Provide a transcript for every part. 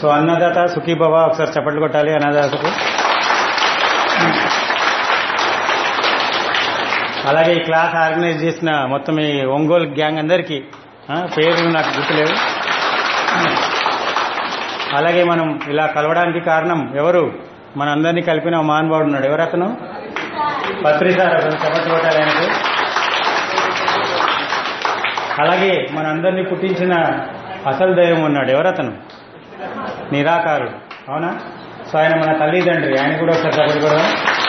So అన్నదాత సుఖీభవ ఒకసారి చప్పట్లు కొట్టాలి అన్నదాతకు అలాగే ఈ క్లాస్ ఆర్గనైజ్ చేసిన మొత్తం ఈ ఒంగోలు గ్యాంగ్ అందరికీ ఆ, పేర్లు నాకు గుర్తులేవు అలాగే మనం ఇలా కలవడానికి కారణం ఎవరు మన అందరినీ కలిపిన ఓ మహానుభావుడు ఉన్నాడు ఎవరు అతను పత్రి సార్ అతను చప్పట్లు కొట్టాలి ఆయనకు అలాగే మన అందరినీ పుట్టించిన అసలు దైవం ఉన్నాడు ఎవరతను నిరాకారుడు అవునా సో ఆయన మన తల్లిదండ్రి ఆయన కూడా ఒకసారి చప్పట్లు కూడా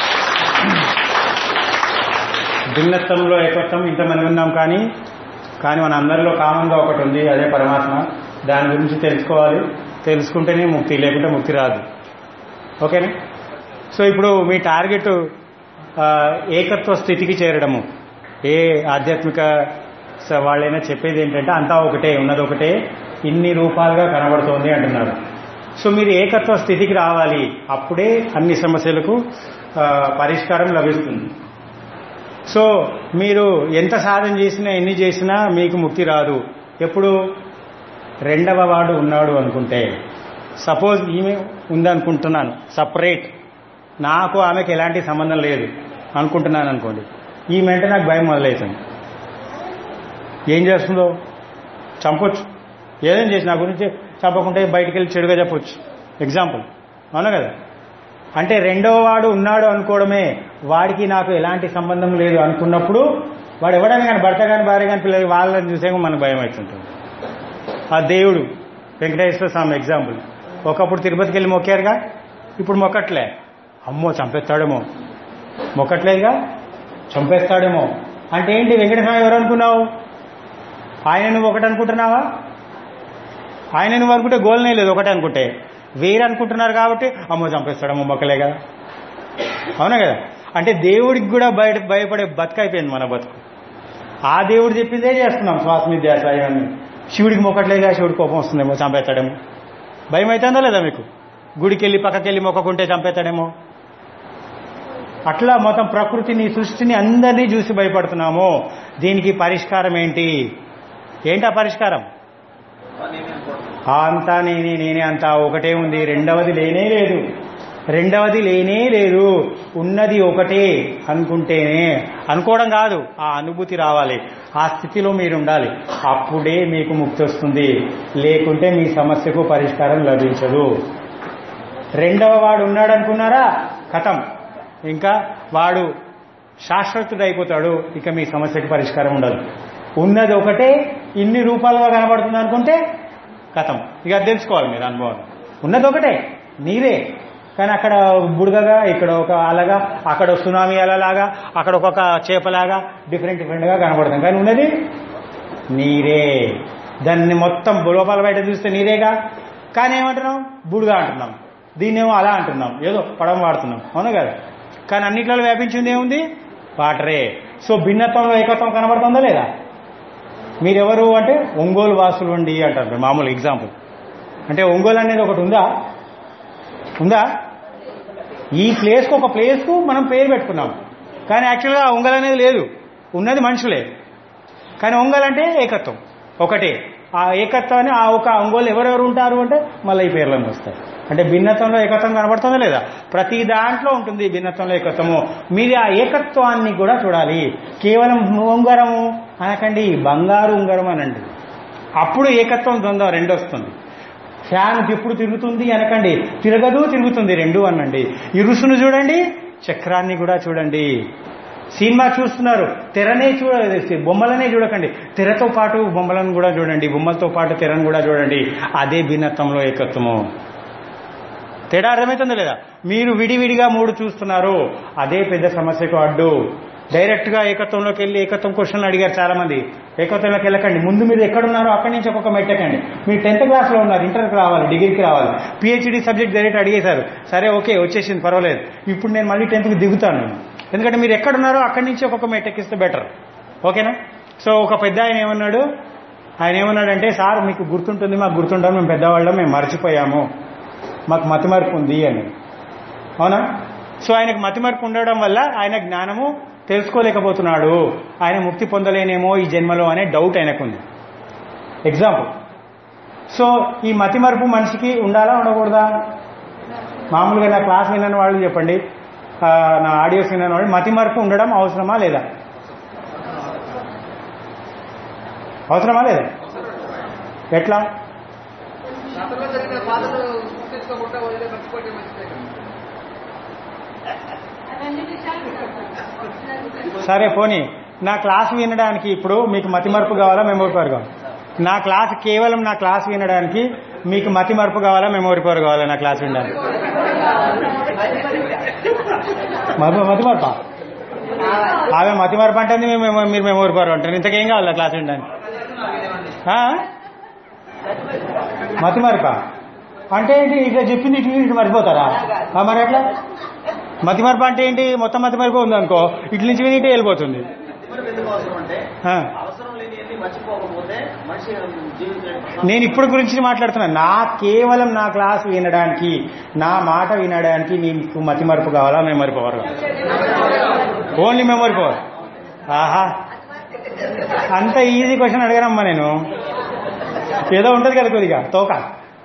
భిన్నత్వంలో ఏకత్వం ఇంతమంది ఉన్నాం కానీ కానీ మన అందరిలో కామన్గా ఒకటి ఉంది అదే పరమాత్మ దాని గురించి తెలుసుకోవాలి తెలుసుకుంటేనే ముక్తి లేకుంటే ముక్తి రాదు ఓకేనా సో ఇప్పుడు మీ టార్గెట్ ఆ, ఏకత్వ స్థితికి చేరడము ఏ ఆధ్యాత్మిక స- వాళ్ళైనా చెప్పేది ఏంటంటే అంతా ఒకటే ఉన్నది ఒకటే ఇన్ని రూపాలుగా కనబడుతోంది అంటున్నారు సో మీరు ఏకత్వ స్థితికి రావాలి అప్పుడే అన్ని సమస్యలకు ఆ, పరిష్కారం లభిస్తుంది సో మీరు ఎంత సాధన చేసినా ఎన్ని చేసినా మీకు ముక్తి రాదు ఎప్పుడు రెండవ వాడు ఉన్నాడు అనుకుంటే సపోజ్ ఈమె ఉందనుకుంటున్నాను సపరేట్ నాకు ఆమెకి ఎలాంటి సంబంధం లేదు అనుకుంటున్నాను అనుకోండి ఈమె అంటే నాకు భయం మొదలవుతుంది ఏం చేస్తుందో చంపొచ్చు ఏదేం చేసి నా గురించి చంపకుంటే బయటికి వెళ్ళి చెడుగా చెప్పొచ్చు ఎగ్జాంపుల్ అవునా కదా అంటే రెండవ వాడు ఉన్నాడు అనుకోవడమే వాడికి నాకు ఎలాంటి సంబంధం లేదు అనుకున్నప్పుడు వాడు ఎవడని కానీ భర్త కానీ భార్య కానీ పిల్లలు వాళ్ళని చూసేమో మనకు భయం అవుతుంటుంది ఆ దేవుడు వెంకటేశ్వర స్వామి ఎగ్జాంపుల్ ఒకప్పుడు తిరుపతికి వెళ్ళి మొక్కారుగా ఇప్పుడు మొక్కట్లే అమ్మో చంపేస్తాడేమో మొక్కట్లేదుగా చంపేస్తాడేమో అంటే ఏంటి వెంకటస్వామి ఎవరు అనుకున్నావు ఆయన నువ్వు ఒకటి అనుకుంటున్నావా ఆయన నువ్వు అనుకుంటే గోల్నే లేదు ఒకటే అనుకుంటే వేరే అనుకుంటున్నారు కాబట్టి అమ్మో చంపేస్తాడమ్మో మొక్కలే కదా అవునా కదా అంటే దేవుడికి కూడా బయట భయపడే బతుకైపోయింది మన బతుకు ఆ దేవుడు చెప్పిందే చేస్తున్నాం శ్వాస ధ్యాస ఇవన్నీ శివుడికి మొక్కట్లేగా శివుడికి కోపం వస్తుందేమో చంపేస్తాడేమో భయం అవుతుందా లేదా మీకు గుడికి వెళ్ళి పక్కకి వెళ్ళి మొక్కకుంటే చంపేస్తాడేమో అట్లా మొత్తం ప్రకృతిని సృష్టిని అందరినీ చూసి భయపడుతున్నాము దీనికి పరిష్కారం ఏంటి ఏంటా పరిష్కారం ఆ అంతా నేనే నేనే అంతా ఒకటే ఉంది రెండవది లేనే లేదు రెండవది లేనే లేదు ఉన్నది ఒకటే అనుకుంటేనే అనుకోవడం కాదు ఆ అనుభూతి రావాలి ఆ స్థితిలో మీరు ఉండాలి అప్పుడే మీకు ముక్తి వస్తుంది లేకుంటే మీ సమస్యకు పరిష్కారం లభించదు రెండవ వాడు ఉన్నాడు అనుకున్నారా కథం ఇంకా వాడు శాశ్వతుడు అయిపోతాడు ఇక మీ సమస్యకు పరిష్కారం ఉండదు ఉన్నది ఒకటే ఇన్ని రూపాలుగా కనబడుతుంది అనుకుంటే కథం ఇక అది తెలుసుకోవాలి మీరు అనుభవం ఉన్నది ఒకటే నీరే కానీ అక్కడ బుడగగా ఇక్కడ ఒక అలగా అక్కడ ఒక సునామీ అలలాగా అక్కడ ఒక్కొక్క చేపలాగా డిఫరెంట్ డిఫరెంట్గా కనబడుతుంది కానీ ఉన్నది నీరే దాన్ని మొత్తం లోపల బయట చూస్తే నీరేగా కానీ ఏమంటున్నాం బుడుగా అంటున్నాం దీన్నేమో అలా అంటున్నాం ఏదో పడం వాడుతున్నాం అవునా కదా కానీ అన్నిట్లలో వ్యాపించింది ఏముంది వాటరే సో భిన్నత్వంలో ఏకత్వం కనబడుతుందా లేదా మీరెవరు అంటే ఒంగోలు వాసులు అండి అంటారు మామూలు ఎగ్జాంపుల్ అంటే ఒంగోలు అనేది ఒకటి ఉందా ఉందా ఈ ప్లేస్కు ఒక ప్లేస్కు మనం పేరు పెట్టుకున్నాం కానీ యాక్చువల్గా ఆ ఒంగల్ అనేది లేదు ఉన్నది మనుషులే కానీ ఒంగల్ అంటే ఏకత్వం ఒకటే ఆ ఏకత్వాన్ని ఆ ఒక ఒంగోలు ఎవరెవరు ఉంటారు అంటే మళ్ళీ ఈ పేర్లను వస్తాయి అంటే భిన్నత్వంలో ఏకత్వం కనబడుతుందా లేదా ప్రతి దాంట్లో ఉంటుంది ఈ భిన్నత్వంలో ఏకత్వము మీరు ఆ ఏకత్వాన్ని కూడా చూడాలి కేవలం ఉంగరము అనకండి బంగారు ఉంగరం అనండి అప్పుడు ఏకత్వం ద్వంద్వం రెండు వస్తుంది ఫ్యాన్ ఎప్పుడు తిరుగుతుంది అనకండి తిరగదు తిరుగుతుంది రెండు అనండి ఇరుసును చూడండి చక్రాన్ని కూడా చూడండి సినిమా చూస్తున్నారు తెరనే చూడ బొమ్మలనే చూడకండి తెరతో పాటు బొమ్మలను కూడా చూడండి బొమ్మలతో పాటు తెరను కూడా చూడండి అదే భిన్నత్వంలో ఏకత్వము తేడా అర్థమవుతుందా లేదా మీరు విడివిడిగా మూడు చూస్తున్నారు అదే పెద్ద సమస్యకు అడ్డు డైరెక్ట్ గా ఏకత్వంలోకి వెళ్ళి ఏకత్వం క్వశ్చన్లు అడిగారు చాలా మంది ఏకత్వంలోకి వెళ్ళకండి ముందు మీరు ఎక్కడున్నారో అక్కడి నుంచి ఒక్కొక్క మెట్టకండి మీరు టెన్త్ క్లాస్ లో ఉన్నారు ఇంటర్కి రావాలి డిగ్రీకి రావాలి పిహెచ్డి సబ్జెక్ట్ డైరెక్ట్ అడిగేశారు సరే ఓకే వచ్చేసింది పర్వాలేదు ఇప్పుడు నేను మళ్ళీ టెన్త్కి దిగుతాను నేను. ఎందుకంటే మీరు ఎక్కడున్నారో అక్కడి నుంచి ఒక్కొక్క మెట్టెక్కిస్తే బెటర్ ఓకేనా సో ఒక పెద్ద ఆయన ఏమన్నాడు ఆయన ఏమన్నాడంటే సార్ మీకు గుర్తుంటుంది మాకు గుర్తుంటాం మేము పెద్దవాళ్ళం మేము మర్చిపోయాము మాకు మతిమరుపు ఉంది అని అవునా సో ఆయనకు మతిమరుపు ఉండడం వల్ల ఆయన జ్ఞానము తెలుసుకోలేకపోతున్నాడు ఆయన ముక్తి పొందలేనేమో ఈ జన్మలో అనే డౌట్ ఆయనకుంది ఎగ్జాంపుల్ సో ఈ మతిమరుపు మనిషికి ఉండాలా ఉండకూడదా మామూలుగా నా క్లాస్ వినని వాళ్ళు చెప్పండి ఆ, నా ఆడియోస్ వినని వాళ్ళు మతిమరుపు ఉండడం అవసరమా లేదా అవసరమా లేదా ఎట్లా గతంలో జరిగిన బాధలు గుర్తించుకోకుండా వదిలే మర్చిపోతే మంచిదే కదా. సరే పోనీ నా క్లాస్ వినడానికి ఇప్పుడు మీకు మతిమరుపు కావాలా మెమోరీ పవర్ కావాలా నా క్లాస్ కేవలం నా క్లాస్ వినడానికి మీకు మతిమరుపు కావాలా మెమోరీ పవర్ కావాలా నా క్లాస్ వినడానికి మతి- మతిమరుపా ఆమె మతిమరుపు అంటే మేము మీరు మెమోరీ పవర్ అంటారు ఇంతకేం కావాలా క్లాస్ వినడానికి ఆ? మతిమరుపా అంటే ఏంటి ఇట్లా చెప్పింది ఇటు ఇటు మర్చిపోతారా ఆ, మరి ఎట్లా మతిమరుపు అంటే ఏంటి మొత్తం మతిమరుపు ఉందనుకో ఇటు నుంచి విని ఇటే వెళ్ళిపోతుంది మతిమరుపు ఎందుకు అవసరం అంటే ఆ. అవసరం లేని మర్చిపోకపోతే మనిషి జీవితం నేను ఇప్పుడు గురించి మాట్లాడుతున్నాను నా కేవలం నా క్లాస్ వినడానికి నా మాట వినడానికి నీకు మతిమరుపు కావాలా మెమరీ పవర్ కావాలా ఓన్లీ మెమరీ పవర్ ఆహా అంత ఈజీ క్వశ్చన్ అడగనమ్మా నేను ఏదో ఉంటుంది కదా కొద్దిగా తోక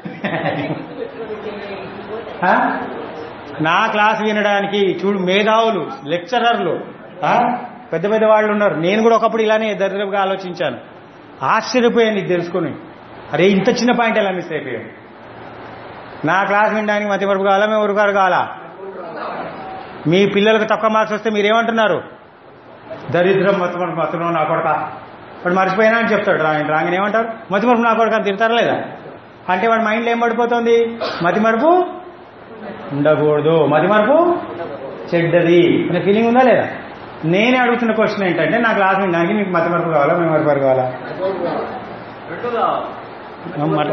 ఆ? నా క్లాస్ వినడానికి చూడు మేధావులు లెక్చరర్లు ఆ? పెద్ద పెద్ద వాళ్ళు ఉన్నారు నేను కూడా ఒకప్పుడు ఇలానే దరిద్రపుగా ఆలోచించాను ఆశ్చర్యపోయాను ఇది తెలుసుకుని అరే ఇంత చిన్న పాయింట్ ఎలా మిస్ అయిపోయాడు నా క్లాస్ వినడానికి మధ్య వరకు కావాలా మేము వరకు కావాలా మీ పిల్లలకు తక్కువ మార్క్స్ వస్తే మీరేమంటున్నారు దరిద్రం మతమరుపు మతమరుపు నా కొడక వాడు మర్చిపోయినా అని చెప్తాడు రాంగ్ రాంగ్ ఏమంటారు మతిమరుపు నా కొడక అని తిడతారా లేదా అంటే వాడి మైండ్లో ఏం పడిపోతుంది మతిమరుపు ఉండకూడదు మతిమరుపు చెడ్డది అనే ఫీలింగ్ ఉందా లేదా నేనే అడుగుతున్న క్వశ్చన్ ఏంటంటే నా క్లాస్ వినడానికి మీకు మతిమరుపు కావాలా మెమరీ కావాలా రెండు కావాలి మత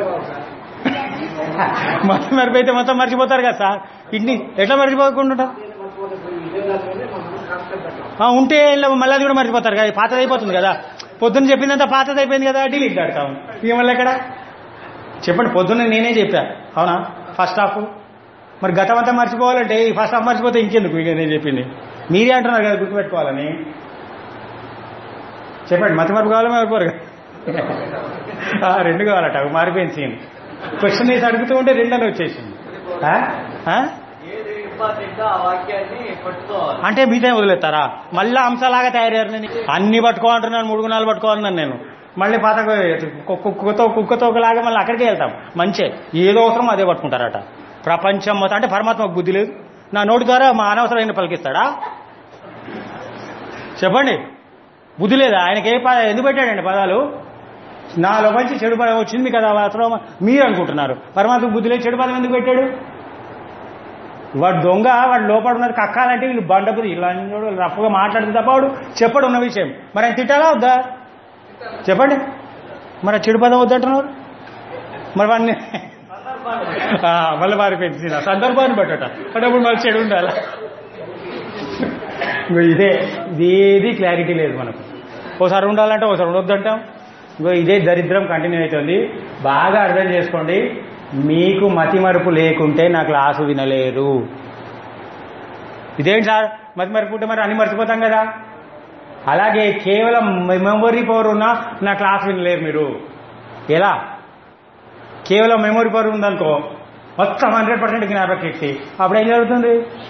మతం మరిపోతే మొత్తం మర్చిపోతారు కదా సార్ ఇన్ని ఎట్లా మర్చిపోకుండా ఉంటారు? ఆ, ఉంటే ఇలా మళ్ళీ అది కూడా మర్చిపోతారు కదా పాతది అయిపోతుంది కదా పొద్దున్న చెప్పిందంత పాతది అయిపోయింది కదా డిలీట్ పెడతాం ఇక మళ్ళీ ఎక్కడ చెప్పండి పొద్దున్న నేనే చెప్పా అవునా ఫస్ట్ హాఫ్ మరి గతం అంతా మర్చిపోవాలంటే ఈ ఫస్ట్ హాఫ్ మర్చిపోతే ఇంకెందుకు ఇక నేను చెప్పింది మీరే అంటున్నారు కదా గుర్తుపెట్టుకోవాలని చెప్పండి మతి మరపు కావాలా మరిపోరు కదా ఆ, రెండు కావాలట అవి మారిపోయింది సీన్ క్వశ్చన్ వేసి అడుగుతూ ఉంటే రెండు అని వచ్చేసింది ఆ? ఆ? ఏది ఇంపార్టెంట్ ఆ వాక్యాన్ని పట్టుకోవాలి అంటే మీదే వదిలేస్తారా మళ్ళీ అంశలాగా తయారయ్యారు నేను అన్ని పట్టుకోవాలంటున్నాను మూడు గుణాలు పట్టుకోవాలన్నాను నేను మళ్ళీ పాత కు- కుక్కతో కుక్కతో ఒకలాగా మళ్ళీ అక్కడికే వెళ్తాం మంచే ఏదో అవసరం అదే పట్టుకుంటారట ప్రపంచం మొత్తం అంటే పరమాత్మకు బుద్ధి లేదు నా నోటి ద్వారా మా అనవసరమైన పలికిస్తాడా చెప్పండి బుద్ధి లేదా ఆయనకి ఏ పద ఎందుకు పెట్టాడండి పదాలు నాలో మంచి చెడు పదం వచ్చింది కదా అసలు మీరు అనుకుంటున్నారు పరమాత్మ బుద్ధి లేదు చెడు పదం ఎందుకు పెట్టాడు వాడు దొంగ వాడు లోపల ఉన్నది కక్కాలంటే వీళ్ళు బండపురి ఇలా చూడు, రఫ్గా మాట్లాడుతుంది తప్ప వాడు చెప్పడు ఉన్న విషయం మరి ఆయన తిట్టాలా వద్దా చెప్పండి మరి ఆ చెడు పదం వద్దంటున్నారు మరి వాడిని ఆ, మళ్ళీ మారిపోయింది సీన్. ఆ సందర్భాన్ని బట్టట అంటే అప్పుడు మళ్ళీ చెడు ఉండాలి ఇంకో ఇదే ఇదేది క్లారిటీ లేదు మనకు ఓసారి ఉండాలంటే ఓసారి ఉండొద్దంటాం ఇంకో ఇదే దరిద్రం కంటిన్యూ అవుతుంది బాగా అర్థం చేసుకోండి మీకు మతిమరుపు లేకుంటే నా క్లాసు వినలేరు ఇదేంటి సార్ మతిమరుపు ఉంటే మరి అన్ని మర్చిపోతాం కదా అలాగే కేవలం మెమొరీ పవర్ ఉన్నా నా క్లాస్ వినలేరు మీరు ఎలా కేవలం మెమొరీ పవర్ ఉందనుకో మొత్తం హండ్రెడ్ పర్సెంట్ జ్ఞాపకశక్తి అప్పుడు ఏం జరుగుతుంది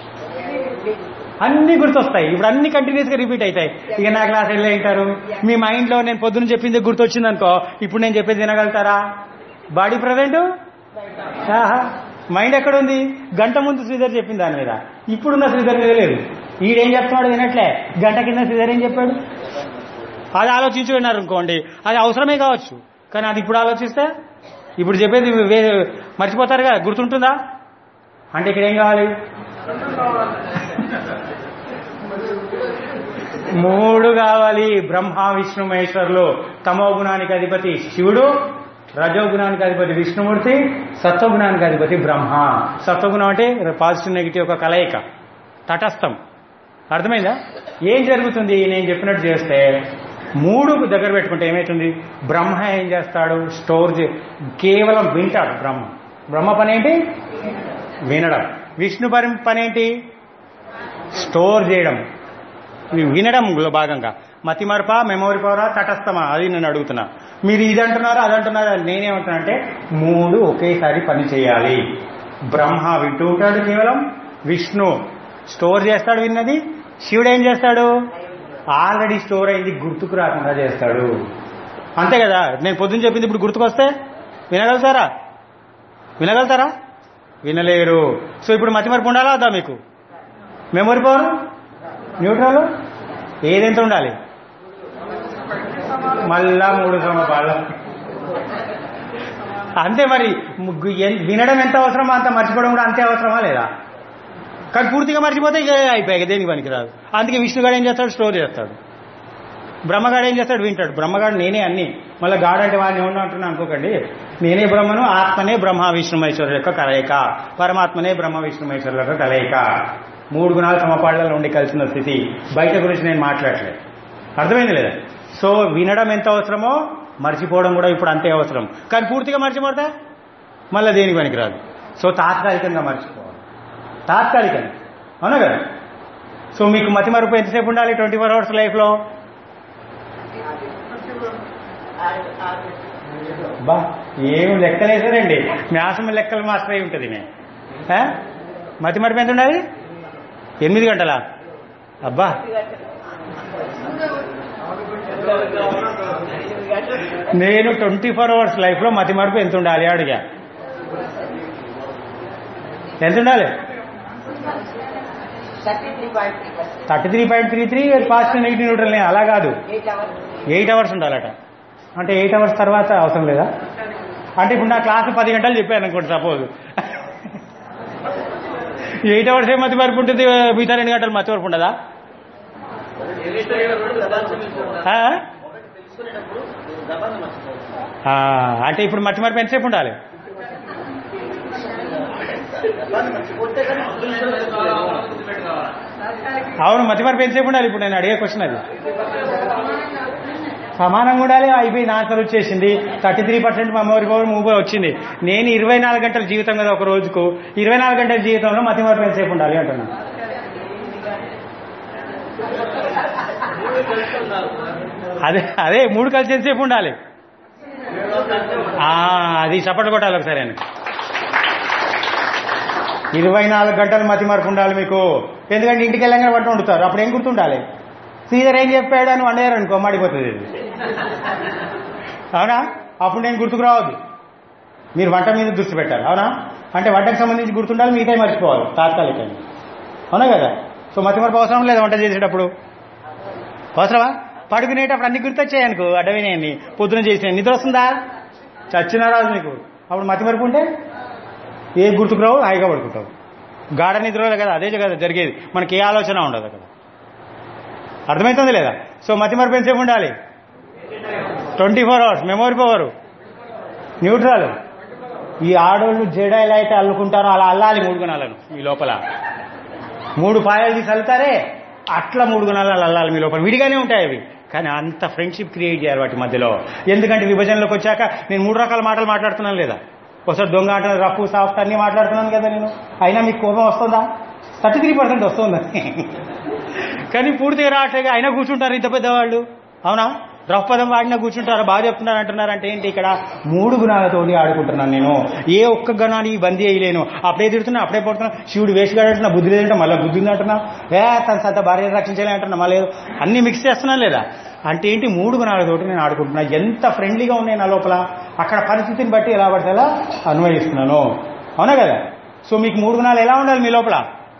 అన్ని గుర్తొస్తాయి ఇప్పుడు అన్ని కంటిన్యూస్ గా రిపీట్ అవుతాయి ఇక నా క్లాస్ వెళ్ళి ఉంటారు మీ మైండ్ లో నేను పొద్దున్న చెప్పింది గుర్తొచ్చింది అనుకో ఇప్పుడు నేను చెప్పేది వినగలుగుతారా బాడీ ప్రజెంట్ మైండ్ ఎక్కడ ఉంది గంట ముందు శ్రీధర్ చెప్పింది దాని మీద ఇప్పుడున్న శ్రీధర్ మీద లేదు ఈడేం చెప్తున్నాడు వినట్లే గంట కింద శ్రీధర్ ఏం చెప్పాడు అది ఆలోచించి విన్నారు అనుకోండి అది అవసరమే కావచ్చు కానీ అది ఇప్పుడు ఆలోచిస్తే ఇప్పుడు చెప్పేది వే- మర్చిపోతారుగా గుర్తుంటుందా అంటే ఇక్కడ ఏం కావాలి మూడు కావాలి బ్రహ్మ విష్ణు మహేశ్వరులు తమో గుణానికి అధిపతి శివుడు రజోగుణానికి అధిపతి విష్ణుమూర్తి సత్వగుణానికి అధిపతి బ్రహ్మ సత్వగుణం అంటే పాజిటివ్ నెగిటివ్ ఒక కలయిక తటస్థం అర్థమైందా ఏం జరుగుతుంది నేను చెప్పినట్టు చేస్తే మూడు దగ్గర పెట్టుకుంటే ఏమవుతుంది బ్రహ్మ ఏం చేస్తాడు స్టోర్ చే కేవలం వింటాడు బ్రహ్మ బ్రహ్మ పని ఏంటి వినడం విష్ణు పని పని ఏంటి స్టోర్ చేయడం ఇవి వినడంలో భాగంగా మతిమరప మెమోరీ పవరా తటస్థమా అది నేను అడుగుతున్నా మీరు ఇది అంటున్నారు అది అంటున్నారు నేనేమంటున్నా అంటే మూడు ఒకేసారి పని చేయాలి బ్రహ్మ వింటూ ఉంటాడు కేవలం విష్ణు స్టోర్ చేస్తాడు విన్నది శివుడు ఏం చేస్తాడు ఆల్రెడీ స్టోర్ అయింది గుర్తుకు రాకుండా చేస్తాడు అంతే కదా నేను పొద్దున్న చెప్పింది ఇప్పుడు గుర్తుకొస్తే వినగలుగుతారా వినగలుగుతారా వినలేరు సో ఇప్పుడు మతిమరుపు ఉండాలా వద్దా మీకు మెమొరీ పవర్ న్యూట్రల్ ఏదెంత ఉండాలి మళ్ళా మూడు సమపాళ్ళ అంతే మరి ముగ్గు ఎన్- వినడం ఎంత అవసరమో అంత మర్చిపోవడం కూడా అంతే అవసరమా లేదా కానీ పూర్తిగా మర్చిపోతే ఇక అయిపోయాయి దేనికి పనికిరాదు అందుకే విష్ణుగాడు ఏం చేస్తాడు స్టోర్ చేస్తాడు బ్రహ్మగాడు ఏం చేస్తాడు వింటాడు బ్రహ్మగాడు నేనే అన్ని మళ్ళీ గాడు అంటే వాడిని ఏమన్నా అంటున్నా అనుకోకండి నేనే బ్రహ్మను ఆత్మనే బ్రహ్మ విష్ణు మహేశ్వరుల యొక్క కలయిక పరమాత్మనే బ్రహ్మ విష్ణు మహేశ్వరుల యొక్క కలయిక మూడు గుణాలు సమపాళ్లలో ఉండి కలిసిన స్థితి బయట గురించి నేను మాట్లాడలేదు అర్థమైంది లేదా సో వినడం ఎంత అవసరమో మర్చిపోవడం కూడా ఇప్పుడు అంతే అవసరం కానీ పూర్తిగా మర్చిపోతే మళ్ళీ దేనికి పనికిరాదు సో తాత్కాలికంగా మర్చిపోవాలి తాత్కాలికంగా అవునా కదా సో మీకు మతి మరుపు ఎంతసేపు ఉండాలి ట్వంటీ ఫోర్ అవర్స్ లైఫ్లో బా ఏం లెక్కలేసారండి మ్యాసం లెక్కల మాస్టర్ అయి ఉంటుంది నేను ఆ? మతి మరిపి ఎంత ఉండాలి ఎనిమిది గంటలా అబ్బా నేను ట్వంటీ ఫోర్ అవర్స్ లైఫ్లో మతి మరుపు ఎంత ఉండాలి అడిగా ఎంత ఉండాలి thirty three point three three positive negative neutral నేను అలా కాదు ఎయిట్ అవర్స్ ఉండాలట అంటే ఎయిట్ అవర్స్ తర్వాత అవసరం లేదా అంటే ఇప్పుడు నా క్లాస్ పది గంటలు చెప్పాను అనుకోండి సపోజ్ ఎయిట్ అవర్స్ ఏ మతి మరపు ఉంటుంది మిగతా రెండు గంటలు మతి మరపు ఉండదా ఆ? ఆ, అంటే ఇప్పుడు మతి మరపు ఎంతసేపు ఉండాలి అవును మతి మరపు ఎంతసేపు ఉండాలి ఇప్పుడు నేను అడిగే క్వశ్చన్ అది సమానంగా ఉండాలి అయిపోయింది ఆన్సర్ వచ్చేసింది thirty three percent memory power move వచ్చింది నేను ఇరవై నాలుగు గంటల జీవితం కదా ఒక రోజుకు ఇరవై నాలుగు గంటల జీవితంలో మతి మరపు ఎంతసేపు ఉండాలి అంటున్నా అదే అదే మూడు కలిసి ఎంతసేపు ఉండాలి ఆ, అది చప్పట్లు కొట్టాలి ఒకసారి అని ఇరవై నాలుగు గంటలు మతి మరపు ఉండాలి మీకు ఎందుకంటే ఇంటికి వెళ్ళంగానే వంట వండుతారు అప్పుడు ఏం గుర్తుండాలి సీజర్ ఏం చెప్పాడు అని వండారు అనుకో మడిపోతుంది ఇది. అవునా అప్పుడు నేను గుర్తుకు రావద్దు మీరు వంట మీద దృష్టి పెట్టాలి అవునా అంటే వంటకు సంబంధించి గుర్తుండాలి మిగతా మర్చిపోవాలి తాత్కాలికంగా అవునా కదా సో మతి మరపు అవసరం లేదా వంట చేసేటప్పుడు అవసరమా పడుకునేటప్పుడు అన్ని గుర్తొచ్చాయి అనుకో అడ్డమైనాయండి పొద్దున చేసిన నిద్ర వస్తుందా చచ్చినా రాదు నీకు అప్పుడు మతి మరపు ఉంటే ఏ గుర్తుకు రావు హాయిగా పడుకుంటావు గాఢ నిద్రలో కదా అదే కదా జరిగేది మనకి ఏ ఆలోచన ఉండదు అక్కడ అర్థమవుతుంది లేదా సో మతి మరపు ఎంతసేపు ఉండాలి twenty four hours memory power neutral ఈ ఆడోళ్ళు జడ ఎలా అయితే అల్లుకుంటారో అలా అల్లాలి మూడు గుణాలను మీ లోపల మూడు పాయలు తీసి అల్లుతారే అట్లా మూడు గుణాలు అల్లాలి మీ లోపల విడిగానే ఉంటాయి అవి కానీ అంత ఫ్రెండ్షిప్ క్రియేట్ చేయాలి వాటి మధ్యలో ఎందుకంటే విభజనలోకి వచ్చాక నేను మూడు రకాల మాటలు మాట్లాడుతున్నాను లేదా ఒకసారి దొంగ అంటున్నాను రఫ్ సాఫ్ట్ అన్ని మాట్లాడుతున్నాను కదా నేను అయినా మీకు కోపం వస్తుందా థర్టీ త్రీ పర్సెంట్ వస్తుందా కానీ పూర్తిగా రావట్లేదు అయినా కూర్చుంటారు ఇంత పెద్దవాళ్ళు అవునా రఫ్ పదం వాడినా కూర్చుంటారు బాగా చెప్తున్నారు అంటున్నారు అంటే ఏంటి ఇక్కడ మూడు గుణాలతోటి ఆడుకుంటున్నాను నేను ఏ ఒక్క గుణాన్ని బందీ చేయలేను అప్పుడే తిడుతున్నా అప్పుడే పడుతున్నా శివుడు వేసుగాడంటున్నా బుద్ధి లేదంటే మళ్ళీ బుద్ధి ఉంది అంటున్నా ఏ తన సొంత భార్య రక్షించాలి అంటున్నా మళ్ళీ ఏదో అన్ని మిక్స్ చేస్తున్నా లేదా అంటే ఏంటి మూడు గుణాలతోటి నేను ఆడుకుంటున్నా ఎంత ఫ్రెండ్లీగా ఉన్నాయి నా లోపల అక్కడ పరిస్థితిని బట్టి ఎలా పడితే అలా అన్వయిస్తున్నాను అవునా కదా సో మీకు మూడు గుణాలు ఎలా ఉండాలి మీ లోపల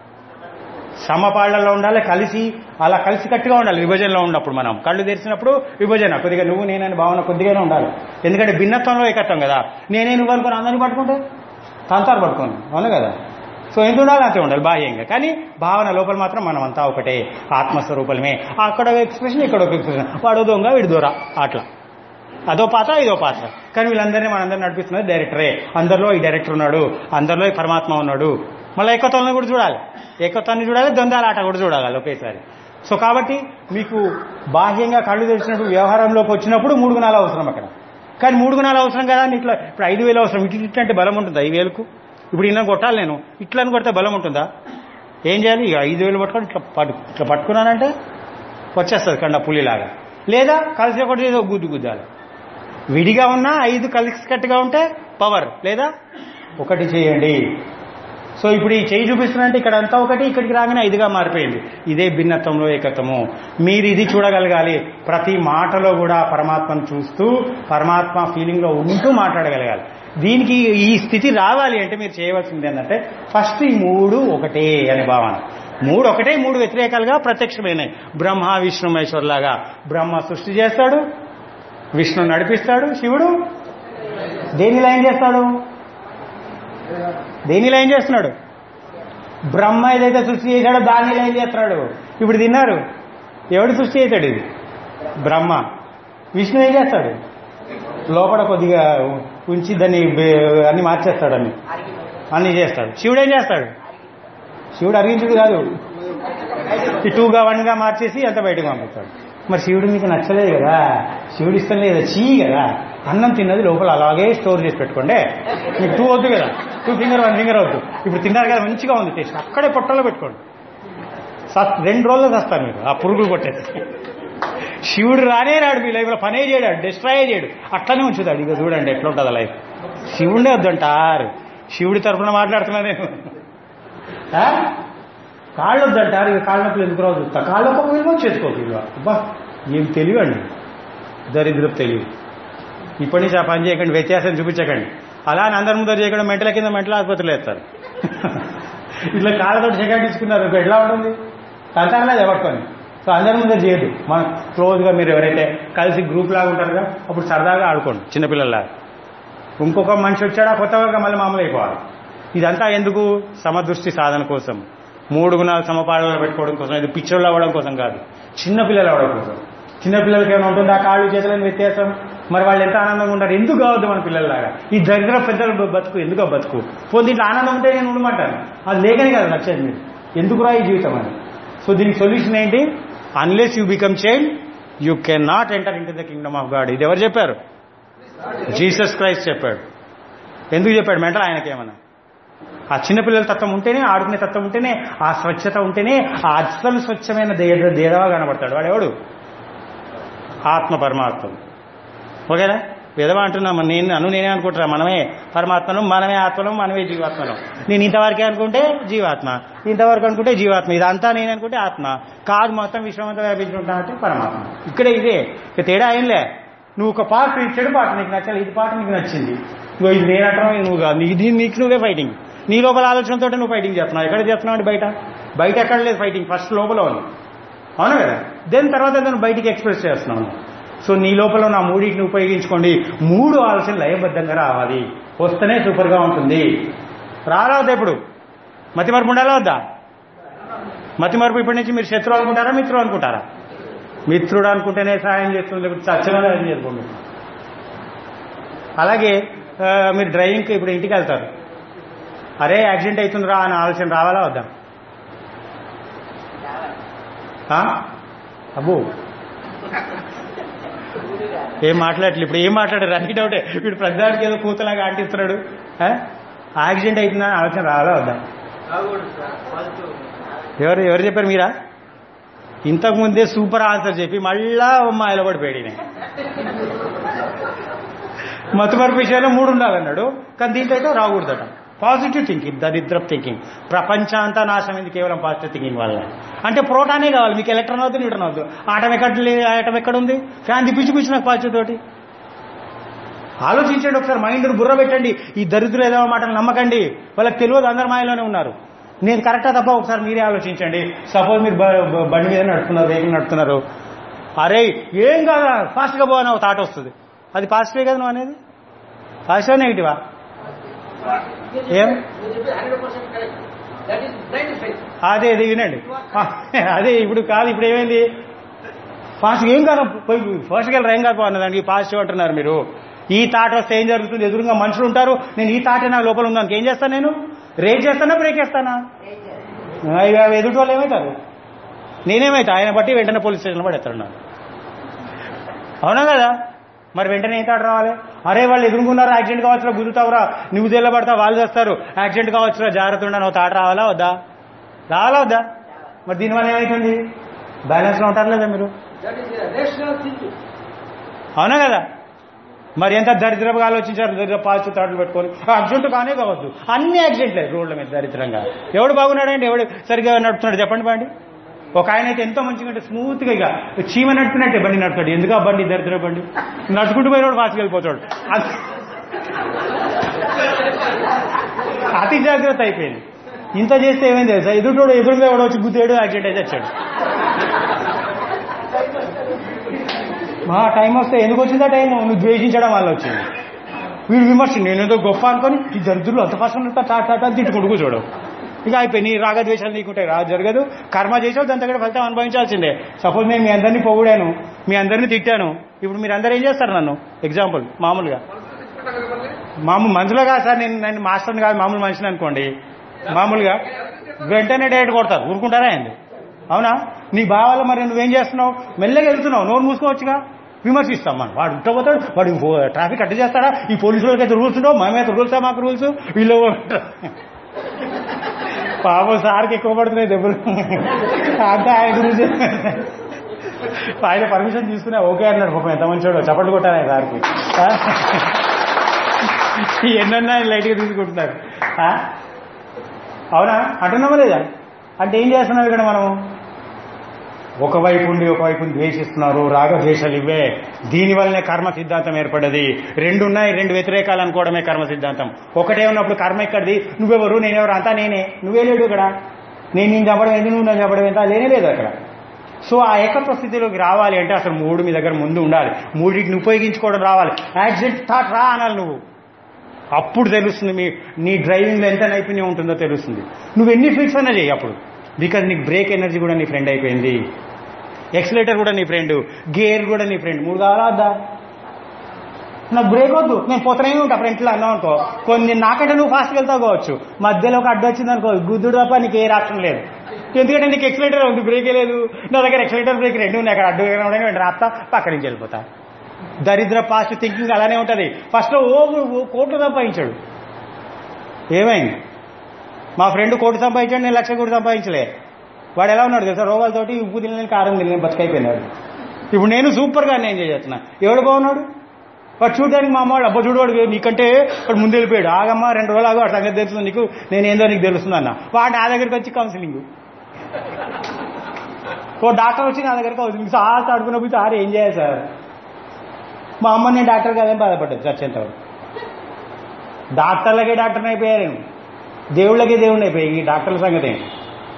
సమపాళ్లలో ఉండాలి కలిసి అలా కలిసి కట్టుగా ఉండాలి విభజనలో ఉన్నప్పుడు మనం కళ్ళు తెరిచినప్పుడు విభజన కొద్దిగా నువ్వు నేనని భావన కొద్దిగానే ఉండాలి ఎందుకంటే భిన్నత్వంలో ఏకత్వం కదా నేనే నువ్వు అనుకుని అందరినీ పట్టుకుంటే తంతారు పట్టుకోను అవును కదా సో ఎంత ఉండాలి అంతే ఉండాలి బాహ్యంగా కానీ భావన లోపల మాత్రం మనం అంతా ఒకటే ఆత్మస్వరూపమే అక్కడ ఒక ఎక్స్ప్రెషన్ ఇక్కడ ఒక ఎక్స్ప్రెషన్ వాడు దొంగ వీడి దూర అట్లా అదో పాత్ర ఇదో పాత్ర కానీ వీళ్ళందరినీ మనందరినీ నడిపిస్తున్నది డైరెక్టరే అందరిలో ఈ డైరెక్టర్ ఉన్నాడు అందరిలో ఈ పరమాత్మ ఉన్నాడు మళ్ళీ ఏకత్వాన్ని కూడా చూడాలి ఏకత్వాన్ని చూడాలి ద్వంద్వాల ఆట కూడా చూడాలి ఒకేసారి సో కాబట్టి మీకు బాహ్యంగా కళ్ళు తెరిచినప్పుడు వ్యవహారంలోకి వచ్చినప్పుడు మూడు గుణాలు అవసరం అక్కడ కానీ మూడు గుణాలు అవసరం కదా అని ఇట్లా ఇప్పుడు ఐదు వేలు అవసరం ఇటు ఇటు అంటే బలం ఉంటుందా ఐదు వేలకు ఇప్పుడు ఇలా కొట్టాలి నేను ఇట్లా అని కొడితే బలం ఉంటుందా ఏం చేయాలి ఇక ఐదు వేలు పట్టుకొని ఇట్లా పట్టు ఇట్లా పట్టుకున్నానంటే వచ్చేస్తుంది కండ పులిలాగా లేదా కలిసి ఒకటి ఏదో గుద్దు గుద్దాలి విడిగా ఉన్నా ఐదు కలిసికట్టుగా ఉంటే పవర్ లేదా ఒకటి చేయండి సో ఇప్పుడు ఈ చేయి చూపిస్తున్నంటే ఇక్కడ అంతా ఒకటి ఇక్కడికి రాగానే ఐదుగా మారిపోయింది ఇదే భిన్నత్వంలో ఏకత్వము మీరు ఇది చూడగలగాలి ప్రతి మాటలో కూడా పరమాత్మను చూస్తూ పరమాత్మ ఫీలింగ్లో ఉంటూ మాట్లాడగలగాలి దీనికి ఈ స్థితి రావాలి అంటే మీరు చేయవలసింది ఏంటంటే ఫస్ట్ ఈ మూడు ఒకటే అనే భావన మూడు ఒకటే మూడు వ్యతిరేకాలుగా ప్రత్యక్షమైనాయి బ్రహ్మ విష్ణు మహేశ్వర్లాగా బ్రహ్మ సృష్టి చేస్తాడు విష్ణు నడిపిస్తాడు శివుడు దేని లైన్ చేస్తాడు దేని లైన్ చేస్తున్నాడు బ్రహ్మ ఏదైతే సృష్టి చేశాడో దాన్ని లైన్ చేస్తున్నాడు ఇప్పుడు తిన్నారు ఎవడు సృష్టి చేశాడు ఇది బ్రహ్మ విష్ణు ఏం చేస్తాడు లోపల కొద్దిగా ఉంచి దాన్ని బే- అన్ని మార్చేస్తాడు అన్ని అన్ని చేస్తాడు శివుడు ఏం చేస్తాడు శివుడు అరిగించుడు కాదు ఈ టూగా వన్గా మార్చేసి అంత బయటకు పంపిస్తాడు మరి శివుడు మీకు నచ్చలేదు కదా శివుడు ఇష్టం లేదా చీ కదా అన్నం తిన్నది లోపల అలాగే స్టోర్ చేసి పెట్టుకోండి మీకు టూ వద్దు కదా టూ ఫింగర్ వన్ ఫింగర్ వద్దు ఇప్పుడు తిన్నారు కదా మంచిగా ఉంది టేస్ట్ అక్కడే పొట్టలో పెట్టుకోండి సస్- రెండు రోజులు వస్తారు మీరు ఆ పురుగులు కొట్టేసి శివుడు రానే రాడు మీ లైఫ్లో పనే చేయడాడు డిస్ట్రాయ్ చేయడు అట్లనే ఉంచుతాడు ఇక చూడండి ఎట్లా ఉంటుంది లైఫ్ శివుడే వద్దంటారు శివుడి తరఫున మాట్లాడుతున్నా నేను ఆ? కాళ్ళు వద్దంటారు ఇక కాళ్ళ నొప్పులు ఎందుకు రావు చూస్తా కాళ్ళ నొప్పి విలువ చేసుకోక విలువ అబ్బా ఏం తెలివండి దరిద్రపు తెలివి ఇప్పటి నుంచి ఆ పని చేయకండి వ్యత్యాసం చూపించకండి అలా అని అందరి ముందర చేయకుండా మెంటల కింద మెంటల ఆసుపత్రులు వేస్తారు ఇట్లా కాళ్ళతో సెకండ్ తీసుకున్నారు ఇప్పుడు ఎట్లా ఉంటుంది తంతానలేదు ఎవరికొని సో అందరి ముందర చేయదు మనం క్లోజ్గా మీరు ఎవరైతే కలిసి గ్రూప్ లాగా ఉంటారు కదా అప్పుడు సరదాగా ఆడుకోండి చిన్నపిల్లల్లాగా ఇంకొక మనిషి వచ్చాడా కొత్తగా మళ్ళీ మామూలు అయిపోవాలి ఇదంతా ఎందుకు సమదృష్టి సాధన కోసం మూడు గుణాలు సమపాలనలో పెట్టుకోవడం కోసం ఇది పిచ్చోళ్ళు అవ్వడం కోసం కాదు చిన్నపిల్లలు అవ్వడం కోసం చిన్నపిల్లలకి ఏమైనా ఉంటుందా కాళ్ళు చేతులని వ్యత్యాసం మరి వాళ్ళు ఎంత ఆనందంగా ఉంటారు ఎందుకు కావద్దు మన పిల్లల్లాగా ఈ దగ్గర పెద్దల బ- బతుకు ఎందుకు ఆ బతుకు పోనీ దీంట్లో ఆనందం ఉంటే నేను ఉండమంటాను అది లేకనే కదా నచ్చేది మీరు ఎందుకురా ఈ జీవితం అని సో దీనికి సొల్యూషన్ ఏంటి unless you become child you can not enter in to the kingdom of God ఇది ఎవరు చెప్పారు జీసస్ క్రైస్ట్ చెప్పాడు ఎందుకు చెప్పాడు మెంటల్ ఆయనకేమన్నా ఆ చిన్నపిల్లల తత్వం ఉంటేనే ఆడుకునే తత్వం ఉంటేనే ఆ స్వచ్ఛత ఉంటేనే ఆ అస్సలు స్వచ్ఛమైన దేడ దేడవా కనబడతాడు వాడు ఎవడు ఆత్మ పరమాత్మ ఓకేనా విధవ అంటున్నాం నేను అను నేనే అనుకుంటున్నా మనమే పరమాత్మను మనమే ఆత్మను మనమే జీవాత్మను నేను ఇంతవరకే అనుకుంటే జీవాత్మ ఇంతవరకు అనుకుంటే జీవాత్మ ఇదంతా నేను అనుకుంటే ఆత్మ కాదు మొత్తం విశ్వమంతా వ్యాపించి ఉంటా అంటే పరమాత్మ ఇక్కడే ఇదే ఇక తేడా ఏంలే నువ్వు ఒక పాట ఈ చెడు పాట నీకు నచ్చాలి ఇది పాట నీకు నచ్చింది ఇగో ఇది నేను అంటాం ఇది నువ్వు కాదు ఇది నీకు నువ్వే ఫైటింగ్ నీ లోపల ఆలోచనతో నువ్వు ఫైటింగ్ చేస్తున్నావు ఎక్కడ చేస్తున్నావు అంటే బయట బయట ఎక్కడ లేదు ఫైటింగ్ ఫస్ట్ లోపల ఉంది అవును కదా దెన్ తర్వాత దాన్ని బయటికి ఎక్స్ప్రెస్ చేస్తున్నాను సో నీ లోపల నా మూడింటిని ఉపయోగించుకోండి మూడు ఆలోచనలు లయబద్ధంగా రావాలి వస్తేనే సూపర్గా ఉంటుంది రాలవద్దా ఇప్పుడు మతి మరుపు ఉండాలా వద్దా మతి మరుపు ఇప్పటి నుంచి మీరు శత్రువు అనుకుంటారా మిత్రుడు అనుకుంటారా మిత్రుడు అనుకుంటేనే సహాయం చేస్తుంది లేకపోతే చచ్చగానే అది చేసుకోండి అలాగే ఆ, మీరు డ్రైవింగ్కి ఇప్పుడు ఇంటికి వెళ్తారు అరే యాక్సిడెంట్ అవుతుందిరా అని ఆలోచన రావాలా వద్దా ఆ? అబ్బో ఏం మాట్లాడట్లేదు ఇప్పుడు ఏం మాట్లాడారు అన్ని డౌటే వీడు ప్రతిదానికి ఏదో కూతలాగా ఆంటిస్తున్నాడు ఆ? యాక్సిడెంట్ అవుతుందని ఆలోచన రావాలా వద్దా రాకూడదు సార్ ఫస్ట్ ఎవరు ఎవరు చెప్పారు మీరా ఇంతకు ముందే సూపర్ ఆన్సర్ చెప్పి మళ్ళా అమ్మాయిలో పడిపోయాడు ఈయన. మతమరుపు విషయంలో మూడు ఉండాలన్నాడు కానీ దీంట్లో అయితే రాకూడదట పాజిటివ్ థింకింగ్ దరిద్రప్ థింకింగ్ ప్రపంచం అంతా నాశనం ఇది కేవలం పాజిటివ్ థింకింగ్ వల్ల అంటే ప్రోటానే కావాలి మీకు ఎలక్ట్రాన్ అవుతుంది న్యూట్రన్ అవుతుంది ఆటం ఎక్కడ లేదు ఆటం ఎక్కడ ఉంది ఫ్యాన్ తిప్పించి కూర్చు నాకు పాజిటివ్ తోటి ఆలోచించండి ఒకసారి మైండ్ బుర్ర పెట్టండి ఈ దరిద్రులు ఏదో మాటలు నమ్మకండి వాళ్ళకి తెలియదు అందరు మాయలోనే ఉన్నారు నేను కరెక్టా తప్ప ఒకసారి మీరే ఆలోచించండి సపోజ్ మీరు బ- బ- బండి మీద నడుపుతున్నారు వెహికల్ నడుపుతున్నారు అరే ఏం కాదా ఫాస్ట్గా పోవని ఒక థాట్ వస్తుంది అది పాజిటివే కదా నువ్వు అనేది పాజిటివా నెగిటివా ఏం hundred percent correct that is blind faith అదే ఇది వినండి ఆ, అదే ఇప్పుడు కాదు ఇప్పుడు ఏమైంది ఫాస్ట్ ఏం కాదు పోయి ఫాస్ట్కి వెళ్ళరు ఏం కాదు పో అన్నదానికి పాజిటివ్ అంటున్నారు మీరు ఈ తాట వస్తే ఏం జరుగుతుంది ఎదురుగా మనుషులు ఉంటారు నేను ఈ తాటే నాకు లోపల ఉందానికి ఏం చేస్తాను నేను రేట్ చేస్తానా బ్రేక్ చేస్తానా ఆ, ఇక ఎదుటి వాళ్ళు ఏమవుతారు నేనేమైతా ఆయన బట్టి వెంటనే పోలీస్ స్టేషన్లో పడేస్తాడు నాకు అవునా కదా మరి వెంటనే ఏం తాట రావాలి అరే వాళ్ళు ఎదుర్కొన్నారు యాక్సిడెంట్ కావచ్చురా గుద్దుతావురా నువ్వు తెల్లబడతా వాళ్ళు చేస్తారు యాక్సిడెంట్ కావచ్చురా జాగ్రత్త ఉండను తాట రావాలా వద్దా రావాలా వద్దా మరి దీనివల్ల ఏమవుతుంది బ్యాలెన్స్లో ఉంటారు లేదా మీరు దట్ ఈస్ రేషనల్ థింకింగ్ అవునా కదా మరి ఎంత దరిద్రంగా ఆలోచించారు దరిద్ర పాల్చి తాటలు పెట్టుకొని యాక్సిడెంట్ కానే కావద్దు అన్ని యాక్సిడెంట్లే రోడ్ల మీద దరిద్రంగా ఎవడు బాగున్నాడండి ఎవడు సరిగ్గా నడుపుతున్నాడు చెప్పండి బండి ఒక ఆయన అయితే ఎంతో మంచిగా అంటే స్మూత్గా ఇక చీమ నడిపినట్టే బండి నడుపుతాడు ఎందుకు ఆ బండి దరిద్ర బండి నడుచుకుంటూ పోయినోడు ఫాస్ట్కి వెళ్ళిపోతాడు అది- అతి జాగ్రత్త అయిపోయింది ఇంత చేస్తే ఏమైంది తెలుసా ఎదుటోడు ఎదురుగా ఎవడో వచ్చి గుద్దేడు యాక్సిడెంట్ అయితే వచ్చాడు మా టైం వస్తే ఎందుకు వచ్చిందా టైం నువ్వు ద్వేషించడం వల్ల వచ్చింది వీడు విమర్శ నేనేదో గొప్ప అనుకొని ఈ దరిద్రులు అంత ఫాస్ట్ టా టా టా తిట్టుకుంటూ కూర్చోడు ఇక అయిపోయి నీ రాగద్వేషాలు నీకుంటాయి రా జరగదు కర్మ చేసావు దాని దగ్గర ఫలితం అనుభవించాల్సిందే సపోజ్ నేను మీ అందరినీ పొగిడాను మీ అందరినీ తిట్టాను ఇప్పుడు మీరు అందరూ ఏం చేస్తారు నన్ను ఎగ్జాంపుల్ మామూలుగా మనసులో తెచ్చుకుంటాం కదా మళ్ళీ మామూలు మనుషులో కాదు సార్ నేను నేను మాస్టర్ని కాదు మామూలు మనిషిని అనుకోండి మామూలుగా వెంటనే డైరెక్ట్ కొడతారు ఊరుకుంటారా ఏంది అవునా నీ భావాలు మరి నువ్వేం చేస్తున్నావు మెల్లగా వెళ్తున్నావు నోరు మూసుకోవచ్చుగా విమర్శిస్తాం మనం వాడు ఉట్టబోతాడు వాడు పో- ట్రాఫిక్ అడ్డు చేస్తాడా ఈ పోలీసు వాళ్ళకి అయితే రూల్స్ ఉండవు మేమైతే రూల్సా మాకు రూల్స్ వీళ్ళు పాపం సార్కి ఎక్కువ పడుతున్నాయి దెబ్బలు అంటే ఆయన గురించి ఆయన పర్మిషన్ తీసుకునే ఓకే అన్నాడు పాపం ఎంత మంచోడు చప్పట్లు కొట్టాను ఆయన సార్కి ఎన్నన్నా లైట్గా తీసుకుంటున్నారు ఆ? అవునా అంటున్నామా లేదా అంటే ఏం చేస్తున్నారు ఇక్కడ మనం ఒకవైపు ఉండి ఒకవైపు ద్వేషిస్తున్నారు రాగద్వేషాలు ఇవే దీనివల్లనే కర్మ సిద్ధాంతం ఏర్పడ్డది రెండు ఉన్నాయి రెండు వ్యతిరేకాలు అనుకోవడమే కర్మ సిద్ధాంతం ఒకటే ఉన్నప్పుడు కర్మ ఎక్కడిది నువ్వెవరు నేనెవరు అంతా నేనే నువ్వే లేడు ఇక్కడ నేను నేను చెప్పడం ఏంటి నువ్వు నన్ను చెప్పడం ఎంత లేనే లేదు అక్కడ సో ఆ ఏకత్వ స్థితిలోకి రావాలి అంటే అసలు మూడు మీ దగ్గర ముందు ఉండాలి మూడింటిని ఉపయోగించుకోవడం రావాలి యాక్సిడెంట్ థాట్ రా అనాలి నువ్వు అప్పుడు తెలుస్తుంది మీ నీ డ్రైవింగ్లో ఎంత నైపుణ్యం ఉంటుందో తెలుస్తుంది నువ్వు ఎన్ని ఫీట్స్ అయినా చేయి అప్పుడు బికాజ్ నీకు బ్రేక్ ఎనర్జీ కూడా నీ ఫ్రెండ్ అయిపోయింది ఎక్సలేటర్ కూడా నీ ఫ్రెండ్ గేర్ కూడా నీ ఫ్రెండ్ మూడు కావాలా వద్దా నాకు బ్రేక్ వద్దు నేను పోతూనే ఉంటా ఫ్రంట్లో అన్నావు అనుకో కొన్ని నాకంటే నువ్వు ఫాస్ట్గా వెళ్తావు కావచ్చు మధ్యలో ఒక అడ్డు వచ్చింది అనుకో గుద్దుడు తప్ప నీకు ఏ రాష్ట్రం లేదు ఎందుకంటే నీకు ఎక్సలేటర్ ఉంది బ్రేకే లేదు నా దగ్గర ఎక్సలేటర్ బ్రేక్ రెండు ఉన్నాయి అక్కడ అడ్డు వెంటనే రాస్తా పక్క నుంచి వెళ్ళిపోతా దరిద్ర పాస్ట్ థింకింగ్ అలానే ఉంటుంది ఫస్ట్ ఓ ఓ కోట్లు సంపాదించాడు ఏమైంది మా ఫ్రెండ్ కోటి సంపాదించాడు నేను లక్ష కోటి సంపాదించలే వాడు ఎలా ఉన్నాడు తెలుసా రోగాలతోటి ఉప్పు తినలేని కారం తినలేని బతికైపోయినాడు ఇప్పుడు నేను సూపర్గా నేను చేస్తున్నా ఎవడు బాగున్నాడు వాడు చూడడానికి మా అమ్మవాడు అబ్బా చూడవాడు నీకంటే వాడు ముందు వెళ్ళిపోయాడు ఆగమ్మా రెండు రోజులు ఆగు వాడు సంగతి తెలుస్తుంది నీకు నేను ఏందో నీకు తెలుస్తుంది అన్న వాడు నా దగ్గరికి వచ్చి కౌన్సిలింగ్ ఓ డాక్టర్ వచ్చి నా దగ్గర కౌన్సిలింగ్ సార్ అడుగునప్పుడు సార్ ఏం చేయాలి సార్ మా అమ్మ నేను డాక్టర్ కాదని బాధపడ్డది చచ్చేంతవరకు డాక్టర్లకే డాక్టర్ని అయిపోయారు నేను దేవుళ్ళకే దేవుడిని అయిపోయాయి ఈ డాక్టర్ల సంగతి ఏంటి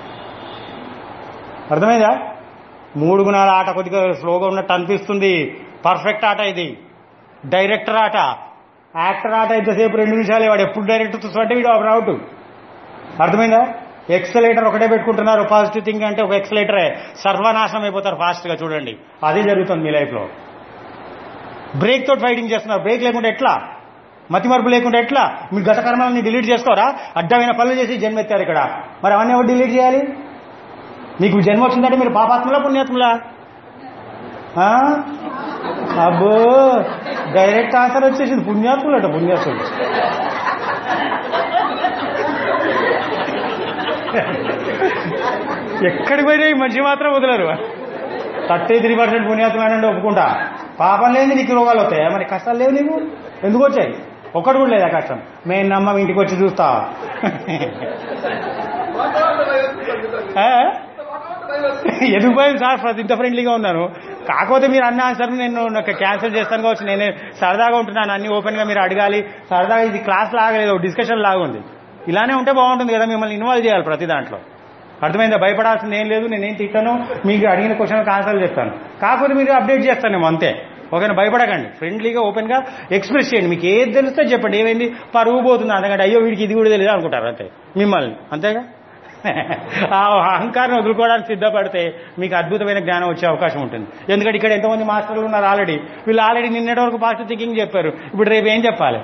అర్థమైందా మూడు గుణాల ఆట కొద్దిగా స్లోగా ఉన్నట్టు అనిపిస్తుంది పర్ఫెక్ట్ ఆట ఇది డైరెక్టర్ ఆట యాక్టర్ ఆట ఇంతసేపు రెండు నిమిషాలే వాడు ఎప్పుడు డైరెక్టర్ చూస్తుంటే వీడు అవుట్ అర్థమైందా ఎక్సలేటర్ ఒకటే పెట్టుకుంటున్నారు పాజిటివ్ థింక్ అంటే ఒక ఎక్సలేటరే సర్వనాశనం అయిపోతారు ఫాస్ట్గా చూడండి అదే జరుగుతుంది మీ లైఫ్లో బ్రేక్ తోటి ఫైటింగ్ చేస్తున్నారు బ్రేక్ లేకుండా ఎట్లా మతి మరుపు లేకుండా ఎట్లా మీరు గత కర్మాలని డిలీట్ చేసుకోరా అడ్డమైన పనులు చేసి జన్మ ఎత్తారు ఇక్కడ మరి అవన్నీ ఎవరు డిలీట్ చేయాలి మీకు జన్మ వచ్చిందంటే మీరు పాపాత్ములా పుణ్యాత్ములా ఆ? అబ్బో డైరెక్ట్ ఆన్సర్ వచ్చేసింది పుణ్యాత్ములు అట పుణ్యాత్ములు ఎక్కడికి పోయినా ఈ మనిషి మాత్రం వదలరు థర్టీ త్రీ పర్సెంట్ పుణ్యాత్ములు అని ఒప్పుకుంటా పాపం లేని నీకు రోగాలు వస్తాయా మరి కష్టాలు లేవు నీకు ఎందుకు వచ్చాయి ఒక్కడు కూడా లేదా కష్టం మేము నమ్మం ఇంటికి వచ్చి చూస్తా వాతావరణ భయం ఆ? వాతావరణ భయం ఎందుకు పోయింది సార్ ప్రతి ఇంత ఫ్రెండ్లీగా ఉన్నాను కాకపోతే మీరు అన్న ఆన్సర్ నేను నాకు క్యాన్సిల్ చేస్తాను కావచ్చు నేనే సరదాగా ఉంటున్నాను అన్ని ఓపెన్ గా మీరు అడగాలి సరదాగా ఇది క్లాస్ లాగలేదు డిస్కషన్ లాగా ఉంది ఇలానే ఉంటే బాగుంటుంది కదా మిమ్మల్ని ఇన్వాల్వ్ చేయాలి ప్రతి దాంట్లో అర్థమైందా భయపడాల్సింది ఏం లేదు నేనేం తిట్టాను మీకు అడిగిన క్వశ్చన్కి ఆన్సర్ చేస్తాను కాకపోతే మీరు అప్డేట్ చేస్తానేమో అంతే ఓకేనా భయపడకండి ఫ్రెండ్లీగా ఓపెన్ గా ఎక్స్ప్రెస్ చేయండి మీకు ఏది తెలిస్తే చెప్పండి ఏమైంది పరువు పోతుంది అందుకంటే అయ్యో వీడికి ఇది కూడా తెలియదు అనుకుంటారు అంతే మిమ్మల్ని అంతేగా ఆ అహంకారం వదులుకోవడానికి సిద్ధపడితే మీకు అద్భుతమైన జ్ఞానం వచ్చే అవకాశం ఉంటుంది ఎందుకంటే ఇక్కడ ఎంతమంది మాస్టర్లు ఉన్నారు ఆల్రెడీ వీళ్ళు ఆల్రెడీ నిన్నటి వరకు పాజిటివ్ థింకింగ్ చెప్పారు ఇప్పుడు రేపు ఏం చెప్పాలి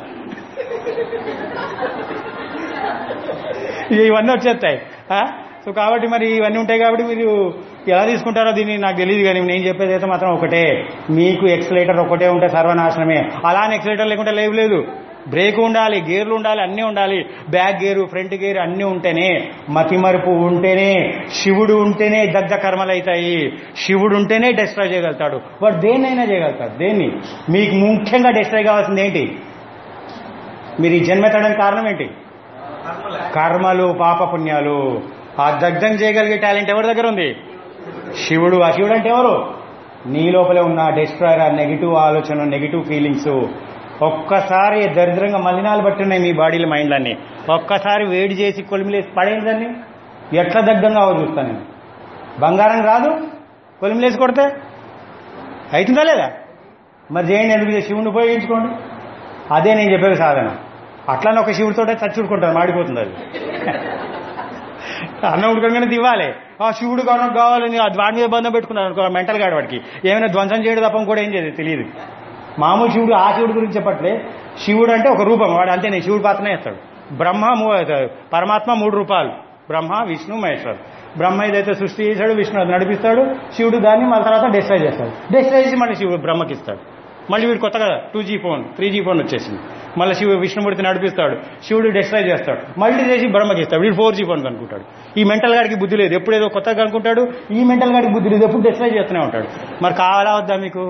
ఇక ఇవన్నీ వచ్చేస్తాయి ఆ? సో కాబట్టి మరి ఇవన్నీ ఉంటాయి కాబట్టి మీరు ఎలా తీసుకుంటారో దీన్ని నాకు తెలియదు కానీ నేను చెప్పేది అయితే మాత్రం ఒకటే మీకు ఎక్సలేటర్ ఒకటే ఉంటే సర్వనాశనమే అలానే ఎక్సలేటర్ లేకుంటే లేవు లేదు బ్రేక్ ఉండాలి గేర్లు ఉండాలి అన్నీ ఉండాలి బ్యాక్ గేరు ఫ్రంట్ గేరు అన్నీ ఉంటేనే మతిమరుపు ఉంటేనే శివుడు ఉంటేనే దగ్ధ కర్మలు అవుతాయి శివుడు ఉంటేనే డిస్ట్రాయ్ చేయగలుగుతాడు వాడు దేన్నైనా చేయగలుగుతాడు దేన్ని మీకు ముఖ్యంగా డిస్ట్రాయ్ కావాల్సింది ఏంటి మీరు ఈ జన్మెత్తడానికి కారణం ఏంటి కర్మలు పాపపుణ్యాలు ఆ దగ్ధం చేయగలిగే టాలెంట్ ఎవరి దగ్గర ఉంది శివుడు ఆ శివుడు అంటే ఎవరు నీ లోపలే ఉన్న డిస్ట్రాయర్ ఆ నెగిటివ్ ఆలోచన నెగిటివ్ ఫీలింగ్స్ ఒక్కసారి దరిద్రంగా మలినాలు పట్టున్నాయి మీ బాడీలో మైండ్లన్నీ ఒక్కసారి వేడి చేసి కొలిమిలేసి పడేయండి దాన్ని ఎట్లా దగ్ధంగా కావో చూస్తాను నేను బంగారం రాదు కొలిమిలేసి కొడితే అవుతుందా లేదా మరి చేయండి ఎందుకు చేసి శివుని ఉపయోగించుకోండి అదే నేను చెప్పేది సాధన అట్లానే ఒక శివుడితో చచ్చుడుకుంటారు మాడిపోతుంది అది అన్నం ఉడకంగానే ఇవ్వాలి ఆ శివుడు కనుక కావాలని అది వాడి మీద బంధం పెట్టుకున్నాడు అనుకో మెంటల్ గాడు వాడికి ఏమైనా ధ్వంసం చేయడం తప్ప కూడా ఏం చేయదు తెలియదు మామూలు శివుడు ఆ శివుడు గురించి చెప్పట్లే శివుడు అంటే ఒక రూపం వాడు అంతేనే శివుడు పాత్రనే వేస్తాడు బ్రహ్మ మూ- పరమాత్మ మూడు రూపాలు బ్రహ్మ విష్ణు మహేశ్వర్ బ్రహ్మ ఏదైతే సృష్టి చేశాడు విష్ణు అది నడిపిస్తాడు శివుడు దాన్ని మళ్ళీ తర్వాత డిస్ట్రాయ్ చేస్తాడు డిస్ట్రాయ్ చేసి మళ్ళీ శివుడు బ్రహ్మకి ఇస్తాడు మళ్ళీ వీడు కొత్తగా two G phone three G phone వచ్చేసింది మళ్ళీ శివుడు విష్ణుమూర్తి నడిపిస్తాడు శివుడు డిస్ట్రాయ్ చేస్తాడు మళ్ళీ చేసి బ్రహ్మకి ఇస్తాడు వీడు ఫోర్ జీ ఫోన్ కనుక్కుంటాడు ఈ మెంటల్ గాడికి బుద్ధి లేదు ఎప్పుడు ఏదో కొత్తగా కనుక్కుంటాడు ఈ మెంటల్ గాడికి బుద్ధి లేదు ఎప్పుడు డిస్ట్రాయ్ చేస్తూనే ఉంటాడు మరి కావాలా వద్దా మీకు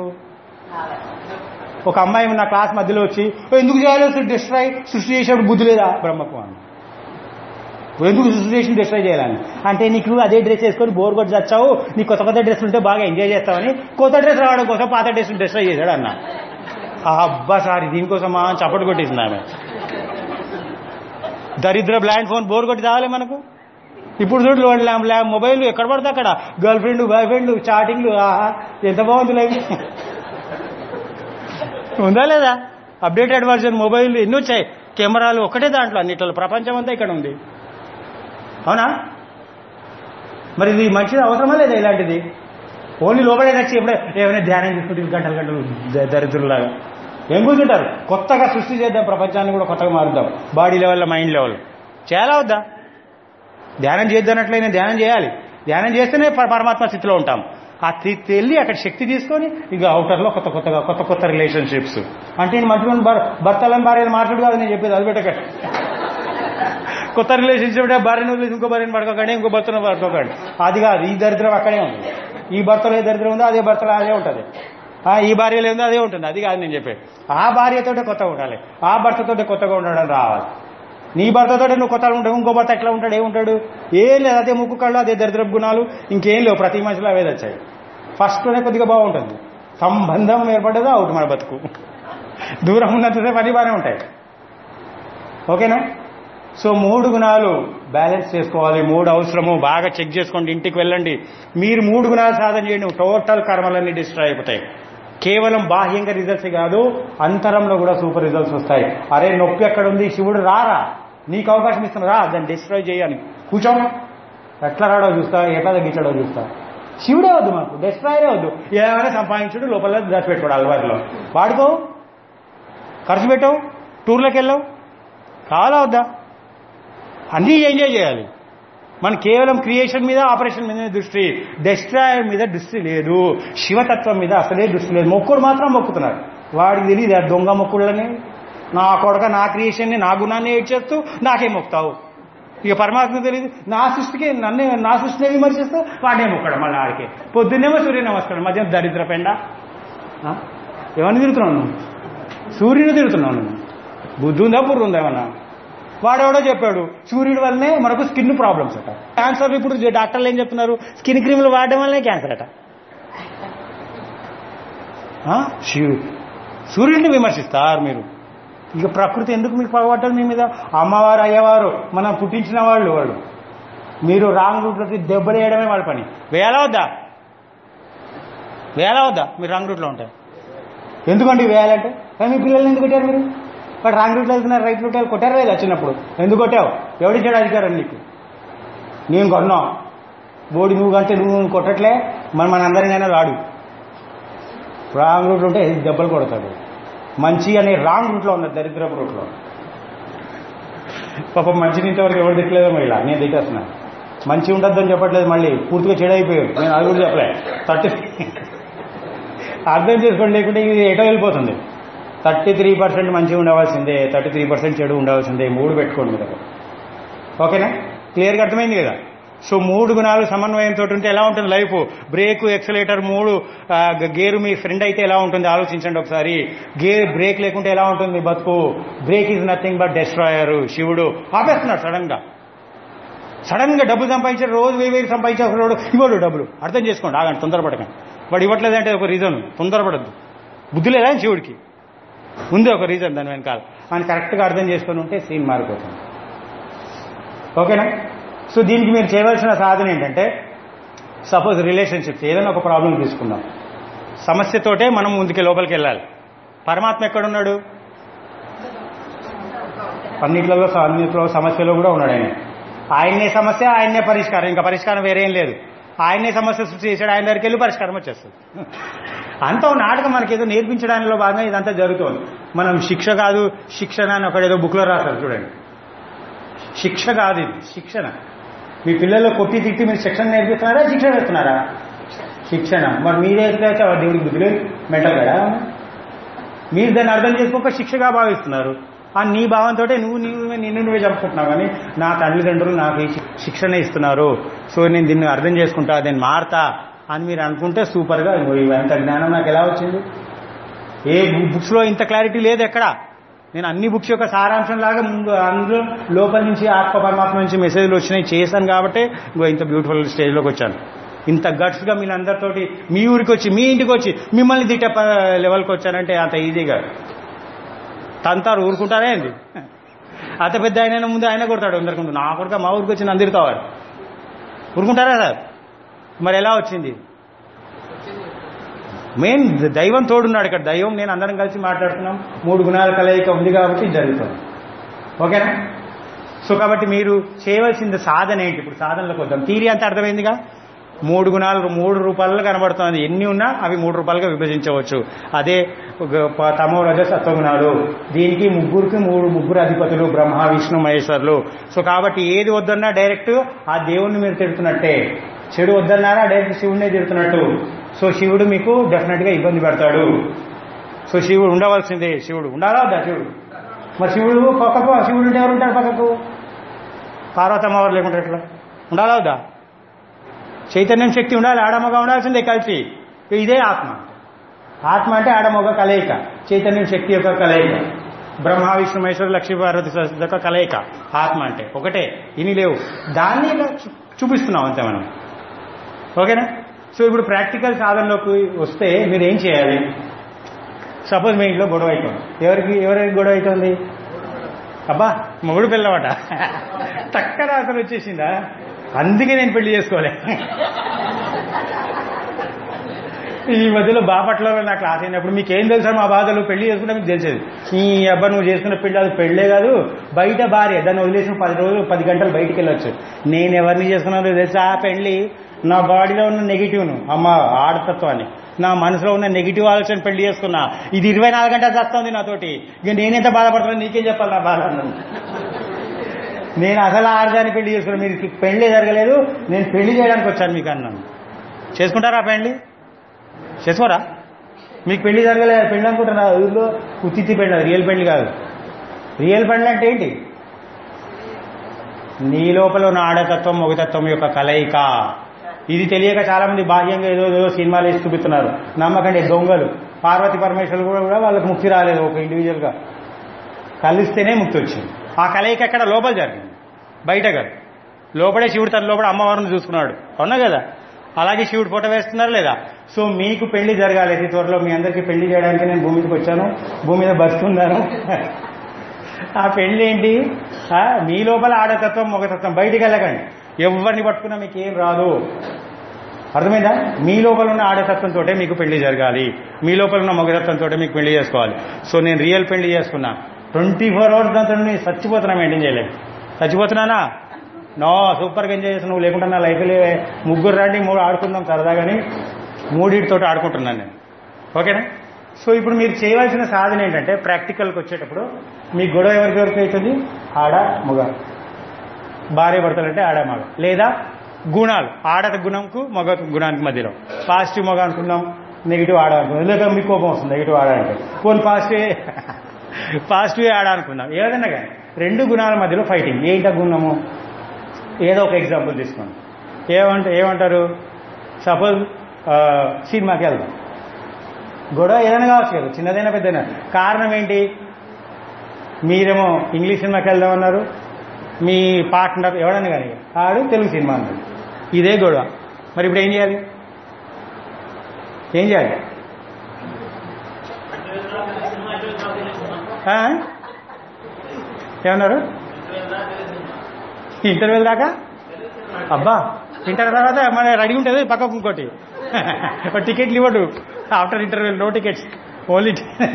ఒక అమ్మాయి నా క్లాస్ మధ్యలో వచ్చి "ఓ, ఎందుకు చేయాలి డిస్ట్రాయ్ సృష్టి చేసేప్పుడు బుద్ధి లేదా బ్రహ్మకు అని ఎందుకు సృష్టి చేసి డిస్ట్రాయ్ చేయాలని అంటే నీకు అదే డ్రెస్ వేసుకొని బోర్ కొట్టి చచ్చావు నీ కొత్త కొత్త డ్రెస్సులు ఉంటే బాగా ఎంజాయ్ చేస్తావని కొత్త డ్రెస్ రావడం కోసం పాత డ్రెస్ డిస్ట్రాయ్ చేశాడు అన్న ఆ అబ్బా సారి దీనికోసమా అని చప్పటి కొట్టేసింది ఆమె దరిద్ర బ్లాండ్ ఫోన్ బోర్ కొట్టి తావాలి మనకు ఇప్పుడు చూడు వాడి ల్యామ్ ల్యామ్ మొబైల్ ఎక్కడ పడితే అక్కడ గర్ల్ ఫ్రెండ్ బాయ్ ఫ్రెండ్ చాటింగ్లు ఆహా ఎంత బాగుంది లైఫ్ ఉందా లేదా అప్డేటెడ్ వర్జన్ మొబైల్ ఎన్ని వచ్చాయి కెమెరాలు ఒకటే దాంట్లో అన్నిట్లో ప్రపంచం అంతా ఇక్కడ ఉంది అవునా మరి ఇది మంచిది అవసరమా లేదా ఇలాంటిది ఓన్లీ లోపలే నచ్చి ఎప్పుడే ఏమైనా ధ్యానం చేసుకుంటే గంటలు గంటలు ద- దరిద్రులాగా ఏం కూర్చుంటారు కొత్తగా సృష్టి చేద్దాం ప్రపంచాన్ని కూడా కొత్తగా మారుద్దాం బాడీ లెవెల్ మైండ్ లెవెల్ చేయాలా వద్దా ధ్యానం చేద్దనట్లయినా ధ్యానం చేయాలి ధ్యానం చేస్తేనే ప- పరమాత్మ స్థితిలో ఉంటాం ఆ స్థితి వెళ్ళి అక్కడ శక్తి తీసుకొని ఇక అవుటర్లో కొత్త కొత్తగా కొత్త కొత్త రిలేషన్షిప్స్ అంటే నేను మంచిగా భర్తలను భార్యను మాట్లాడు కాదు నేను చెప్పేది అది పెట్టకండి కొత్త రిలేషన్షిప్ అంటే భార్యను వదిలేసి ఇంకో భార్యను పడుకోకండి ఇంకో భర్తను పడుకోకండి అది కాదు ఈ దరిద్రం అక్కడే ఉంది ఈ భర్తలో ఏ దరిద్రం ఉందో అదే భర్తలో అదే ఉంటుంది ఆ, ఈ భార్యలో ఏందో అదే ఉంటుంది అది కాదు నేను చెప్పేది ఆ భార్యతోటే కొత్తగా ఉండాలి ఆ భర్తతోటే కొత్తగా ఉండడం రావాలి నీ భర్తతో నువ్వు కొత్తగా ఉంటావు ఇంకో భర్త ఎట్లా ఉంటాడు ఏముంటాడు ఏం లేదు అదే ముక్కు కళ్ళు అదే దరిద్రపు గుణాలు ఇంకేం లేవు ప్రతి మనిషిలో అవే వచ్చాయి ఫస్ట్లోనే కొద్దిగా బాగుంటుంది సంబంధం ఏర్పడేదో అవుట్ మన బతుకు దూరం ఉన్నంతసేపు అన్ని బాగానే ఉంటాయి ఓకేనా సో మూడు గుణాలు బ్యాలెన్స్ చేసుకోవాలి మూడు అవసరము బాగా చెక్ చేసుకోండి ఇంటికి వెళ్ళండి మీరు మూడు గుణాలు సాధన చేయండి టోటల్ కర్మలన్నీ డిస్ట్రాయ్ అయిపోతాయి కేవలం బాహ్యంగా రిజల్ట్స్ కాదు అంతరంలో కూడా సూపర్ రిజల్ట్స్ వస్తాయి అరే నొప్పి ఎక్కడ ఉంది శివుడు రారా నీకు అవకాశం ఇస్తున్నా రా దాన్ని డిస్ట్రాయ్ చేయని కూర్చో ఎట్లా రాడో చూస్తా ఎట్లా తగ్గించాడో చూస్తా శివుడే వద్దు మాకు డిస్ట్రాయరే వద్దు ఏమైనా సంపాదించుడు లోపల దాచిపెట్టుకోడు అలవాటులో వాడుకో ఖర్చు పెట్టవు టూర్లోకి వెళ్ళావు కావాలా వద్దా అన్నీ ఎంజాయ్ చేయాలి మన కేవలం క్రియేషన్ మీద ఆపరేషన్ మీద దృష్టి డెస్ట్రాయర్ మీద దృష్టి లేదు శివతత్వం మీద అసలే దృష్టి లేదు మొక్కుడు మాత్రం మొక్కుతున్నారు వాడికి తెలియదు ఆ దొంగ మొక్కుళ్ళని నా కొడక నా క్రియేషన్ని నా గుణాన్ని ఏడ్చేస్తూ నాకే మొక్తావు ఇక పరమాత్మ తెలియదు నా సృష్టికి నన్ను నా సృష్టిని విమర్శిస్తూ వాడే మొక్కడం మళ్ళీ ఆడికే పొద్దున్నేమో సూర్య నమస్కారం మధ్యాహ్నం దరిద్ర పెండ ఆ? ఎవరిని తిరుగుతున్నావు నువ్వు సూర్యుని తిరుగుతున్నావు నువ్వు బుద్ధి ఉందా బుర్ర ఉందా ఏమన్నా వాడెవడో చెప్పాడు సూర్యుడి వల్లనే మనకు స్కిన్ ప్రాబ్లమ్స్ అట క్యాన్సర్ ఇప్పుడు డాక్టర్లు ఏం చెప్తున్నారు స్కిన్ క్రీములు వాడడం వల్లనే క్యాన్సర్ అట ఆ? శివు సూర్యుడిని విమర్శిస్తారు మీరు ఇక ప్రకృతి ఎందుకు మీకు పగబడ్డది మీ మీద అమ్మవారు అయ్యవారు మనం పుట్టించిన వాళ్ళు వాళ్ళు మీరు రాంగ్ రూట్లోకి దెబ్బలు వేయడమే వాళ్ళ పని వేలా వద్దా వేలా వద్దా మీరు రాంగ్ రూట్లో ఉంటాయి ఎందుకండి వేయాలంటే కానీ మీ పిల్లల్ని ఎందుకు కొట్టారు మీరు వాడు రాంగ్ రూట్లో వెళ్తున్నారు రైట్ రూట్లో కొట్టారు లేదా చిన్నప్పుడు ఎందుకు కొట్టావు ఎవడిచ్చాడు అధికారం నీకు నేను కొన్నా బోడి నువ్వు కంటే నువ్వు కొట్టట్లే మన మనందరికైనా రాడు రాంగ్ రూట్లో ఉంటే దెబ్బలు కొడతాడు మంచి అనే రాంగ్ రూట్లో ఉన్నది దరిద్రపు రూట్లో పాపం మంచి ఇంతవరకు ఎవరు తిట్టలేదేమో ఇలా నేను తిట్టేస్తున్నాను మంచి ఉండొద్దని చెప్పట్లేదు మళ్ళీ పూర్తిగా చెడైపోయాడు నేను అది కూడా చెప్పలే తట్టి అర్థం చేసుకోండి లేకుంటే ఇది ఎటో వెళ్ళిపోతుంది థర్టీ త్రీ పర్సెంట్ మంచిగా ఉండవలసిందే థర్టీ త్రీ పర్సెంట్ చెడు ఉండవలసిందే మూడు పెట్టుకోండి మీరు ఓకేనా క్లియర్గా అర్థమైంది కదా సో మూడు గుణాలు సమన్వయంతో ఉంటే ఎలా ఉంటుంది లైఫ్ బ్రేక్ ఎక్సలేటర్ మూడు ఆ, గ- గేరు మీ ఫ్రెండ్ అయితే ఎలా ఉంటుంది ఆలోచించండి ఒకసారి గేర్ బ్రేక్ లేకుంటే ఎలా ఉంటుంది మీ బతుకు break is nothing but destroyer శివుడు ఆపేస్తున్నాడు సడన్ గా సడన్ గా డబ్బు సంపాదించారు రోజు వెయ్యి వెయ్యి సంపాదించేవాడు ఇవ్వడు డబ్బులు అర్థం చేసుకోండి ఆగండి తొందరపడకండి వాడు ఇవ్వట్లేదంటే ఒక రీజన్ తొందరపడద్దు బుద్ధి లేదా శివుడికి ఉంది ఒక రీజన్ దాని వెనకాల అని కరెక్ట్గా అర్థం చేసుకొని ఉంటే సీన్ మారిపోతుంది ఓకేనా సో దీనికి మీరు చేయవలసిన సాధన ఏంటంటే సపోజ్ రిలేషన్షిప్స్ ఏదైనా ఒక ప్రాబ్లం తీసుకుందాం సమస్యతోటే మనం ముందుకి లోపలికి వెళ్ళాలి పరమాత్మ ఎక్కడున్నాడు అన్నిట్లలో అన్నిట్లో సమస్యలో కూడా ఉన్నాడు ఆయన ఆయన్నే సమస్య ఆయన్నే పరిష్కారం ఇంకా పరిష్కారం వేరేం లేదు ఆయన్నే సమస్య సృష్టి చేశాడు ఆయన దగ్గరికి వెళ్ళి పరిష్కారం వచ్చేస్తుంది అంతా ఓ నాటకం మనకి ఏదో నేర్పించడంలో భాగంగా ఇదంతా జరుగుతోంది మనం శిక్ష కాదు శిక్షణ అని ఒకటి ఏదో బుక్లో రాశారు చూడండి శిక్ష కాదు ఇది శిక్షణ మీ పిల్లలు కొట్టి తిట్టి మీరు శిక్షణ నేర్పిస్తున్నారా శిక్షణ వేస్తున్నారా శిక్షణ మరి మీరే ఎట్లయితే ఆ దేవుడికి బుద్ధి లేదు మెంటల్ కదా మీరు దాన్ని అర్థం చేసుకోక శిక్షగా భావిస్తున్నారు ఆ నీ భావంతో నువ్వు నీవు నిన్ను నువ్వే చెప్పుకుంటున్నావు కానీ నా తల్లిదండ్రులు నాకు ఈ శి- శిక్షణ ఇస్తున్నారు సో నేను దీన్ని అర్థం చేసుకుంటా నేను మారతా అని మీరు అనుకుంటే సూపర్గా ఇగో ఇవంత జ్ఞానం నాకు ఎలా వచ్చింది ఏ బుక్స్లో ఇంత క్లారిటీ లేదు ఎక్కడ నేను అన్ని బుక్స్ యొక్క సారాంశం లాగా ముందు అందులో లోపల నుంచి ఆత్మ పరమాత్మ నుంచి మెసేజ్లు వచ్చినాయి చేశాను కాబట్టి ఇంకో ఇంత బ్యూటిఫుల్ స్టేజ్లోకి వచ్చాను ఇంత గట్స్గా మీరందరితోటి మీ ఊరికి వచ్చి మీ ఇంటికి వచ్చి మిమ్మల్ని దిట్ట ప- లెవెల్కి వచ్చానంటే అంత ఈజీగా తంతారు ఊరుకుంటారే ఏంది అంత పెద్ద ఆయన ముందు ఆయన కొడతాడు అందరికి ముందు నా కొడుక మా ఊరికి వచ్చి నందిరుతావాడు ఊరుకుంటారా సార్ మరి ఎలా వచ్చింది మెయిన్ దైవం తోడున్నాడు ఇక్కడ దైవం నేను అందరం కలిసి మాట్లాడుతున్నాం మూడు గుణాల కలయిక ఉంది కాబట్టి ఇది జరుగుతుంది ఓకేనా సో కాబట్టి మీరు చేయవలసింది సాధన ఏంటి ఇప్పుడు సాధనలోకి వద్దాం తీరి అంత అర్థమైందిగా మూడు గుణాలు మూడు రూపాయలు కనబడుతుంది ఎన్ని ఉన్నా అవి మూడు రూపాయలుగా విభజించవచ్చు అదే ఒక ప- తమో రజ సత్వగుణాలు దీనికి ముగ్గురికి మూడు ముగ్గురు అధిపతులు బ్రహ్మ విష్ణు మహేశ్వరులు సో కాబట్టి ఏది వద్దన్నా డైరెక్ట్ ఆ దేవుణ్ణి మీరు తిడుతున్నట్టే చెడు వద్దన్నారా డైరెక్ట్ శివుడినే తిడుతున్నట్టు సో శివుడు మీకు డెఫినెట్గా ఇబ్బంది పెడతాడు సో శివుడు ఉండవలసిందే శివుడు ఉండాలా వద్దా శివుడు మరి శివుడు పక్కకు శివుడు ఉంటే ఎవరు ఉంటారు పక్కకు పార్వతమ్మ వారు లేకుంటే ఎట్లా ఉండాలా వద్దా చైతన్యం శక్తి ఉండాలి ఆడమగా ఉండాల్సిందే కలిసి ఇదే ఆత్మ ఆత్మ అంటే ఆడమొగ కలయిక చైతన్యం శక్తి యొక్క కలయిక బ్రహ్మ విష్ణు మహేశ్వర లక్ష్మీ పార్వతి సరస్వతి యొక్క కలయిక ఆత్మ అంటే ఒకటే ఇని లేవు దాన్ని ఇలా చూ- చూపిస్తున్నాం అంతే మనం ఓకేనా సో ఇప్పుడు ప్రాక్టికల్ సాధనలోకి వస్తే మీరు ఏం చేయాలి సపోజ్ మీ ఇంట్లో గొడవ అవుతుంది ఎవరికి ఎవరికి గొడవ అవుతుంది అబ్బా మొగుడు పిల్లవాట చక్కర అసలు వచ్చేసిందా అందుకే నేను పెళ్లి చేసుకోలే ఈ మధ్యలో బాపట్లో నా క్లాస్ అయినప్పుడు మీకేం తెలుసా మా బాధలు పెళ్లి చేసుకుంటే మీకు తెలిసేది ఈ అబ్బా నువ్వు చేసుకున్న పెళ్లి అది పెళ్ళే కాదు బయట భార్య దాన్ని వదిలేసిన పది రోజులు పది గంటలు బయటికి వెళ్ళొచ్చు నేను ఎవరిని చేసుకున్నానో తెలుసా ఆ పెళ్లి నా బాడీలో ఉన్న నెగిటివ్ను అమ్మ ఆడతత్వాన్ని నా మనసులో ఉన్న నెగిటివ్ ఆలోచన పెళ్లి చేసుకున్నా ఇది ఇరవై నాలుగు గంటలు చేస్తుంది నాతోటి ఇక నేనెంత బాధపడుతున్నా నీకేం చెప్పాలి నా బాధ అన్నాను. నేను అసలు ఆడదాన్ని పెళ్లి చేసుకున్నాను మీరు పెళ్లి జరగలేదు నేను పెళ్లి చేయడానికి వచ్చాను మీకు అన్నాను చేసుకుంటారా పెళ్లి చేసుకోరా మీకు పెళ్లి జరగలేదు పెళ్లి అనుకుంటున్నా ఊళ్ళో ఉత్తిత్తి పెళ్లి అది రియల్ పెళ్లి కాదు రియల్ పెళ్లి అంటే ఏంటి నీ లోపల ఉన్న ఆడతత్వం మొగతత్వం యొక్క కలయిక ఇది తెలియక చాలా మంది బాహ్యంగా ఏదో ఏదో సినిమాలు వేసి చూపిస్తున్నారు నమ్మకండి దొంగలు పార్వతి పరమేశ్వరులు కూడా కూడా వాళ్ళకి ముక్తి రాలేదు ఒక ఇండివిజువల్గా కలిస్తేనే ముక్తి వచ్చింది ఆ కలయిక ఎక్కడ లోపల జరిగింది బయట కాదు లోపలే శివుడు తన లోపల అమ్మవారిని చూసుకున్నాడు అవునా కదా అలాగే శివుడు ఫోటో వేస్తున్నారు లేదా సో మీకు పెళ్లి జరగాలి అతి త్వరలో మీ అందరికీ పెళ్లి చేయడానికి నేను భూమి మీదకి వచ్చాను భూమి మీద బతున్నాను ఆ పెళ్లి ఏంటి ఆ, మీ లోపల ఆడతత్వం మొగతత్వం బయటికి వెళ్ళకండి ఎవరిని పట్టుకున్నా మీకు ఏం రాదు అర్థమైందా మీ లోపల ఉన్న ఆడతత్వంతో మీకు పెళ్లి జరగాలి మీ లోపల ఉన్న మగతత్వంతో మీకు పెళ్లి చేసుకోవాలి సో నేను రియల్ పెళ్లి చేసుకున్నా ట్వంటీ ఫోర్ అవర్స్ దాంతో నేను చచ్చిపోతున్నా మెయింటైన్ చేయలేదు చచ్చిపోతున్నానా నో సూపర్గా ఎంజాయ్ చేసిన నువ్వు లేకుండా నా లైఫ్లో ముగ్గురు రండి మూడు ఆడుకుందాం సరదాగాని మూడింటితో ఆడుకుంటున్నాను నేను ఓకేనా సో ఇప్పుడు మీరు చేయవలసిన సాధన ఏంటంటే ప్రాక్టికల్కి వచ్చేటప్పుడు మీ గొడవ ఎవరికి ఎవరికి అవుతుంది ఆడ మగ భార్య భర్తలంటే ఆడ మగ లేదా గుణాలు ఆడ గుణంకు మగ గుణానికి మధ్యలో పాజిటివ్ మగ అనుకుందాం నెగిటివ్ ఆడాలనుకున్నాం లేక మీకు కోపం వస్తుంది నెగిటివ్ ఆడాలంటే కొన్ని పాజిటివ్ పాజిటివ్ ఆడాలనుకున్నాం ఏదైనా కానీ రెండు గుణాల మధ్యలో ఫైటింగ్ ఏంట గుణము ఏదో ఒక ఎగ్జాంపుల్ తీసుకోండి ఏమంట ఏమంటారు సపోజ్ సినిమాకి వెళ్దాం గొడవ ఏదైనా కావచ్చు కదా చిన్నదైనా పెద్దైనా కారణం ఏంటి మీరేమో ఇంగ్లీష్ సినిమాకి వెళ్దాం అన్నారు మీ పార్ట్నర్ ఎవడన్నా కానీ ఆడు తెలుగు సినిమా అన్నాడు ఇదే గొడవ మరి ఇప్పుడు ఏం చేయాలి ఏం చేయాలి ఆ? ఏమన్నారు ఇంటర్వ్యూ దాకా అబ్బా ఇంటర్వ్యూ తర్వాత మన రెడీ ఉంటుంది పక్కకు ఇంకోటి టికెట్లు ఇవ్వడు after interview no tickets only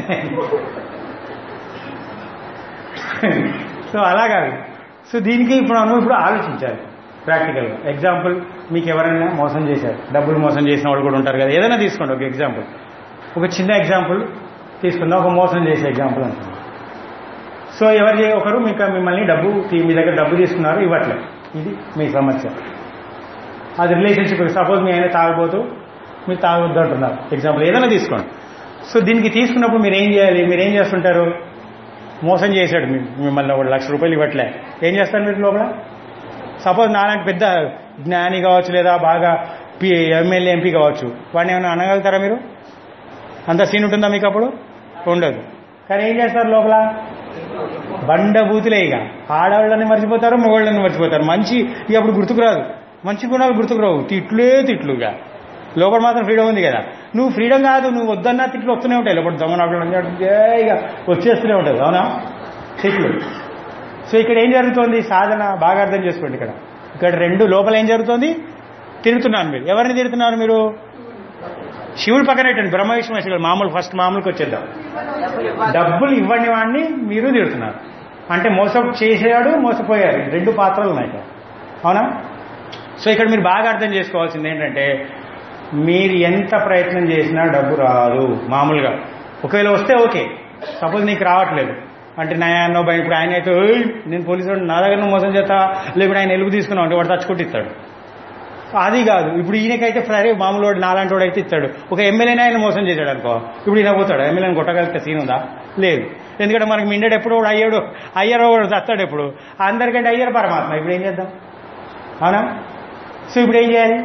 so అలా కాదు సో దీనికి ఇప్పుడు మనం ఇప్పుడు ఆలోచించాలి ప్రాక్టికల్గా ఎగ్జాంపుల్ మీకు ఎవరైనా మోసం చేశారు డబ్బులు మోసం చేసిన వాళ్ళు కూడా ఉంటారు కదా ఏదైనా తీసుకోండి ఒక ఎగ్జాంపుల్ ఒక చిన్న ఎగ్జాంపుల్ తీసుకుందాం ఒక మోసం చేసే ఎగ్జాంపుల్ అనుకుందాం సో ఎవరు చే- ఒకరు మీకు మిమ్మల్ని డబ్బు తీ- మీ దగ్గర డబ్బు తీసుకున్నారు ఇవ్వట్లేదు ఇది మీ సమస్య అది రిలేషన్షిప్ సపోజ్ మీ ఆయన తాగబోతూ మీరు తాగొద్దు అంటున్నారు ఎగ్జాంపుల్ ఏదైనా తీసుకోండి సో దీనికి తీసుకున్నప్పుడు మీరు ఏం చేయాలి మీరు ఏం చేస్తుంటారు మోసం చేశాడు మీ- మిమ్మల్ని ఒక లక్ష రూపాయలు ఇవ్వట్లే ఏం చేస్తారు మీరు లోపల సపోజ్ నాలాంటి పెద్ద జ్ఞాని కావచ్చు లేదా బాగా పి ఎమ్మెల్యే ఎంపీ కావచ్చు వాడిని ఏమైనా అనగలుగుతారా మీరు అంత సీన్ ఉంటుందా మీకు అప్పుడు ఉండదు కానీ ఏం చేస్తారు లోపల బండబూతులే ఇక ఆడవాళ్ళని మర్చిపోతారు మగవాళ్ళని మర్చిపోతారు మంచి ఇక అప్పుడు గుర్తుకురాదు మంచి గుణాలు గుర్తుకురావు తిట్లే తిట్లుగా లోపల మాత్రం ఫ్రీడమ్ ఉంది కదా నువ్వు ఫ్రీడమ్ కాదు నువ్వు వద్దన్నా తిట్లు వస్తూనే ఉంటాయి లోపల దొంగ ఇక వచ్చేస్తూనే ఉంటుంది అవునా తిట్లు సో ఇక్కడ ఏం జరుగుతోంది సాధన బాగా అర్థం చేసుకోండి ఇక్కడ ఇక్కడ రెండు లోపల ఏం జరుగుతోంది తిరుగుతున్నారు మీరు ఎవరిని తిరుగుతున్నారు మీరు శివుడు పక్కన పెట్టండి బ్రహ్మ విష్ణు మహేశ్వరుడు మామూలు ఫస్ట్ మామూలుకి వచ్చేద్దాం డబ్బులు ఇవ్వని వాడిని మీరు తిడుతున్నారు అంటే మోసం చేసేవాడు మోసపోయారు రెండు పాత్రలు ఉన్నాయి ఇక్కడ అవునా సో ఇక్కడ మీరు బాగా అర్థం చేసుకోవాల్సింది ఏంటంటే మీరు ఎంత ప్రయత్నం చేసినా డబ్బు రాదు మామూలుగా ఒకవేళ వస్తే ఓకే సపోజ్ నీకు రావట్లేదు అంటే నా అన్నో భయం ఇప్పుడు ఆయన అయితే "ఏయ్, నేను పోలీసు వాడిని, నా దగ్గర నువ్వు మోసం చేస్తా లేకపోతే ఆయన ఎలుగు తీసుకున్నావు అంటే వాడు తచ్చుకొట్టిస్తాడు అది కాదు ఇప్పుడు ఈయనకైతే సరే మామూలు వాడు నాలాంటి వాడు అయితే ఇస్తాడు ఒక ఎమ్మెల్యేనే ఆయన మోసం చేశాడు అనుకో ఇప్పుడు ఈయన పోతాడు ఎమ్మెల్యేని కొట్టగలిగితే సీన్ ఉందా లేదు ఎందుకంటే మనకి మిండెడు ఎప్పుడు వాడు అయ్యాడు అయ్యారో వాడు చస్తాడు ఎప్పుడు అందరికంటే అయ్యారు పరమాత్మ ఇప్పుడు ఏం చేద్దాం అవునా సో ఇప్పుడు ఏం చేయాలి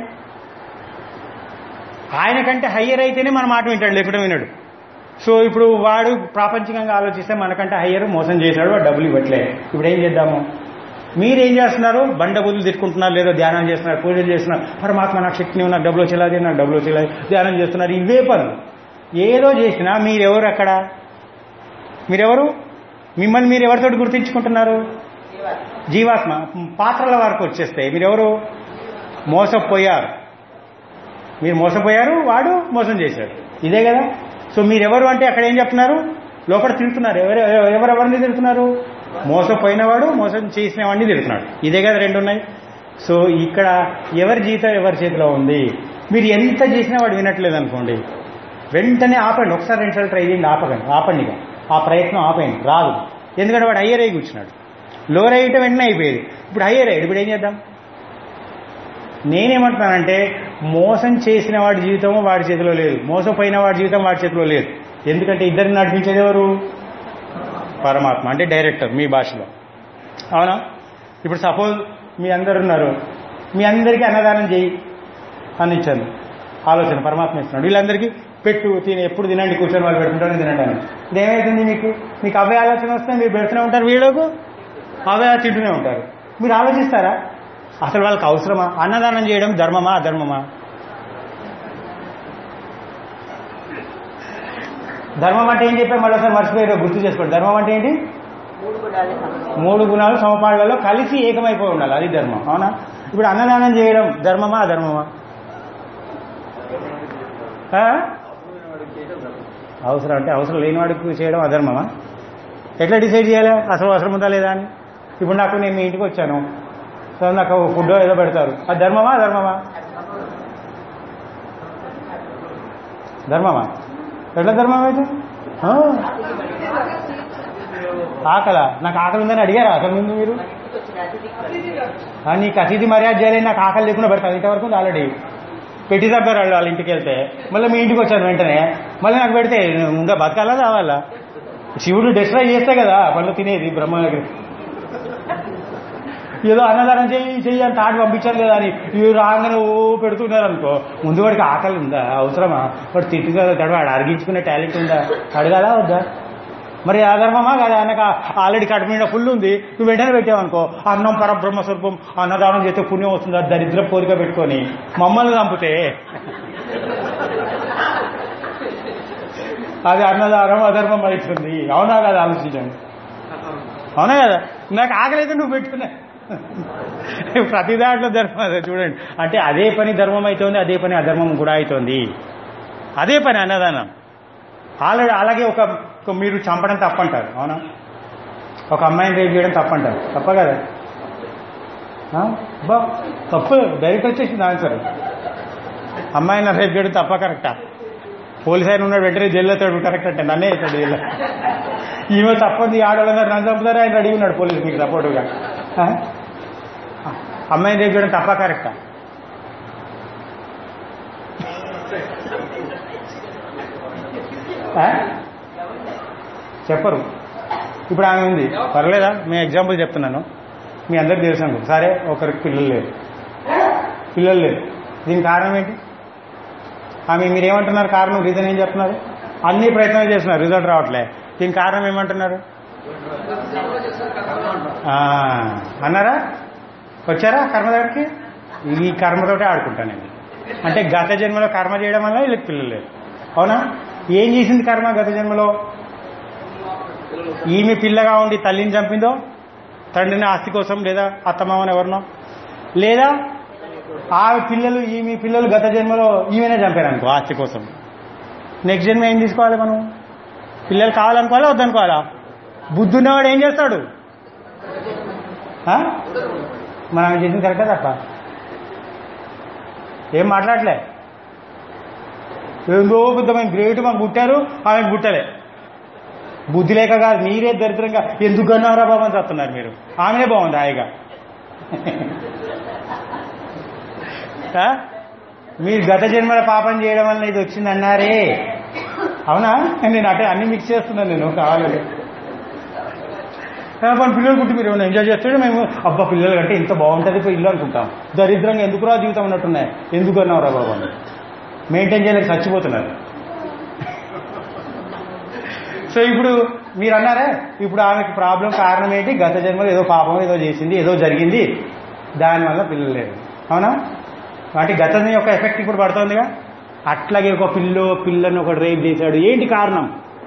ఆయన కంటే హయ్యర్ అయితేనే మన మాట వింటాడు లేకుండా వినడు సో ఇప్పుడు వాడు ప్రాపంచికంగా ఆలోచిస్తే మనకంటే హయ్యర్ మోసం చేశాడు వాడు డబ్బులు ఇవ్వట్లే ఇప్పుడు ఏం చేద్దాము మీరేం చేస్తున్నారు బండ బుద్ధులు తిట్టుకుంటున్నారు లేదా ధ్యానం చేస్తున్నారు పూజలు చేస్తున్నారు పరమాత్మ నాకు శక్తిని నాకు డబ్బులు వచ్చేలాగే నాకు డబ్బులు వచ్చేలాగే ధ్యానం చేస్తున్నారు ఇవే పనులు ఏదో చేసినా మీరెవరు అక్కడ మీరెవరు మిమ్మల్ని మీరు ఎవరితోటి గుర్తించుకుంటున్నారు జీవాత్మ పాత్రల వరకు వచ్చేస్తే మీరెవరు మోసపోయారు మీరు మోసపోయారు వాడు మోసం చేశాడు ఇదే కదా సో మీరెవరు అంటే అక్కడ ఏం చెప్తున్నారు లోపల తిరుగుతున్నారు ఎవరు ఎవరెవరిని తిరుగుతున్నారు మోసపోయినవాడు మోసం చేసిన వాడిని తిరుగుతున్నాడు ఇదే కదా రెండు ఉన్నాయి సో ఇక్కడ ఎవరి జీతం ఎవరి చేతిలో ఉంది మీరు ఎంత చేసినా వాడు వినట్లేదు అనుకోండి వెంటనే ఆపండి ఒకసారి రెండుసార్లు ట్రై చేయండి ఆపకండి ఆపండి ఇక. ఆ ప్రయత్నం ఆపండి రాదు ఎందుకంటే వాడు హయ్యర్ అయ్యి కూర్చున్నాడు లోవర్ అయ్యటం వెంటనే అయిపోయేది ఇప్పుడు హయ్యర్ అయ్యాడు ఇప్పుడు ఏం చేద్దాం నేనేమంటున్నానంటే మోసం చేసిన వాడి జీవితం వాడి చేతిలో లేదు మోసపోయిన వాడి జీవితం వాడి చేతిలో లేదు ఎందుకంటే ఇద్దరిని నడిపించేది ఎవరు పరమాత్మ అంటే డైరెక్టర్ మీ భాషలో అవునా ఇప్పుడు సపోజ్ మీ అందరు ఉన్నారు మీ అందరికీ అన్నదానం చేయి అని ఇచ్చాను ఆలోచన పరమాత్మ ఇస్తున్నాడు వీళ్ళందరికీ పెట్టు తిని ఎప్పుడు తినండి కూర్చొని వాళ్ళు పెట్టుకుంటారని తినండి అని ఇప్పుడు ఏమవుతుంది మీకు మీకు అవే ఆలోచన వస్తే మీరు పెడుతూనే ఉంటారు వీళ్ళకు అవే తింటూనే ఉంటారు మీరు ఆలోచిస్తారా అసలు వాళ్ళకి అవసరమా అన్నదానం చేయడం ధర్మమా అధర్మమా ధర్మం అంటే ఏం చెప్పారు మళ్ళీ ఒకసారి మర్చిపోయారు గుర్తు చేసుకోండి ధర్మం అంటే ఏంటి మూడు గుణాలు సమపాళ్లలో కలిసి ఏకమైపోయి ఉండాలి అది ధర్మం అవునా ఇప్పుడు అన్నదానం చేయడం ధర్మమా అధర్మమా ఆ? అవసరం అంటే అవసరం లేని వాడికి చేయడం అధర్మమా ఎట్లా డిసైడ్ చేయాలి అసలు అవసరం ఉందా లేదా అని ఇప్పుడు నాకు నేను మీ ఇంటికి వచ్చాను సో నాకు ఫుడ్ ఏదో పెడతారు అది ధర్మమా అధర్మమా ధర్మమా ఎట్లా ధర్మం అయితే ఆ. ఆకలా నాకు ఆకలి ఉందని అడిగారా అసలు ముందు మీరు ఆ, నీకు అతిథి మర్యాద చేయలేదు నాకు ఆకలి లేకుండా పెడతాను ఇంతవరకు ఉంది ఆల్రెడీ పెట్టి తగ్గారు వాళ్ళు వాళ్ళ ఇంటికి వెళ్తే మళ్ళీ మీ ఇంటికి వచ్చాను వెంటనే మళ్ళీ నాకు పెడితే ఇంకా బతకాలా రావాలా శివుడు డిస్ట్రాయ్ చేస్తే కదా పళ్ళు తినేది బ్రహ్మ ఏదో అన్నదానం చెయ్యి చెయ్యి అని తాటి పంపించారు కదా అని ఇవి రాగానే ఓ పెడుతున్నారు అనుకో ముందు వాడికి ఆకలి ఉందా అవసరమా వాడు తిట్టుగా వాడు అరిగించుకునే టాలెంట్ ఉందా అడగాలా వద్దా మరి అధర్మమా కదా ఆయనకు ఆల్రెడీ కడుపు మీద ఫుల్ ఉంది నువ్వు వెంటనే పెట్టావనుకో అన్నం పరబ్రహ్మ స్వరూపం అన్నదానం చేస్తే పుణ్యం వస్తుందా దరిద్ర కోరిక పెట్టుకొని మమ్మల్ని చంపితే అది అన్నదానం అధర్మం అవుతుంది అవునా కదా ఆలోచించండి అవునా కదా నాకు ఆకలి అయితే నువ్వు పెట్టుకున్నా ప్రతి దాంట్లో ధర్మం అదే చూడండి అంటే అదే పని ధర్మం అవుతుంది అదే పని అధర్మం కూడా అవుతుంది అదే పని అన్నదానం ఆల్రెడీ అలాగే ఒక ఒక మీరు చంపడం తప్పంటారు అవునా ఒక అమ్మాయిని రేపు చేయడం తప్పంటారు తప్ప కదా ఆ? బా తప్పు డైరెక్ట్ వచ్చేసింది ఆన్సర్ అమ్మాయిని రేపు చేయడం తప్ప కరెక్టా పోలీస్ ఆయన ఉన్నాడు వెంటనే జైల్లో తోడు కరెక్ట్ అంటే నన్నే వేస్తాడు జైల్లో ఈమె తప్పంది ఆడవాళ్ళందరూ నన్ను చంపుతారు ఆయన రెడీ ఉన్నాడు పోలీసు మీకు సపోర్టుగా ఆ? అమ్మాయిని రేపు చేయడం తప్ప కరెక్టా ఆ? చెప్పరు ఇప్పుడు ఆమె ఉంది పర్లేదా మీ ఎగ్జాంపుల్ చెప్తున్నాను మీ అందరికి తెలుసు అనుకో సరే ఒకరికి పిల్లలు లేరు పిల్లలు లేరు దీనికి కారణం ఏంటి ఆమె మీరు ఏమంటున్నారు కారణం రీజన్ ఏం చెప్తున్నారు అన్ని ప్రయత్నాలు చేస్తున్నారు రిజల్ట్ రావట్లే దీనికి కారణం ఏమంటున్నారు ఆ, అన్నారా వచ్చారా కర్మ దగ్గరికి ఈ కర్మతోటే ఆడుకుంటాను నేను అంటే గత జన్మలో కర్మ చేయడం వల్ల వీళ్ళకి పిల్లలు లేరు అవునా ఏం చేసింది కర్మ గత జన్మలో ఈమె పిల్లగా ఉండి తల్లిని చంపిందో తండ్రిని ఆస్తి కోసం లేదా అత్తమామని ఎవరినో లేదా ఆ పిల్లలు ఈమె పిల్లలు గత జన్మలో ఈమెనే చంపారు అనుకో ఆస్తి కోసం నెక్స్ట్ జన్మ ఏం తీసుకోవాలి మనం పిల్లలు కావాలనుకోవాలా వద్దనుకోవాలా బుద్ధి ఉన్నవాడు ఏం చేస్తాడు ఆ? మనం ఆమె చేసింది కరెక్టా తప్ప ఏం మాట్లాడలే ఏందో పెద్దమైన గ్రేట్ మాకు పుట్టారు ఆమెకు పుట్టలే బుద్ధి లేక కాదు మీరే దరిద్రంగా ఎందుకు అన్నారా బాబు అని చెప్తున్నారు మీరు ఆమెనే బాగుంది హాయిగా ఆ? మీరు గత జన్మల పాపం చేయడం వల్ల ఇది వచ్చింది అన్నారే అవునా నేను అటే అన్ని మిక్స్ చేస్తున్నాను నేను కావాలని మన పిల్లలు పుట్టి మీరు ఏమైనా ఎంజాయ్ చేస్తే మేము అబ్బా పిల్లలు కంటే ఇంత బాగుంటుంది ఇప్పుడు ఇల్లు అనుకుంటాం దరిద్రంగా ఎందుకు రా జీవితం ఉన్నట్టున్నాయి ఎందుకు అన్నావురా బాబు అని మెయింటైన్ చేయలేక చచ్చిపోతున్నారు సో ఇప్పుడు మీరు అన్నారా ఇప్పుడు ఆమెకి ప్రాబ్లం కారణం ఏంటి గత జన్మలో ఏదో పాపం ఏదో చేసింది ఏదో జరిగింది దానివల్ల పిల్లలు లేరు అవునా వాటి గతం యొక్క ఎఫెక్ట్ ఇప్పుడు పడుతుందిగా అట్లాగే ఒక పిల్లో పిల్లని ఒక రేప్ చేశాడు ఏంటి కారణం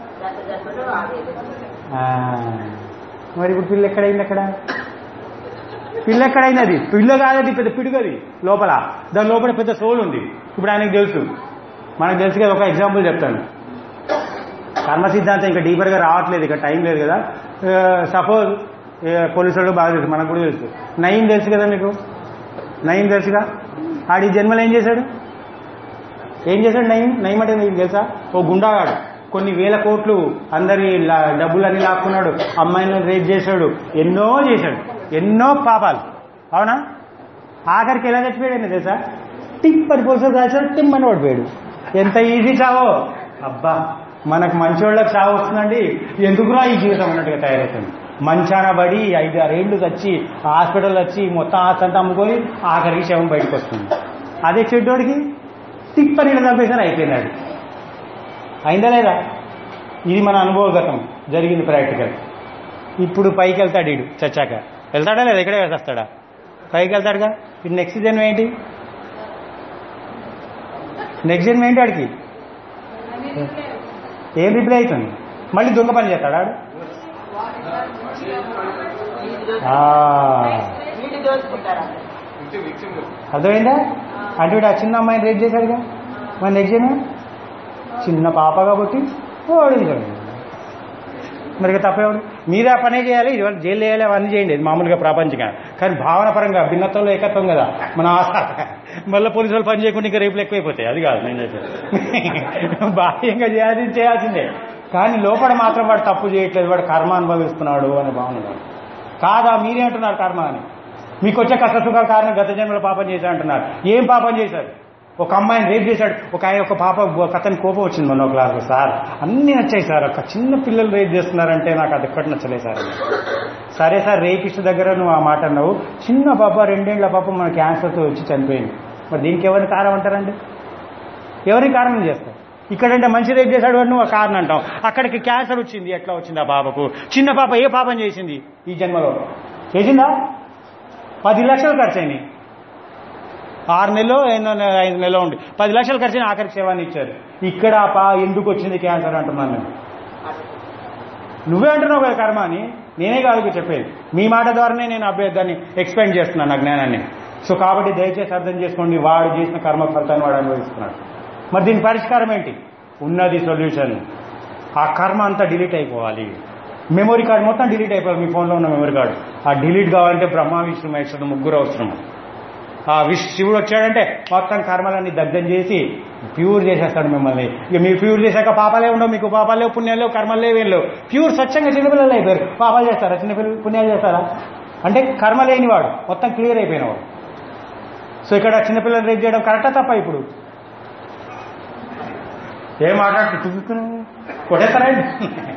ఆ, మరి ఇప్పుడు పిల్ల ఎక్కడైంది అక్కడ పిల్ల ఎక్కడైంది అది పిల్ల కాదది పెద్ద పిడుగది లోపల దాని లోపల పెద్ద సోల్ ఉంది ఇప్పుడు ఆయనకు తెలుసు మనకు తెలుసు కదా ఒక ఎగ్జాంపుల్ చెప్తాను కర్మ సిద్ధాంతం ఇంకా డీపర్గా రావట్లేదు ఇక టైం లేదు కదా సపోజ్ పోలీసు వాళ్ళు బాగా తెలుసు మనకు కూడా తెలుసు నయం తెలుసు కదా మీకు నయం తెలుసుగా ఆడి జన్మలో ఏం చేశాడు ఏం చేశాడు నయం నయం అంటే మీకు తెలుసా ఓ గుండాగాడు కొన్ని వేల కోట్లు అందరి లా- డబ్బులన్నీ లాక్కున్నాడు అమ్మాయిలను రేప్ చేశాడు ఎన్నో చేశాడు ఎన్నో పాపాలు అవునా ఆఖరికి ఎలా చచ్చిపోయాడు తెలుసా టిప్ అని పోలీసులు రాశాడు టిమ్ అని పడిపోయాడు ఎంత ఈజీ చావో అబ్బా మనకు మంచోళ్ళకి చావు వస్తుందండి ఎందుకురా ఈ జీవితం అన్నట్టుగా తయారవుతుంది మంచాన పడి ఐదు ఆరేళ్లు వచ్చి హాస్పిటల్ వచ్చి మొత్తం ఆస్తి అంతా అమ్ముకొని ఆఖరికి శవం బయటకు వస్తుంది అదే చెడ్డోడికి తిప్పని చంపేసాను అయిపోయినాడు అయిందా లేదా ఇది మన అనుభవగతం జరిగింది ప్రాక్టికల్ ఇప్పుడు పైకి వెళ్తాడు ఈడు చచ్చాక వెళ్తాడా లేదా ఇక్కడే వేసేస్తాడా పైకి వెళ్తాడుగా ఇప్పుడు నెక్స్ట్ జన్మ ఏంటి నెక్స్ట్ జన్మ ఏంటి ఆడికి ఏం రిప్లై అవుతుంది మళ్ళీ దొంగ పని చేస్తాడు ఆడు ఆ, వీడి దోచుకుంటారా అర్థమైందా అంటే వీడు ఆ చిన్న అమ్మాయిని రేట్ చేశాడుగా మరి నెక్స్ట్ జన్మ చిన్న పాప కాబట్టి ఓడించాడు మరి ఇక తప్పేవాడు మీరు ఆ పనే చేయాలి ఇవాళ జైలు చేయాలి అవన్నీ చేయండి ఇది మామూలుగా ప్రాపంచికంగా కానీ భావన పరంగా భిన్నత్వంలో ఏకత్వం కదా మన ఆశ మళ్ళీ పోలీసు వాళ్ళు పని చేయకుండా ఇంకా రేపులు ఎక్కువైపోతాయి అది కాదు నేను చెప్పేది బాహ్యంగా చేయాల్సింది చేయాల్సిందే కానీ లోపల మాత్రం వాడు తప్పు చేయట్లేదు వాడు కర్మ అనుభవిస్తున్నాడు అనే భావన కాదు. కాదా మీరే అంటున్నారు కర్మ అని మీకు వచ్చే కష్ట సుఖాల కారణం గత జన్మలో పాపం చేశా అంటున్నారు ఏం పాపం చేశారు ఒక అమ్మాయిని రేప్ చేశాడు ఒక ఆయన ఒక పాప ఒక అతని కోపం వచ్చింది మొన్న క్లాస్ సార్ అన్ని నచ్చాయి సార్ ఒక చిన్న పిల్లలు రేప్ చేస్తున్నారంటే నాకు అది ఎక్కటి నచ్చలేదు సార్ సరే సార్ రేపిస్ట్ దగ్గర నువ్వు ఆ మాట అన్నావు చిన్న పాప రెండేళ్ల పాప మన క్యాన్సర్తో వచ్చి చనిపోయింది మరి దీనికి ఎవరిని కారణం అంటారండి ఎవరిని కారణం చేస్తారు ఇక్కడంటే మంచి రేపు చేశాడు అని నువ్వు ఆ కారణం అంటాం అక్కడికి క్యాన్సర్ వచ్చింది ఎట్లా వచ్చింది ఆ పాపకు చిన్న పాప ఏ పాపం చేసింది ఈ జన్మలో చేసిందా పది లక్షలు ఖర్చు అయినాయి ఆరు నెలలో ఎన్నో నె- ఐదు నెలలో ఉండి పది లక్షలు ఖర్చు అయిన ఆఖరికి సేవాన్ని ఇచ్చారు ఇక్కడ ఆ పా ఎందుకు వచ్చింది క్యాన్సర్ అంటున్నాను నేను నువ్వే అంటున్నావు కదా కర్మ అని నేనే కాదు చెప్పేది మీ మాట ద్వారానే నేను అభ్య దాన్ని ఎక్స్ప్లెయిన్ చేస్తున్నాను నా జ్ఞానాన్ని సో కాబట్టి దయచేసి అర్థం చేసుకోండి వాడు చేసిన కర్మ ఫలితాన్ని వాడు అనుభవిస్తున్నాడు మరి దీని పరిష్కారం ఏంటి ఉన్నది సొల్యూషన్ ఆ కర్మ అంతా డిలీట్ అయిపోవాలి మెమొరీ కార్డ్ మొత్తం డిలీట్ అయిపోవాలి మీ ఫోన్లో ఉన్న మెమొరీ కార్డు ఆ డిలీట్ కావాలంటే బ్రహ్మ విష్ణు మహేశ్వరుడు ముగ్గురు అవసరం ఆ విష్ శివుడు వచ్చాడంటే మొత్తం కర్మలన్నీ దగ్ధం చేసి ప్యూర్ చేసేస్తాడు మిమ్మల్ని ఇక మీరు ప్యూర్ చేశాక పాపాలే ఉండవు మీకు పాపాలు లేవు పుణ్యాలు లేవు కర్మలు లేవు ఏం లేవు ప్యూర్ స్వచ్ఛంగా చిన్నపిల్లలు అయిపోయారు పాపాలు చేస్తారా చిన్నపిల్లలు పుణ్యాలు చేస్తారా అంటే కర్మ లేనివాడు మొత్తం క్లియర్ అయిపోయినవాడు సో ఇక్కడ చిన్నపిల్లలు రేపు చేయడం కరెక్టా తప్ప ఇప్పుడు ఏం మాట్లాడుతూ తుక్కున్నావు కొట్టేస్తారా ఏంటి?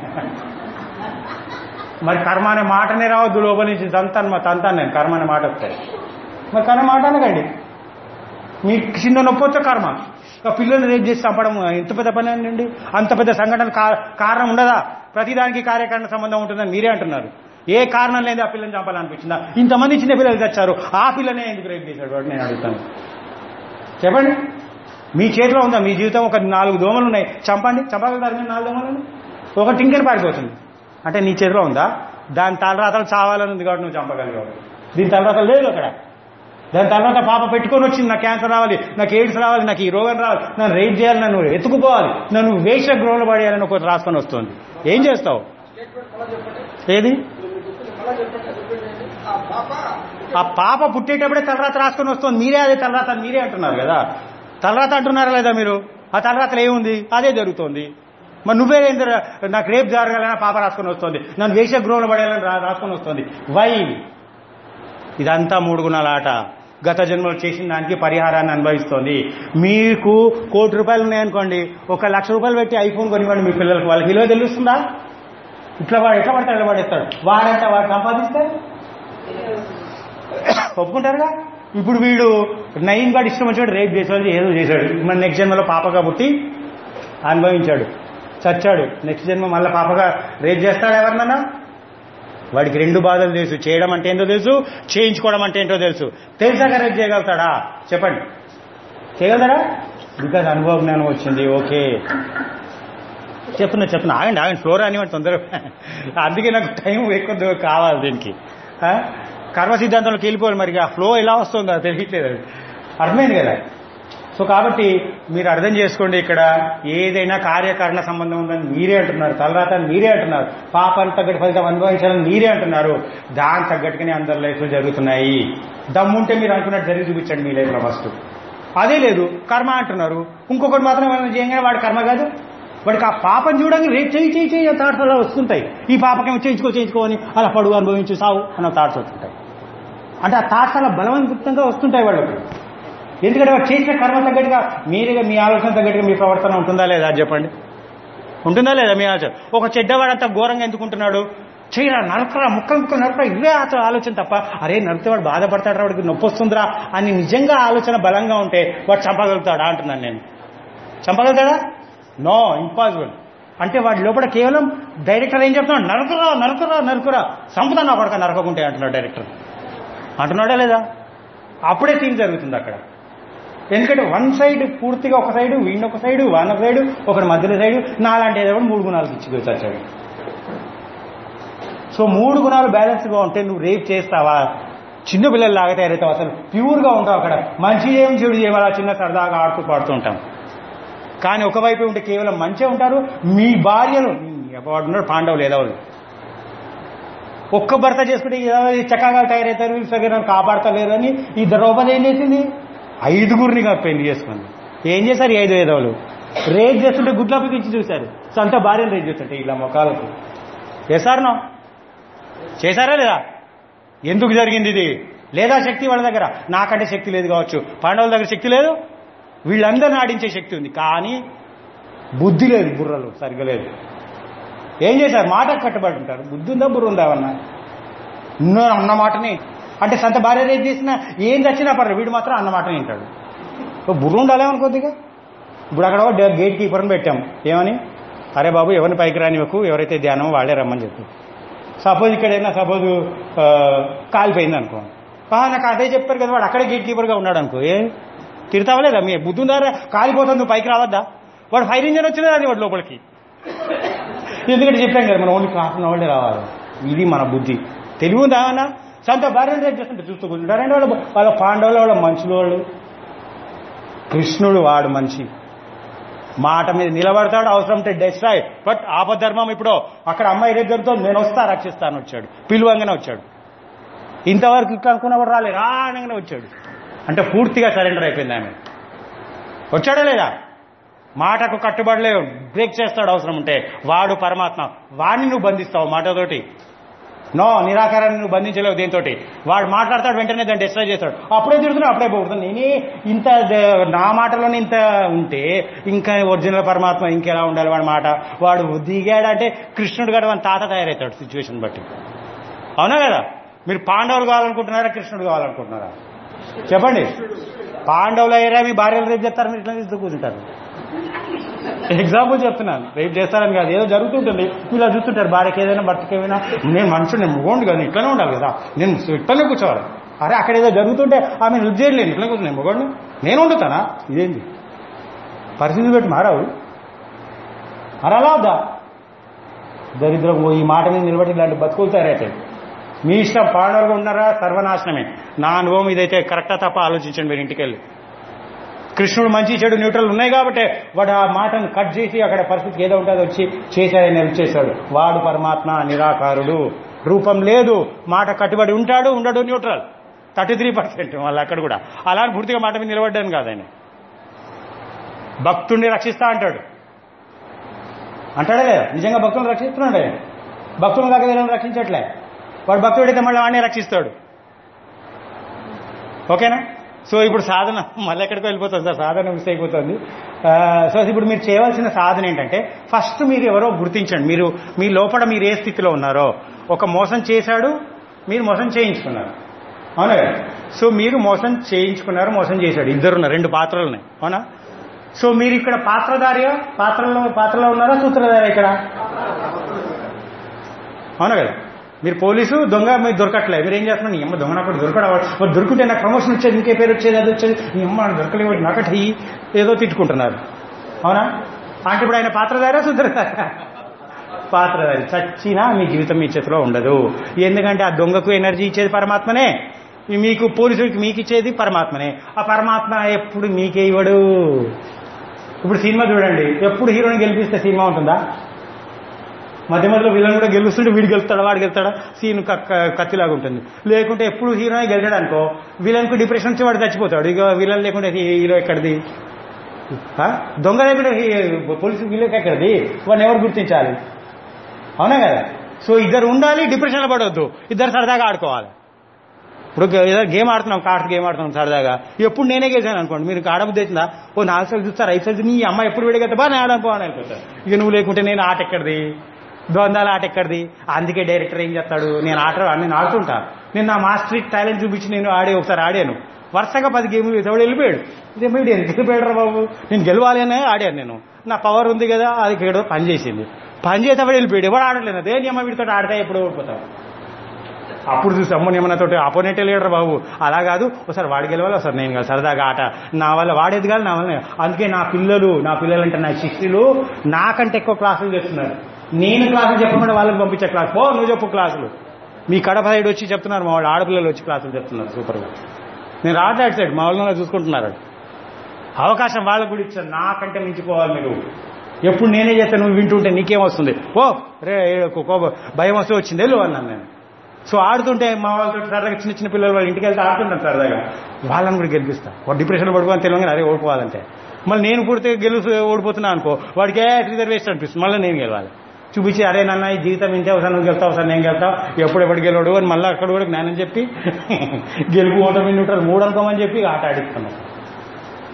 మరి కర్మ అనే మాటనే రావద్దు లోపల నుంచి తంతాను మా తంతాను నేను కర్మ అనే మాట వస్తాయి మరి కర్మ మాట అనకండి మీకు చిన్న నొప్పి వచ్చే కర్మ ఇక పిల్లల్ని రేపు చేసి చంపడం ఎంత పెద్ద పని అండి అంత పెద్ద సంఘటన కా- కారణం ఉండదా ప్రతిదానికి కార్యకారణ సంబంధం ఉంటుందని మీరే అంటున్నారు ఏ కారణం లేదు ఆ పిల్లని చంపాలనిపించిందా ఇంతమంది చిన్న పిల్లలు తెచ్చారు ఆ పిల్లనే ఎందుకు రేపు చేశాడు వాడు నేను అడుగుతాను చెప్పండి మీ చేతిలో ఉందా మీ జీవితం ఒక నాలుగు దోమలు ఉన్నాయి చంపండి చంపగలుగుతారు మీరు నాలుగు దోమలను ఒక టింకెన్ పారిపోతుంది అంటే నీ చేతిలో ఉందా దాని తలరాతలు చావాలని ఉంది కాబట్టి నువ్వు చంపగలిగావు దీని తలరాతలు లేదు అక్కడ దాని తర్వాత పాప పెట్టుకొని వచ్చింది నాకు క్యాన్సర్ రావాలి నాకు ఎయిడ్స్ రావాలి నాకు ఈ రోగం రావాలి నన్ను రేప్ చేయాలి నన్ను ఎత్తుకుపోవాలి నన్ను వేష గృహంలో పడేయాలని ఒకటి రాసుకొని వస్తుంది ఏం చేస్తావు స్టేట్మెంట్ మళ్ళా చెప్పండి ఏది మళ్ళా చెప్పండి రిపీట్ చేయండి ఆ పాప ఆ పాప పుట్టేటప్పుడే తలరాత రాసుకొని వస్తుంది మీరే అదే తలరాత అని మీరే అంటున్నారు కదా తలరాత అంటున్నారా లేదా మీరు ఆ తలరాతలో ఏముంది అదే జరుగుతోంది మరి నువ్వే ఏందిరా, నాకు రేపు జరగాలని పాప రాసుకొని వస్తుంది నన్ను వేష గృహంలో పడేయాలని రా- రాసుకొని వస్తుంది వై ఇదంతా మూడు గుణాల ఆట గత జన్మలో చేసిన దానికి పరిహారాన్ని అనుభవిస్తోంది మీకు కోటి రూపాయలు ఉన్నాయనుకోండి ఒక లక్ష రూపాయలు పెట్టి ఐఫోన్ కొనివ్వండి మీ పిల్లలకు వాళ్ళకి విలువ తెలుస్తుందా ఇట్లా వాడు ఎట్లా పడతాడు ఎట్లా పడేస్తాడు వాడంటే వాడు సంపాదిస్తే ఒప్పుకుంటారుగా ఇప్పుడు వీడు నయీం గారు ఇష్టం వచ్చాడు రేప్ చేసాడు ఏదో చేశాడు మన నెక్స్ట్ జన్మలో పాపగా పుట్టి అనుభవించాడు చచ్చాడు నెక్స్ట్ జన్మ మళ్ళీ పాపగా రేప్ చేస్తాడు ఎవరినన్నా వాడికి రెండు బాధలు తెలుసు చేయడం అంటే ఏంటో తెలుసు చేయించుకోవడం అంటే ఏంటో తెలుసు తెలిసాక రేపు చేయగలుగుతాడా చెప్పండి చేయగలుగుతాడా బికాజ్ అనుభవ జ్ఞానం వచ్చింది ఓకే చెప్పున చెప్పున ఆగండి ఆగండి ఫ్లోర్ అనివ్వండి తొందరగా అందుకే నాకు టైం ఎక్కువ కావాలి దీనికి ఆ? కర్మ సిద్ధాంతంలోకి వెళ్ళిపోవాలి మరి ఆ ఫ్లో ఎలా వస్తుందో అది తెలియట్లేదు అది అర్థమైంది కదా సో కాబట్టి మీరు అర్థం చేసుకోండి ఇక్కడ ఏదైనా కార్యకారణ సంబంధం ఉందని మీరే అంటున్నారు తలరాత అని మీరే అంటున్నారు పాపానికి తగ్గట్టు ఫలితం అనుభవించాలని మీరే అంటున్నారు దానికి తగ్గట్టుగానే అందరి లైఫ్లో జరుగుతున్నాయి దమ్ముంటే మీరు అనుకున్నట్టు జరిగి చూపించండి మీ లైఫ్లో ఫస్ట్ అదే లేదు కర్మ అంటున్నారు ఇంకొకటి మాత్రం ఏమైనా చేయగానే వాడి కర్మ కాదు వాడికి ఆ పాపం చూడండి రేపు చేయి చేయి చేయి థాట్స్ అలా వస్తుంటాయి ఈ పాపకేమో చేయించుకో చేయించుకో అని అలా పడుగు అనుభవించు సావు అన్న థాట్స్ వస్తుంటాయి అంటే ఆ థాట్స్ అలా బలవంతంగా వస్తుంటాయి వాళ్ళకి ఎందుకంటే వాడు చేసిన కర్మ తగ్గట్టుగా మీరుగా మీ ఆలోచన తగ్గట్టుగా మీ ప్రవర్తన ఉంటుందా లేదా అది చెప్పండి ఉంటుందా లేదా మీ ఆలోచన ఒక చెడ్డవాడు అంత ఘోరంగా ఎందుకుంటున్నాడు చేయరా నరకరా ముక్కలు ముక్కలు నరకరా ఇవే అతను ఆలోచన తప్ప అరే నరికితే వాడు బాధపడతాడు వాడికి నొప్పి వస్తుందిరా అని నిజంగా ఆలోచన బలంగా ఉంటే వాడు చంపగలుగుతాడా అంటున్నాను నేను చంపగలుగుతాడా నో ఇంపాసిబుల్ అంటే వాడి లోపల కేవలం డైరెక్టర్ ఏం చెప్తున్నాడు నరకురా నరకురా నరకురా సంపద నా కొడక నరకకుంటే అంటున్నాడు డైరెక్టర్ అంటున్నాడా లేదా అప్పుడే సీన్ జరుగుతుంది అక్కడ ఎందుకంటే వన్ సైడ్ పూర్తిగా ఒక సైడు వీడిని ఒక సైడు వాన్ ఒక సైడు ఒకటి మధ్యలో సైడు నాలాంటి ఏదో కూడా మూడు గుణాలకు ఇచ్చి వచ్చాడు సో మూడు గుణాలు బ్యాలెన్స్గా ఉంటే నువ్వు రేప్ చేస్తావా చిన్న పిల్లలు లాగా తయారవుతావు అసలు ప్యూర్గా ఉంటావు అక్కడ మంచి ఏం చెడు చేయవాలా చిన్న సరదాగా ఆడుతూ పాడుతూ ఉంటాం కానీ ఒకవైపు ఉంటే కేవలం మంచిగా ఉంటారు మీ భార్యలు వాడున్నారు పాండవులు ఏదో వాళ్ళు. ఒక్క భర్త చేసుకుంటే ఏదో చక్కగా తయారవుతారు వీళ్ళు సగం కాపాడతలేరు అని ఈ ద్రౌపది ఏం చేసింది ఐదుగురిని పెళ్లి చేసుకుంది ఏం చేశారు ఈ ఐదు ఐదవలు రేజ్ చేస్తుంటే గుడ్ల పిచ్చి చూశారు సొంత భార్యను రేజ్ చేస్తుంటే ఇలా మొక్కలకు చేశారు చేశారా లేదా ఎందుకు జరిగింది ఇది లేదా శక్తి వాళ్ళ దగ్గర నాకంటే శక్తి లేదు కావచ్చు పాండవుల దగ్గర శక్తి లేదు వీళ్ళందరిని ఆడించే శక్తి ఉంది కానీ బుద్ధి లేదు బుర్రలు సరిగ్గా లేదు ఏం చేశారు మాటకు కట్టుబడి ఉంటారు బుద్ధి ఉందా బుర్ర ఉందా అన్న ఉన్నో అన్న మాటని అంటే సంత భార్య రేపు చేసినా ఏం చచ్చినా పర్లేదు వీడు మాత్రం అన్న మాటని వింటాడు ఓ బుర్ర ఉండాలేమో కొద్దిగా ఇప్పుడు అక్కడ ఒక డే- గేట్ కీపర్ని పెట్టాం ఏమని అరే బాబు ఎవరిని పైకి రానివ్వకు ఎవరైతే ధ్యానం వాళ్ళే రమ్మని చెప్పి సపోజ్ ఇక్కడైనా సపోజ్ కాలిపోయింది అనుకో "ఆ, నాకు అదే చెప్పారు కదా వాడు అక్కడే గేట్ కీపర్గా ఉన్నాడు అనుకో ఏ తిడతావా లేదా మీ బుద్ధి ఉందా రా? కాలిపోతుంది నువ్వు పైకి రావద్దా వాడు ఫైర్ ఇంజన్ వచ్చినా అది వాడు లోపలికి ఎందుకంటే చెప్పాం కదా మనం ఓన్లీ కాకుండా వాళ్ళే రావాలి ఇది మన బుద్ధి తెలివి ఉందా ఏమన్నా సొంత భార్యను రేపు చేస్తుంటే చూస్తూ కూర్చుంటారంటే వాళ్ళ వాళ్ళ పాండవులు వాళ్ళ మనుషులు వాళ్ళు కృష్ణుడు వాడు మనిషి మాట మీద నిలబడతాడు అవసరం ఉంటే డెస్ట్రాయ్ బట్ ఆపధర్మం ఇప్పుడు అక్కడ అమ్మాయి దగ్గరతో నేను వస్తా రక్షిస్తాను వచ్చాడు పిలువంగానే వచ్చాడు ఇంతవరకు ఇట్లా అనుకున్నప్పుడు రాలే రానగానే వచ్చాడు అంటే పూర్తిగా సరెండర్ అయిపోయింది ఆమె వచ్చాడా లేదా మాటకు కట్టుబడలే బ్రేక్ చేస్తాడు అవసరం ఉంటే వాడు పరమాత్మ వాడిని నువ్వు బంధిస్తావు మాటతోటి నో నిరాకారాన్ని నువ్వు బంధించలేవు దీంతో వాడు మాట్లాడతాడు వెంటనే దాన్ని డిస్ట్రాయ్ చేస్తాడు అప్పుడే తిరుగుతున్నావు అప్పుడే పోతున్నాను నేనే ఇంత ద- నా మాటలోనే ఇంత ఉంటే ఇంకా ఒరిజినల్ పరమాత్మ ఇంకెలా ఉండాలి వాడి మాట వాడు దిగాడంటే కృష్ణుడు గడ వాడి తాత తయారవుతాడు సిచ్యువేషన్ బట్టి అవునా కదా మీరు పాండవులు కావాలనుకుంటున్నారా కృష్ణుడు కావాలనుకుంటున్నారా చెప్పండి పాండవులు అయ్యారా మీ భార్యలు రేపు చేస్తారు మీరు ఇట్లా తీస్తూ కూర్చుంటారు ఎగ్జాంపుల్ చెప్తున్నాను రేపు చేస్తారని కాదు ఏదో జరుగుతుంటుంది ఇలా చూస్తుంటారు భార్యకి ఏదైనా భర్తకి ఏమైనా నేను మనుషులు నేను మొగోండి కదా ఇట్లనే ఉండాలి కదా నేను ఇట్లనే కూర్చోవాలి అరే అక్కడ ఏదో జరుగుతుంటే ఆమె హెల్ప్ చేయలేను ఇట్లా కూర్చున్నాను మొగోడిని నేను వండుతానా ఇదేంటి పరిస్థితి పెట్టి మారావు అరలా వద్దా దరిద్రం ఓ ఈ మాట మీద నిలబడి ఇలాంటి బతుకులు తయారైతాయి మీ ఇష్టం పాండవులుగా ఉన్నారా సర్వనాశనమే నా అనుభవం ఇదైతే కరెక్టా తప్ప ఆలోచించండి మీరు ఇంటికి వెళ్ళి కృష్ణుడు మంచి చెడు న్యూట్రల్ ఉన్నాయి కాబట్టి వాడు ఆ మాటను కట్ చేసి అక్కడ పరిస్థితికి ఏదో ఉంటుందో వచ్చి చేశాడని హెల్ప్ చేశాడు వాడు పరమాత్మ నిరాకారుడు రూపం లేదు మాట కట్టుబడి ఉంటాడు ఉండడు న్యూట్రల్ థర్టీ త్రీ పర్సెంట్ వాళ్ళు అక్కడ కూడా అలా అని పూర్తిగా మాట మీద నిలబడ్డాను కాదు ఆయన భక్తుడిని రక్షిస్తా అంటాడు అంటాడే లేదా నిజంగా భక్తులను రక్షిస్తున్నాడు ఆయన భక్తులను కాక వీళ్ళని రక్షించట్లే వాడు భక్తుడైతే మళ్ళీ వాడిని రక్షిస్తాడు ఓకేనా సో ఇప్పుడు సాధన మళ్ళీ ఎక్కడికో వెళ్ళిపోతుంది సార్ సాధన మిస్ అయిపోతుంది ఆ, సో ఇప్పుడు మీరు చేయవలసిన సాధన ఏంటంటే ఫస్ట్ మీరు ఎవరో గుర్తించండి మీరు మీ లోపల మీరు ఏ స్థితిలో ఉన్నారో ఒక మోసం చేశాడు మీరు మోసం చేయించుకున్నారు అవునా కదా సో మీరు మోసం చేయించుకున్నారు మోసం చేశాడు ఇద్దరున్నారు రెండు పాత్రలు ఉన్నాయి అవునా సో మీరు ఇక్కడ పాత్రధారిగా పాత్రలో పాత్రలో ఉన్నారా సూత్రధారి ఇక్కడ అవునా కదా మీరు పోలీసు దొంగ మీరు దొరకట్లే మీరు ఏం చేస్తున్నారు నీ అమ్మ దొంగ నాకు దొరకడం మరి దొరికితే నాకు ప్రమోషన్ వచ్చేది ఇంకే పేరు వచ్చేది అది వచ్చేది నీ అమ్మ నాకు దొరకలేవు నాకటి ఇయ్యి. ఏదో తిట్టుకుంటున్నారు అవునా అంటే ఇప్పుడు ఆయన పాత్రధారా సూత్రధారా పాత్రధారి చచ్చినా మీ జీవితం మీ చేతిలో ఉండదు ఎందుకంటే ఆ దొంగకు ఎనర్జీ ఇచ్చేది పరమాత్మనే మీకు పోలీసుడికి మీకు ఇచ్చేది పరమాత్మనే ఆ పరమాత్మ ఎప్పుడు మీకే ఇవ్వడు ఇప్పుడు సినిమా చూడండి ఎప్పుడు హీరోని గెలిపిస్తే సినిమా ఉంటుందా మధ్య మధ్యలో విలన్ కూడా గెలుస్తుంటే వీడు గెలుస్తాడా వాడు గెలుస్తాడా సీన్ కత్తిలాగా ఉంటుంది లేకుంటే ఎప్పుడు హీరోనే గెలిచాడు అనుకో విలన్కు డిప్రెషన్ వచ్చి వాడు చచ్చిపోతాడు ఇక విలన్ లేకుంటే హీరో ఎక్కడిది ఆ? దొంగ లేకుంటే హీ- పోలీసు వీళ్ళకి ఎక్కడిది వాడిని ఎవరు గుర్తించాలి అవునా కదా సో ఇద్దరు ఉండాలి డిప్రెషన్లో పడవద్దు ఇద్దరు సరదాగా ఆడుకోవాలి ఇప్పుడు గ- ఏదో గేమ్ ఆడుతున్నాం కార్డ్స్ గేమ్ ఆడుతున్నాం సరదాగా ఎప్పుడు నేనే గెలిచాను అనుకోండి మీరు ఆడబుద్ధి అవుతుందా ఓ నాలుగు సార్లు చూస్తారు ఐదు సార్లు నీ అమ్మాయి ఎప్పుడు విడిగెత్తా బా నేను ఆడను పోవాలని అనుకుంటారు ఇక నువ్వు లేకుంటే నేను ఆట ఎక్కడిది ద్వంద్వాల ఆట ఎక్కడిది అందుకే డైరెక్టర్ ఏం చేస్తాడు నేను ఆట నేను ఆడుతుంటా నేను నా మాస్టరీ టాలెంట్ చూపించి నేను ఆడి ఒకసారి ఆడాను వరుసగా పది గేమ్లు వేసేవాడు వెళ్ళిపోయాడు ఇదేమో వీడు ఎందుకు వెళ్ళిపోయాడు బాబు నేను గెలవాలి అనే ఆడాను నేను నా పవర్ ఉంది కదా అది ఏడో పని చేసింది పని చేసేవాడు వెళ్ళిపోయాడు ఎవడు ఆడలేదు అదే నియమ వీడితో ఆడితే ఎప్పుడు ఓడిపోతావు అప్పుడు చూసి అమ్మ నియమనతో అపోనెంటే లీడర్ బాబు అలా కాదు ఒకసారి వాడు గెలవాలి ఒకసారి నేను కాదు సరదాగా ఆట నా వల్ల వాడేది కాదు నా వల్ల అందుకే నా పిల్లలు నా పిల్లలంటే నా శిష్యులు నాకంటే ఎక్కువ క్లాసులు చేస్తున్నారు నేను క్లాసులు చెప్పకుండా వాళ్ళకి పంపించే క్లాస్ పో నువ్వు చెప్పు క్లాసులు మీ కడప సైడ్ వచ్చి చెప్తున్నారు మా వాళ్ళు ఆడపిల్లలు వచ్చి క్లాసులు చెప్తున్నారు సూపర్గా నేను రావట్లే అటు సైడ్ మా వాళ్ళని చూసుకుంటున్నారు అవకాశం వాళ్ళకు కూడా ఇచ్చారు నాకంటే మించిపోవాలి మీరు ఎప్పుడు నేనే చేస్తే నువ్వు వింటుంటే నీకేం వస్తుంది ఓ రే కో- కో- భయం వస్తే వచ్చింది వెళ్ళు అన్నాను నేను సో ఆడుతుంటే మా వాళ్ళతో సరదాగా చిన్న చిన్న పిల్లలు వాళ్ళ ఇంటికి వెళ్తే ఆడుతుంటాను సరదాగా వాళ్ళని కూడా గెలిపిస్తా వాడు డిప్రెషన్ పడుకోవాలని తెలియగానే అరే ఓడిపోవాలంటే మళ్ళీ నేను పుడితే గెలుసు ఓడిపోతున్నా అనుకో వాడికి ఏ రిజర్వేషన్ అనిపిస్తుంది మళ్ళీ నేను గెలవాలి చూపించి అరే నాన్న ఈ జీవితం ఇంతే ఒకసారి నువ్వు గెలుతావు ఒకసారి నేను గెలుతావు ఎప్పుడు ఎప్పుడు గెలవడు అని మళ్ళీ అక్కడ కూడా జ్ఞానం చెప్పి గెలుపు ఓటమి న్యూట్రల్ మూడు అనుకోమని చెప్పి ఆట ఆడిస్తున్నాం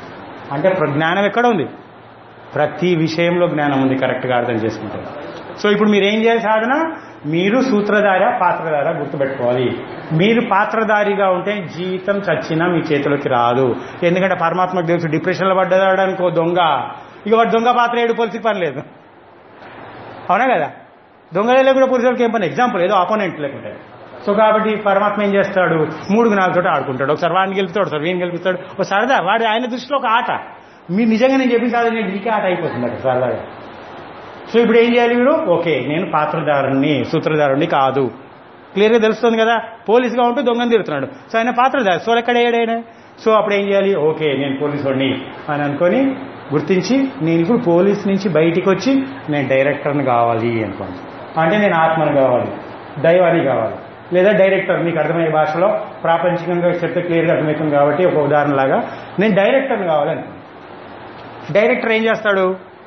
అంటే ప్ర- జ్ఞానం ఎక్కడ ఉంది ప్రతి విషయంలో జ్ఞానం ఉంది కరెక్ట్గా అర్థం చేసుకుంటే సో ఇప్పుడు మీరు ఏం చేయాలి సాధన మీరు సూత్రధార పాత్రధార గుర్తుపెట్టుకోవాలి మీరు పాత్రధారిగా ఉంటే జీవితం చచ్చినా మీ చేతిలోకి రాదు ఎందుకంటే పరమాత్మకు తెలుసు డిప్రెషన్లో పడ్డదాడానికి ఓ దొంగ ఇక వాడు దొంగ పాత్ర ఏడు పోలిసి పని లేదు అవునా కదా దొంగలలో కూడా పురుషులకి ఏం పని ఎగ్జాంపుల్ ఏదో ఆపోనెంట్ లేకుంటే సో కాబట్టి పరమాత్మ ఏం చేస్తాడు మూడు నాలుగుతో ఆడుకుంటాడు ఒకసారి వాడిని గెలుపుతాడు ఒకసారి వీడిని గెలుపుతాడు ఒక సరదా వాడు ఆయన దృష్టిలో ఒక ఆట మీరు నిజంగా నేను చెప్పిన సాధన నీకే ఆట అయిపోతుంది అక్కడ సరదాగా సో ఇప్పుడు ఏం చేయాలి మీరు ఓకే నేను పాత్రధారుణ్ణి సూత్రధారుణ్ణి కాదు క్లియర్గా తెలుస్తుంది కదా పోలీసుగా ఉంటూ దొంగని తిరుగుతున్నాడు సో ఆయన పాత్రధారి సో ఎక్కడ ఏడాయన సో అప్పుడు ఏం చేయాలి ఓకే నేను పోలీసుడిని అని అనుకొని గుర్తించి నేను ఇప్పుడు పోలీస్ నుంచి బయటికి వచ్చి నేను డైరెక్టర్ని కావాలి అనుకోండి అంటే నేను ఆత్మని కావాలి దైవాన్ని కావాలి లేదా డైరెక్టర్ మీకు అర్థమయ్యే భాషలో ప్రాపంచికంగా చెప్తే క్లియర్గా అర్థమవుతుంది కాబట్టి ఒక ఉదాహరణలాగా నేను డైరెక్టర్ని కావాలి అనుకోండి డైరెక్టర్ ఏం చేస్తాడు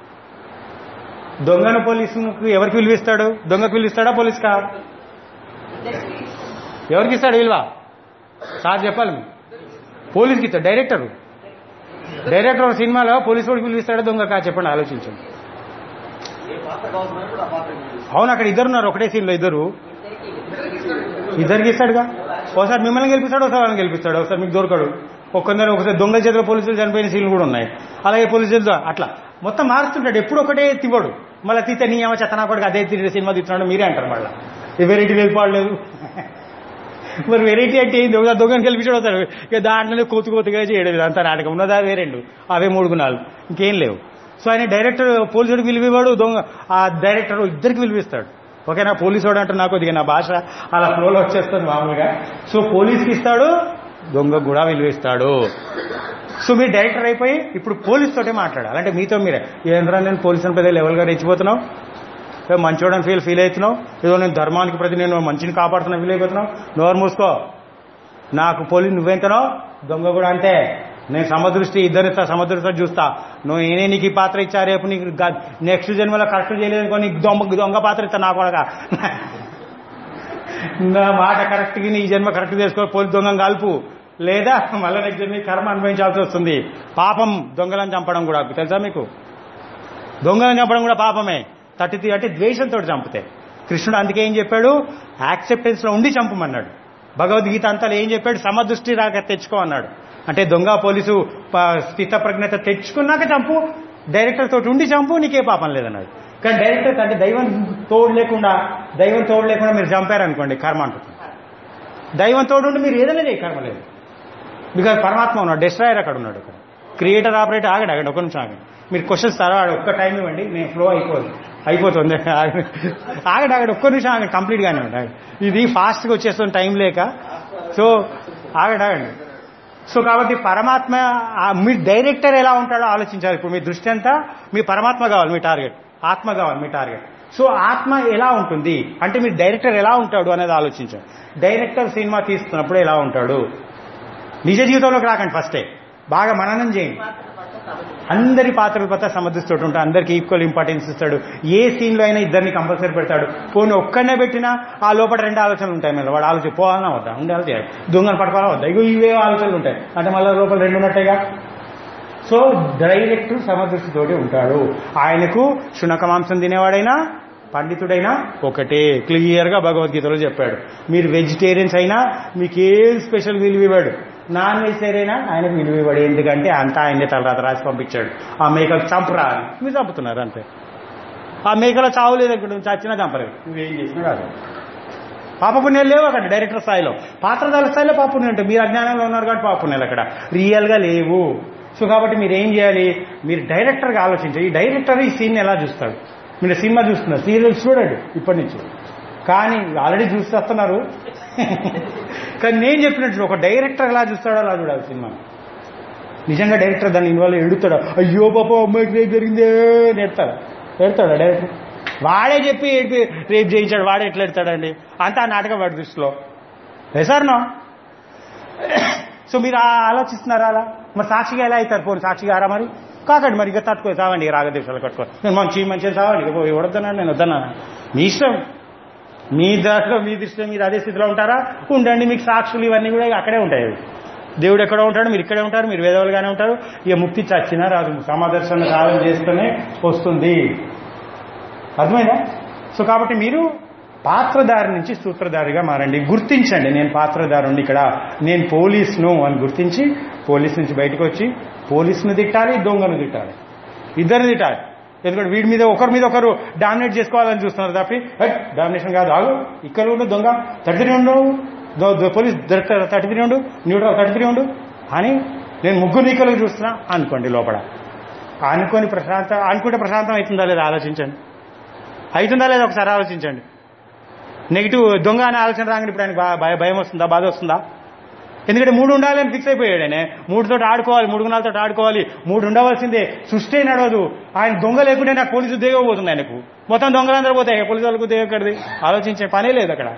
దొంగను పోలీసుకు ఎవరికి విలువిస్తాడు దొంగకు విలువిస్తాడా పోలీస్కా ఎవరికి ఇస్తాడు విలువ సార్ చెప్పాలి మీరు. పోలీస్కి ఇస్తాడు డైరెక్టర్ డైరెక్టర్ ఒక సినిమాలో పోలీసు వాడికి విలువిస్తాడా దొంగ కా చెప్పండి ఆలోచించండి ఏ పాత్ర కావాలన్నా కూడా ఆ పాత్ర అవును అక్కడ ఇద్దరు ఉన్నారు ఒకటే సీన్లో ఇద్దరు ఇద్దరికి ఇస్తాడుగా ఒకసారి మిమ్మల్ని గెలిపిస్తాడు ఒకసారి వాళ్ళని గెలిపిస్తాడు ఒకసారి మీకు దొరకడు ఒక్కొందరు ఒకసారి దొంగల చేతిలో పోలీసులు చనిపోయిన సీన్లు కూడా ఉన్నాయి అలాగే పోలీసులు అట్లా మొత్తం మారుస్తుంటాడు ఎప్పుడు ఒకటే తివ్వడు మళ్ళీ తీతే నీ ఏమో చెత్తనా కూడా అదే తిరిగి సినిమా తీస్తున్నాడు మీరే అంటారు మళ్ళీ ఈ వెరైటీ వెళ్ళిపోవట్లేదు మరి వెరైటీ అంటే ఏంది ఒక దొంగని గెలిపించాడు వస్తాడు ఇక దాంట్లోనే కోతు కోతుగా చేయడం అంతా నాటకం ఉన్నదా అవే రెండు అవే మూడు గుణాలు ఇంకేం లేవు సో ఆయన డైరెక్టర్ పోలీసుడికి విలువివాడు దొంగ ఆ డైరెక్టర్ ఇద్దరికి విలువిస్తాడు ఓకేనా పోలీసు వాడు అంటే నాకు కొద్దిగా నా భాష అలా ఫ్లోలో వచ్చేస్తుంది మామూలుగా సో పోలీస్కి ఇస్తాడు దొంగ కూడా విలువిస్తాడు సో మీరు డైరెక్టర్ అయిపోయి ఇప్పుడు పోలీస్ తోటే మాట్లాడాలి అంటే మీతో మీరే ఏంద్రా నేను పోలీస్ అని పెద్ద లెవెల్గా రెచ్చిపోతున్నావు ఏ మంచోడని ఫీల్ ఫీల్ అవుతున్నావు ఏదో నేను ధర్మానికి ప్రతి నేను మంచిని కాపాడుతున్నా ఫీల్ అయిపోతున్నావు నోరు మూసుకో నాకు పోలీసు నువ్వెంతనో దొంగ కూడా అంతే నేను సమదృష్టి ఇద్దరు సమదృష్టి చూస్తా నువ్వు నేనే నీకు ఈ పాత్ర ఇచ్చా రేపు నీకు నెక్స్ట్ జన్మలో కరెక్ట్ చేయలేదు అనుకో నీకు దొంగ దొంగ పాత్ర ఇస్తా నా కొడగా నా మాట కరెక్ట్గా నీ జన్మ కరెక్ట్ చేసుకో పోలీసు దొంగ కలుపు లేదా మళ్ళీ నెక్స్ట్ జన్మ కర్మ అనుభవించాల్సి వస్తుంది పాపం దొంగలను చంపడం కూడా తెలుసా మీకు దొంగలను చంపడం కూడా పాపమే తట్టి అంటే ద్వేషంతో చంపితే కృష్ణుడు అందుకే ఏం చెప్పాడు యాక్సెప్టెన్స్ లో ఉండి చంపమన్నాడు భగవద్గీత అంతా ఏం చెప్పాడు సమదృష్టి రాక తెచ్చుకో అన్నాడు అంటే దొంగ పోలీసు ప- స్థిత ప్రజ్ఞత తెచ్చుకున్నాక చంపు డైరెక్టర్ తోటి ఉండి చంపు నీకే పాపం లేదన్నాడు కానీ డైరెక్టర్ అంటే దైవం తోడు లేకుండా దైవం తోడు లేకుండా మీరు చంపారనుకోండి కర్మ అంటుంది దైవం తోడు మీరు ఏదైనా చేయ కర్మ లేదు బికాజ్ పరమాత్మ ఉన్నాడు డెస్ట్రాయర్ అక్కడ ఉన్నాడు అక్కడ క్రియేటర్ ఆపరేటర్ ఆగండి ఆగండి ఒక నిమిషం ఆగండి మీరు క్వశ్చన్స్ తర్వాత ఒక్క టైం ఇవ్వండి నేను ఫ్లో అయిపోదు అయిపోతుంది ఆగండి ఆగండి ఆగండి ఒక్క నిమిషం ఆగండి కంప్లీట్గానే ఉండి ఆగండి. ఇది ఫాస్ట్గా వచ్చేస్తుంది టైం లేక సో ఆగండి ఆగండి సో కాబట్టి పరమాత్మ ఆ మీ డైరెక్టర్ ఎలా ఉంటాడో ఆలోచించాలి ఇప్పుడు మీ దృష్టి అంతా మీ పరమాత్మ కావాలి మీ టార్గెట్ ఆత్మ కావాలి మీ టార్గెట్ సో ఆత్మ ఎలా ఉంటుంది అంటే మీరు డైరెక్టర్ ఎలా ఉంటాడు అనేది ఆలోచించాలి డైరెక్టర్ సినిమా తీస్తున్నప్పుడు ఎలా ఉంటాడు నిజ జీవితంలోకి రాకండి ఫస్టే బాగా మననం చేయండి అందరి పాత్రల పట్ల సమర్థిస్తూ ఉంటాడు అందరికి ఈక్వల్ ఇంపార్టెన్స్ ఇస్తాడు ఏ సీన్లో అయినా ఇద్దరిని కంపల్సరీ పెడతాడు పోనీ ఒక్కడనే పెట్టినా ఆ లోపల రెండు ఆలోచనలు ఉంటాయి మళ్ళీ వాడు ఆలోచన పోవాలన్నా వద్దా ఉండాలి దొంగను పట్టుకోవాలా వద్దా ఇగో ఇవే ఆలోచనలు ఉంటాయి అంటే మళ్ళీ లోపల రెండు ఉన్నట్టేగా సో డైరెక్టర్ సమదృష్టితోటి ఉంటాడు ఆయనకు శునక మాంసం తినేవాడైనా పండితుడైనా ఒకటే క్లియర్గా భగవద్గీతలో చెప్పాడు మీరు వెజిటేరియన్స్ అయినా మీకు ఏం స్పెషల్ విలువ ఇవ్వడు నాన్ వెజిటేరియన్ ఆయనకు విలువ ఇవ్వడు ఎందుకంటే అంతా ఆయనే తలరాత రాసి పంపించాడు ఆ మేకలు చంపరా అని మీరు చంపుతున్నారు అంతే ఆ మేకలో చావు లేదు ఇక్కడ నువ్వు చచ్చినా చంపలేదు నువ్వేం చేసినా కాదు పాపపుణ్యాలు లేవు అక్కడ డైరెక్టర్ స్థాయిలో పాత్రధార స్థాయిలో పాపపుణ్యం ఉంటాయి మీరు అజ్ఞానంలో ఉన్నారు కాబట్టి పాపపుణ్యాలు అక్కడ రియల్గా లేవు సో కాబట్టి మీరు ఏం చేయాలి మీరు డైరెక్టర్గా ఆలోచించాలి ఈ డైరెక్టర్ ఈ సీన్ ఎలా చూస్తాడు మీరు సినిమా చూస్తున్నారు సీరియల్స్ చూడండి ఇప్పటి నుంచి కానీ ఆల్రెడీ చూసి వస్తున్నారు కానీ నేను చెప్పినట్టు ఒక డైరెక్టర్ ఎలా చూస్తాడో అలా చూడాలి సినిమా నిజంగా డైరెక్టర్ దాన్ని ఇన్వాల్వ్ ఎడుతాడు అయ్యో పాప అమ్మాయికి రేపు జరిగిందే అని ఎడతాడు ఎడతాడు డైరెక్టర్ వాడే చెప్పి ఏడిపి రేపు చేయించాడు వాడే ఎట్లా ఎడతాడండి అంతా ఆ నాటకం వాడి దృష్టిలో సార్నో సో మీరు ఆ ఆలోచిస్తున్నారా అలా మరి సాక్షిగా ఎలా అవుతారు పోనీ సాక్షిగా ఆరా మరి కాకండి మరి ఇక తట్టుకో సావండి ఇక రాగదేశాలు కట్టుకో నేను మంచి మంచిగా సావండి ఇక పోయి వద్దన్నాను నేను వద్దన్నా మీ ఇష్టం మీ దాంట్లో మీ దృష్టిలో మీరు అదే స్థితిలో ఉంటారా ఉండండి మీకు సాక్షులు ఇవన్నీ కూడా ఇక అక్కడే ఉంటాయి అవి దేవుడు ఎక్కడ ఉంటాడు మీరు ఇక్కడే ఉంటారు మీరు వేదవులుగానే ఉంటారు ఇక ముక్తి చచ్చినా రాదు సమాదర్శన సాధన చేస్తూనే వస్తుంది అర్థమైందా సో కాబట్టి మీరు పాత్రధారి నుంచి సూత్రధారిగా మారండి గుర్తించండి నేను పాత్రధారుని ఇక్కడ నేను పోలీసును అని గుర్తించి పోలీస్ నుంచి బయటకు వచ్చి పోలీసును తిట్టాలి దొంగను తిట్టాలి ఇద్దరు తిట్టాలి ఎందుకంటే వీడి మీద ఒకరి మీద ఒకరు డామినేట్ చేసుకోవాలని చూస్తున్నారు తప్పి డామినేషన్ కాదు ఆగు ఇక్కడ ఉండు దొంగ థర్టీ త్రీ ఉండు దో- దో- పోలీస్ థర్టీ త్రీ ఉండు న్యూట్రల్ థర్టీ త్రీ ఉండు అని నేను ముగ్గురు నీకలు చూస్తున్నా అనుకోండి లోపల అనుకొని ప్రశాంత అనుకుంటే ప్రశాంతం అవుతుందా లేదా ఆలోచించండి అవుతుందా లేదా ఒకసారి ఆలోచించండి నెగిటివ్ దొంగ అనే ఆలోచన రాగానే ఇప్పుడు ఆయనకు బా- భయ- భయం వస్తుందా బాధ వస్తుందా ఎందుకంటే మూడు ఉండాలని ఫిక్స్ అయిపోయాడు ఆయన మూడుతో ఆడుకోవాలి మూడు గుణాలతో ఆడుకోవాలి మూడు ఉండవలసిందే సృష్టి నడవదు ఆయన దొంగ లేకుంటే నాకు పోలీసు ఉద్యోగం పోతుంది ఆయనకు మొత్తం దొంగలందరూ పోతాయి పోలీసు వాళ్ళకు ఉద్యోగం ఎక్కడిది ఆలోచించే పనే లేదు అక్కడ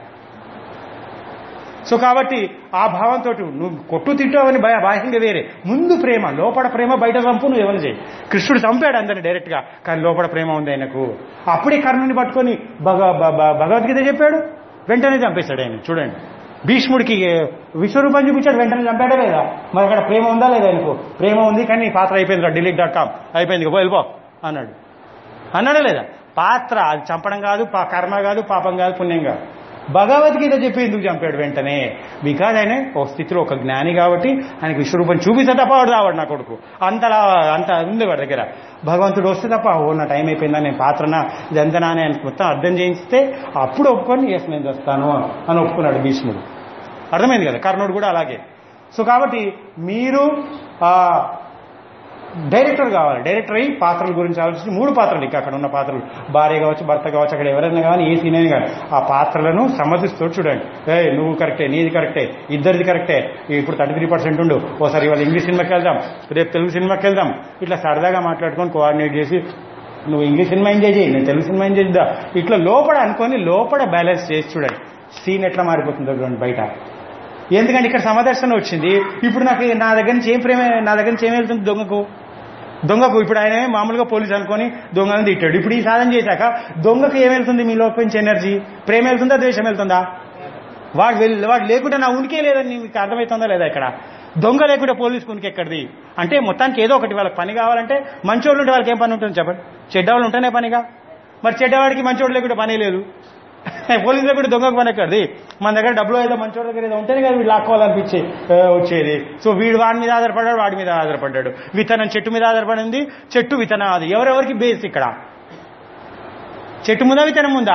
సో కాబట్టి ఆ భావంతో నువ్వు కొట్టు తిట్టావని భయ బాహ్యంగా వేరే ముందు ప్రేమ లోపల ప్రేమ బయట చంపు నువ్వు ఎవరు చేయి కృష్ణుడు చంపాడు అందరిని డైరెక్ట్ గా కానీ లోపల ప్రేమ ఉంది ఆయనకు అప్పుడే కర్ణుని పట్టుకొని భగ భ- భ- భగవద్గీత చెప్పాడు వెంటనే చంపేశాడు ఆయన చూడండి భీష్ముడికి విశ్వరూపం చూపించాడు వెంటనే చంపాడా లేదా మరి అక్కడ ప్రేమ ఉందా లేదా ఆయనకు ప్రేమ ఉంది కానీ నీ పాత్ర అయిపోయింది డిలీట్ డాట్ కామ్ అయిపోయింది ఇక పో, వెళ్ళిపో అన్నాడు అన్నాడా లేదా పాత్ర అది చంపడం కాదు పా- కర్మ కాదు పాపం కాదు పుణ్యం కాదు భగవద్గీత చెప్పి ఎందుకు చంపాడు వెంటనే బికాజ్ ఆయన ఒక స్థితిలో ఒక జ్ఞాని కాబట్టి ఆయనకి విశ్వరూపం చూపిస్తే తప్ప వాడు రావాడు నా కొడుకు అంతలా అంత ఉంది వాడి దగ్గర భగవంతుడు వస్తే తప్ప ఓ నా టైం అయిపోయిందా నేను పాత్రనా ఇదంతనా అని ఆయనకు మొత్తం అర్థం చేయిస్తే అప్పుడు ఒప్పుకొని ఎస్ నేను చేస్తాను అని ఒప్పుకున్నాడు భీష్ముడు అర్థమైంది కదా కర్ణుడు కూడా అలాగే సో కాబట్టి మీరు ఆ డైరెక్టర్ కావాలి డైరెక్టర్ అయ్యి పాత్రల గురించి ఆలోచించి మూడు పాత్రలు ఇంకా అక్కడ ఉన్న పాత్రలు భార్య కావచ్చు భర్త కావచ్చు అక్కడ ఎవరైనా కానీ ఏ సీన్ అయినా కానీ ఆ పాత్రలను సమర్థిస్తూ చూడండి ఏ నువ్వు కరెక్టే నీది కరెక్టే ఇద్దరిది కరెక్టే ఇప్పుడు థర్టీ త్రీ పర్సెంట్ ఉండు ఓసారి ఇవాళ ఇంగ్లీష్ సినిమాకి వెళ్దాం రేపు తెలుగు సినిమాకి వెళ్దాం ఇట్లా సరదాగా మాట్లాడుకొని కోఆర్డినేట్ చేసి నువ్వు ఇంగ్లీష్ సినిమా ఎంజాయ్ చేయి నేను తెలుగు సినిమా ఎంజాయ్ చేద్దా ఇట్లా లోపల అనుకొని లోపల బ్యాలెన్స్ చేసి చూడండి సీన్ ఎట్లా మారిపోతుందో చూడండి బయట ఎందుకంటే ఇక్కడ సమదర్శనం వచ్చింది ఇప్పుడు నాకు నా దగ్గర నుంచి ఏం ప్రేమ నా దగ్గర నుంచి ఏం వెళ్తుంది దొంగకు దొంగకు ఇప్పుడు ఆయన మామూలుగా పోలీస్ అనుకొని దొంగను తిట్టాడు ఇప్పుడు ఈ సాధన చేశాక దొంగకు ఏం వెళ్తుంది మీ లోపల నుంచి ఎనర్జీ ప్రేమ వెళ్తుందా ద్వేషం వెళ్తుందా వాడు వెల్- వాడు లేకుండా నా ఉనికే లేదని మీకు అర్థమవుతుందా లేదా ఇక్కడ దొంగ లేకుండా పోలీస్ ఉనికి ఎక్కడిది అంటే మొత్తానికి ఏదో ఒకటి వాళ్ళకి పని కావాలంటే మంచోళ్ళు ఉంటే వాళ్ళకి ఏం పని ఉంటుంది చెప్పండి చెడ్డవాళ్ళు ఉంటేనే పనిగా మరి చెడ్డవాడికి మంచోడు లేకుండా పని లేదు పోలీసు దగ్గర దొంగకు పని ఎక్కడిది మన దగ్గర డబ్బులు ఏదో మంచోడి దగ్గర ఏదో ఉంటేనే కదా వీడు లాక్కోవాలనిపించి ఆ, వచ్చేది సో వీడు వాడి మీద ఆధారపడ్డాడు వాడి మీద ఆధారపడ్డాడు విత్తనం చెట్టు మీద ఆధారపడింది చెట్టు విత్తనం అది ఎవరెవరికి బేస్ ఇక్కడ చెట్టు ముందా విత్తనం ముందా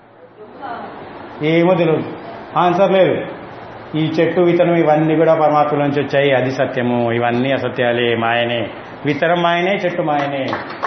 ఏమో తెలియదు ఆన్సర్ లేదు ఈ చెట్టు విత్తనం ఇవన్నీ కూడా పరమాత్మ నుంచి వచ్చాయి అది సత్యము ఇవన్నీ అసత్యాలే మాయనే విత్తనం మాయనే చెట్టు మాయనే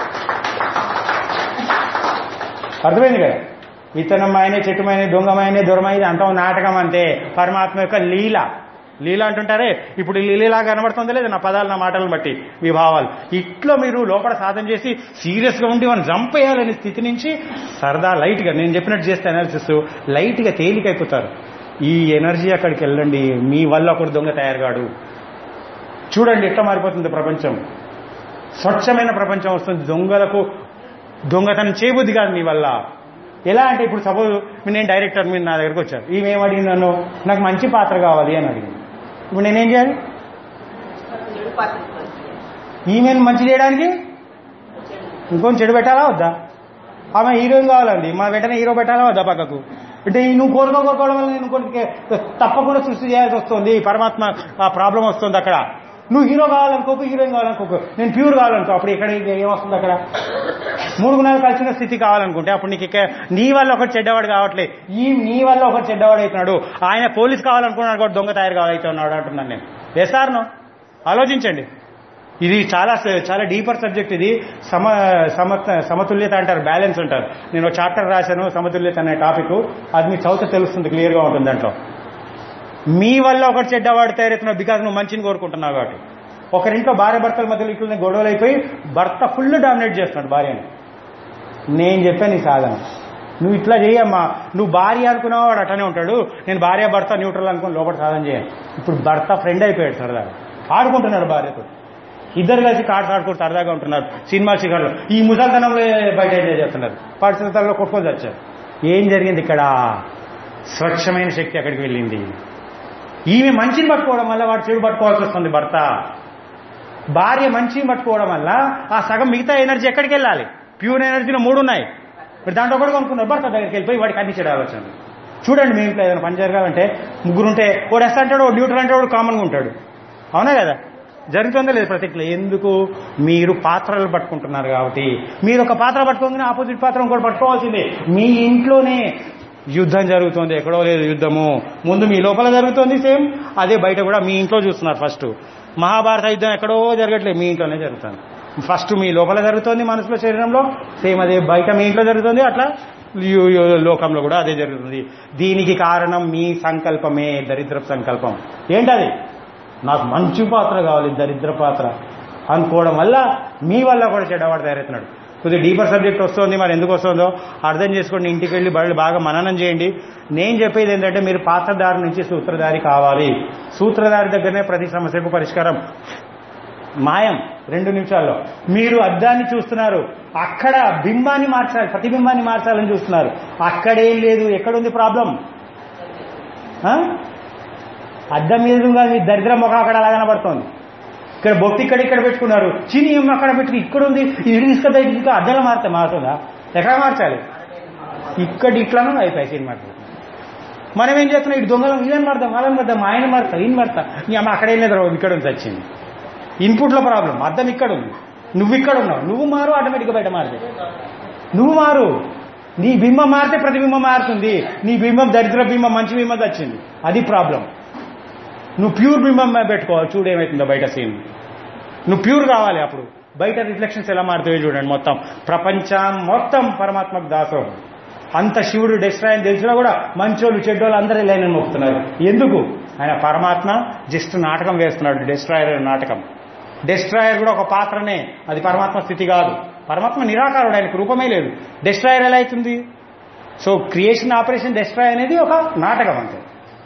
అర్థమైంది కదా విత్తనం మాయనే చెట్టు మాయనే దొంగ మాయనే దొరమైంది అంతా నాటకం అంతే పరమాత్మ యొక్క లీల లీల అంటుంటారే ఇప్పుడు ఈ లీలా కనబడుతుందా లేదా నా పదాలు నా మాటలను బట్టి మీ భావాలు ఇట్లా మీరు లోపల సాధన చేసి సీరియస్గా ఉండి మనం చంపేయాలనే స్థితి నుంచి సరదా లైట్గా నేను చెప్పినట్టు చేస్తే అనాలిసిస్ లైట్గా తేలికైపోతారు ఈ ఎనర్జీ అక్కడికి వెళ్ళండి మీ వల్ల ఒకడు దొంగ తయారుగాడు చూడండి ఎట్లా మారిపోతుంది ప్రపంచం స్వచ్ఛమైన ప్రపంచం వస్తుంది దొంగలకు దొంగతనం చేయబుద్ధి కాదు మీ వల్ల ఎలా అంటే ఇప్పుడు సపోజ్ నేను డైరెక్టర్ మీరు నా దగ్గరకు వచ్చారు ఈమె ఏం అడిగింది నన్ను నాకు మంచి పాత్ర కావాలి అని అడిగింది ఇప్పుడు నేనేం చేయాలి చెడు పాత్ర ఇస్తుంది. ఈమెను మంచి చేయడానికి ఇంకొంచెం చెడు పెట్టాలా వద్దా ఆమె హీరోయిన్ కావాలండి మా వెంటనే హీరో పెట్టాలా వద్దా పక్కకు అంటే ఈ నువ్వు కోరుకో కోరుకోవడం వల్ల నేను కొన్ని తప్పకుండా సృష్టి చేయాల్సి వస్తుంది పరమాత్మ ఆ ప్రాబ్లం వస్తుంది అక్కడ నువ్వు హీరో కావాలనుకోకు హీరోయిన్ కావాలనుకోకు నేను ప్యూర్ కావాలనుకో అప్పుడు ఇక్కడ ఇంకా ఏమొస్తుంది అక్కడ మూడు గుణాలు కలిసిన స్థితి కావాలనుకుంటే అప్పుడు నీకు ఇక నీ వల్ల ఒకటి చెడ్డవాడు కావట్లే ఈ నీ వల్ల ఒకటి చెడ్డవాడు అవుతున్నాడు ఆయన పోలీస్ కావాలనుకున్నాడు కూడా దొంగ తయారు కావాలవుతున్నాడు అంటున్నాను నేను ఎసార్నో ఆలోచించండి ఇది చాలా చాలా డీపర్ సబ్జెక్ట్ ఇది సమ సమ సమతుల్యత అంటారు బ్యాలెన్స్ అంటారు నేను ఒక చాప్టర్ రాశాను సమతుల్యత అనే టాపిక్ అది మీకు చదివితే తెలుస్తుంది క్లియర్గా ఉంటుంది దాంట్లో మీ వల్ల ఒకటి చెడ్డవాడు తయారవుతున్నావు బికాజ్ నువ్వు మంచిని కోరుకుంటున్నావు కాబట్టి ఒకరింట్లో భార్య భర్తల మధ్యలో ఇట్లనే గొడవలు అయిపోయి భర్త ఫుల్ డామినేట్ చేస్తున్నాడు భార్యని నేను చెప్పాను ఈ సాధన నువ్వు ఇట్లా చేయమ్మా నువ్వు భార్య అనుకున్నావు వాడు అట్టనే ఉంటాడు నేను భార్య భర్త న్యూట్రల్ అనుకుని లోపల సాధన చేయను ఇప్పుడు భర్త ఫ్రెండ్ అయిపోయాడు సరదాగా ఆడుకుంటున్నాడు భార్యతో ఇద్దరు కలిసి కార్డ్స్ ఆడుకుంటూ సరదాగా ఉంటున్నారు సినిమా శిఖర్లో ఈ ముసల్తనంలో బయట ఎంజాయ్ చేస్తున్నారు పరిస్థితుల్లో కొట్టుకొని వచ్చారు ఏం జరిగింది ఇక్కడ స్వచ్ఛమైన శక్తి అక్కడికి వెళ్ళింది ఈమె మంచిని పట్టుకోవడం వల్ల వాడు చెడు పట్టుకోవాల్సి వస్తుంది భర్త భార్య మంచిని పట్టుకోవడం వల్ల ఆ సగం మిగతా ఎనర్జీ ఎక్కడికి వెళ్ళాలి ప్యూర్ ఎనర్జీలో మూడు ఉన్నాయి మరి దాంట్లో ఒకటి కొనుక్కున్నారు భర్త దగ్గరికి వెళ్ళిపోయి వాడికి అన్ని చెడు ఆలోచనలు చూడండి మీ ఇంట్లో ఏదైనా పని జరగాలంటే ముగ్గురు ఉంటే ఓడు ఎస్ అంటాడు ఓడు న్యూట్రల్ అంటాడు ఓడు కామన్గా ఉంటాడు అవునా కదా జరుగుతుందో లేదు ప్రతి ఇంట్లో ఎందుకు మీరు పాత్రలు పట్టుకుంటున్నారు కాబట్టి మీరు ఒక పాత్ర పట్టుకోగానే ఆపోజిట్ పాత్ర ఇంకోటి పట్టుకోవాల్సిందే మీ ఇంట్లోనే యుద్ధం జరుగుతుంది ఎక్కడో లేదు యుద్ధము ముందు మీ లోపల జరుగుతుంది సేమ్ అదే బయట కూడా మీ ఇంట్లో చూస్తున్నారు ఫస్ట్ మహాభారత యుద్ధం ఎక్కడో జరగట్లేదు మీ ఇంట్లోనే జరుగుతుంది ఫస్ట్ మీ లోపల జరుగుతుంది మనసులో శరీరంలో సేమ్ అదే బయట మీ ఇంట్లో జరుగుతుంది అట్లా యు- యు- లోకంలో కూడా అదే జరుగుతుంది దీనికి కారణం మీ సంకల్పమే దరిద్ర సంకల్పం ఏంటది నాకు మంచి పాత్ర కావాలి దరిద్ర పాత్ర అనుకోవడం వల్ల మీ వల్ల కూడా చెడ్డవాడు తయారవుతున్నాడు కొద్దిగా డీపర్ సబ్జెక్ట్ వస్తుంది మరి ఎందుకు వస్తుందో అర్థం చేసుకోండి ఇంటికి వెళ్ళి బళ్ళు బాగా మననం చేయండి నేను చెప్పేది ఏంటంటే మీరు పాత్రధారి నుంచి సూత్రధారి కావాలి సూత్రధారి దగ్గరనే ప్రతి సమస్యకు పరిష్కారం మాయం రెండు నిమిషాల్లో మీరు అద్దాన్ని చూస్తున్నారు అక్కడ బింబాన్ని మార్చాలి ప్రతిబింబాన్ని మార్చాలని చూస్తున్నారు అక్కడేం లేదు ఎక్కడుంది ప్రాబ్లం ఆ? అద్దం మీద కాదు మీ దరిద్ర ముఖం అక్కడ అలా కనబడుతోంది ఇక్కడ బొత్తి ఇక్కడ ఇక్కడ పెట్టుకున్నారు చిని ఏమో అక్కడ పెట్టుకుని ఇక్కడ ఉంది ఇది తీసుకొద్దా ఇది ఇంకా అద్దంలో మారితే మారుతుందా ఎక్కడ మార్చాలి ఇక్కడ ఇట్లానూ అయిపోయి సినిమా మనం ఏం చేస్తున్నాం ఇటు దొంగలం ఇదని మారుతాం వాళ్ళని మారుతాం ఆయన మారుతాం ఈయన మారుతా ఈ అమ్మ అక్కడేం లేదు రావు, ఇక్కడ ఉంది వచ్చింది ఇన్పుట్లో ప్రాబ్లం అద్దం ఇక్కడ ఉంది నువ్వు ఇక్కడ ఉన్నావు నువ్వు మారు ఆటోమేటిక్గా బయట మారుతుంది నువ్వు మారు నీ బింబం మారితే ప్రతిబింబం మారుతుంది నీ బింబం దరిద్ర బింబం మంచి బింబం వచ్చింది అది ప్రాబ్లం నువ్వు ప్యూర్ బింబం పెట్టుకోవాలి చూడు ఏమవుతుందో బయట సీన్ నువ్వు ప్యూర్ కావాలి అప్పుడు బయట రిఫ్లెక్షన్స్ ఎలా మారుతాయో చూడండి మొత్తం ప్రపంచం మొత్తం పరమాత్మకు దాసోహం అంత శివుడు డెస్ట్రాయ్ అని తెలిసినా కూడా మంచోళ్ళు చెడ్డోళ్ళు అందరూ లైన్ మొక్కుతున్నారు ఎందుకు ఆయన పరమాత్మ జస్ట్ నాటకం వేస్తున్నాడు డెస్ట్రాయర్ అనే నాటకం డెస్ట్రాయర్ కూడా ఒక పాత్రనే అది పరమాత్మ స్థితి కాదు పరమాత్మ నిరాకారుడు ఆయనకు రూపమే లేదు డెస్ట్రాయర్ ఎలా అవుతుంది సో క్రియేషన్ ఆపరేషన్ డెస్ట్రాయ్ అనేది ఒక నాటకం అంతే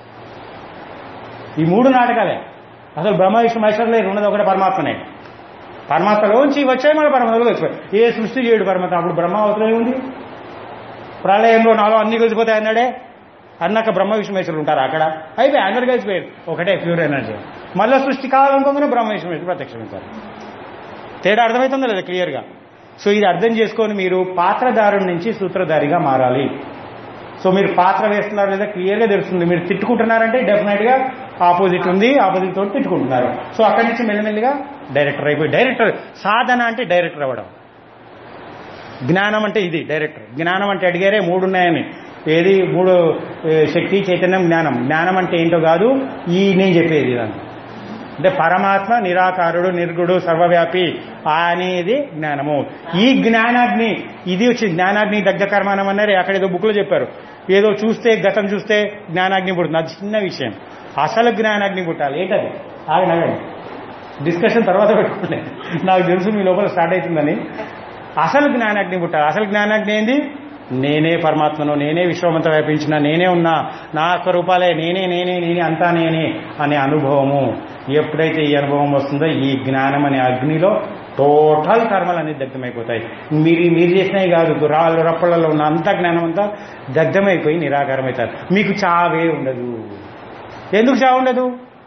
ఈ మూడు నాటకాలే అసలు బ్రహ్మ విష్ణు మహేశ్వరులు లేరు ఉన్నది ఒకటే పరమాత్మనే పరమాత్మలోంచి వచ్చాయి మన పరమాత్మలో వచ్చిపోయి ఏ సృష్టి చేయడు పరమాత్మ అప్పుడు బ్రహ్మ అవసరం ఉంది ప్రళయంలో నాలో అన్ని కలిసిపోతాయి అన్నాడే అన్నాక బ్రహ్మ విష్ణు మహేశ్వరులు ఉంటారు అక్కడ అయిపోయి అందరు కలిసిపోయారు ఒకటే ప్యూర్ ఎనర్జీ మళ్ళీ సృష్టి కావాలనుకోగానే బ్రహ్మ విష్ణు మహేశ్వరులు ప్రత్యక్షమవుతారు తేడా అర్థమవుతుందో లేదా క్లియర్గా సో ఇది అర్థం చేసుకొని మీరు పాత్రధారుడి నుంచి సూత్రధారిగా మారాలి సో మీరు పాత్ర వేస్తున్నారు లేదా క్లియర్గా తెలుస్తుంది మీరు తిట్టుకుంటున్నారంటే డెఫినెట్గా ఆపోజిట్ ఉంది ఆపోజిట్ తోటి తిట్టుకుంటున్నారు సో అక్కడి నుంచి మెల్లిమెల్లిగా డైరెక్టర్ అయిపోయి డైరెక్టర్ సాధన అంటే డైరెక్టర్ అవ్వడం జ్ఞానం అంటే ఇది డైరెక్టర్ జ్ఞానం అంటే అడిగారే మూడు ఉన్నాయని ఏది మూడు ఏ, శక్తి చైతన్యం జ్ఞానం జ్ఞానం అంటే ఏంటో కాదు ఈ నేను చెప్పేది ఇదంతా అంటే పరమాత్మ నిరాకారుడు నిర్గుడు సర్వవ్యాపి అనేది జ్ఞానము ఈ జ్ఞానాగ్ని ఇది వచ్చి జ్ఞానాగ్ని దగ్ధ కర్మానం అన్నారు అక్కడ ఏదో బుక్లో చెప్పారు ఏదో చూస్తే గతం చూస్తే జ్ఞానాగ్ని పుడుతుంది అది చిన్న విషయం అసలు జ్ఞానాగ్ని పుట్టాలి ఏంటది ఆగండి ఆగండి డిస్కషన్ తర్వాత పెట్టుకోండి నాకు తెలుసు మీ లోపల స్టార్ట్ అవుతుందని అసలు జ్ఞానాగ్ని పుట్టాలి అసలు జ్ఞానాగ్ని ఏంది నేనే పరమాత్మను నేనే విశ్వమంతా వ్యాపించిన నేనే ఉన్నా నా యొక్క రూపాలే నేనే నేనే నేనే అంతా నేనే అనే అనుభవము ఎప్పుడైతే ఈ అనుభవం వస్తుందో ఈ జ్ఞానం అనే అగ్నిలో టోటల్ కర్మలన్నీ దగ్ధమైపోతాయి మీరు మీరు చేసినవి కాదు రాళ్ళు రప్పలలో ఉన్న అంత జ్ఞానం అంతా దగ్ధమైపోయి నిరాకారమవుతారు మీకు చావే ఉండదు ఎందుకు చావు ఉండదు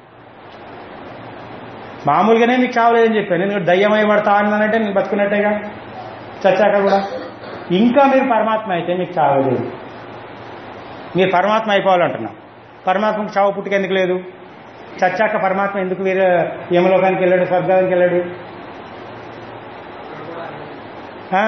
మామూలుగానే మీకు చావలేదని చెప్పాను నేను దయ్యమై పడతా అన్నానంటే నేను బతుకున్నట్టేగా చచ్చాక కూడా ఇంకా మీరు పరమాత్మ అయితే మీకు చావలేదు మీరు పరమాత్మ అయిపోవాలంటున్నా పరమాత్మకు చావు పుట్టుక ఎందుకు లేదు చచ్చాక పరమాత్మ ఎందుకు వేరే యమలోకానికి వెళ్ళాడు స్వర్గానికి వెళ్ళాడు ఆ?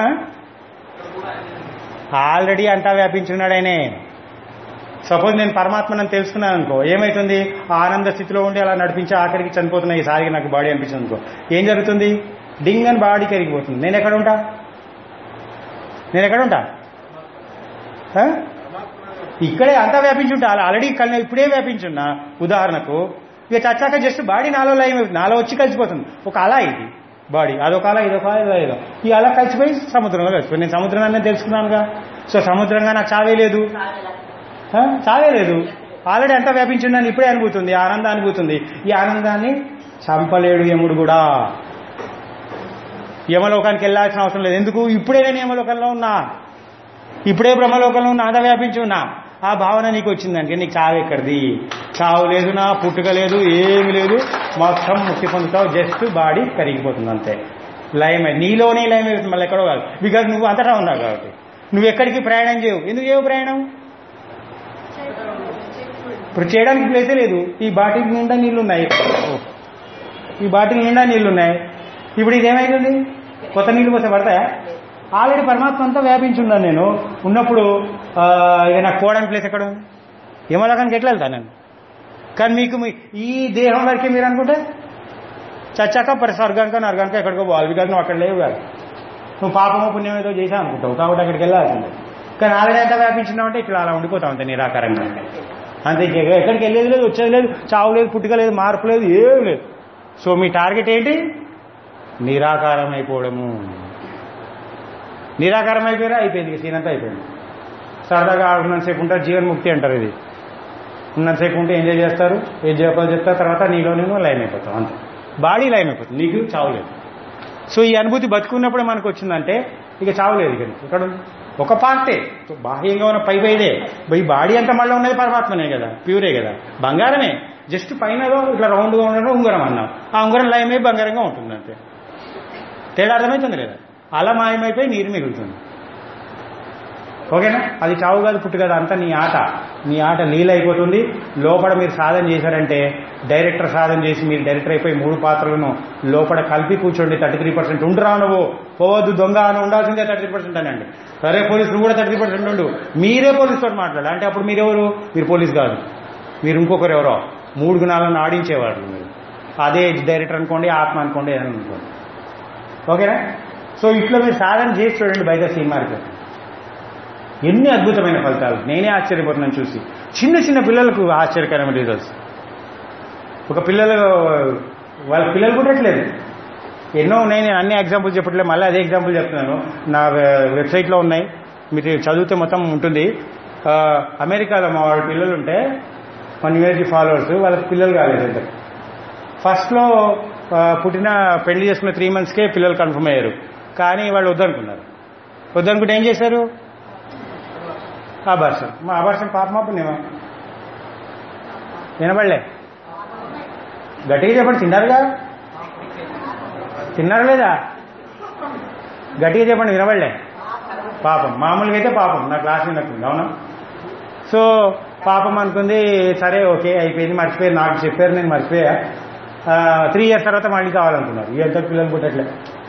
ఆల్రెడీ అంతా వ్యాపించున్నాడు ఆయనే సపోజ్ నేను పరమాత్మని తెలుసుకున్నాను అనుకో ఏమైతుంది ఆనంద స్థితిలో ఉండి అలా నడిపించి ఆఖరికి చనిపోతున్నా ఈసారికి నాకు బాడీ అనిపించింది అనుకో ఏం జరుగుతుంది డింగ్ అని బాడీ కరిగిపోతుంది నేను ఎక్కడ ఉంటా నేను ఎక్కడ ఉంటా ఆ? ఇక్కడే అంతా వ్యాపించుంటా అలా ఆల్రెడీ కళ్ళ ఇప్పుడే వ్యాపించున్నా ఉదాహరణకు ఇక చచ్చాక జస్ట్ బాడీ నాలో లైవ్ నాలో వచ్చి కలిసిపోతుంది ఒక అల ఇది బాడీ అదొక అల ఇదొక అల ఇదో ఇదో ఈ అల కలిసిపోయి సముద్రంలో కలిసిపోయి నేను సముద్రంగానే తెలుసుకున్నానుగా సో సముద్రంగా నాకు చావే లేదు ఆ? చావే లేదు ఆల్రెడీ అంతా వ్యాపించిందని ఇప్పుడే అనుభూతుంది ఈ ఆనందం అనుభూతుంది ఈ ఆనందాన్ని చంపలేడు యముడు కూడా యమలోకానికి వెళ్ళాల్సిన అవసరం లేదు ఎందుకు ఇప్పుడే నేను యమలోకంలో ఉన్నా ఇప్పుడే బ్రహ్మలోకంలో ఉన్న అంతా వ్యాపించి ఉన్నా ఆ భావన నీకు వచ్చిందంటే నీకు చావు ఎక్కడిది చావు లేదు నా పుట్టుక లేదు ఏమి లేదు మొత్తం ముక్తి పొందుతావు జస్ట్ బాడీ కరిగిపోతుంది అంతే లయం అయి- నీలోనే లయం అయిపోతుంది మళ్ళీ ఎక్కడో కాదు బికాజ్ నువ్వు అంతటా ఉన్నావు కాబట్టి నువ్వు ఎక్కడికి ప్రయాణం చేయవు ఎందుకు చేయవు ప్రయాణం ఇప్పుడు చేయడానికి ప్లేసే లేదు ఈ బాటిల్ నిండా నీళ్లు ఉన్నాయి ఓ. ఈ బాటిల్ నిండా నీళ్లు ఉన్నాయి ఇప్పుడు ఇదేమైతుంది కొత్త నీళ్లు పోతే పడతాయా ఆల్రెడీ పరమాత్మ అంతా వ్యాపించున్నాను నేను ఉన్నప్పుడు ఆ, ఇక నాకు పోవడానికి ప్లేస్ ఎక్కడ ఉంది యమలోకానికి ఎట్లా వెళ్తాను నేను కానీ మీకు మీ- ఈ దేహం వరకే మీరు అనుకుంటే చచ్చాక పరి స్వర్గానికో నరగానికో ఎక్కడికో పోవాలి బికాజ్ నువ్వు అక్కడ లేవు కాదు నువ్వు పాపమో పుణ్యం ఏదో చేసావు అనుకుంటావు కాబట్టి అక్కడికి వెళ్ళాల్సిందే కానీ ఆల్రెడీ ఎంత వ్యాపించినావు అంటే ఇట్లా అలా ఉండిపోతావు అంతే నిరాకారంగా అంతే ఇంక ఎక్కడికి వెళ్ళేది లేదు వచ్చేది లేదు చావు లేదు పుట్టుక లేదు మార్పు లేదు ఏం లేదు సో మీ టార్గెట్ ఏంటి నిరాకారం అయిపోవడము నిరాకారం అయిపోయారా అయిపోయింది ఇక సీన్ అంతా అయిపోయింది సరదాగా ఉన్నంతసేపు ఉంటారు జీవన్ముక్తి అంటారు ఇది ఉన్నంతసేపు ఉంటే ఎంజాయ్ చేస్తారు ఏం చెప్పాలో చెప్తారు తర్వాత నీలోనేమో లైన్ అయిపోతాం అంతే బాడీ లైన్ అయిపోతుంది నీకు చావు లేదు సో ఈ అనుభూతి బతుకున్నప్పుడే మనకు వచ్చిందంటే ఇక చావలేదు ఇక నీకు. ఇక్కడ ఉంది. ఒక పార్టే సో బాహ్యంగా ఉన్న పై పైదే ఈ బాడీ అంతా మళ్ళీ ఉన్నది పరమాత్మనే కదా ప్యూరే కదా బంగారమే జస్ట్ పైన ఏదో ఇట్లా రౌండ్గా ఉండడం ఉంగరం అన్నాం ఆ ఉంగరం లయమై బంగారంగా ఉంటుంది అంతే తేడా అర్థమవుతుంది లేదా అలా మాయమైపోయి నీరు మిగులుతుంది ఓకేనా అది చావు కాదు పుట్టు కాదు అంతా నీ ఆట నీ ఆట లీల అయిపోతుంది లోపల మీరు సాధన చేశారంటే డైరెక్టర్ సాధన చేసి మీరు డైరెక్టర్ అయిపోయి మూడు పాత్రలను లోపల కలిపి కూర్చోండి థర్టీ త్రీ పర్సెంట్ ఉండరా నువ్వు పోవద్దు దొంగ అని ఉండాల్సిందే థర్టీ త్రీ పర్సెంట్ అనండి సరే పోలీసు నువ్వు కూడా థర్టీ త్రీ పర్సెంట్ ఉండు మీరే పోలీసుతో మాట్లాడాలి అంటే అప్పుడు మీరెవరు మీరు పోలీస్ కాదు మీరు ఇంకొకరు ఎవరో మూడు గుణాలను ఆడించేవాళ్ళు మీరు అదే డైరెక్టర్ అనుకోండి ఆత్మ అనుకోండి ఏదైనా అనుకోండి ఓకేనా సో ఇట్లా మీరు సాధన చేసి చూడండి బయట సినిమాకి ఎన్ని అద్భుతమైన ఫలితాలు నేనే ఆశ్చర్యపోతున్నాను చూసి చిన్న చిన్న పిల్లలకు ఆశ్చర్యకరమైన రిజల్ట్స్ ఒక పిల్లలు వాళ్ళ పిల్లలు పుట్టట్లేదు ఎన్నో ఉన్నాయి నేను అన్ని ఎగ్జాంపుల్ చెప్పట్లేదు మళ్ళీ అదే ఎగ్జాంపుల్ చెప్తున్నాను నా వె- వెబ్సైట్లో ఉన్నాయి మీరు చదివితే మొత్తం ఉంటుంది ఆ, అమెరికాలో మా వాళ్ళ పిల్లలు ఉంటే మన యూనివర్సిటీ ఫాలోవర్స్ వాళ్ళకి పిల్లలు కాలేదు ఇద్దరు ఫస్ట్లో ఆ, పుట్టిన పెళ్లి చేసుకున్న త్రీ మంత్స్కే పిల్లలు కన్ఫర్మ్ అయ్యారు కానీ వాళ్ళు వద్దనుకున్నారు వద్దనుకుంటే ఏం చేశారు అబార్షన్ మా అబార్షన్ పాపమా పుణ్యమా వినబడలే గట్టిగా చెప్పండి తిన్నారుగా తిన్నారు లేదా గట్టిగా చెప్పండి వినబడలే పాపం మామూలుగా అయితే పాపం నా క్లాస్ వినట్టుంది అవునా సో పాపం అనుకుంది సరే ఓకే అయిపోయింది మర్చిపోయారు నాకు చెప్పారు నేను మర్చిపోయా త్రీ ఇయర్స్ తర్వాత మళ్ళీ కావాలనుకున్నారు ఈ ఎంత పిల్లలు పుట్టట్లే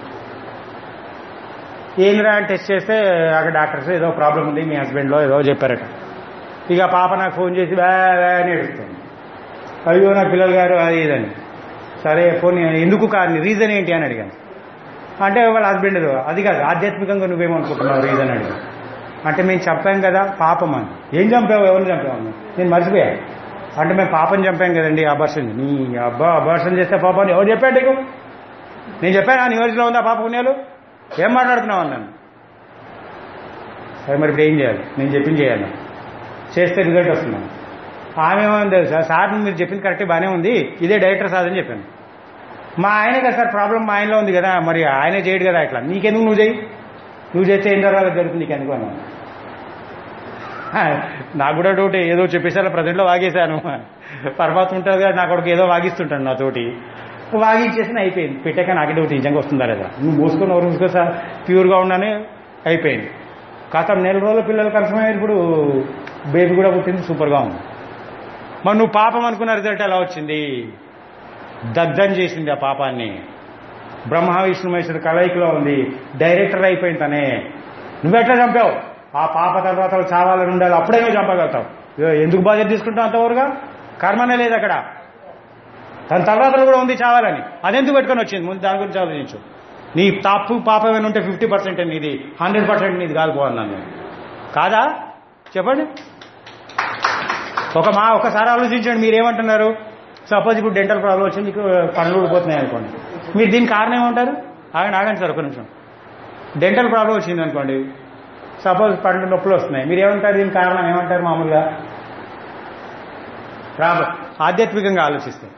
ఏంద్రా అని టెస్ట్ చేస్తే అక్కడ డాక్టర్స్ ఏదో ప్రాబ్లం ఉంది మీ హస్బెండ్లో ఏదో చెప్పారట ఇక పాప నాకు ఫోన్ చేసి వే వే అని ఏడుస్తుంది అయ్యో నా పిల్లలు గారు అది ఇదని సరే ఫోన్ ఎందుకు కాదు రీజన్ ఏంటి అని అడిగాను అంటే వాళ్ళ హస్బెండ్ ఏదో అది కాదు ఆధ్యాత్మికంగా నువ్వేమనుకుంటున్నావు రీజన్ అడిగాను అంటే మేము చంపాం కదా పాపం అని ఏం చంపావు ఎవరిని చంపావు నేను మర్చిపోయా అంటే మేము పాపం చంపాం కదండి అబార్షన్ నీ అబ్బా అబార్షన్ చేస్తే పాపం ఎవరు చెప్పాడు నీకు నేను చెప్పాను ఆ యూనివర్సిటీలో ఉందా పాప పుణ్యాలు ఏం మాట్లాడుతున్నావు అన్నాను సరే మరి ఇప్పుడు ఏం చేయాలి నేను చెప్పింది చేయాలి చేస్తే రిజల్ట్ వస్తున్నాను ఆమె ఏమైంది తెలుసా సార్ మీరు చెప్పింది కరెక్ట్ బాగానే ఉంది ఇదే డైరెక్టర్ సార్ అని చెప్పాను మా ఆయనే కదా సార్ ప్రాబ్లం మా ఆయనలో ఉంది కదా మరి ఆయనే చేయడు కదా ఇట్లా నీకెందుకు నువ్వు చేయి నువ్వు చేస్తే ఏం జరగాలి జరుగుతుంది నీకు ఎందుకు అన్నాను హా, నాకు కూడా డౌట్ ఏదో చెప్పేసారా ప్రజెంట్లో వాగేశాను పరమాత్మ ఉంటుంది కదా నా కొడుకు ఏదో వాగిస్తుంటాను నాతోటి వాగించేసిన అయిపోయింది పెట్టాక నాకే డౌట్ నిజంగా వస్తుందా లేదా నువ్వు మూసుకొని ఎవరు మూసుకో సార్ ప్యూర్గా ఉన్నానే అయిపోయింది కాక నెల రోజుల పిల్లలు కన్ఫర్మ్ అయ్యారు ఇప్పుడు బేబీ కూడా పుట్టింది సూపర్గా ఉంది మరి నువ్వు పాపం అనుకున్న రిజల్ట్ ఎలా వచ్చింది దగ్ధం చేసింది ఆ పాపాన్ని బ్రహ్మ విష్ణు మహేశ్వరుడు కలయికలో ఉంది డైరెక్టర్ అయిపోయింది తనే నువ్వెట్లా చంపావు ఆ పాప తర్వాత చావాలని ఉండాలి అప్పుడే నువ్వు చంపగలుగుతావు ఏ, ఎందుకు బాధ్యత తీసుకుంటావు అంతవరగా కర్మనే లేదు అక్కడ తన తర్వాత కూడా ఉంది చావాలని అదెందుకు పెట్టుకొని వచ్చింది ముందు దాని గురించి ఆలోచించు నీ తప్పు పాపం ఏమైనా ఉంటే ఫిఫ్టీ పర్సెంట్ నీది హండ్రెడ్ పర్సెంట్ నీది కాలిపోవాలన్నాను నేను కాదా చెప్పండి ఒక మా ఒకసారి ఆలోచించండి మీరేమంటున్నారు సపోజ్ ఇప్పుడు డెంటల్ ప్రాబ్లం వచ్చి మీకు పనులు ఊడిపోతున్నాయి అనుకోండి మీరు దీనికి కారణం ఏమంటారు ఆగండి ఆగండి సార్ ఒక నిమిషం డెంటల్ ప్రాబ్లం వచ్చింది అనుకోండి సపోజ్ పండ్లు నొప్పులు వస్తున్నాయి మీరు ఏమంటారు దీనికి కారణం ఏమంటారు మామూలుగా ప్రాబ్లం ఆధ్యాత్మికంగా ఆలోచిస్తే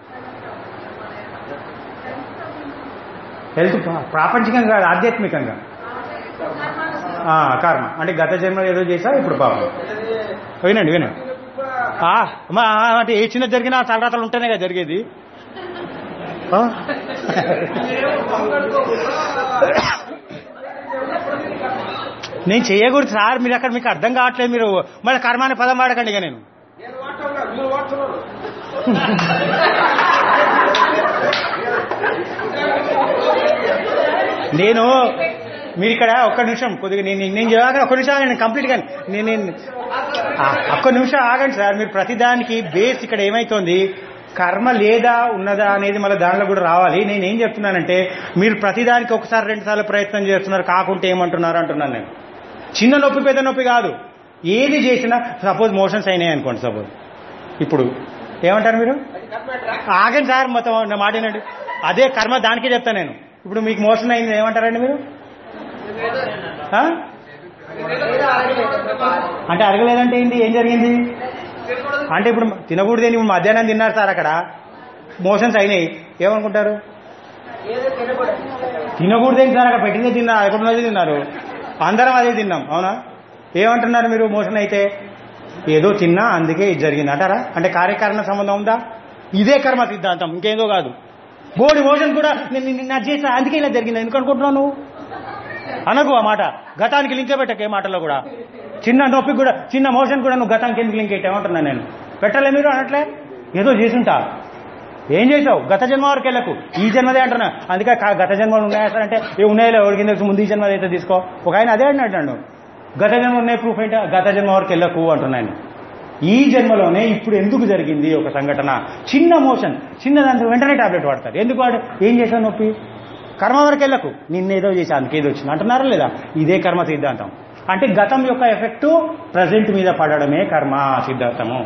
హెల్త్ ప్రాపంచికంగా కాదు ఆధ్యాత్మికంగా ఆ, కర్మ అంటే గత జన్మలో ఏదో చేసా ఇప్పుడు పాపం వినండి వినండి ఆ, మా అంటే ఏ చిన్న జరిగినా తలరాతలు ఉంటేనే కదా జరిగేది ఆ? నేను చేయకూడదు సార్ మీరు అక్కడ మీకు అర్థం కావట్లేదు మీరు మళ్ళీ కర్మ అనే పదం వాడకండి ఇక నేను నేను వాడుతున్నా మీరు వాడుతున్నారు నేను మీరు ఇక్కడ ఒక్క నిమిషం కొద్దిగా నేను నేను చెప్పాక ఒక్క నిమిషం ఆగండి కంప్లీట్ గా నేను నేను ఆ, ఒక్క నిమిషం ఆగండి సార్ మీరు ప్రతిదానికి బేస్ ఇక్కడ ఏమైతోంది కర్మ లేదా ఉన్నదా అనేది మళ్ళీ దానిలో కూడా రావాలి నేను ఏం చెప్తున్నానంటే మీరు ప్రతిదానికి ఒకసారి రెండు సార్లు ప్రయత్నం చేస్తున్నారు కాకుంటే ఏమంటున్నారు అంటున్నాను నేను చిన్న నొప్పి పెద్ద నొప్పి కాదు ఏది చేసినా సపోజ్ మోషన్స్ అయినాయి అనుకోండి సపోజ్ ఇప్పుడు ఏమంటారు మీరు అది కర్మేట్రా ఆగండి సార్ మొత్తం నా మాట వినండి అదే కర్మ దానికే చెప్తాను నేను ఇప్పుడు మీకు మోషన్ అయింది ఏమంటారండి మీరు ఆ? అంటే అడగలేదంటే ఏంటి ఏం జరిగింది అంటే ఇప్పుడు తినకూడదు ఇప్పుడు మధ్యాహ్నం తిన్నారు సార్ అక్కడ మోషన్స్ అయినాయి ఏమనుకుంటారు తినకూడదేంటి సార్ అక్కడ పెట్టిందే తిన్నారు అక్కడ ఉన్నది తిన్నారు అందరం అదే తిన్నాం అవునా ఏమంటున్నారు మీరు మోషన్ అయితే ఏదో తిన్నా అందుకే ఇది జరిగింది అంటారా అంటే కార్యకారణ సంబంధం ఉందా ఇదే కర్మ సిద్ధాంతం ఇంకేదో కాదు బోడి మోషన్ కూడా నేను నిన్న అది చేసా అందుకే ఇలా జరిగింది ఎందుకు అనుకుంటున్నావు నువ్వు అనకు ఆ మాట గతానికి లింకే పెట్టకే మాటలో కూడా చిన్న నొప్పికి కూడా చిన్న మోషన్ కూడా నువ్వు గతానికి ఎందుకు లింక్ పెట్టామంటున్నా నేను పెట్టలే మీరు అనట్లే ఏదో చేసుంటా ఏం చేసావు గత జన్మ వరకు వెళ్ళకు ఈ జన్మదే అంటున్నా అందుకే కా- గత జన్మలు ఉన్నాయా సార్ అంటే ఏ ఉన్నాయో ఎవరికి తెలుసు ముందు ఈ జన్మ అయితే తీసుకో ఒక ఆయన అదే అన్నాడు గత జన్మ ఉన్నాయి ప్రూఫ్ ఏంటి గత జన్మ వరకు వెళ్ళకు అంటున్నాను ఈ జన్మలోనే ఇప్పుడు ఎందుకు జరిగింది ఒక సంఘటన చిన్న మోషన్ చిన్న దాంట్లో వెంటనే టాబ్లెట్ వాడతారు ఎందుకు వాడు ఏం చేశావు నొప్పి కర్మ వరకు వెళ్ళకు నిన్నేదో చేసి అందుకేదో వచ్చింది అంటున్నారా లేదా ఇదే కర్మ సిద్ధాంతం అంటే గతం యొక్క ఎఫెక్ట్ ప్రజెంట్ మీద పడడమే కర్మ సిద్ధాంతము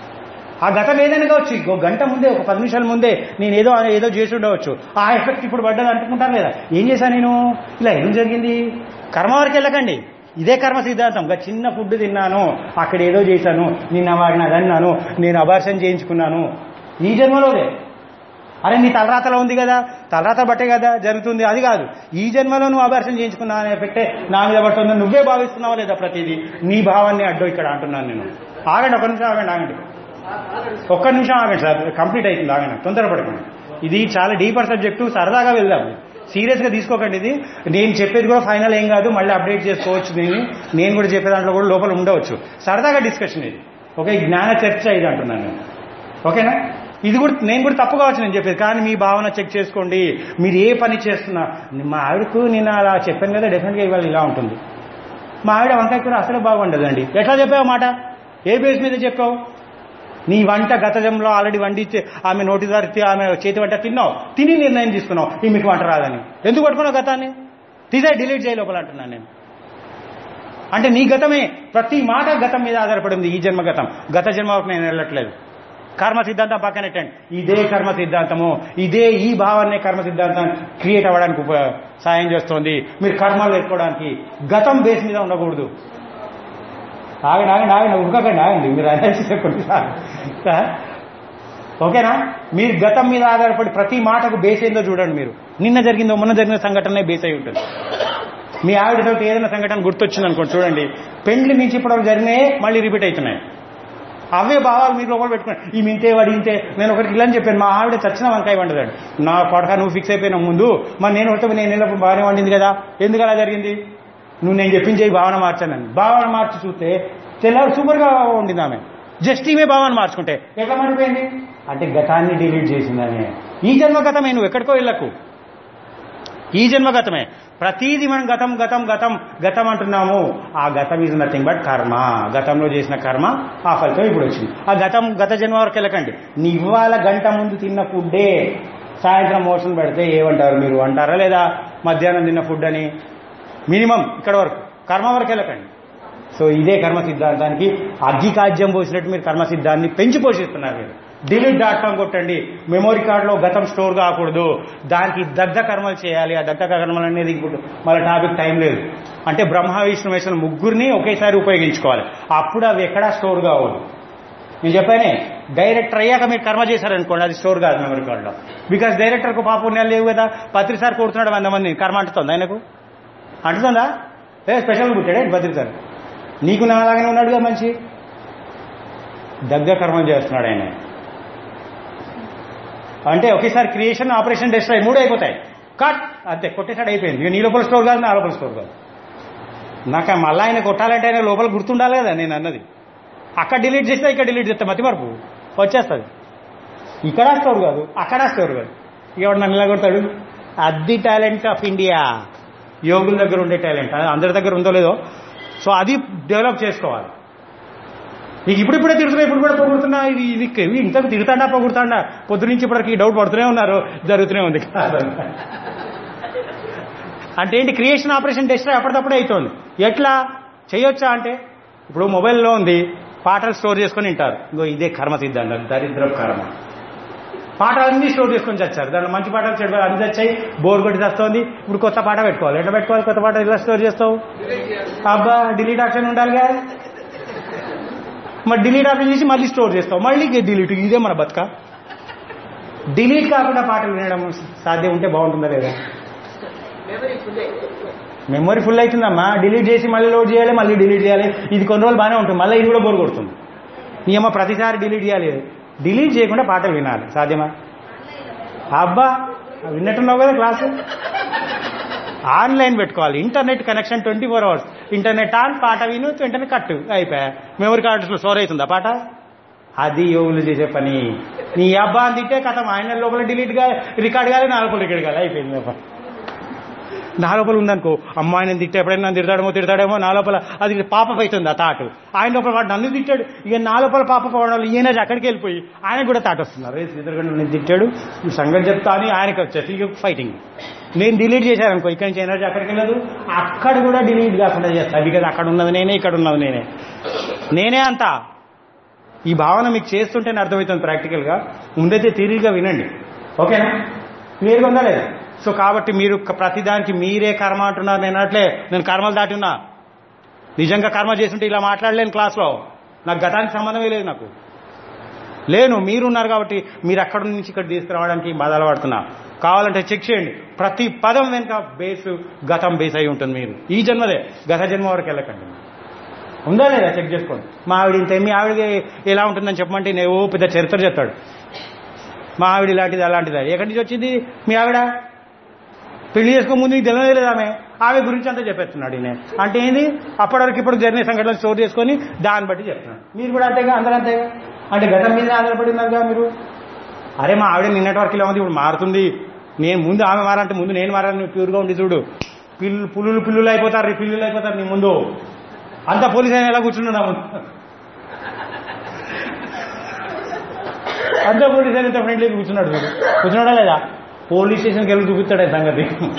ఆ గతం ఏదైనా కావచ్చు ఒక గంట ముందే ఒక పది నిమిషాల ముందే నేను ఏదో ఏదో చేసి ఉండవచ్చు ఆ ఎఫెక్ట్ ఇప్పుడు పడ్డది అనుకుంటాను లేదా ఏం చేశాను నేను ఇలా ఏం జరిగింది కర్మ వరకు వెళ్ళకండి ఇదే కర్మ సిద్ధాంతం ఇంకా చిన్న ఫుడ్ తిన్నాను అక్కడ ఏదో చేశాను నిన్న వాడిని అది అన్నాను నేను అబార్షన్ చేయించుకున్నాను ఈ జన్మలోనే అరే నీ తలరాతలో ఉంది కదా తలరాత బట్టే కదా జరుగుతుంది అది కాదు ఈ జన్మలో నువ్వు అబార్షన్ చేయించుకున్నావు అనే పెట్టే నా మీద పడుతుంది నువ్వే భావిస్తున్నావా లేదా ప్రతిదీ నీ భావాన్ని అడ్డు ఇక్కడ అంటున్నాను నేను ఆగండి ఒక నిమిషం ఆగండి ఆగండి ఒక్క నిమిషం ఆగండి సార్ కంప్లీట్ అవుతుంది ఆగండి తొందరపడకండి ఇది చాలా డీపర్ సబ్జెక్టు సరదాగా వెళ్దాం సీరియస్గా తీసుకోకండి ఇది నేను చెప్పేది కూడా ఫైనల్ ఏం కాదు మళ్ళీ అప్డేట్ చేసుకోవచ్చు నేను నేను కూడా చెప్పే దాంట్లో కూడా లోపల ఉండవచ్చు సరదాగా డిస్కషన్ ఇది ఓకే జ్ఞాన చర్చ ఇది అంటున్నాను నేను ఓకేనా ఇది కూడా నేను కూడా తప్పు కావచ్చు నేను చెప్పేది కానీ మీ భావన చెక్ చేసుకోండి మీరు ఏ పని చేస్తున్నా మా ఆవిడకు నేను అలా చెప్పాను కదా డెఫినెట్గా ఇవాళ ఇలా ఉంటుంది మా ఆవిడ వంకాయ కూర అసలు బాగుండదండి ఎట్లా చెప్పావు మాట ఏ బేస్ మీద చెప్పావు నీ వంట గత జంలో ఆల్రెడీ వండించి ఆమె నోటి దారి ఆమె చేతి వంట తిన్నావు తిని నిర్ణయం తీసుకున్నావు ఈ మీకు వంట రాదని ఎందుకు పట్టుకున్నావు గతాన్ని తీసే డిలీట్ చేయ లోపల అంటున్నాను నేను అంటే నీ గతమే ప్రతి మాట గతం మీద ఆధారపడింది ఈ జన్మ గతం గత జన్మ వరకు నేను వెళ్ళట్లేదు కర్మ సిద్ధాంతం పక్కనెట్టండి ఇదే కర్మ సిద్ధాంతము ఇదే ఈ భావాన్నే కర్మ సిద్ధాంతం క్రియేట్ అవ్వడానికి ఉప సాయం చేస్తోంది మీరు కర్మలు వేసుకోవడానికి గతం బేస్ మీద ఉండకూడదు ఆగండి ఆగండి ఆగండి ఉరకకండి ఆగండి మీరు అనాలిసిస్ చెప్పండి సార్ సార్ ఓకేనా మీరు గతం మీద ఆధారపడి ప్రతి మాటకు బేస్ ఏందో చూడండి మీరు నిన్న జరిగిందో మొన్న జరిగిన సంఘటనే బేస్ అయి ఉంటుంది మీ ఆవిడతో ఏదైనా సంఘటన గుర్తొచ్చింది అనుకోండి చూడండి పెండ్లి నుంచి ఇప్పుడు జరిగినాయే మళ్ళీ రిపీట్ అవుతున్నాయి అవే భావాలు మీరు లోపల పెట్టుకున్నాడు ఈ మింతే వాడి ఇంతే నేను ఒకటి ఇలా అని చెప్పాను మా ఆవిడ చచ్చిన వంకాయ వండదాడు నా కొడక నువ్వు ఫిక్స్ అయిపోయిన ముందు మరి నేను వస్తే నేను వెళ్ళినప్పుడు బాగానే వండింది కదా ఎందుకు అలా జరిగింది నువ్వు నేను చెప్పించే ఈ భావన మార్చానని భావన మార్చి చూస్తే తెల్లారు సూపర్గా వండింది ఆమె జస్ట్ ఈమె భావన మార్చుకుంటే ఎట్లా మారిపోయింది అంటే గతాన్ని డిలీట్ చేసిందని ఈ జన్మ గతమే నువ్వు ఎక్కడికో వెళ్ళకు ఈ జన్మ గతమే ప్రతీది మనం గతం గతం గతం గతం అంటున్నాము ఆ గతం ఈజ్ నథింగ్ బట్ కర్మ గతంలో చేసిన కర్మ ఆ ఫలితం ఇప్పుడు వచ్చింది ఆ గతం గత జన్మ వరకు వెళ్ళకండి నీ ఇవాళ గంట ముందు తిన్న ఫుడ్డే సాయంత్రం మోషన్ పెడితే ఏమంటారు మీరు అంటారా లేదా మధ్యాహ్నం తిన్న ఫుడ్ అని మినిమం ఇక్కడ వరకు కర్మ వరకు వెళ్ళకండి సో ఇదే కర్మ సిద్ధాంతానికి అగ్గి కాజ్యం పోసినట్టు మీరు కర్మ సిద్ధాన్ని పెంచి పోషిస్తున్నారు మీరు డిలీట్ డాట్ కామ్ కొట్టండి మెమొరీ కార్డులో గతం స్టోర్ కాకూడదు దానికి దగ్ధ కర్మలు చేయాలి ఆ దగ్ధ కర్మలు అనేది ఇప్పుడు మళ్ళీ టాపిక్ టైం లేదు అంటే బ్రహ్మ విష్ణు మహేశ్వరులు ముగ్గురిని ఒకేసారి ఉపయోగించుకోవాలి అప్పుడు అవి ఎక్కడా స్టోర్ కావాలి నేను చెప్పానే డైరెక్టర్ అయ్యాక మీరు కర్మ చేశారనుకోండి అది స్టోర్ కాదు మెమరీ కార్డులో బికాస్ డైరెక్టర్కు పాపుణ్యాలు లేవు కదా పత్రిసారి కొడుతున్నాడు వంద మంది కర్మ అంటుతుంది ఆయనకు అంటుతుందా ఏ స్పెషల్ పుట్టాడే బద్రి సార్ నీకు నాలాగానే ఉన్నాడుగా మంచి దగ్గ కర్మం చేస్తున్నాడు ఆయన అంటే ఒకేసారి క్రియేషన్ ఆపరేషన్ డెస్ట్రాయ్ మూడు అయిపోతాయి కట్ అంతే కొట్టేసాడు అయిపోయింది ఇక నీ లోపల స్టోర్ కాదు నా లోపల స్టోర్ కాదు నాకు మళ్ళీ ఆయన కొట్టాలంటే ఆయన లోపల గుర్తుండాలి కదా నేను అన్నది అక్కడ డిలీట్ చేస్తే ఇక్కడ డిలీట్ చేస్తే మతి మరపు వచ్చేస్తుంది ఇక్కడ స్టోర్ కాదు అక్కడ స్టోర్ కాదు ఎవడు నన్ను ఇలా కొడతాడు అది టాలెంట్ ఆఫ్ ఇండియా యోగుల దగ్గర ఉండే టాలెంట్ అందరి దగ్గర ఉందో లేదో సో అది డెవలప్ చేసుకోవాలి నీకు ఇప్పుడిప్పుడే తిడుతున్నా ఇప్పుడు కూడా పొగుడుతున్నా ఇది ఇది ఇవి ఇంకా తిడతాడా పొగుడుతాడా పొద్దు నుంచి ఇప్పటికి ఈ డౌట్ పడుతూనే ఉన్నారు జరుగుతూనే ఉంది అంటే ఏంటి క్రియేషన్ ఆపరేషన్ టెస్ట్ అప్పటికప్పుడే అవుతోంది ఎట్లా చేయొచ్చా అంటే ఇప్పుడు మొబైల్లో ఉంది పాటలు స్టోర్ చేసుకొని వింటారు ఇంకో ఇదే కర్మ సిద్ధాంతం దరిద్రం కర్మ పాటలన్నీ స్టోర్ చేసుకొని చచ్చారు దాంట్లో మంచి పాటలు చెడు పాటలు అన్ని చచ్చాయి బోర్ కొట్టి చస్తోంది ఇప్పుడు కొత్త పాట పెట్టుకోవాలి ఎట్లా పెట్టుకోవాలి కొత్త పాట ఎలా స్టోర్ చేస్తావు డిలీట్ చేయాలి అబ్బా డిలీట్ ఆప్షన్ ఉండాలిగా మరి డిలీట్ ఆప్షన్ చేసి మళ్ళీ స్టోర్ చేస్తావు మళ్ళీ డిలీట్ ఇదే మన బతుక డిలీట్ కాకుండా పాటలు వినడం సాధ్యం ఉంటే బాగుంటుందా లేదా మెమరీ ఫుల్ మెమరీ ఫుల్ అవుతుందమ్మా డిలీట్ చేసి మళ్ళీ లోడ్ చేయాలి మళ్ళీ డిలీట్ చేయాలి ఇది కొన్ని రోజులు బాగానే ఉంటుంది మళ్ళీ ఇది కూడా బోర్ కొడుతుంది నీ అమ్మ ప్రతిసారి డిలీట్ చేయాలి డిలీట్ చేయకుండా పాటలు వినాలి సాధ్యమా అబ్బా విన్నట్టున్నావు కదా క్లాసు ఆన్లైన్ పెట్టుకోవాలి internet connection twenty four hours internet on పాట విను వెంటనే కట్టు అయిపోయా మెమరీ కార్డ్స్లో స్టోర్ అవుతుందా పాట అది యోగులు చేసే పని నీ అబ్బా అని తింటే కథం ఆయన లోపల డిలీట్ గా రికార్డ్ కాదు నా లోపల రికార్డ్ కాదు అయిపోయింది అబ్బా. నా లోపల ఉందనుకో అమ్మ ఆయన తిట్టే ఎప్పుడైనా నన్ను తిడతాడేమో తిడతాడేమో నా లోపల అది పాప అవుతుంది ఆ తాటు ఆయన లోపల వాడు నన్ను తిట్టాడు ఇక నా లోపల పాప పోవడం వల్ల ఈయన అక్కడికి వెళ్ళిపోయి ఆయన కూడా తాట వస్తున్నారు రే శ్రీధర్ నేను తిట్టాడు ఈ సంగతి చెప్తా అని ఆయనకి వచ్చేసి ఇక ఫైటింగ్ నేను డిలీట్ చేశాను అనుకో ఇక్కడి నుంచి ఎనర్జీ అక్కడికి వెళ్ళదు అక్కడ కూడా డిలీట్ కాకుండా చేస్తాను బికాజ్ అక్కడ ఉన్నది నేనే ఇక్కడ ఉన్నది నేనే నేనే అంతా ఈ భావన మీకు చేస్తుంటేనే అర్థమవుతుంది ప్రాక్టికల్గా ముందైతే తీరిగా వినండి ఓకేనా క్లియర్గా ఉందా లేదా సో కాబట్టి మీరు క- ప్రతిదానికి మీరే కర్మ అంటున్నారు నేను అట్లే నేను కర్మలు దాటి ఉన్నా నిజంగా కర్మ చేస్తుంటే ఇలా మాట్లాడలేను క్లాస్లో నాకు గతానికి సంబంధమే లేదు నాకు లేను మీరున్నారు కాబట్టి మీరు అక్కడ నుంచి ఇక్కడ తీసుకురావడానికి బాధలు పడుతున్నా కావాలంటే చెక్ చేయండి ప్రతి పదం వెనుక బేస్ గతం బేస్ అయి ఉంటుంది మీరు ఈ జన్మదే గత జన్మ వరకు వెళ్ళకండి ఉందా లేదా చెక్ చేసుకోండి మా ఆవిడ ఇంత మీ ఆవిడకి ఎలా ఉంటుందని చెప్పమంటే నేను ఓ పెద్ద చరిత్ర చెప్తాడు మా ఆవిడ ఇలాంటిది అలాంటిది ఎక్కడి నుంచి వచ్చింది మీ ఆవిడ పెళ్లి చేసుకో ముందు నీకు తెలియదు లేదు ఆమె ఆమె గురించి అంతా చెప్పేస్తున్నాడు ఈయన అంటే ఏంది అప్పటివరకు ఇప్పుడు జరిగిన సంఘటనలు స్టోర్ చేసుకొని దాన్ని బట్టి చెప్తున్నాడు మీరు కూడా అంతేగా అందరూ అంతేగా అంటే గతం మీద ఆధారపడి ఉన్నారుగా మీరు అరే మా ఆవిడ నిన్నటి వరకు ఇలా ఉంది ఇప్పుడు మారుతుంది నేను ముందు ఆమె మారంటే ముందు నేను మారాను నువ్వు ప్యూర్గా ఉండి చూడు పిల్లు పుల్లులు పిల్లులు అయిపోతారు నీ పిల్లులు అయిపోతారు నీ ముందు అంత పోలీస్ అయినా ఎలా కూర్చున్నాడు నా ముందు అంత పోలీస్ అయినా ఫ్రెండ్లీ కూర్చున్నాడు చూడు కూర్చున్నాడా లేదా పోలీస్ స్టేషన్కి వెళ్ళి చూపిస్తాడు ఈ సంగతి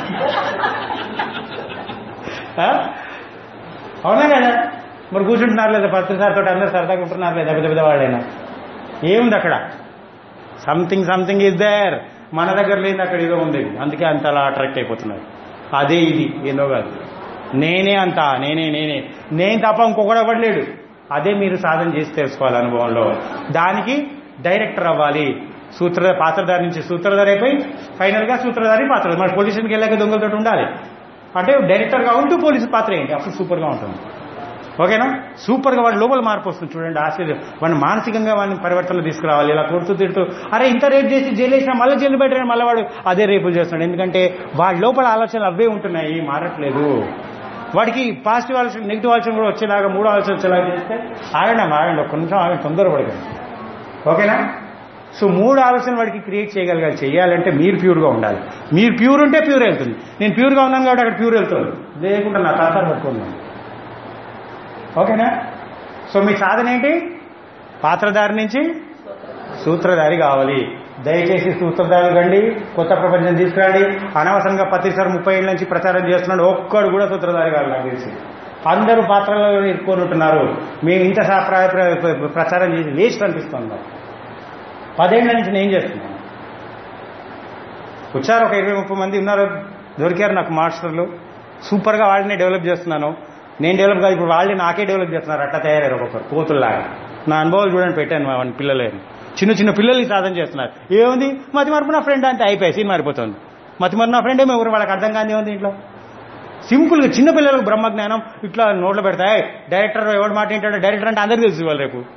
ఆ? అవునా కదా మరి కూర్చుంటున్నారు లేదా ప్రతిసారి తోటి అందరు సరదాగా ఉంటున్నారు లేదా పెద్ద పెద్ద వాళ్ళైనా ఏముంది అక్కడ సంథింగ్ సంథింగ్ ఇస్ దేర్ మన దగ్గర లేని అక్కడ ఏదో ఉంది అందుకే అంత అలా అట్రాక్ట్ అయిపోతున్నారు అదే ఇది ఏందో కాదు నేనే అంత నేనే నేనే నేను తప్ప ఇంకొకడు అవ్వట్లేడు అదే మీరు సాధన చేసి తెలుసుకోవాలి అనుభవంలో దానికి డైరెక్టర్ అవ్వాలి సూత్ర పాత్రధారి నుంచి సూత్రధారి అయిపోయి ఫైనల్ గా సూత్రధారి పాత్ర మన పొజిషన్కి వెళ్ళాక దొంగలతో ఉండాలి అంటే డైరెక్టర్గా ఉంటూ పోలీసు పాత్ర ఏంటి అప్పుడు సూపర్గా ఉంటుంది ఓకేనా సూపర్గా వాడి లోపల మార్పు వస్తుంది చూడండి ఆశ్చర్యం వాడిని మానసికంగా వాడిని పరివర్తనలో తీసుకురావాలి ఇలా కొడుతూ తిడుతూ అరే ఇంత రేపు చేసి జైలు వేసినా మళ్ళీ జైలు పెట్టిన మళ్ళీ వాడు అదే రేపులు చేస్తున్నాడు ఎందుకంటే వాడి లోపల ఆలోచనలు అవే ఉంటున్నాయి మారట్లేదు వాడికి పాజిటివ్ ఆలోచన నెగిటివ్ ఆలోచన కూడా వచ్చేలాగా మూడో ఆలోచన వచ్చేలాగా చేస్తే ఆగండి అమ్మా, ఆగండి ఒక్క నిమిషం ఆగండి తొందరపడకండి ఓకేనా సో మూడు ఆలోచనలు వాడికి క్రియేట్ చేయగలగాలి చేయాలంటే మీరు ప్యూర్గా ఉండాలి మీరు ప్యూర్ ఉంటే ప్యూర్ వెళ్తుంది నేను ప్యూర్గా ఉన్నాను కాబట్టి అక్కడ ప్యూర్ వెళ్తుంది లేకుండా నా తాతారు పట్టుకున్నాను ఓకేనా సో మీ సాధన ఏంటి పాత్రధారి నుంచి సూత్రధారి కావాలి దయచేసి సూత్రధారులు కండి కొత్త ప్రపంచం తీసుకురండి అనవసరంగా ప్రతిసారి ముప్పై ఏళ్ళ నుంచి ప్రచారం చేస్తున్నాడు ఒక్కడు కూడా సూత్రధారి కాదు నాకు తెలిసి అందరూ పాత్రలో ఇరుక్కొని ఉంటున్నారు మేము ఇంత సా- ప్ర- ప్ర- ప్ర- ప్రచారం చేసి వేస్ట్ అనిపిస్తుంది నాకు. పదేళ్ల నుంచి నేను చేస్తున్నాను వచ్చారు ఒక ఇరవై ముప్పై మంది ఉన్నారు దొరికారు నాకు మాస్టర్లు సూపర్గా వాళ్ళని డెవలప్ చేస్తున్నాను నేను డెవలప్ కాదు ఇప్పుడు వాళ్ళని నాకే డెవలప్ చేస్తున్నారు అట్లా తయారయ్యారు ఒక్కొక్కరు కోతుల్లాగా నా అనుభవాలు చూడండి పెట్టాను మా వాడిని పిల్లలని చిన్న చిన్న పిల్లల్ని సాధన చేస్తున్నారు ఏముంది మతి మరపు నా ఫ్రెండ్ అంటే అయిపోయి సీన్ మారిపోతుంది మతి మరపు నా ఫ్రెండ్ ఏమో ఎవరు వాళ్ళకి అర్థం కాదు ఏముంది ఇంట్లో సింపుల్గా చిన్న పిల్లలకు బ్రహ్మజ్ఞానం ఇట్లా నోట్లో పెడతాయి డైరెక్టర్ ఎవడు మాట ఏంటాడో డైరెక్టర్ అంటే అందరికీ తెలుసు వాళ్ళు రేపు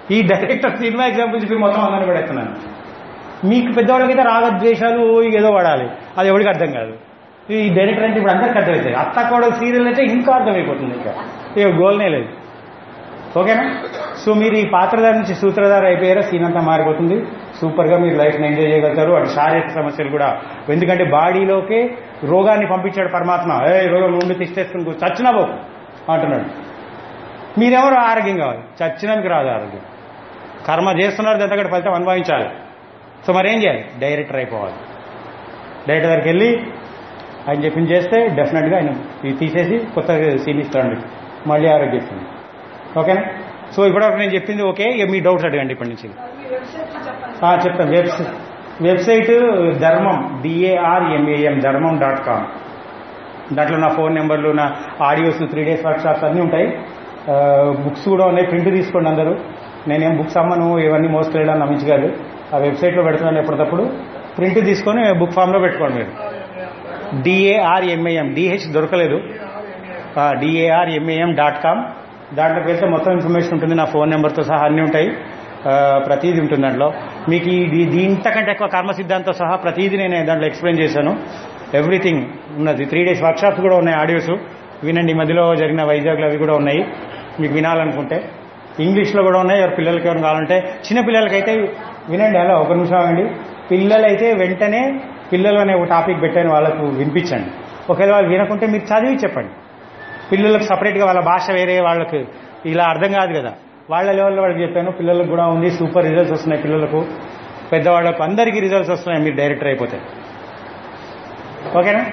ఈ డైరెక్టర్ సినిమా ఎగ్జాంపుల్ చెప్పి మొత్తం అందరిని పడేస్తున్నాను మీకు పెద్దవాళ్ళకైతే రాగద్వేషాలు ఏదో పడాలి అది ఎవరికి అర్థం కాదు ఈ డైరెక్టర్ అంటే ఇప్పుడు అందరికి అర్థమవుతుంది అత్త కోడలు సీరియల్ అయితే ఇంకా అర్థమైపోతుంది ఇంకా ఇక గోల్నే లేదు ఓకేనా సో మీరు ఈ పాత్రధారి నుంచి సూత్రధార అయిపోయారా సీన్ అంతా మారిపోతుంది సూపర్గా మీరు లైఫ్ని ఎంజాయ్ చేయగలుగుతారు అటు శారీరక సమస్యలు కూడా ఎందుకంటే బాడీలోకే రోగాన్ని పంపించాడు పరమాత్మ ఏ రోగం నుండి తీసేసుకుని చచ్చినా పో అంటున్నాడు మీరెవరు ఆరోగ్యం కావాలి చచ్చినందుకు రాదు ఆరోగ్యం కర్మ చేస్తున్నారు దాంతో ఫలితం అనుభవించాలి సో మరి ఏం చేయాలి డైరెక్టర్ అయిపోవాలి డైరెక్టర్ దగ్గరికి వెళ్ళి ఆయన చెప్పింది చేస్తే డెఫినెట్గా ఆయన ఇది తీసేసి కొత్త సీన్ ఇస్తాడు మళ్ళీ ఆరోగ్యం ఇస్తుంది ఓకేనా సో ఇప్పటివరకు నేను చెప్పింది ఓకే ఇక మీ డౌట్స్ అడగండి ఇప్పటి నుంచి మీ వెబ్సైట్ చెప్పండి ఆ, చెప్తాను వెబ్సైట్ వెబ్సైట్ ధర్మం డిఏఆర్ఎంఏఎం ధర్మం డాట్ కామ్ దాంట్లో నా ఫోన్ నెంబర్లు నా ఆడియోస్ త్రీ డేస్ వర్క్షాప్స్ అన్నీ ఉంటాయి ఆ, బుక్స్ కూడా ఉన్నాయి ప్రింట్ తీసుకోండి అందరూ నేనేం బుక్స్ అమ్మను ఇవన్నీ మోసుకెళ్ళడానికి నమ్మించగలరు ఆ వెబ్సైట్లో పెడుతున్నాను ఎప్పటికప్పుడు ప్రింట్ తీసుకొని బుక్ ఫామ్లో పెట్టుకోండి మీరు డిఏఆర్ఎంఏఎం డిహెచ్ దొరకలేదు డిఏఆర్ఎంఏఎం డాట్ కామ్ దాంట్లోకి వెళ్తే మొత్తం ఇన్ఫర్మేషన్ ఉంటుంది నా ఫోన్ నెంబర్తో సహా అన్నీ ఉంటాయి ఆ, ప్రతిదీ ఉంటుంది దాంట్లో మీకు ఈ దీ- దీంతకంటే ఎక్కువ కర్మ సిద్ధాంతం సహా ప్రతిదీ నేను దాంట్లో ఎక్స్ప్లెయిన్ చేశాను ఎవ్రీథింగ్ ఉన్నది త్రీ డేస్ వర్క్షాప్స్ కూడా ఉన్నాయి ఆడియోస్ వినండి ఈ మధ్యలో జరిగిన వైజాగ్లో అవి కూడా ఉన్నాయి మీకు వినాలనుకుంటే ఇంగ్లీష్లో కూడా ఉన్నాయి ఎవరు పిల్లలకి ఎవరు కావాలంటే చిన్న పిల్లలకైతే వినండి అలా ఒక నిమిషం అండి పిల్లలైతే వెంటనే పిల్లలు అనే ఒక టాపిక్ పెట్టాను వాళ్ళకు వినిపించండి ఒకవేళ వాళ్ళు వినకుంటే మీరు చదివి చెప్పండి పిల్లలకు సపరేట్గా వాళ్ళ భాష వేరే వాళ్ళకు ఇలా అర్థం కాదు కదా వాళ్ళ లెవెల్లో వాళ్ళకి చెప్పాను పిల్లలకు కూడా ఉంది సూపర్ రిజల్ట్స్ వస్తున్నాయి పిల్లలకు పెద్దవాళ్ళకు అందరికీ రిజల్ట్స్ వస్తున్నాయి మీరు డైరెక్టర్ అయిపోతే ఓకేనా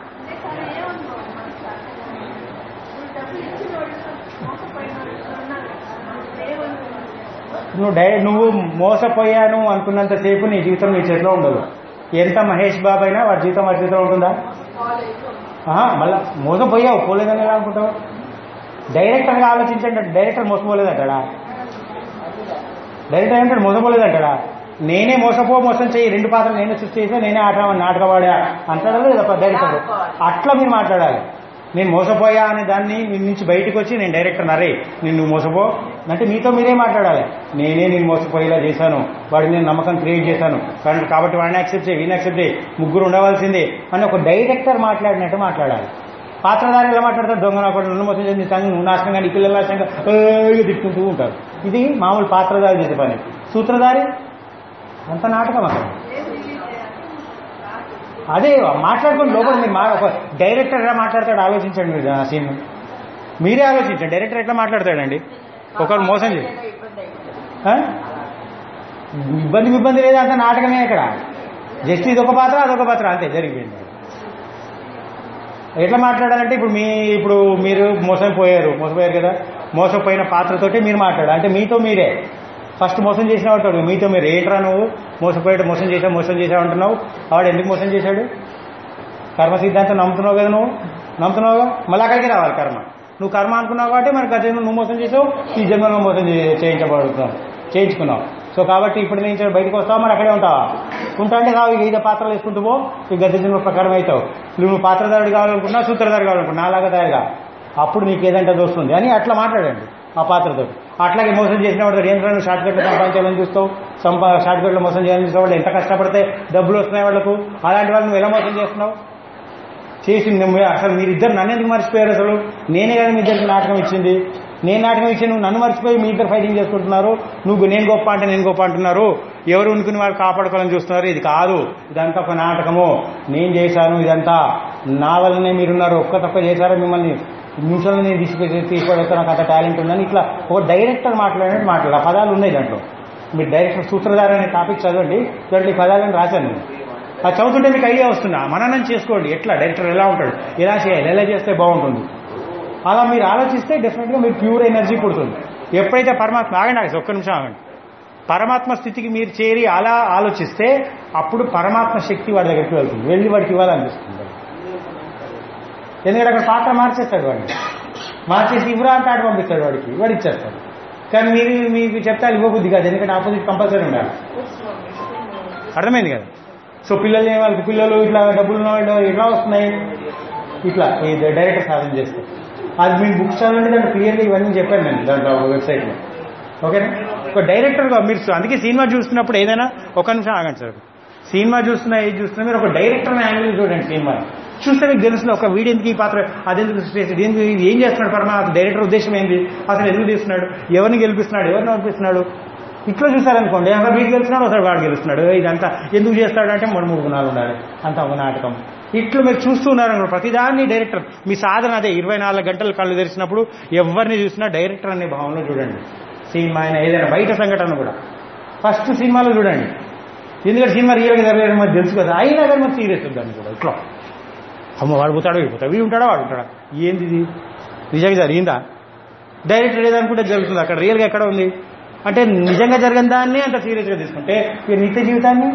నువ్వు డైరెక్ట్ నువ్వు మోసపోయాను అనుకున్నంతసేపు నీ జీవితం నీ చేతిలో ఉండదు ఎంత మహేష్ బాబు అయినా వాడి జీవితం వాడి చేతిలో ఉంటుందా ఆహా, మళ్ళా మోసపోయావు పోలేదని ఎలా అనుకుంటావు డైరెక్టర్గా ఆలోచించండి డైరెక్టర్ మోసపోలేదంటాడా డైరెక్టర్ ఏంటంటే మోసపోలేదంటాడా నేనే మోసపో మోసం చేయి రెండు పాత్రలు నేనే సృష్టి చేసా నేనే ఆట నాటకవాడా అంటాడా లేదా డైరెక్టర్ అట్లా మీరు మాట్లాడాలి నేను మోసపోయా అనే దాన్ని మీ నుంచి బయటకు వచ్చి నేను డైరెక్టర్ నరే నేను నువ్వు మోసపో అంటే మీతో మీరే మాట్లాడాలి నేనే నేను మోసపోయేలా చేశాను వాడిని నేను నమ్మకం క్రియేట్ చేశాను కాబట్టి కాబట్టి వాడిని యాక్సెప్ట్ చేయి వీని యాక్సెప్ట్ చేయి ముగ్గురు ఉండవలసిందే అని ఒక డైరెక్టర్ మాట్లాడినట్టు మాట్లాడాలి పాత్రధారి ఎలా మాట్లాడతారు దొంగ నా కూడా నన్ను మోసం చేసి సంగ నువ్వు నాశనం కానీ ఈ పిల్లల నాశనంగా "ఏయ్" తిట్టుకుంటూ ఉంటారు ఇది మామూలు పాత్రధారి చేసే పని సూత్రధారి అంత నాటకం అక్కడ అదే మాట్లాడుకుని లోపల మీరు మా ఒక డైరెక్టర్ ఎలా మాట్లాడతాడు ఆలోచించండి మీరు ఆ సీన్ మీరే ఆలోచించండి డైరెక్టర్ ఎట్లా మాట్లాడతాడండి ఒకరు మోసం చేసి ఆ? ఇబ్బంది ఇబ్బంది లేదా అంత నాటకమే ఇక్కడ జస్ట్ ఇది ఒక పాత్ర అదొక పాత్ర అంతే జరిగింది ఎట్లా మాట్లాడాలంటే ఇప్పుడు మీ ఇప్పుడు మీరు మోసపోయారు మోసపోయారు కదా మోసపోయిన పాత్రతోటి మీరు మాట్లాడాలి అంటే మీతో మీరే ఫస్ట్ మోసం చేసిన వాడు మీతో మీరు ఏంట్రా నువ్వు మోసపోయాడు మోసం చేసావు మోసం చేసావు అంటున్నావు వాడు ఎందుకు మోసం చేశాడు కర్మ సిద్ధాంతం నమ్ముతున్నావు కదా నువ్వు నమ్ముతున్నావుగా మళ్ళీ అక్కడికి రావాలి కర్మ నువ్వు కర్మ అనుకున్నావు కాబట్టి మరి గత జన్మ నువ్వు మోసం చేసావు ఈ జన్మలో మోసం చే- చేయించబడుతున్నావు చేయించుకున్నావు సో కాబట్టి ఇప్పుడు నుంచి బయటకు వస్తావు మరి అక్కడే ఉంటావా ఉంటా అంటే రావు ఇక ఇదే పాత్రలు వేసుకుంటూ పో ఈ గత జన్మ ప్రకారం అవుతావు నువ్వు నువ్వు పాత్రధారుడు కావాలనుకున్నా సూత్రధారు కావాలనుకున్నా నాలాగా తయారుగా అప్పుడు నీకు ఏదంటే అది వస్తుంది అని అట్లా మాట్లాడండి ఆ పాత్రతో అట్లాగే మోసం చేసిన వాడు ఏం నువ్వు షార్ట్ కట్లు సంపాదించాలని చూస్తావు సంపా షార్ట్ కట్లు మోసం చేయాలని చూస్తావు వాళ్ళు ఎంత కష్టపడితే డబ్బులు వస్తున్నాయి వాళ్ళకు అలాంటి వాళ్ళు నువ్వు ఎలా మోసం చేస్తున్నావు చేసి నువ్వు అసలు మీరిద్దరు నన్ను ఎందుకు మర్చిపోయారు అసలు నేనే కదా మీ ఇద్దరికి నాటకం ఇచ్చింది నేను నాటకం ఇచ్చి నువ్వు నన్ను మర్చిపోయి మీ ఇద్దరు ఫైటింగ్ చేసుకుంటున్నారు నువ్వు నేను గొప్ప అంటే నేను గొప్ప అంటున్నారు ఎవరు ఉనుకుని వాళ్ళు కాపాడుకోవాలని చూస్తున్నారు ఇది కాదు ఇదంతా ఒక నాటకము నేను చేశాను ఇదంతా నా వల్లనే మీరున్నారు ఒక్క తప్ప చేశారో మిమ్మల్ని నిమిషంలో నేను తీసి తీసుకోవడానికి నాకు అంత టాలెంట్ ఉందని ఇట్లా ఒక డైరెక్టర్ మాట్లాడినట్టు మాట్లాడాలి ఆ పదాలు ఉన్నాయి దాంట్లో మీరు డైరెక్టర్ సూత్రధార అనే టాపిక్ చదవండి దాంట్లో ఈ పదాలను రాశాను నేను అది చదువుతుంటే మీకు ఐడియా వస్తుంది ఆ మననం చేసుకోండి ఎట్లా డైరెక్టర్ ఎలా ఉంటాడు ఎలా చేయాలి ఎలా చేస్తే బాగుంటుంది అలా మీరు ఆలోచిస్తే డెఫినెట్గా మీరు ప్యూర్ ఎనర్జీ పుడుతుంది ఎప్పుడైతే పరమాత్మ ఆగండి ఆగండి ఒక్క నిమిషం ఆగండి పరమాత్మ స్థితికి మీరు చేరి అలా ఆలోచిస్తే అప్పుడు పరమాత్మ శక్తి వాడి దగ్గరికి వెళ్తుంది వెళ్ళి వాడికి ఇవ్వాలనిపిస్తుంది ఎందుకంటే అక్కడ పాత్ర మార్చేస్తాడు వాడిని మార్చేసి ఇవ్వరా అంటే ఆట పంపిస్తాడు వాడికి వాడు ఇచ్చేస్తాడు కానీ మీరు మీకు చెప్తే అది ఇవ్వబుద్ధి కాదు ఎందుకంటే ఆపోజిట్ కంపల్సరీ ఉండాలి అర్థమైంది కదా సో పిల్లలు ఏం వాళ్ళకి పిల్లలు ఇట్లా డబ్బులు ఉన్న వాళ్ళు ఎట్లా వస్తున్నాయి ఇట్లా ఈ డైరెక్ట్ సాధన చేస్తే అది మీ బుక్స్ చదవండి దాంట్లో క్లియర్గా ఇవన్నీ చెప్పాను నేను దాంట్లో వెబ్సైట్లో ఓకేనా ఒక డైరెక్టర్గా మీరు అందుకే సినిమా చూస్తున్నప్పుడు ఏదైనా ఒక నిమిషం ఆగండి సార్ సినిమా చూస్తున్నా ఏది చూస్తున్నా మీరు ఒక డైరెక్టర్ యాంగిల్ చూడండి సినిమా చూస్తే మీకు తెలుస్తుంది ఒక వీడి ఎందుకు ఈ పాత్ర అదెందుకు చేసి దీనికి ఇది ఏం చేస్తున్నాడు పరమ డైరెక్టర్ ఉద్దేశం ఏంది అసలు ఎందుకు తీస్తున్నాడు ఎవరిని గెలిపిస్తున్నాడు ఎవరిని పంపిస్తున్నాడు ఇట్లా చూసారనుకోండి అసలు వీడు గెలుస్తున్నాడు ఒకసారి వాడు గెలుస్తున్నాడు ఇదంతా ఎందుకు చేస్తాడు అంటే మూడు మూడు గుణాలు ఉండాలి అంత ఒక నాటకం ఇట్లు మీరు చూస్తూ ఉన్నారు ప్రతిదాన్ని డైరెక్టర్ మీ సాధన అదే ఇరవై నాలుగు గంటలు కళ్ళు తెరిచినప్పుడు ఎవరిని చూసినా డైరెక్టర్ అనే భావంలో చూడండి సినిమా అయినా ఏదైనా బయట సంఘటన కూడా ఫస్ట్ సినిమాలో చూడండి ఎందుకంటే సినిమా రియల్గా జరగలేదు మనకు తెలుసు కదా అయినా కానీ మనకు సీరియస్ దాన్ని కూడా ఇట్లా అమ్మ వాడు పోతాడో వెళ్ళిపోతాడు వీడు ఉంటాడా వాడు ఉంటాడా ఏంది ఇది నిజంగా జరిగిందా డైరెక్టర్ ఏదనుకుంటే జరుగుతుంది అక్కడ రియల్గా ఎక్కడ ఉంది అంటే నిజంగా జరిగిన దాన్ని అంత సీరియస్గా తీసుకుంటే మీరు నిత్య జీవితాన్ని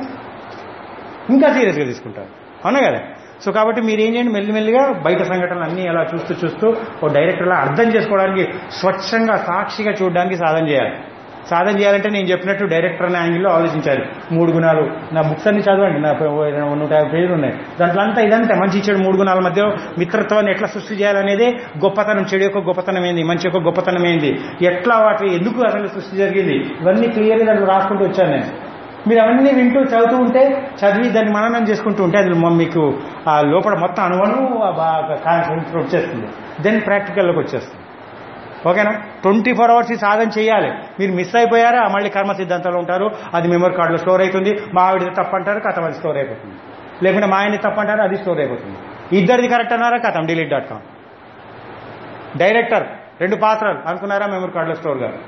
ఇంకా సీరియస్గా తీసుకుంటారు అవునా కదా సో కాబట్టి మీరు ఏం చేయండి మెల్లిమెల్లిగా బయట సంఘటనలు అన్నీ అలా చూస్తూ చూస్తూ ఓ డైరెక్టర్లా అర్థం చేసుకోవడానికి స్వచ్ఛంగా సాక్షిగా చూడడానికి సాధన చేయాలి సాధన చేయాలంటే నేను చెప్పినట్టు డైరెక్టర్ అనే యాంగిల్లో ఆలోచించాలి మూడు గుణాలు నా బుక్స్ అన్ని చదవండి నా నూట యాభై పేజీలు ఉన్నాయి దాంట్లో అంతా ఇదంతా మంచి ఇచ్చాడు మూడు గుణాల మధ్య మిత్రత్వాన్ని ఎట్లా సృష్టి చేయాలనేదే గొప్పతనం చెడు యొక్క గొప్పతనం ఏంది మంచి యొక్క గొప్పతనం ఏంది ఎట్లా వాటి ఎందుకు అసలు సృష్టి జరిగింది ఇవన్నీ క్లియర్గా దాంట్లో రాసుకుంటూ వచ్చాను నేను మీరు అవన్నీ వింటూ చదువుతూ ఉంటే చదివి దాన్ని మననం చేసుకుంటూ ఉంటే అది మ- మీకు ఆ లోపల మొత్తం అనువను బాగా కాన్ఫిడెన్స్ వచ్చేస్తుంది దెన్ ప్రాక్టికల్లోకి వచ్చేస్తుంది ఓకేనా ట్వంటీ ఫోర్ అవర్స్ ఈ సాధన చేయాలి మీరు మిస్ అయిపోయారా మళ్ళీ కర్మ సిద్ధాంతాలు ఉంటారు అది మెమరీ కార్డులో స్టోర్ అవుతుంది మా ఆవిడది తప్పు అంటారు కథం అది స్టోర్ అయిపోతుంది లేకుంటే మా ఆయన్ని తప్పు అంటారు అది స్టోర్ అయిపోతుంది ఇద్దరిది కరెక్ట్ అన్నారా కథం డిలీట్ డాట్ కామ్ డైరెక్టర్ రెండు పాత్రలు అనుకున్నారా మెమరీ కార్డులో స్టోర్ గారు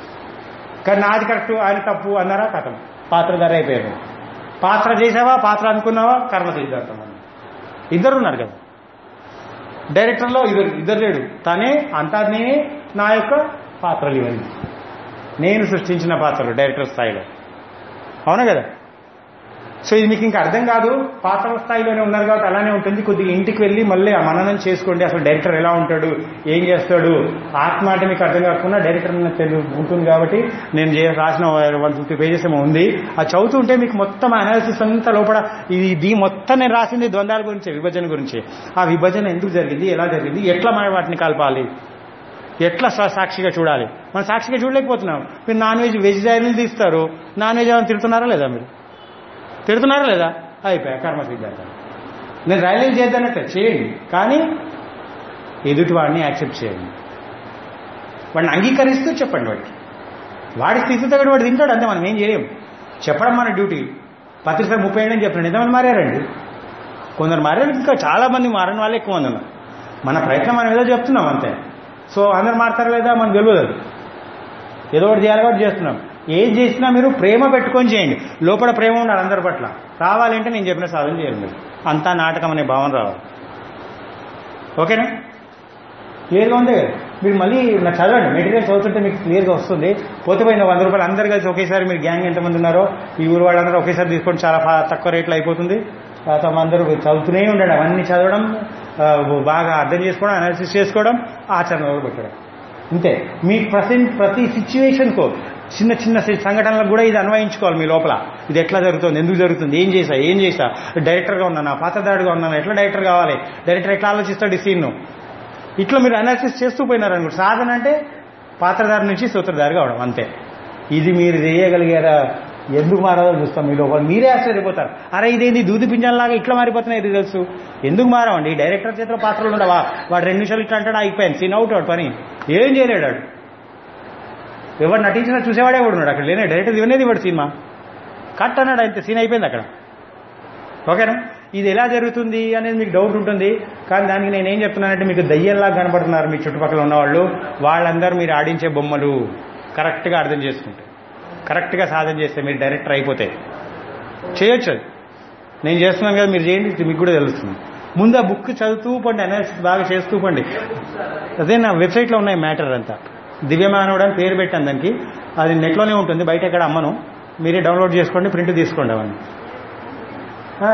కానీ నాది కరెక్ట్ ఆయన తప్పు అన్నారా కథం పాత్రధార అయిపోయారు పాత్ర చేసావా పాత్ర అనుకున్నావా కర్మ సిద్ధాంతం అన్న ఇద్దరు ఉన్నారు కదా డైరెక్టర్లో ఇద్దరు ఇద్దరు లేడు తనే అంతా నేనే నా యొక్క పాత్రలు ఇవన్నీ నేను సృష్టించిన పాత్రలు డైరెక్టర్ స్థాయిలో అవునా కదా సో ఇది మీకు ఇంకా అర్థం కాదు పాత్ర స్థాయిలోనే ఉన్నారు కాబట్టి అలానే ఉంటుంది కొద్దిగా ఇంటికి వెళ్ళి మళ్ళీ ఆ మననం చేసుకోండి అసలు డైరెక్టర్ ఎలా ఉంటాడు ఏం చేస్తాడు ఆత్మ అంటే మీకు అర్థం కాకుండా డైరెక్టర్ నాకు తెలు ఉంటుంది కాబట్టి నేను చే- రాసిన వన్ ఫిఫ్టీ పేజెస్ ఏమో ఉంది అది చదువుతుంటే మీకు మొత్తం అనాలిసిస్ అంతా లోపల ఇది ఇది మొత్తం నేను రాసింది ద్వంద్వాల గురించి విభజన గురించి ఆ విభజన ఎందుకు జరిగింది ఎలా జరిగింది ఎట్లా మనం వాటిని కలపాలి ఎట్లా స్వ- సాక్షిగా చూడాలి మనం సాక్షిగా చూడలేకపోతున్నాం మీరు నాన్ వెజ్ వెజిటేరియన్లు తీస్తారు నాన్ వెజ్ ఏమైనా తిడుతున్నారా లేదా మీరు తిడుతున్నారా లేదా అయిపోయా కర్మ సిద్ధాంతం నేను రైల్వే చేద్దానట్లే చేయండి కానీ ఎదుటి వాడిని యాక్సెప్ట్ చేయండి వాడిని అంగీకరిస్తూ చెప్పండి వాడికి వాడి స్థితి తగ్గట్టు వాడు తింటాడు అంతే మనం ఏం చేయం చెప్పడం మన డ్యూటీ పత్రిక ముప్పై ఏళ్ళని చెప్పండి ఎంతమంది మారారండి కొందరు మారారు ఇంకా చాలా మంది మారని వాళ్ళే ఎక్కువ మంది ఉన్నారు మన ప్రయత్నం మనం ఏదో చెప్తున్నాం అంతే సో అందరు మారుతారు లేదా మనకు తెలియదు అది. ఏదో ఒకటి చేయాలి కాబట్టి చేస్తున్నాం ఏం చేసినా మీరు ప్రేమ పెట్టుకొని చేయండి లోపల ప్రేమ ఉండాలి అందరి పట్ల రావాలంటే నేను చెప్పిన సాధన చేయాలి మీరు అంతా నాటకం అనే భావన రావాలి ఓకేనా క్లియర్గా ఉంది కదా మీరు మళ్ళీ నా చదవండి మెటీరియల్ చదువుతుంటే మీకు క్లియర్గా వస్తుంది పోతే పోయిన వంద రూపాయలు అందరు కలిసి ఒకేసారి మీరు గ్యాంగ్ ఎంతమంది ఉన్నారో ఈ ఊరు వాళ్ళందరూ ఒకేసారి తీసుకొని చాలా ఫా- తక్కువ రేట్లో అయిపోతుంది తర్వాత అందరూ చదువుతూనే ఉండండి అవన్నీ చదవడం ఆ, బాగా అర్థం చేసుకోవడం అనాలిసిస్ చేసుకోవడం ఆచరణలో పెట్టడం అంతే మీ ప్రసెంట్ ప్రతి సిచ్యువేషన్కు చిన్న చిన్న సి- సంఘటనలకు కూడా ఇది అన్వయించుకోవాలి మీ లోపల ఇది ఎట్లా జరుగుతుంది ఎందుకు జరుగుతుంది ఏం చేశా ఏం చేశా డైరెక్టర్గా ఉన్నానా పాత్రదారుడుగా ఉన్నానా ఎట్లా డైరెక్టర్ కావాలి డైరెక్టర్ ఎట్లా ఆలోచిస్తాడు ఈ సీన్ను ఇట్లా మీరు అనాలిసిస్ చేస్తూ పోయినారనుకో సాధన అంటే పాత్రధారి నుంచి సూత్రధారి కావడం అంతే ఇది మీరు చేయగలిగారా ఎందుకు మారాలో చూస్తాం మీ లోపల మీరే ఆశ్చర్యపోతారు అరే ఇదేంది దూది పింజాలలాగా ఇట్లా మారిపోతున్నాయి ఇది తెలుసు ఎందుకు మారామండి డైరెక్టర్ చేతిలో పాత్రలు ఉండవా వాడు రెండు నిమిషాలు ఇట్లా అంటాడు అయిపోయింది సీన్ అవుట్ వాడు పని ఏం చేయలేడు వాడు. ఎవరు నటించినా చూసేవాడే కూడా ఉన్నాడు అక్కడ లేనే డైరెక్టర్ ఇవనేది వాడు సినిమా కట్ అన్నాడు అంతే సీన్ అయిపోయింది అక్కడ ఓకేనా ఇది ఎలా జరుగుతుంది అనేది మీకు డౌట్ ఉంటుంది కానీ దానికి నేను ఏం చెప్తున్నానంటే మీకు దయ్యంలా కనబడుతున్నారు మీ చుట్టుపక్కల ఉన్నవాళ్ళు వాళ్ళందరూ మీరు ఆడించే బొమ్మలు కరెక్ట్గా అర్థం చేసుకుంటే కరెక్ట్గా సాధన చేస్తే మీరు డైరెక్టర్ అయిపోతే చేయొచ్చు అది నేను చేస్తున్నాను కదా మీరు చేయండి ఇది మీకు కూడా తెలుస్తుంది ముందు ఆ బుక్ చదువుతూ పండి అనాలిసిస్ బాగా చేస్తూ పండి అదే నా వెబ్సైట్లో ఉన్నాయి మ్యాటర్ అంతా దివ్యమానవుడు అని పేరు పెట్టాను దానికి అది నెట్లోనే ఉంటుంది బయట ఎక్కడ అమ్మను మీరే డౌన్లోడ్ చేసుకోండి ప్రింట్ తీసుకోండి అవన్నీ ఆ?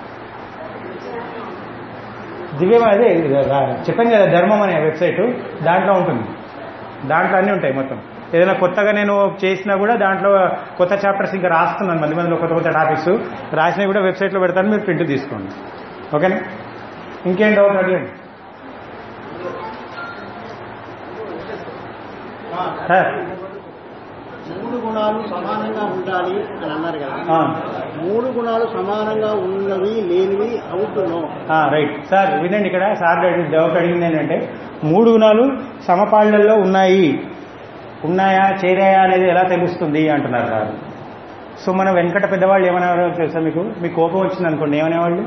దివ్యం అదే చెప్పాను కదా ధర్మం అనే వెబ్సైట్ దాంట్లో ఉంటుంది దాంట్లో అన్నీ ఉంటాయి మొత్తం ఏదైనా కొత్తగా నేను చేసినా కూడా దాంట్లో కొత్త చాప్టర్స్ ఇంకా రాస్తున్నాను మధ్య మధ్యలో కొత్త కొత్త టాపిక్స్ రాసినవి కూడా వెబ్సైట్లో పెడతాను మీరు ప్రింట్ తీసుకోండి ఓకేనా ఇంకేం డౌట్ అడిగండి సార్ మూడు గుణాలు సమానంగా ఉండాలి అని అన్నారు కదా ఆ, మూడు గుణాలు సమానంగా ఉన్నవి లేనివి అవుతున్నాం ఆ, రైట్ సార్ వినండి ఇక్కడ సార్ అడిగి- డౌట్ అడిగింది ఏంటంటే మూడు గుణాలు సమపాళ్లలో ఉన్నాయి ఉన్నాయా చేరాయా అనేది ఎలా తెలుస్తుంది అంటున్నారు సార్ సో మన వెంకట పెద్దవాళ్ళు ఏమనేవారో తెలుసా మీకు మీకు కోపం వచ్చింది అనుకోండి ఏమనేవాళ్ళు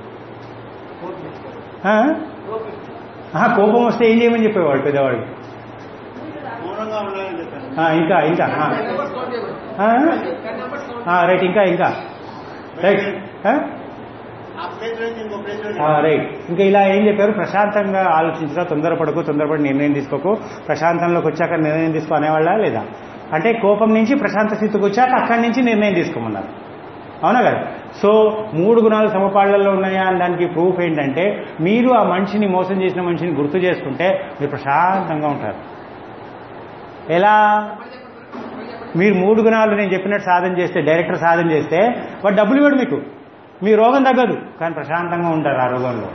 ఆ? ఆహా, కోపం వస్తే ఏం చేయమని చెప్పేవాళ్ళు పెద్దవాళ్ళు మౌనంగా ఉన్నాయని చెప్పారు ఆ, ఇంకా ఇంకా ఆ. నెంబర్స్ కౌంట్ చేయకూడదు ఆ? టెన్ నెంబర్స్ కౌంట్ ఆ, రైట్ ఇంకా ఇంకా రైట్ ఆ? ఆ ప్లేస్ నుంచి ఇంకో ప్లేస్ ఆ, రైట్ ఇంకా ఇలా ఏం చెప్పారు ప్రశాంతంగా ఆలోచించరా తొందరపడకు తొందరపడి నిర్ణయం తీసుకోకు ప్రశాంతంలోకి వచ్చాక నిర్ణయం తీసుకో అనేవాళ్ళ లేదా అంటే కోపం నుంచి ప్రశాంత స్థితికి వచ్చాక అక్కడి నుంచి నిర్ణయం తీసుకోమన్నారు అవునా కదా సో మూడు గుణాలు సమపాళ్లలో ఉన్నాయా అని దానికి ప్రూఫ్ ఏంటంటే మీరు ఆ మనిషిని మోసం చేసిన మనిషిని గుర్తు చేసుకుంటే మీరు ప్రశాంతంగా ఉంటారు ఎలా మీరు మూడు గుణాలు నేను చెప్పినట్టు సాధన చేస్తే డైరెక్టర్ సాధన చేస్తే వాడు డబ్బులు ఇవ్వడు మీకు మీ రోగం తగ్గదు కానీ ప్రశాంతంగా ఉంటారు ఆ రోగంలో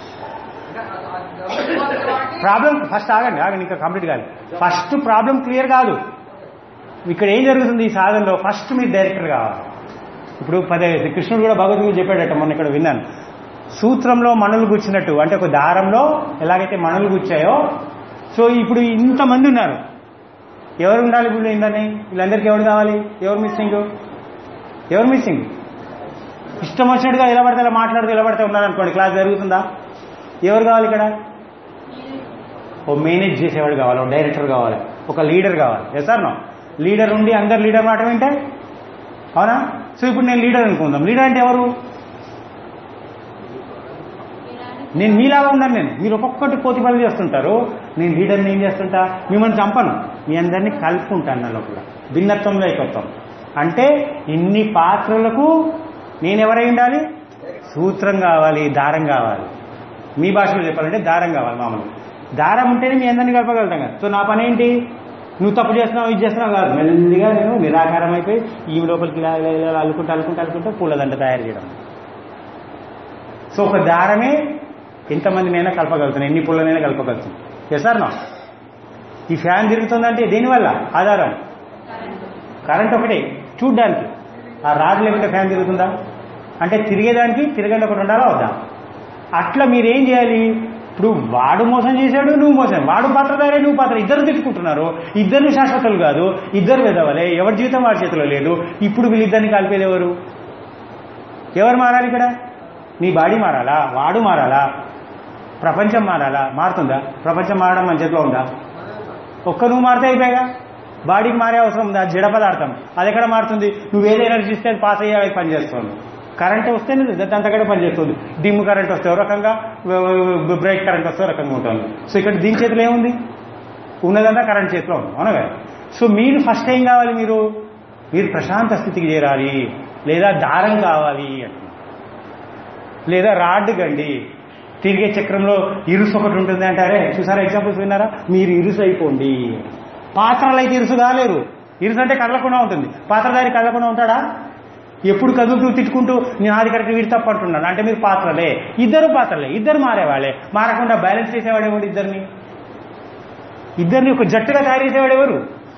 ప్రాబ్లం ఫస్ట్ ఆగండి ఆగండి ఇంకా కంప్లీట్ కాదు ఫస్ట్ ప్రాబ్లం క్లియర్ కాదు ఇక్కడ ఏం జరుగుతుంది ఈ సాధనలో ఫస్ట్ మీరు డైరెక్టర్ కావాలి ఇప్పుడు పదే కృష్ణుడు కూడా భగవద్గీత చెప్పాడట మొన్న ఇక్కడ విన్నాను సూత్రంలో మణులు గుచ్చినట్టు అంటే ఒక దారంలో ఎలాగైతే మణులు గుచ్చాయో సో ఇప్పుడు ఇంతమంది ఉన్నారు ఎవరు ఉండాలి ఇప్పుడు ఏంటని వీళ్ళందరికీ ఎవరు కావాలి ఎవరు మిస్సింగ్ ఎవరు మిస్సింగ్ ఇష్టం వచ్చినట్టుగా ఎలా పడితే అలా మాట్లాడుతూ ఎలా పడితే ఉన్నారనుకోండి క్లాస్ జరుగుతుందా ఎవరు కావాలి ఇక్కడ ఓ మేనేజ్ చేసేవాడు కావాలి ఓ డైరెక్టర్ కావాలి ఒక లీడర్ కావాలి ఎస్ సార్ నో లీడర్ ఉండి అందరు లీడర్ మాట వింటే అవునా సో ఇప్పుడు నేను లీడర్ అనుకుందాం లీడర్ అంటే ఎవరు నేను మీలాగా ఉన్నాను నేను మీరు ఒక్కొక్కటి కోతి పనులు చేస్తుంటారు నేను లీడర్ని ఏం చేస్తుంటా మిమ్మల్ని చంపను మీ అందరినీ కలుపుకుంటాను నా లోపల భిన్నత్వంలో అయిపోతాం అంటే ఇన్ని పాత్రలకు నేను ఎవరై ఉండాలి సూత్రం కావాలి దారం కావాలి మీ భాషలో చెప్పాలంటే దారం కావాలి మామూలు దారం ఉంటేనే మీ అందరినీ కలపగలుగుతాం కదా సో నా పని ఏంటి నువ్వు తప్పు చేస్తున్నావు ఇది చేస్తున్నావు కాదు మెల్లిగా నేను నిరాకారం అయిపోయి ఈ లోపలికి ఇలా ఇలా ఇలా అల్లుకుంటూ అల్లుకుంటూ అల్లుకుంటూ పూలదండ తయారు చేయడం సో ఒక దారమే ఎంతమందినైనా కలపగలుగుతాను ఎన్ని పుల్లనైనా కలపగలుగుతాను ఎస్ సార్ నా ఈ ఫ్యాన్ తిరుగుతుందంటే దేనివల్ల ఆధారం కరెంట్ ఒకటే చూడ్డానికి ఆ రాడ్ లేకుంటే ఫ్యాన్ తిరుగుతుందా అంటే తిరిగేదానికి తిరగండి ఒకటి ఉండాలా వద్దా అట్లా మీరేం చేయాలి ఇప్పుడు వాడు మోసం చేశాడు నువ్వు మోసం వాడు పాత్రధారే నువ్వు పాత్ర ఇద్దరు తిట్టుకుంటున్నారు ఇద్దరు శాశ్వతలు కాదు ఇద్దరు వెదవలే ఎవరి జీవితం వాడి చేతిలో లేదు ఇప్పుడు వీళ్ళిద్దరిని కలిపేది ఎవరు ఎవరు మారాలి ఇక్కడ నీ బాడీ మారాలా వాడు మారాలా ప్రపంచం మారాలా మారుతుందా ప్రపంచం మారడం మన చేతిలో ఉందా ఒక్క నువ్వు మారితే అయిపోయాగా బాడీకి మారే అవసరం ఉందా జడ పదార్థం అది ఎక్కడ మారుతుంది నువ్వు ఏది ఎనర్జీ ఇస్తే అది పాస్ అయ్యే అది పనిచేస్తుంది కరెంట్ వస్తే దాంతకడే పనిచేస్తుంది డిమ్ కరెంట్ వస్తే ఒక రకంగా బ్రైట్ కరెంట్ వస్తే ఒక రకంగా ఉంటుంది సో ఇక్కడ దీని చేతిలో ఏముంది ఉన్నదంతా కరెంట్ చేతిలో ఉంది అవునా కదా సో మీరు ఫస్ట్ ఏం కావాలి మీరు మీరు ప్రశాంత స్థితికి చేరాలి లేదా దారం కావాలి అంటున్నారు లేదా రాడ్ గండి తిరిగే చక్రంలో ఇరుసు ఒకటి ఉంటుంది అంటారే చూసారా ఎగ్జాంపుల్స్ విన్నారా మీరు ఇరుసు అయిపోండి పాత్రలు అయితే ఇరుసు కాలేరు ఇరుసు అంటే కదలకుండా ఉంటుంది పాత్రధారి కదలకుండా ఉంటాడా ఎప్పుడు కదులుతూ తిట్టుకుంటూ నేను ఆది కరెక్ట్ వీడి తప్పు అంటున్నాను అంటే మీరు పాత్రలే ఇద్దరు పాత్రలే ఇద్దరు మారేవాళ్ళే మారకుండా బ్యాలెన్స్ చేసేవాడు ఎవరు ఇద్దరిని ఇద్దరిని ఒక జట్టుగా తయారు చేసేవాడు ఎవరు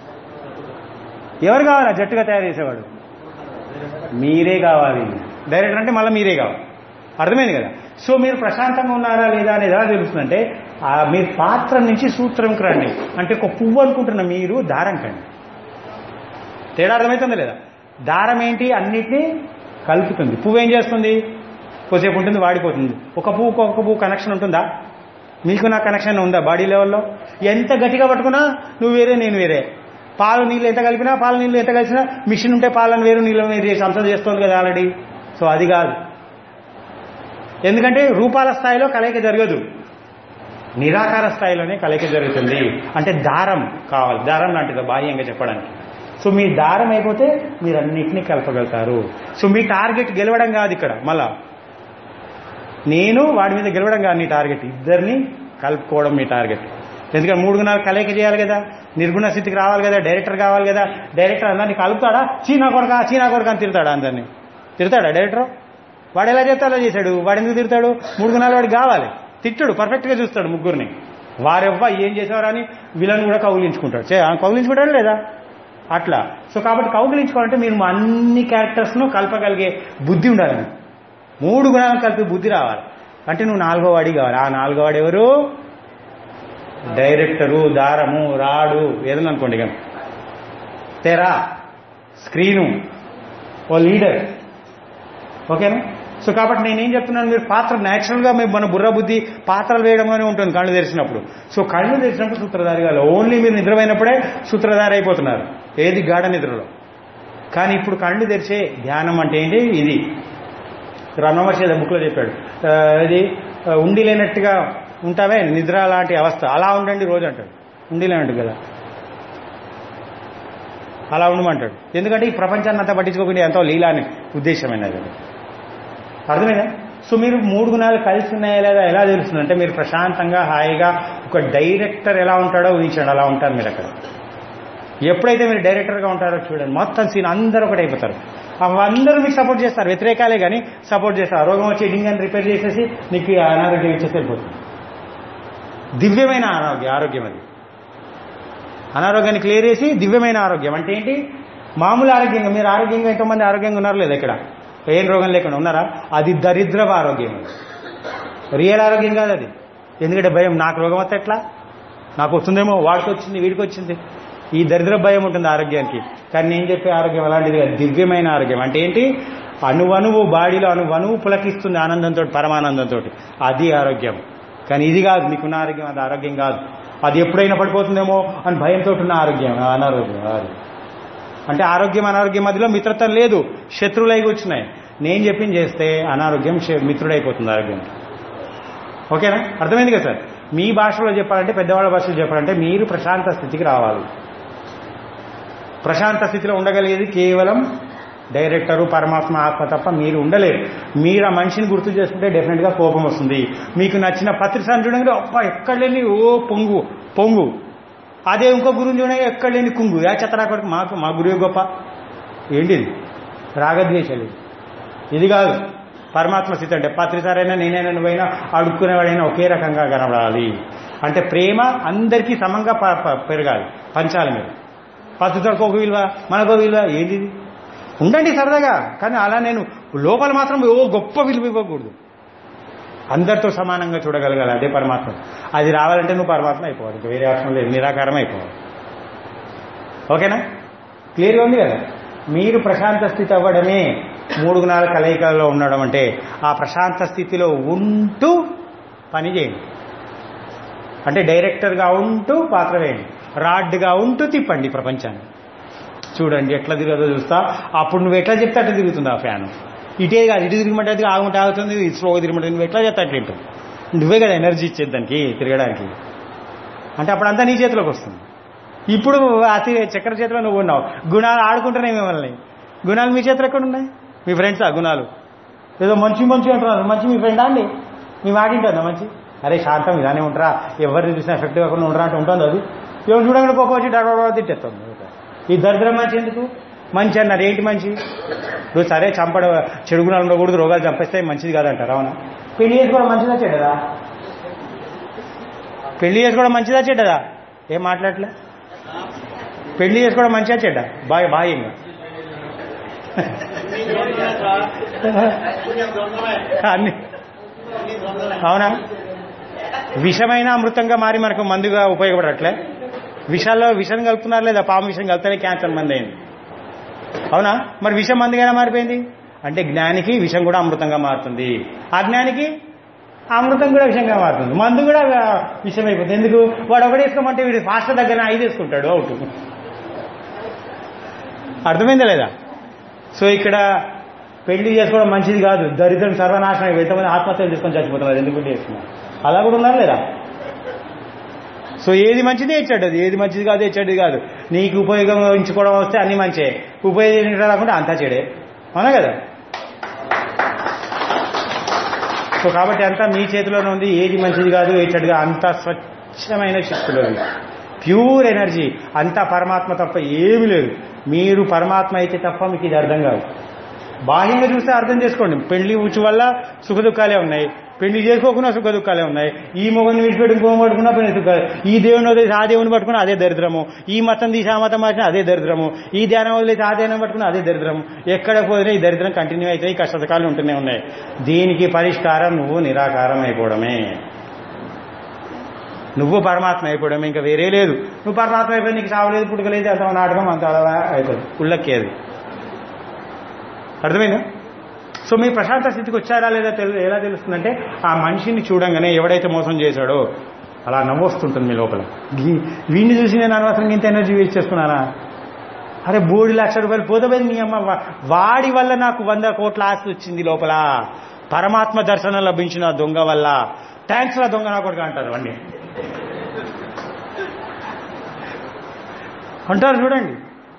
ఎవరు కావాలా జట్టుగా తయారు చేసేవాడు మీరే కావాలి డైరెక్టర్ అంటే మళ్ళీ మీరే కావాలి అర్థమైంది కదా సో మీరు ప్రశాంతంగా ఉన్నారా లేదా అనేది ఎలా తెలుస్తుందంటే ఆ మీరు పాత్ర నుంచి సూత్రంకి రండి అంటే ఒక పువ్వు అనుకుంటున్న మీరు దారం కండి తేడా అర్థమవుతుందా లేదా దారం ఏంటి అన్నిటినీ కలుపుతుంది పువ్వు ఏం చేస్తుంది కొద్దిసేపు ఉంటుంది వాడిపోతుంది ఒక పువ్వుకు ఒక పువ్వు కనెక్షన్ ఉంటుందా మీకు నా కనెక్షన్ ఉందా బాడీ లెవెల్లో ఎంత గట్టిగా పట్టుకున్నా నువ్వు వేరే నేను వేరే పాలు నీళ్ళు ఎంత కలిపినా పాలు నీళ్ళు ఎంత కలిసినా మిషన్ ఉంటే పాలను వేరు నీళ్ళు వేరు చేసి అంతా చేస్తుంది కదా ఆల్రెడీ సో అది కాదు ఎందుకంటే రూపాల స్థాయిలో కలయిక జరగదు నిరాకార స్థాయిలోనే కలయిక జరుగుతుంది అంటే దారం కావాలి దారం లాంటిది బాహ్యంగా చెప్పడానికి సో మీ దారం అయిపోతే మీరు అన్నింటినీ కలపగలుగుతారు సో మీ టార్గెట్ గెలవడం కాదు ఇక్కడ మళ్ళా నేను వాడి మీద గెలవడం కాదు నీ టార్గెట్ ఇద్దరిని కలుపుకోవడం మీ టార్గెట్ ఎందుకంటే మూడు గుణాలు కలయిక చేయాలి కదా నిర్గుణ స్థితికి రావాలి కదా డైరెక్టర్ కావాలి కదా డైరెక్టర్ అందరినీ కలుపుతాడా చీనా కొడక చీనా కొడక అని తిడతాడా అందరినీ తిడతాడా డైరెక్టర్ వాడు ఎలా చేస్తే అలా చేశాడు వాడు ఎందుకు తిడతాడు మూడు గుణాలు వాడికి కావాలి తిట్టడు పర్ఫెక్ట్గా చూస్తాడు ముగ్గురిని వారెవ్వ ఏం చేసేవారు అని వీళ్ళని కూడా కౌలించుకుంటాడు చే కౌలించుకుంటాడు లేదా అట్లా సో కాబట్టి కౌగిలించుకోవాలంటే మీరు అన్ని క్యారెక్టర్స్ను కలపగలిగే బుద్ధి ఉండాలి మీకు. మూడు గుణాలను కలిపి బుద్ధి రావాలి అంటే నువ్వు నాలుగో వాడి కావాలి ఆ నాలుగో వాడు ఎవరు డైరెక్టరు దారము రాడు ఏదన్నా అనుకోండి ఇక తెర స్క్రీను ఓ లీడర్ ఓకేనా సో కాబట్టి నేనేం చెప్తున్నాను మీరు పాత్ర న్యాచురల్గా మేము మన బుర్ర బుద్ధి పాత్రలు వేయడంలోనే ఉంటుంది కళ్ళు తెరిచినప్పుడు సో కళ్ళు తెరిచినప్పుడు సూత్రధారి కాదు ఓన్లీ మీరు నిద్రపోయినప్పుడే సూత్రధారి అయిపోతున్నారు ఏది గాఢ నిద్రలో కానీ ఇప్పుడు కళ్ళు తెరిచే ధ్యానం అంటే ఏంటి ఇది రమవర్ష బుక్లో చెప్పాడు ఆ, ఇది ఆ, ఉండి లేనట్టుగా ఉంటావే నిద్ర లాంటి అవస్థ అలా ఉండండి రోజు అంటాడు ఉండి లేనట్టు కదా అలా ఉండమంటాడు ఎందుకంటే ఈ ప్రపంచాన్ని అంతా పట్టించుకోకుండా ఎంతో లీలా అని ఉద్దేశమైనది అది. అర్థమైందా సో మీరు మూడు గుణాలు కలిసి ఉన్నాయా లేదా ఎలా తెలుస్తుంది అంటే మీరు ప్రశాంతంగా హాయిగా ఒక డైరెక్టర్ ఎలా ఉంటాడో ఊహించండి అలా ఉంటారు మీరు అక్కడ ఎప్పుడైతే మీరు డైరెక్టర్గా ఉంటారో చూడండి మొత్తం సీన్ అందరూ ఒకటి అయిపోతారు అందరూ మీకు సపోర్ట్ చేస్తారు వ్యతిరేకాలే కానీ సపోర్ట్ చేస్తారు రోగం వచ్చి డింగ్ అని రిపేర్ చేసేసి నీకు ఈ అనారోగ్యం ఇచ్చేసి వెళ్ళిపోతుంది దివ్యమైన ఆరోగ్యం ఆరోగ్యం అది అనారోగ్యాన్ని క్లియర్ చేసి దివ్యమైన ఆరోగ్యం అంటే ఏంటి మామూలు ఆరోగ్యంగా మీరు ఆరోగ్యంగా ఎంతోమంది ఆరోగ్యంగా ఉన్నారు లేదా ఇక్కడ ఏం రోగం లేకుండా ఉన్నారా అది దరిద్రపు ఆరోగ్యం రియల్ ఆరోగ్యం కాదు అది ఎందుకంటే భయం నాకు రోగం వస్తే ఎట్లా నాకు వస్తుందేమో వాడికి వచ్చింది వీడికి వచ్చింది ఈ దరిద్ర భయం ఉంటుంది ఆరోగ్యానికి కానీ నేను చెప్పే ఆరోగ్యం అలాంటిది కాదు దివ్యమైన ఆరోగ్యం అంటే ఏంటి అణువణువు బాడీలో అణువణువు పులకిస్తుంది ఆనందంతో పరమానందంతో అది ఆరోగ్యం కానీ ఇది కాదు మీకున్న ఆరోగ్యం అది ఆరోగ్యం కాదు అది ఎప్పుడైనా పడిపోతుందేమో అని భయంతో ఉన్న ఆరోగ్యం అనారోగ్యం అది అంటే ఆరోగ్యం అనారోగ్యం మధ్యలో మిత్రత్వం లేదు శత్రువులై కూర్చున్నాయి నేను చెప్పింది చేస్తే అనారోగ్యం శ- మిత్రుడైపోతుంది ఆరోగ్యం ఓకేనా అర్థమైంది కదా సార్ మీ భాషలో చెప్పాలంటే పెద్దవాళ్ళ భాషలో చెప్పాలంటే మీరు ప్రశాంత స్థితికి రావాలి ప్రశాంత స్థితిలో ఉండగలిగేది కేవలం డైరెక్టరు పరమాత్మ ఆత్మ తప్ప మీరు ఉండలేరు మీరు ఆ మనిషిని గుర్తు చేసుకుంటే డెఫినెట్గా కోపం వస్తుంది మీకు నచ్చిన పత్రికను చూడండి అప్ప ఎక్కడ లేని ఓ పొంగు పొంగు అదే ఇంకో గురువుని చూడండి ఎక్కడ లేని కుంగు యా చెత్తరా కొడుకు మాకు మా గురువు గొప్ప ఏంటిది రాగద్వేషాలు ఇది. ఇది కాదు పరమాత్మ స్థితి అంటే పత్రిసారైనా నేనైనా నువ్వైనా అడుక్కునేవాడైనా ఒకే రకంగా కనబడాలి అంటే ప్రేమ అందరికీ సమంగా ప- ప- పెరగాలి పంచాలి మీరు పత్రికలకు ఒక విలువ మనకు విలువ ఏంటి ఇది? ఉండండి సరదాగా కానీ అలా నేను లోపల మాత్రం ఓ గొప్ప విలువ ఇవ్వకూడదు అందరితో సమానంగా చూడగలగాలి అదే పరమాత్మ అది రావాలంటే నువ్వు పరమాత్మ అయిపోవాలి ఇంకా వేరే ఆత్మ లేదు నిరాకారం అయిపోవాలి ఓకేనా క్లియర్గా ఉంది కదా మీరు ప్రశాంత స్థితి అవ్వడమే మూడు గుణాల కలయికలో ఉండడం అంటే ఆ ప్రశాంత స్థితిలో ఉంటూ పని చేయండి అంటే డైరెక్టర్గా ఉంటూ పాత్ర వేయండి రాడ్గా ఉంటూ తిప్పండి ప్రపంచాన్ని చూడండి ఎట్లా తిరగదో చూస్తా అప్పుడు నువ్వు ఎట్లా చెప్తే అట్లా తిరుగుతుంది ఆ ఫ్యాన్ ఇటే కాదు ఇటు తిరిగిమంటే అది ఆగుంటే ఆగుతుంది ఇది స్లోగా తిరిగిమంటే నువ్వు ఎట్లా చెప్తే అట్లా వింటావు. నువ్వే కదా ఎనర్జీ ఇచ్చేది దానికి తిరగడానికి అంటే అప్పుడంతా నీ చేతిలోకి వస్తుంది ఇప్పుడు అతి చక్ర చేతిలో నువ్వు ఉన్నావు గుణాలు ఆడుకుంటున్నాయి మిమ్మల్ని గుణాలు మీ చేతిలో ఎక్కడ ఉన్నాయి మీ ఫ్రెండ్స్ ఆ గుణాలు ఏదో మంచి మంచి అంటున్నారు మంచి మీ ఫ్రెండా అండి మీ మాట వింటుందా మంచి అరే శాంతం ఇలానే ఉంటారా ఎవరిని చూసినా ఎఫెక్ట్ కాకుండా ఉండరా అంటే ఉంటుంది అది ఎవరు చూడగానే కోపం వచ్చి డబ్బా తిట్టేస్తుంది ఈ దరిద్రం మంచి ఎందుకు మంచి అన్నారు ఏంటి మంచి ఇప్పుడు సరే చంపడ చెడు గుణాలు ఉండకూడదు రోగాలు చంపేస్తే మంచిది కాదంటారు అవునా పెళ్లి చేసుకోవడం మంచిదా చెడ్డదా పెళ్లి చేసుకోవడం మంచిదా చెడ్డదా ఏం మాట్లాడలే పెళ్లి చేసుకోవడం మంచిదా చెడ్డ బాయ్ బాయ్ ఇంకా అన్ని అవునా విషమైన అమృతంగా మారి మనకు మందుగా ఉపయోగపడట్లే విషాల్లో విషం కలుపుతున్నారు లేదా పాము విషం కలిపితేనే క్యాన్సర్ మంది అయింది అవునా మరి విషం మందుగానే మారిపోయింది అంటే జ్ఞానికి విషం కూడా అమృతంగా మారుతుంది అజ్ఞానికి అమృతం కూడా విషంగా మారుతుంది మందు కూడా విషం అయిపోతుంది ఎందుకు వాడు ఒకటి వేసుకోమంటే వీడు ఫాస్ట్ దగ్గర ఐదు వేసుకుంటాడు అవుట్ అర్థమైందా లేదా సో ఇక్కడ పెళ్లి చేసుకోవడం మంచిది కాదు దరిద్రం సర్వనాశనం ఎంతమంది ఆత్మహత్యలు చేసుకొని చచ్చిపోతున్నారు ఎందుకు పెళ్లి చేసుకున్నారు అలా కూడా ఉన్నారు లేదా సో ఏది మంచిది చెడ్డది ఏది మంచిది కాదు ఏది చెడ్డది కాదు నీకు ఉపయోగించుకోవడం వస్తే అన్ని మంచే ఉపయోగించడం రాకుండా అంతా చెడే అవునా కదా సో కాబట్టి అంతా మీ చేతిలోనే ఉంది ఏది మంచిది కాదు ఏది చెడ్డది అంతా స్వచ్ఛమైన శక్తులు అవి ప్యూర్ ఎనర్జీ అంతా పరమాత్మ తప్ప ఏమీ లేదు మీరు పరమాత్మ అయితే తప్ప మీకు ఇది అర్థం కాదు బాహ్యంగా చూస్తే అర్థం చేసుకోండి పెళ్లి ఊచు వల్ల సుఖ దుఃఖాలే ఉన్నాయి పెళ్లి చేసుకోకుండా సుఖ దుఃఖాలే ఉన్నాయి ఈ మొగని విడిచిపెట్టి ఇంకో పట్టుకున్నా పెళ్లి సుఖాలు ఈ దేవుని వదిలేసి ఆ దేవుని పట్టుకున్నా అదే దరిద్రము ఈ మతం తీసి ఆ మతం మార్చినా అదే దరిద్రము ఈ ధ్యానం వదిలేసి ఆ ధ్యానం పట్టుకున్నా అదే దరిద్రము ఎక్కడ పోయినా ఈ దరిద్రం కంటిన్యూ అవుతాయి ఈ కష్టసుఖాలు ఉంటూనే ఉన్నాయి దీనికి పరిష్కారం నువ్వు నిరాకారం అయిపోవడమే నువ్వు పరమాత్మ అయిపోవడం ఇంకా వేరే లేదు నువ్వు పరమాత్మ అయిపోయి నీకు చావలేదు పుట్టుకలేదు అంత నాటకం అంత అలా అవుతుంది ఉల్లక్కేది అర్థమైందా సో మీ ప్రశాంత స్థితికి వచ్చారా లేదా తెలు ఎలా తెలుస్తుందంటే ఆ మనిషిని చూడంగానే ఎవడైతే మోసం చేశాడో అలా నవ్వొస్తుంటుంది మీ లోపల గీ- వీడిని చూసి నేను అనవసరంగా ఇంత ఎనర్జీ వేస్ట్ చేసుకున్నానా అరే బోడి లక్ష రూపాయలు పోతే నీ అమ్మ వా- వాడి వల్ల నాకు వంద కోట్ల ఆస్తి వచ్చింది లోపల పరమాత్మ దర్శనం లభించిన ఆ దొంగ వల్ల థ్యాంక్స్ రా దొంగ నా కొడుకు అంటారు అన్నీ అంటారు చూడండి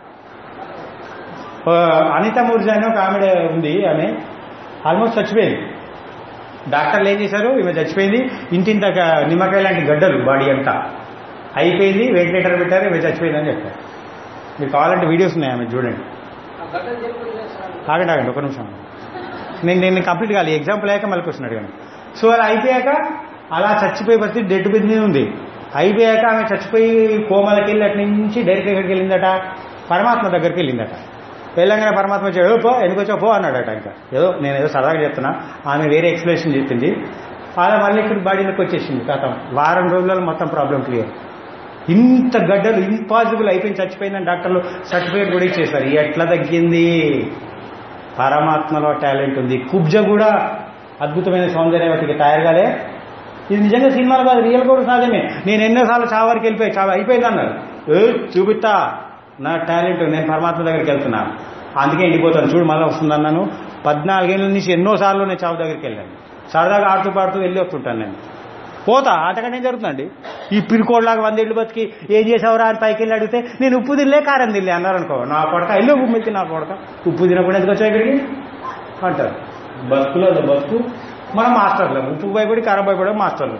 ఆ, అనిత మూర్జా అని ఒక ఆవిడ ఉంది ఆమె ఆల్మోస్ట్ చచ్చిపోయింది డాక్టర్లు ఏం చేశారు ఈమె చచ్చిపోయింది ఇంటింత గ- నిమ్మకాయ లాంటి గడ్డలు బాడీ అంతా అయిపోయింది వెంటిలేటర్ పెట్టారు ఈమె చచ్చిపోయింది అని చెప్పారు మీకు కావాలంటే వీడియోస్ ఉన్నాయి ఆమె చూడండి ఆ గడ్డలు చెప్పులు చేస్తాను ఆగండి ఆగండి ఒక నిమిషం నేను నేను కంప్లీట్ కాదు ఎగ్జాంపుల్ అయ్యాక మళ్ళీ క్వశ్చన్ అడిగాను సో అలా అయిపోయాక అలా చచ్చిపోయి పరిస్థితి డెడ్ బెడ్ మీద ఉంది అయిపోయాక ఆమె చచ్చిపోయి కోమలకి వెళ్ళి అటు నుంచి డైరెక్ట్ ఎక్కడికి వెళ్ళిందట పరమాత్మ దగ్గరికి వెళ్ళిందట వెళ్ళగానే పరమాత్మ వచ్చాడు "ఏ పో ఎందుకు వచ్చావు పో అన్నాడట ఇంకా ఏదో నేను ఏదో సరదాగా చెప్తున్నా ఆమె వేరే ఎక్స్ప్లెనేషన్ చెప్పింది అలా మళ్ళీ ఇక్కడ బాడీలోకి వచ్చేసింది కథం వారం రోజులలో మొత్తం ప్రాబ్లం క్లియర్ ఇంత గడ్డలు ఇంపాసిబుల్ అయిపోయింది చచ్చిపోయిందని డాక్టర్లు సర్టిఫికేట్ కూడా ఇచ్చేశారు ఎట్లా తగ్గింది పరమాత్మలో టాలెంట్ ఉంది కుబ్జ కూడా అద్భుతమైన సౌందర్యవతికి తయారు కాలే ఇది నిజంగా సినిమాలు కాదు రియల్ కూడా సాధ్యమే నేను ఎన్నోసార్లు చావారికి వెళ్ళిపోయి చావ అయిపోయింది అన్నారు ఏ చూపిస్తా నా టాలెంట్ నేను పరమాత్మ దగ్గరికి వెళ్తున్నాను అందుకే ఎండిపోతాను చూడు మళ్ళీ వస్తుంది అన్నాను పద్నాలుగేళ్ళ నుంచి ఎన్నోసార్లు నేను చావు దగ్గరికి వెళ్ళాను సరదాగా ఆడుతూ పాడుతూ వెళ్ళి వస్తుంటాను నేను పోతా అంతకంటే ఏం జరుగుతుందండి ఈ పిరికోడ్లాగా వందేళ్ళు బతికి ఏం చేసావురా అని పైకి వెళ్ళి అడిగితే నేను ఉప్పు తినలే కారం తినలే అన్నారు అనుకో నా కొడక ఇల్లు ఉప్పు మిల్కి నా కొడక ఉప్పు తినకుండా ఎందుకు వచ్చావు ఇక్కడికి అంటారు బతుకులో బతుకు మనం మాస్టర్లు ఉప్పు భయపడి కారం భయపడే మాస్టర్లు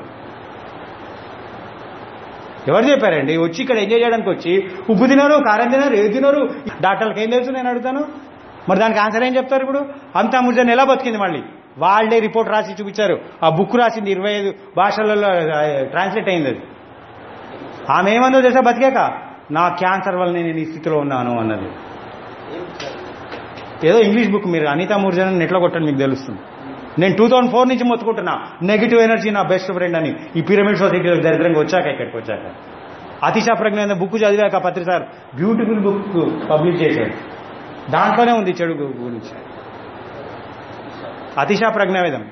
ఎవరు చెప్పారండి వచ్చి ఇక్కడ ఎంజాయ్ చేయడానికి వచ్చి ఉప్పు తినరు కారం తినరు ఏది తినరు డాక్టర్లకు ఏం తెలుసు నేను అడుగుతాను మరి దానికి ఆన్సర్ ఏం చెప్తారు ఇప్పుడు అంతా ముజన్ ఎలా బతికింది మళ్ళీ వాళ్ళే రిపోర్ట్ రాసి చూపించారు ఆ బుక్ రాసింది ఇరవై ఐదు భాషలలో ట్రాన్స్లేట్ అయింది అది ఆమె ఏమన్నదో తెలుసా బతికాక నా క్యాన్సర్ వల్ల నేను ఈ స్థితిలో ఉన్నాను అన్నది ఏదో ఇంగ్లీష్ బుక్ మీరు అనితా మూర్జన్ నెట్లో కొట్టండి మీకు తెలుస్తుంది నేను టూ థౌసండ్ ఫోర్ నుంచి మొత్తుకుంటున్నా నెగిటివ్ ఎనర్జీ నా బెస్ట్ ఫ్రెండ్ అని ఈ పిరమిడ్ సొసైటీలో దరిద్రంగా వచ్చాక ఇక్కడికి వచ్చాక అతిశా ప్రజ్ఞ అనే బుక్ చదివాక పత్రిక సార్ బ్యూటిఫుల్ బుక్ పబ్లిష్ చేశాడు దాంట్లోనే ఉంది చెడు గు- గురించి అతిశా ప్రజ్ఞావేదం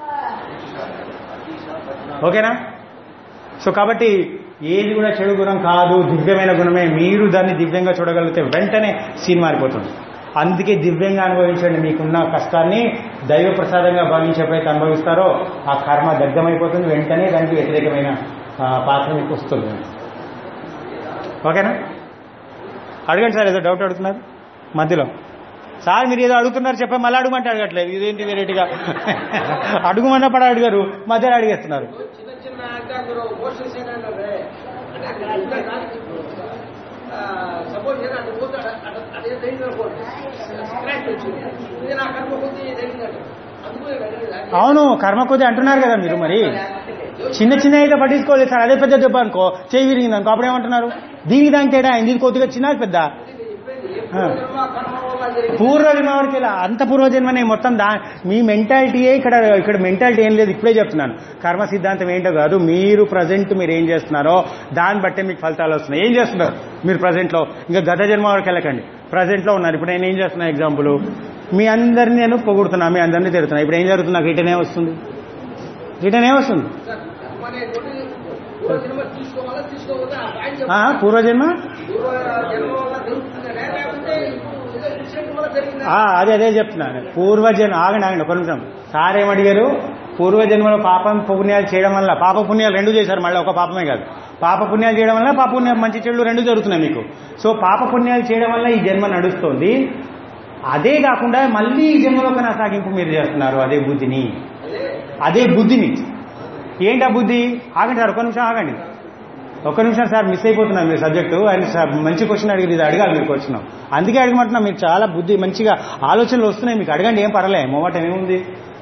ఓకేనా సో కాబట్టి ఏది కూడా చెడు గుణం కాదు దివ్యమైన గుణమే మీరు దాన్ని దివ్యంగా చూడగలిగితే వెంటనే సీన్ మారిపోతుంది అందుకే దివ్యంగా అనుభవించండి మీకున్న కష్టాన్ని దైవ ప్రసాదంగా భావించి ఎప్పుడైతే అనుభవిస్తారో ఆ కర్మ దగ్ధమైపోతుంది వెంటనే దానికి వ్యతిరేకమైన ఆ, పాత్ర మీకు వస్తుంది ఓకేనా అడగండి సార్ ఏదో డౌట్ అడుగుతున్నారు మధ్యలో సార్ మీరు ఏదో అడుగుతున్నారు చెప్పే మళ్ళీ అడుగుమంటే అడగట్లేదు ఇదేంటి వెరైటీగా అడుగుమన్నప్పుడు అడిగారు మధ్యలో అడిగేస్తున్నారు చిన్న చిన్న అంటే అందులో మోషన్స్ ఏంటంటే అంటే అక్కడ అట్లా కాదు. ఆ, సపోజ్ నేను అటు పోతే అడ- అడ- అదే తగిలింది అనుకోండి స్క్రాచ్ వచ్చింది ఇది నా కర్మ కొద్ది తగిలిందంట అందుకే తగిలింది. అవును కర్మ కొద్ది అంటున్నారు కదా మీరు మరి చిన్న చిన్న అయితే పట్టించుకోలేదు సార్ అదే పెద్ద దెబ్బ అనుకో చేయి విరిగింది అనుకో అప్పుడు ఏమంటున్నారు దీనికి దానికి తేడా అయింది ఇది కొద్దిగా చిన్న పెద్ద ఆ. కర్మ కర్మ వల్ల జరిగింది పూర్వజన్మకి ఇలా అంత పూర్వజన్మనే మొత్తం దా మీ మెంటాలిటీయే ఇక్కడ ఇక్కడ మెంటాలిటీ ఏం లేదు ఇప్పుడే చెప్తున్నాను కర్మ సిద్ధాంతం ఏంటో కాదు మీరు ప్రజెంట్ మీరు ఏం చేస్తున్నారో దాన్ని బట్టే మీకు ఫలితాలు వస్తున్నాయి ఏం చేస్తున్నారు మీరు ప్రజెంట్లో ఇంకా గత జన్మ వరకు వెళ్ళకండి ప్రజెంట్లో ఉన్నారు ఇప్పుడు నేను ఏం చేస్తున్నా ఎగ్జాంపుల్ మీ అందరిని నేను పొగుడుతున్నా మీ అందరినీ తిడుతున్నా ఇప్పుడు ఏం జరుగుతుంది నాకు రిటర్న్ వస్తుంది రిటర్న్ వస్తుంది కర్మ అనేటువంటి పూర్వ జన్మ తీసుకోవాలా తీసుకోవద్దా ఆ పాయింట్ ఆ, పూర్వజన్మ పూర్వ జన్మ వల్ల జరుగుతుందా లేకపోతే ఏదో ఇన్సిడెంట్ వల్ల జరిగిందా ఆ, అదే అదే చెప్తున్నాను పూర్వజన్మ ఆగండి ఆగండి ఒక నిమిషం సార్ ఏమడిగారు పూర్వజన్మలో పాపం పుణ్యాలు చేయడం వల్ల పాప పుణ్యాలు రెండు చేశారు మళ్ళీ ఒక పాపమే కాదు పాప పుణ్యాలు చేయడం వల్ల పాప పుణ్యం మంచి చెడు రెండు జరుగుతున్నాయి మీకు సో పాప పుణ్యాలు చేయడం వల్ల ఈ జన్మ నడుస్తుంది అదే కాకుండా మళ్ళీ ఈ జన్మలో కొనసాగింపు మీరు చేస్తున్నారు అదే బుద్ధిని అదే బుద్ధిని ఏంటి ఆ బుద్ధి ఆగండి సార్ ఒక నిమిషం ఆగండి ఒక్క నిమిషం సార్ మిస్ అయిపోతున్నాను మీరు సబ్జెక్టు ఆయన సార్ మంచి క్వశ్చన్ అడిగింది ఇది అడగాలి మీరు క్వశ్చన్ అందుకే అడగమంటున్నా మీరు చాలా బుద్ధి మంచిగా ఆలోచనలు వస్తున్నాయి మీకు అడగండి ఏం పర్లే మొమాట ఏముంది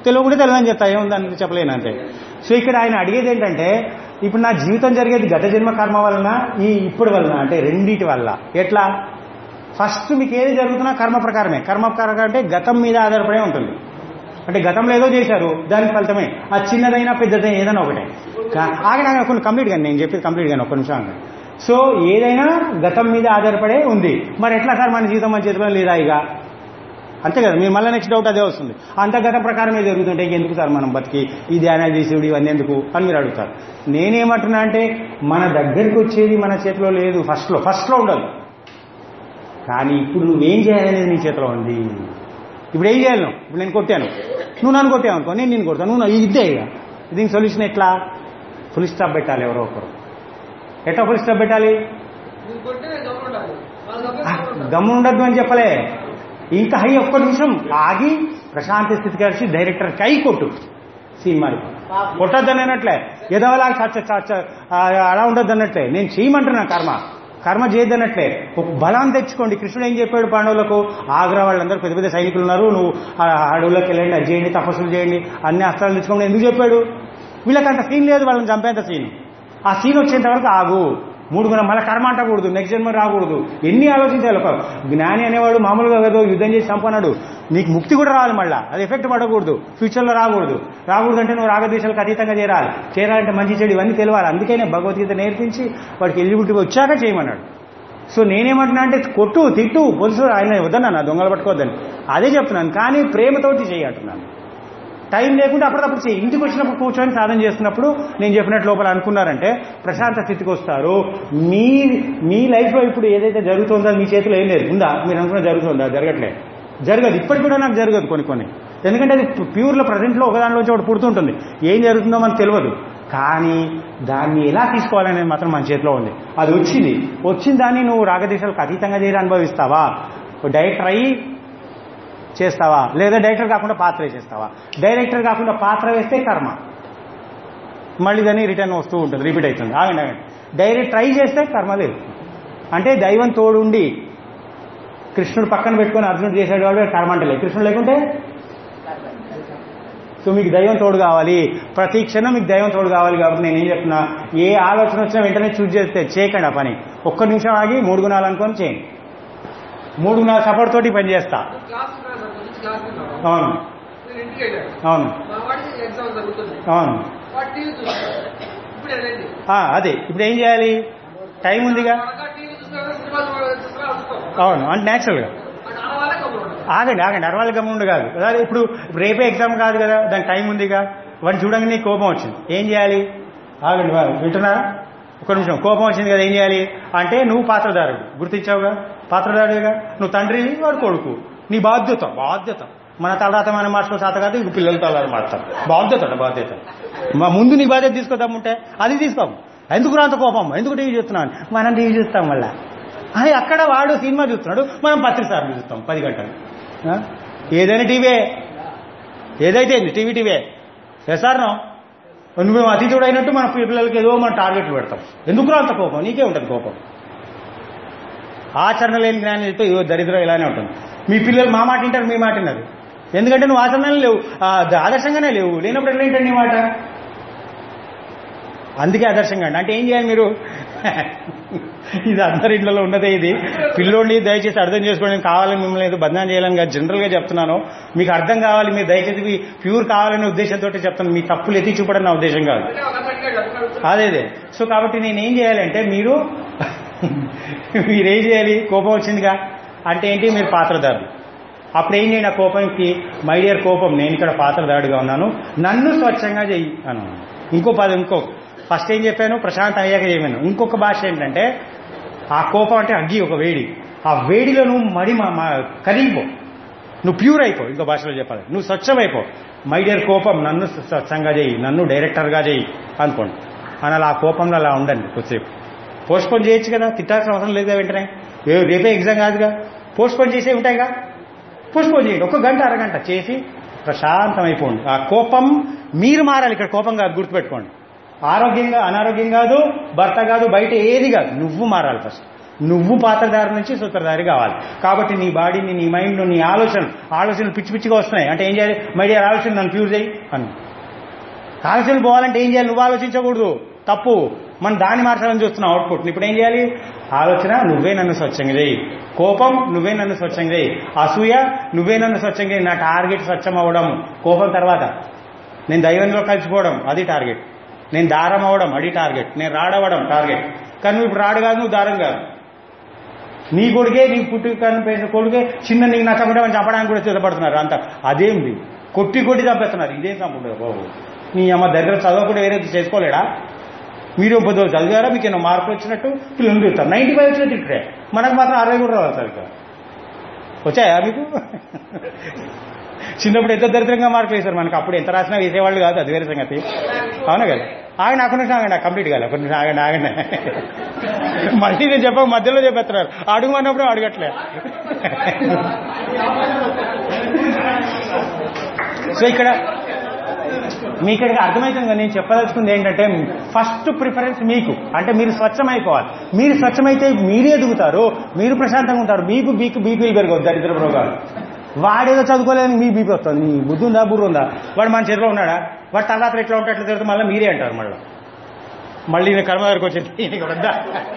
తెలియకుండా తెలియని చెప్తా ఏముంది అని చెప్పలేను అంతే సో ఇక్కడ ఆయన అడిగేది ఏంటంటే ఇప్పుడు నా జీవితం జరిగేది గత జన్మ కర్మ వలన ఈ ఇప్పుడు వలన అంటే రెండిటి వల్ల ఎట్లా ఫస్ట్ మీకు ఏది జరుగుతున్నా కర్మ ప్రకారమే కర్మ ప్రకారం అంటే గతం మీద ఆధారపడే ఉంటుంది అంటే గతంలో ఏదో చేశారు దానికి ఫలితమే ఆ చిన్నదైనా పెద్దదైనా ఏదైనా ఒకటే కా- ఆగండి ఆగండి కొన్ని కంప్లీట్ కానీ నేను చెప్పేది కంప్లీట్ కానీ ఒక్క నిమిషం ఆగండి. సో ఏదైనా గతం మీద ఆధారపడే ఉంది మరి ఎట్లా సార్ మన జీవితం మన చేతిలో లేదా ఇక అంతే కదా మీరు మళ్ళీ నెక్స్ట్ డౌట్ అదే వస్తుంది అంతర్గత ప్రకారమే జరుగుతుంటే ఎందుకు సార్ మనం బతికి ఈ ధ్యానాలు చేసేవి ఇవన్నీ ఎందుకు అని మీరు అడుగుతారు నేనేమంటున్నా అంటే మన దగ్గరికి వచ్చేది మన చేతిలో లేదు ఫస్ట్లో ఫస్ట్లో ఉండదు కానీ ఇప్పుడు నువ్వేం చేయాలనేది నీ చేతిలో ఉంది ఇప్పుడు ఏం చేయాలి నువ్వు ఇప్పుడు నేను కొట్టాను నువ్వు నన్ను కొట్టావు అనుకో నేను నేను కొడతాను నువ్వు నా- ఇదే ఇక దీనికి సొల్యూషన్ ఎట్లా ఫుల్ స్టాప్ పెట్టాలి ఎవరో ఒకరు ఎట్లా ఫుల్ స్టాప్ పెట్టాలి నువ్వు కొట్టే నేను గమనం ఉండాలి వాళ్ళు ఆ, గమనం ఉండాలి. గమ్ము ఉండద్దు అని చెప్పలే ఇంకా హై ఒక్క నిమిషం ఆగి ప్రశాంత స్థితికి వచ్చి డైరెక్టర్ కై కొట్టు సినిమాని కొట్టద్దని అన్నట్లే ఎదవలా చచ్చ చచ్చ ఆ, అలా ఉండొద్దు అన్నట్లే నేను చేయమంటున్నా కర్మ కర్మ చేయొద్దన్నట్లే ఒక బలం తెచ్చుకోండి కృష్ణుడు ఏం చెప్పాడు పాండవులకు ఆగ్రా వాళ్ళందరూ పెద్ద పెద్ద సైనికులు ఉన్నారు నువ్వు ఆ అడవుల్లోకి వెళ్ళండి అది చేయండి తపస్సులు చేయండి అన్ని అస్త్రాలు తెచ్చుకోండి ఎందుకు చెప్పాడు వీళ్ళకి అంత సీన్ లేదు వాళ్ళని చంపేంత సీన్ ఆ సీన్ వచ్చేంత వరకు ఆగు మూడు గుణం మళ్ళీ కర్మ అంటకూడదు నెక్స్ట్ జన్మ రాకూడదు ఎన్ని ఆలోచించాలి ఒక జ్ఞాని అనేవాడు మామూలుగా ఏదో యుద్ధం చేసి చంపన్నాడు నీకు ముక్తి కూడా రావాలి మళ్ళీ అది ఎఫెక్ట్ పడకూడదు ఫ్యూచర్లో రాకూడదు రాకూడదు అంటే నువ్వు రాగద్వేషాలకు అతీతంగా చేరాలి చేరాలంటే మంచి చెడు ఇవన్నీ తెలియాలి అందుకనే భగవద్గీత నేర్పించి వాడికి ఎలిజిబిలిటీ వచ్చాక చేయమన్నాడు సో నేనేమంటున్నా అంటే కొట్టు తిట్టు పొలుసు ఆయన వద్దన్నా నా దొంగలు పట్టుకోవద్దని అదే చెప్తున్నాను కానీ ప్రేమతోటి చేయి అంటున్నాను టైం లేకుండా అప్పటికప్పుడు చేయి ఇంటికి వచ్చినప్పుడు కూర్చొని సాధన చేస్తున్నప్పుడు నేను చెప్పినట్టు లోపల అనుకున్నారంటే ప్రశాంత స్థితికి వస్తారు మీ మీ లైఫ్లో ఇప్పుడు ఏదైతే జరుగుతుందో అది మీ చేతిలో ఏం లేదు ఉందా మీరు అనుకున్న జరుగుతుందా జరగట్లేదు జరగదు ఇప్పటికి కూడా నాకు జరగదు కొన్ని కొన్ని ఎందుకంటే అది ప్యూర్లో ప్రజెంట్లో ఒకదానిలోంచి ఒకటి పుడుతుంటుంది ఏం జరుగుతుందో మనకు తెలియదు కానీ దాన్ని ఎలా తీసుకోవాలనేది మాత్రం మన చేతిలో ఉంది అది వచ్చింది వచ్చిన దాన్ని నువ్వు రాగదీశాలకు అతీతంగా చేసి అనుభవిస్తావా డైరెక్టర్ అయ్యి చేస్తావా లేదా డైరెక్టర్ కాకుండా పాత్ర వేసేస్తావా డైరెక్టర్ కాకుండా పాత్ర వేస్తే కర్మ మళ్ళీ దాన్ని రిటర్న్ వస్తూ ఉంటుంది రిపీట్ అవుతుంది ఆగండి ఆగండి డైరెక్ట్ ట్రై చేస్తే కర్మ లేదు అంటే దైవం తోడుండి కృష్ణుడు పక్కన పెట్టుకొని అర్జునుడు చేసాడు వాడు కర్మ అంటే లేదు కృష్ణుడు లేకుంటే సో మీకు దైవం తోడు కావాలి ప్రతి క్షణం మీకు దైవం తోడు కావాలి కాబట్టి నేను ఏం చెప్తున్నా ఏ ఆలోచన వచ్చినా వెంటనే చూజ్ చేస్తే చేయకండి ఆ పని ఒక్క నిమిషం ఆగి మూడు గుణాలు అనుకొని చేయండి మూడు గుణాల సపోర్ట్ తోటి పని చేస్తా క్లాస్ ఉన్నాను సార్ మంచి క్లాస్ ఉన్నాను అవును నేను ఇంటికి వెళ్ళాను అవును మా వాడికి ఎగ్జామ్ జరుగుతుంది అవును వాడు టీవీ చూస్తాడు ఇప్పుడు వెళ్ళండి ఆ, అదే ఇప్పుడు ఏం చేయాలి టైం ఉందిగా వాడక టీవీ చూస్తున్నాడు సినిమాలు చూస్తున్నా చూస్తాం అవును అంటే న్యాచురల్గా అంటే ఆడ వాళ్ళే కబురు ఉండదు ఆగండి ఆగండి అరవాలి గమ్ముండు కాదు అదే ఇప్పుడు రేపే ఎగ్జామ్ కాదు కదా దానికి టైం ఉందిగా వాడిని చూడంగానే నీకు కోపం వచ్చింది ఏం చేయాలి ఆగండి వా- వింటున్నారా ఒక నిమిషం కోపం వచ్చింది కదా ఏం చేయాలి అంటే నువ్వు పాత్రదారుడు గుర్తించావుగా పాత్రదారుడుగా నువ్వు తండ్రి వాడు కొడుకు నీ బాధ్యత బాధ్యత మన తలరాత మన మార్చుకో సాత కాదు ఇంక పిల్లల తలారు మారుతాం బాధ్యత అంట బాధ్యత మా ముందు నీ బాధ్యత తీసుకోదాముంటే అది తీసుకోం ఎందుకు రాంత కోపం ఎందుకు టీవీ చూస్తున్నాను మనం టీవీ చూస్తాం మళ్ళా అది అక్కడ వాడు సినిమా చూస్తున్నాడు మనం పత్రిక సార్లు చూస్తాం పది గంటలు ఆ? ఏదైనా టీవీ ఏదైతే ఏంది టీవీ టీవీ ఎసార్నో నువ్వు అతిథుడు అయినట్టు మన పిల్లలకి ఏదో మనం టార్గెట్లు పెడతాం ఎందుకు అంత కోపం నీకే ఉంటుంది కోపం ఆచరణ లేని జ్ఞానం చెప్తే ఇదో దరిద్రం ఇలానే ఉంటుంది మీ పిల్లలు మా మాట వింటారు మీ మాట విన్నారు ఎందుకంటే నువ్వు ఆచరణలు లేవు ఆ, ఆదర్శంగానే లేవు లేనప్పుడు ఎట్లా వింటాడు నీ మాట అందుకే ఆదర్శంగా అండి అంటే ఏం చేయాలి మీరు ఇది అందరి ఇళ్లలో ఉన్నదే ఇది పిల్లోడిని దయచేసి అర్థం చేసుకోండి నేను కావాలని మిమ్మల్ని ఏదో బదనాం చేయాలని కాదు జనరల్గా చెప్తున్నాను మీకు అర్థం కావాలి మీరు దయచేసి మీ ప్యూర్ కావాలనే ఉద్దేశంతో చెప్తాను మీ తప్పులు ఎత్తి చూపడం నా ఉద్దేశం కాదు అంటే ఒక అతను అడిగాడు అతను అడుగుతున్నాడు. అదే అదే సో కాబట్టి నేను ఏం చేయాలంటే మీరు మీరేం చేయాలి కోపం వచ్చిందిగా అంటే ఏంటి మీరు పాత్రదారులు అప్పుడు ఏం చేయండి ఆ కోపంకి మై డియర్ కోపం నేను ఇక్కడ పాత్రదారుడిగా ఉన్నాను నన్ను స్వచ్ఛంగా చెయ్యి అన్నాను ఇంకో పద ఇంకో ఫస్ట్ ఏం చెప్పాను ప్రశాంత్ అయ్యాక చేయమను ఇంకొక భాష ఏంటంటే ఆ కోపం అంటే అగ్గి ఒక వేడి ఆ వేడిలో నువ్వు మడి మా మా- కరిగిపో నువ్వు ప్యూర్ అయిపో ఇంకో భాషలో చెప్పాలి నువ్వు స్వచ్ఛమైపో మై డియర్ కోపం నన్ను స్వచ్ఛంగా చేయి నన్ను డైరెక్టర్గా చేయి అనుకోండి అని అలా ఆ కోపంలో అలా ఉండండి కొద్దిసేపు పోస్ట్పోన్ చేయొచ్చు కదా తిట్టాల్సిన అవసరం లేదా వెంటనే ఏ రేపే ఎగ్జామ్ కాదుగా పోస్ట్పోన్ చేసే ఉంటాయిగా పోస్ట్పోన్ చేయండి ఒక గంట అరగంట చేసి ప్రశాంతమైపోండి ఆ కోపం మీరు మారాలి ఇక్కడ కోపం కాదు గుర్తుపెట్టుకోండి ఆరోగ్యంగా అనారోగ్యం కాదు భర్త కాదు బయట ఏది కాదు నువ్వు మారాలి ఫస్ట్ నువ్వు పాత్రధారి నుంచి సూత్రధారి కావాలి కాబట్టి నీ బాడీని నీ మైండ్ నీ ఆలోచన ఆలోచనలు పిచ్చి పిచ్చిగా వస్తున్నాయి అంటే ఏం చేయాలి మై డియర్ ఆలోచన నన్ను ఫ్యూజ్ అయ్యి అని ఆలోచనలు పోవాలంటే ఏం చేయాలి నువ్వు ఆలోచించకూడదు తప్పు మనం దాన్ని మార్చాలని చూస్తున్నాం అవుట్పుట్ ఇప్పుడు ఏం చేయాలి ఆలోచన నువ్వే నన్ను స్వచ్ఛంగా చేయి కోపం నువ్వే నన్ను స్వచ్ఛంగా చేయి అసూయ నువ్వే నన్ను స్వచ్ఛంగా చేయి నా టార్గెట్ స్వచ్ఛం అవ్వడం కోపం తర్వాత నేను దైవంలో కలిసిపోవడం అది టార్గెట్ నేను దారం అవ్వడం అది టార్గెట్ నేను రాడవడం టార్గెట్ కానీ నువ్వు ఇప్పుడు రాడు కాదు నువ్వు దారం కాదు నీ కొడుకే నీ పుట్టి కన్ను పేసిన కొడుకే చిన్న నీకు నచ్చకుండా వాడిని చంపడానికి కూడా సిద్ధపడుతున్నారు అంత అదేంది కొట్టి కొట్టి చంపేస్తున్నారు ఇదేం చంపుతుంది బాబు నీ అమ్మ దగ్గర చదవకుండా వేరే చేసుకోలేడా మీరు పొద్దు చదివారా మీకు ఏమో మార్కులు వచ్చినట్టు పిల్లలు తిరుగుతారు నైంటీ ఫైవ్ వచ్చినట్టు ఇక్కడే మనకు మాత్రం అరవై కూడా రావాలి సరిగ్గా వచ్చాయా మీకు చిన్నప్పుడు ఎంత దరిద్రంగా మార్కులు వేశారు మనకు అప్పుడు ఎంత రాసినా వేసేవాళ్ళు కాదు అది వేరే సంగతి అవునా కదా ఆగండి అక్కడ నుంచి ఆగండి కంప్లీట్ కాలే అక్కడి నుంచి ఆగండి ఆగండి మళ్ళీ నేను చెప్పక మధ్యలో చెప్పేస్తున్నారు అడుగు అన్నప్పుడు అడగట్లే సో ఇక్కడ మీ ఇక్కడికి అర్థమవుతుంది కదా నేను చెప్పదలుచుకుంది ఏంటంటే ఫస్ట్ ప్రిఫరెన్స్ మీకు అంటే మీరు స్వచ్ఛమైపోవాలి మీరు స్వచ్ఛమైతే మీరే ఎదుగుతారు మీరు ప్రశాంతంగా ఉంటారు మీకు బీకు బీపీలు పెరగవు దరిద్ర రోగాలు వాడేదో చదువుకోలేదని మీ బీపీ వస్తుంది నీ బుద్ధి ఉందా బుర్ర ఉందా వాడు మన చేతిలో ఉన్నాడా వాడు తర్వాత ఎట్లా ఉంటే ఎట్లా తిరుగుతా మళ్ళీ మీరే అంటారు మళ్ళీ మళ్ళీ నేను కర్మ దగ్గరకు వచ్చింది నీకు వద్దా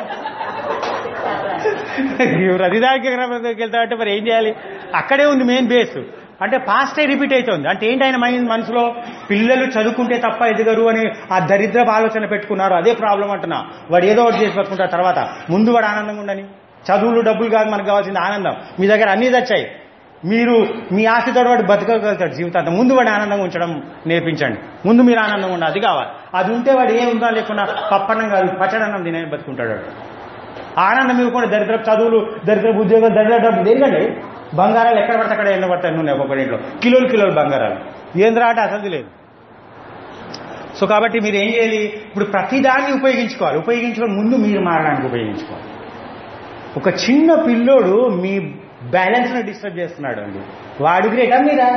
ప్రతిదానికి కర్మ దగ్గరికి వెళ్తా అంటే మరి ఏం చేయాలి అక్కడే ఉంది మెయిన్ బేస్ అంటే పాస్టే రిపీట్ అవుతుంది అంటే ఏంటి ఆయన మైండ్ మనసులో పిల్లలు చదువుకుంటే తప్ప ఎదగరు అని ఆ దరిద్రపు ఆలోచన పెట్టుకున్నారు అదే ప్రాబ్లం అంటున్నా వాడు ఏదో ఒకటి చేసి పట్టుకుంటారు తర్వాత ముందు వాడు ఆనందంగా ఉండని చదువులు డబ్బులు కాదు మనకు కావాల్సింది ఆనందం మీ దగ్గర అన్నీ తెచ్చాయి మీరు మీ ఆశతో వాడు బతకగలుగుతాడు జీవితాంతం ముందు వాడు ఆనందంగా ఉంచడం నేర్పించండి ముందు మీరు ఆనందంగా ఉండాలి అది కావాలి అది ఉంటే వాడు ఏ ఉందా లేకుండా పప్పన్నం కాదు పచ్చడన్నం తినే బతుకుంటాడు వాడు ఆనందం ఇవ్వకుండా దరిద్రపు చదువులు దరిద్రపు ఉద్యోగం దరిద్ర డబ్బు దేనికండి బంగారాలు ఎక్కడ పడితే అక్కడ ఎండ పడతాయి నూనె ఒక్కొక్కటి ఇంట్లో కిలోలు కిలోలు బంగారాలు ఏంద్రా అంటే అసలు లేదు సో కాబట్టి మీరు ఏం చేయాలి ఇప్పుడు ప్రతిదాన్ని ఉపయోగించుకోవాలి ఉపయోగించుకొని ముందు మీరు మారడానికి ఉపయోగించుకోవాలి ఒక చిన్న పిల్లోడు మీ బ్యాలెన్స్ ను డిస్టర్బ్ చేస్తున్నాడు అండి వాడు గ్రేటా మీరా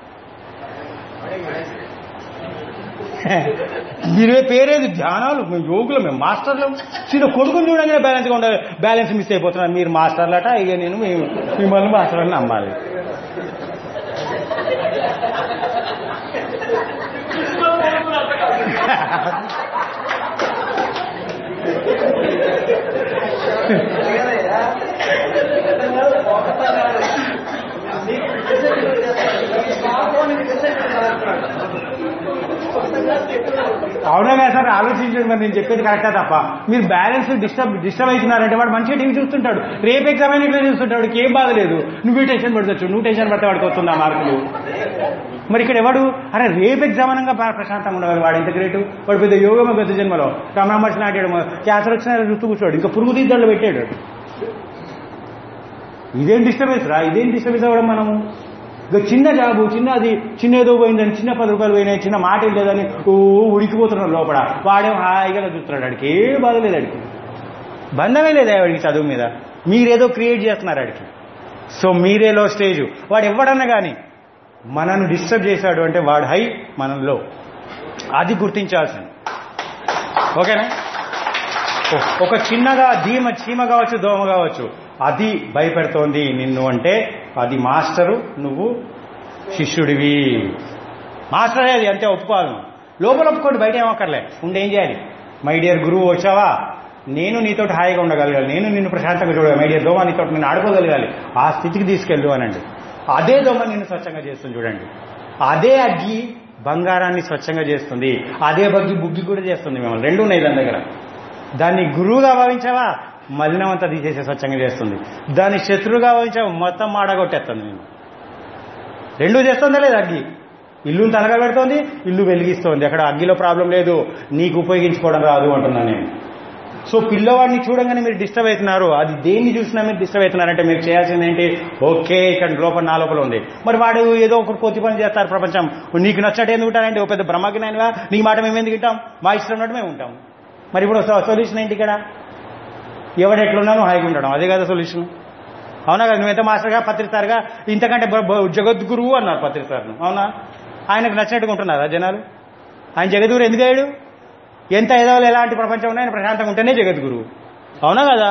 మీరే పేరేది ధ్యానాలు మేము యోగులు మేము మాస్టర్లు చిన్న కొడుకుని చూడగానే బ్యాలెన్స్గా ఉండాలి బ్యాలెన్స్ మిస్ అయిపోతున్నారు మీరు మాస్టర్లట ఇక నేను మేము మిమ్మల్ని మాస్టర్లని నమ్మాలి అవునా కదా సార్ ఆలోచించండి మరి నేను చెప్పేది కరెక్టా తప్ప మీరు బ్యాలెన్స్ డిస్టర్బ్ డిస్టర్బ్ అవుతున్నారంటే వాడు మంచిగా టీవీ చూస్తుంటాడు రేపు ఎగ్జామ్ అయినా ఇట్లా చూస్తుంటాడు వాడికి ఏం బాధ లేదు నువ్వే టెన్షన్ పడవచ్చు నువ్వు టెన్షన్ పడితే వాడికి వస్తుందా మార్కులు మరి ఇక్కడ ఎవడు అరే రేపు ఎగ్జామ్ అనగా బా- ప్రశాంతంగా ఉండవాలి వాడు ఎంత గ్రేటు వాడు పెద్ద యోగమ పెద్ద జన్మలో రమణ మనిషి నాటాడు క్యాన్సర్ వచ్చిన రుత్తు కూర్చోడు ఇంకా పురుగు తీద్దళ్ళు పెట్టాడు ఇదేం డిస్టర్బెన్స్ రా ఇదేం డిస్టర్బెన్స్ అవ్వడం మనము ఇక చిన్న జాబు చిన్న అది చిన్న ఏదో పోయిందని చిన్న పది రూపాయలు పోయినాయి చిన్న మాట ఏం లేదని ఓ ఉడికిపోతున్నాడు లోపల వాడేం హాయిగా చూస్తున్నాడు ఆడికి ఏ బాధ లేదు ఆడికి బంధమే లేదా వాడికి చదువు మీద మీరేదో క్రియేట్ చేస్తున్నారు ఆడికి సో మీరేలో స్టేజ్ వాడు ఎవడన్నా కానీ మనను డిస్టర్బ్ చేశాడు అంటే వాడు హై మనం లో అది గుర్తించాల్సింది ఓకేనా ఓ- ఒక చిన్నగా ధీమ చీమ కావచ్చు దోమ కావచ్చు అది భయపెడుతోంది నిన్ను అంటే అది మాస్టరు నువ్వు శిష్యుడివి మాస్టరే అది అంతే ఒప్పుకోవాలి నువ్వు. లోపల ఒప్పుకోండి బయట ఏమక్కర్లే ఉండి ఏం చేయాలి మై డియర్ గురువు వచ్చావా నేను నీతోటి హాయిగా ఉండగలగాలి నేను నిన్ను ప్రశాంతంగా చూడాలి మై డియర్ దోమ నీతో నేను ఆడుకోగలగాలి ఆ స్థితికి తీసుకెళ్ళు అనండి అదే దోమ నిన్ను స్వచ్ఛంగా చేస్తుంది చూడండి అదే అగ్గి బంగారాన్ని స్వచ్ఛంగా చేస్తుంది అదే బగ్గి బుగ్గి కూడా చేస్తుంది మిమ్మల్ని రెండు ఉన్నాయి దాని దగ్గర దాన్ని గురువుగా భావించావా మలినం అంతా తీసేసి స్వచ్ఛంగా చేస్తుంది దాన్ని శత్రువుగా భావించావా మొత్తం మాడగొట్టేస్తుంది నేను రెండు చేస్తుందా లేదు అగ్గి ఇల్లుని తనగా పెడుతోంది ఇల్లు వెలిగిస్తోంది అక్కడ అగ్గిలో ప్రాబ్లం లేదు నీకు ఉపయోగించుకోవడం రాదు అంటున్నాను నేను సో పిల్లవాడిని చూడంగానే మీరు డిస్టర్బ్ అవుతున్నారు అది దేన్ని చూసినా మీరు డిస్టర్బ్ అవుతున్నారంటే మీరు చేయాల్సింది ఏంటి ఓకే ఇక్కడ లోపల నా లోపల ఉంది మరి వాడు ఏదో ఒకటి కొద్ది పని చేస్తారు ప్రపంచం నీకు నచ్చట్టు ఎందుకు ఉంటారంటే ఓ పెద్ద బ్రహ్మజ్ఞానివా నీ మాట మేము ఎందుకు వింటాం మా ఇష్టం ఉన్నట్టు మేము ఉంటాం మరి ఇప్పుడు సొల్యూషన్ ఏంటి ఇక్కడ ఎవడు ఎట్లున్నానో హాయిగా ఉండడం అదే కదా సొల్యూషన్ అవునా కదా నువ్వు ఎంత మాస్టర్గా పత్రిస్తారుగా ఇంతకంటే బ- బ- జగద్గురువు అన్నారు పత్రిస్తారును అవునా ఆయనకు నచ్చినట్టుగా ఉంటున్నారా జనాలు ఆయన జగద్గురు ఎందుకు అయ్యాడు ఎంత ఏదో ఎలాంటి ప్రపంచం ఉన్నా ఆయన ప్రశాంతంగా ఉంటేనే జగద్గురువు అవునా కదా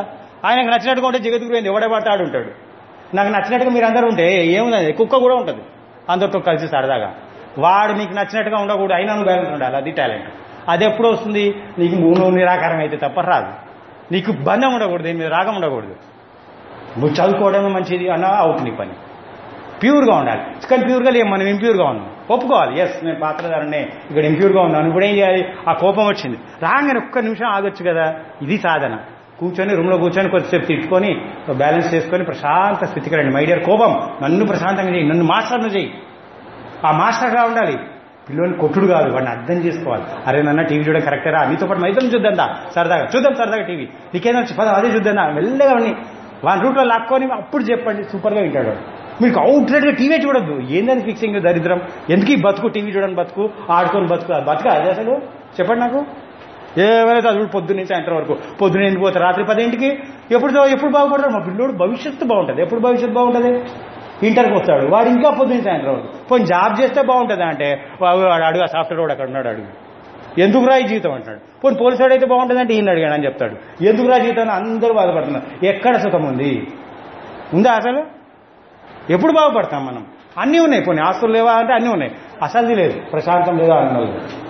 ఆయనకు నచ్చినట్టుగా ఉంటే జగద్గురు ఏంది ఎవడే పడతాడు ఉంటాడు నాకు నచ్చినట్టుగా మీరు అందరూ ఉంటే ఏముంది కుక్క కూడా ఉంటుంది అందరితో కలిసి సరదాగా వాడు నీకు నచ్చినట్టుగా ఉండకూడదు అయినా నువ్వు బ్యాలెన్స్ ఉండాలి అది టాలెంట్ అది ఎప్పుడు వస్తుంది నీకు నువ్వు నిరాకారం అయితే తప్ప రాదు నీకు బంధం ఉండకూడదు దీని మీద రాగం ఉండకూడదు నువ్వు చదువుకోవడమే మంచిది అన్న అవుట్ నీ పని ప్యూర్గా ఉండాలి కానీ ప్యూర్గా లేవు మనం ఇంప్యూర్గా ఉన్నాం ఒప్పుకోవాలి ఎస్ నేను పాత్రధారనే ఇక్కడ ఇంప్యూర్గా ఉన్నాను ఇప్పుడు ఏం చేయాలి ఆ కోపం వచ్చింది రాగానే ఒక్క నిమిషం ఆగొచ్చు కదా ఇది సాధన కూర్చొని రూమ్లో కూర్చొని కొద్దిసేపు తిట్టుకొని బ్యాలెన్స్ చేసుకొని ప్రశాంత స్థితికి రండి మై డియర్ కోపం నన్ను ప్రశాంతంగా చేయి నన్ను మాస్టర్ను చేయి ఆ మాస్టర్గా ఉండాలి పిల్లోని కొట్టుడు కాదు వాడిని అర్థం చేసుకోవాలి అరే నన్న టీవీ చూడడం కరెక్టరా నీతో పాటు మైతం చూద్దాం దా సరదాగా చూద్దాం సరదాగా టీవీ నీకేదో వచ్చి పద అదే చూద్దాం దా మెల్లగా వాడిని వాని రూట్లో లాక్కొని అప్పుడు చెప్పండి సూపర్గా వింటాడు వాడు. మీకు అవుట్లెట్గా టీవీ చూడొద్దు ఏందని ఫిక్సింగ్ దరిద్రం ఎందుకు ఈ బతుకు టీవీ చూడని బతుకు ఆడుకొని బతుకు అది బతుక అది అసలు చెప్పండి నాకు ఏమైనా అది పొద్దున్న నుంచి సాయంత్రం వరకు పొద్దున్న ఎందుకు పోతారు రాత్రి పదింటికి ఎప్పుడు ఎప్పుడు బాగుపడతారు మా పిల్లోడు భవిష్యత్తు బాగుంటుంది ఎప్పుడు భవిష్యత్తు బాగుంటుంది ఇంటర్కి వస్తాడు వాడు ఇంకా పొద్దున్న సాయంత్రం వరకు పోనీ జాబ్ చేస్తే బాగుంటుంది అంటే వాడు వాడు అడుగు ఆ సాఫ్ట్వేర్ వాడు అక్కడ ఉన్నాడు అడుగు ఎందుకు రా ఈ జీవితం అంటాడు పోనీ పోలీసు వాడు అయితే బాగుంటుంది అంటే ఈయన అడిగాడు అని చెప్తాడు ఎందుకు రా జీవితం అని అందరూ బాధపడుతున్నారు ఎక్కడ సుఖం ఉంది ఉందా అసలు ఎప్పుడు బాగుపడతాం మనం అన్నీ ఉన్నాయి పోనీ ఆస్తులు లేవా అంటే అన్నీ ఉన్నాయి అసలుది లేదు ప్రశాంతం లేదా అన్నది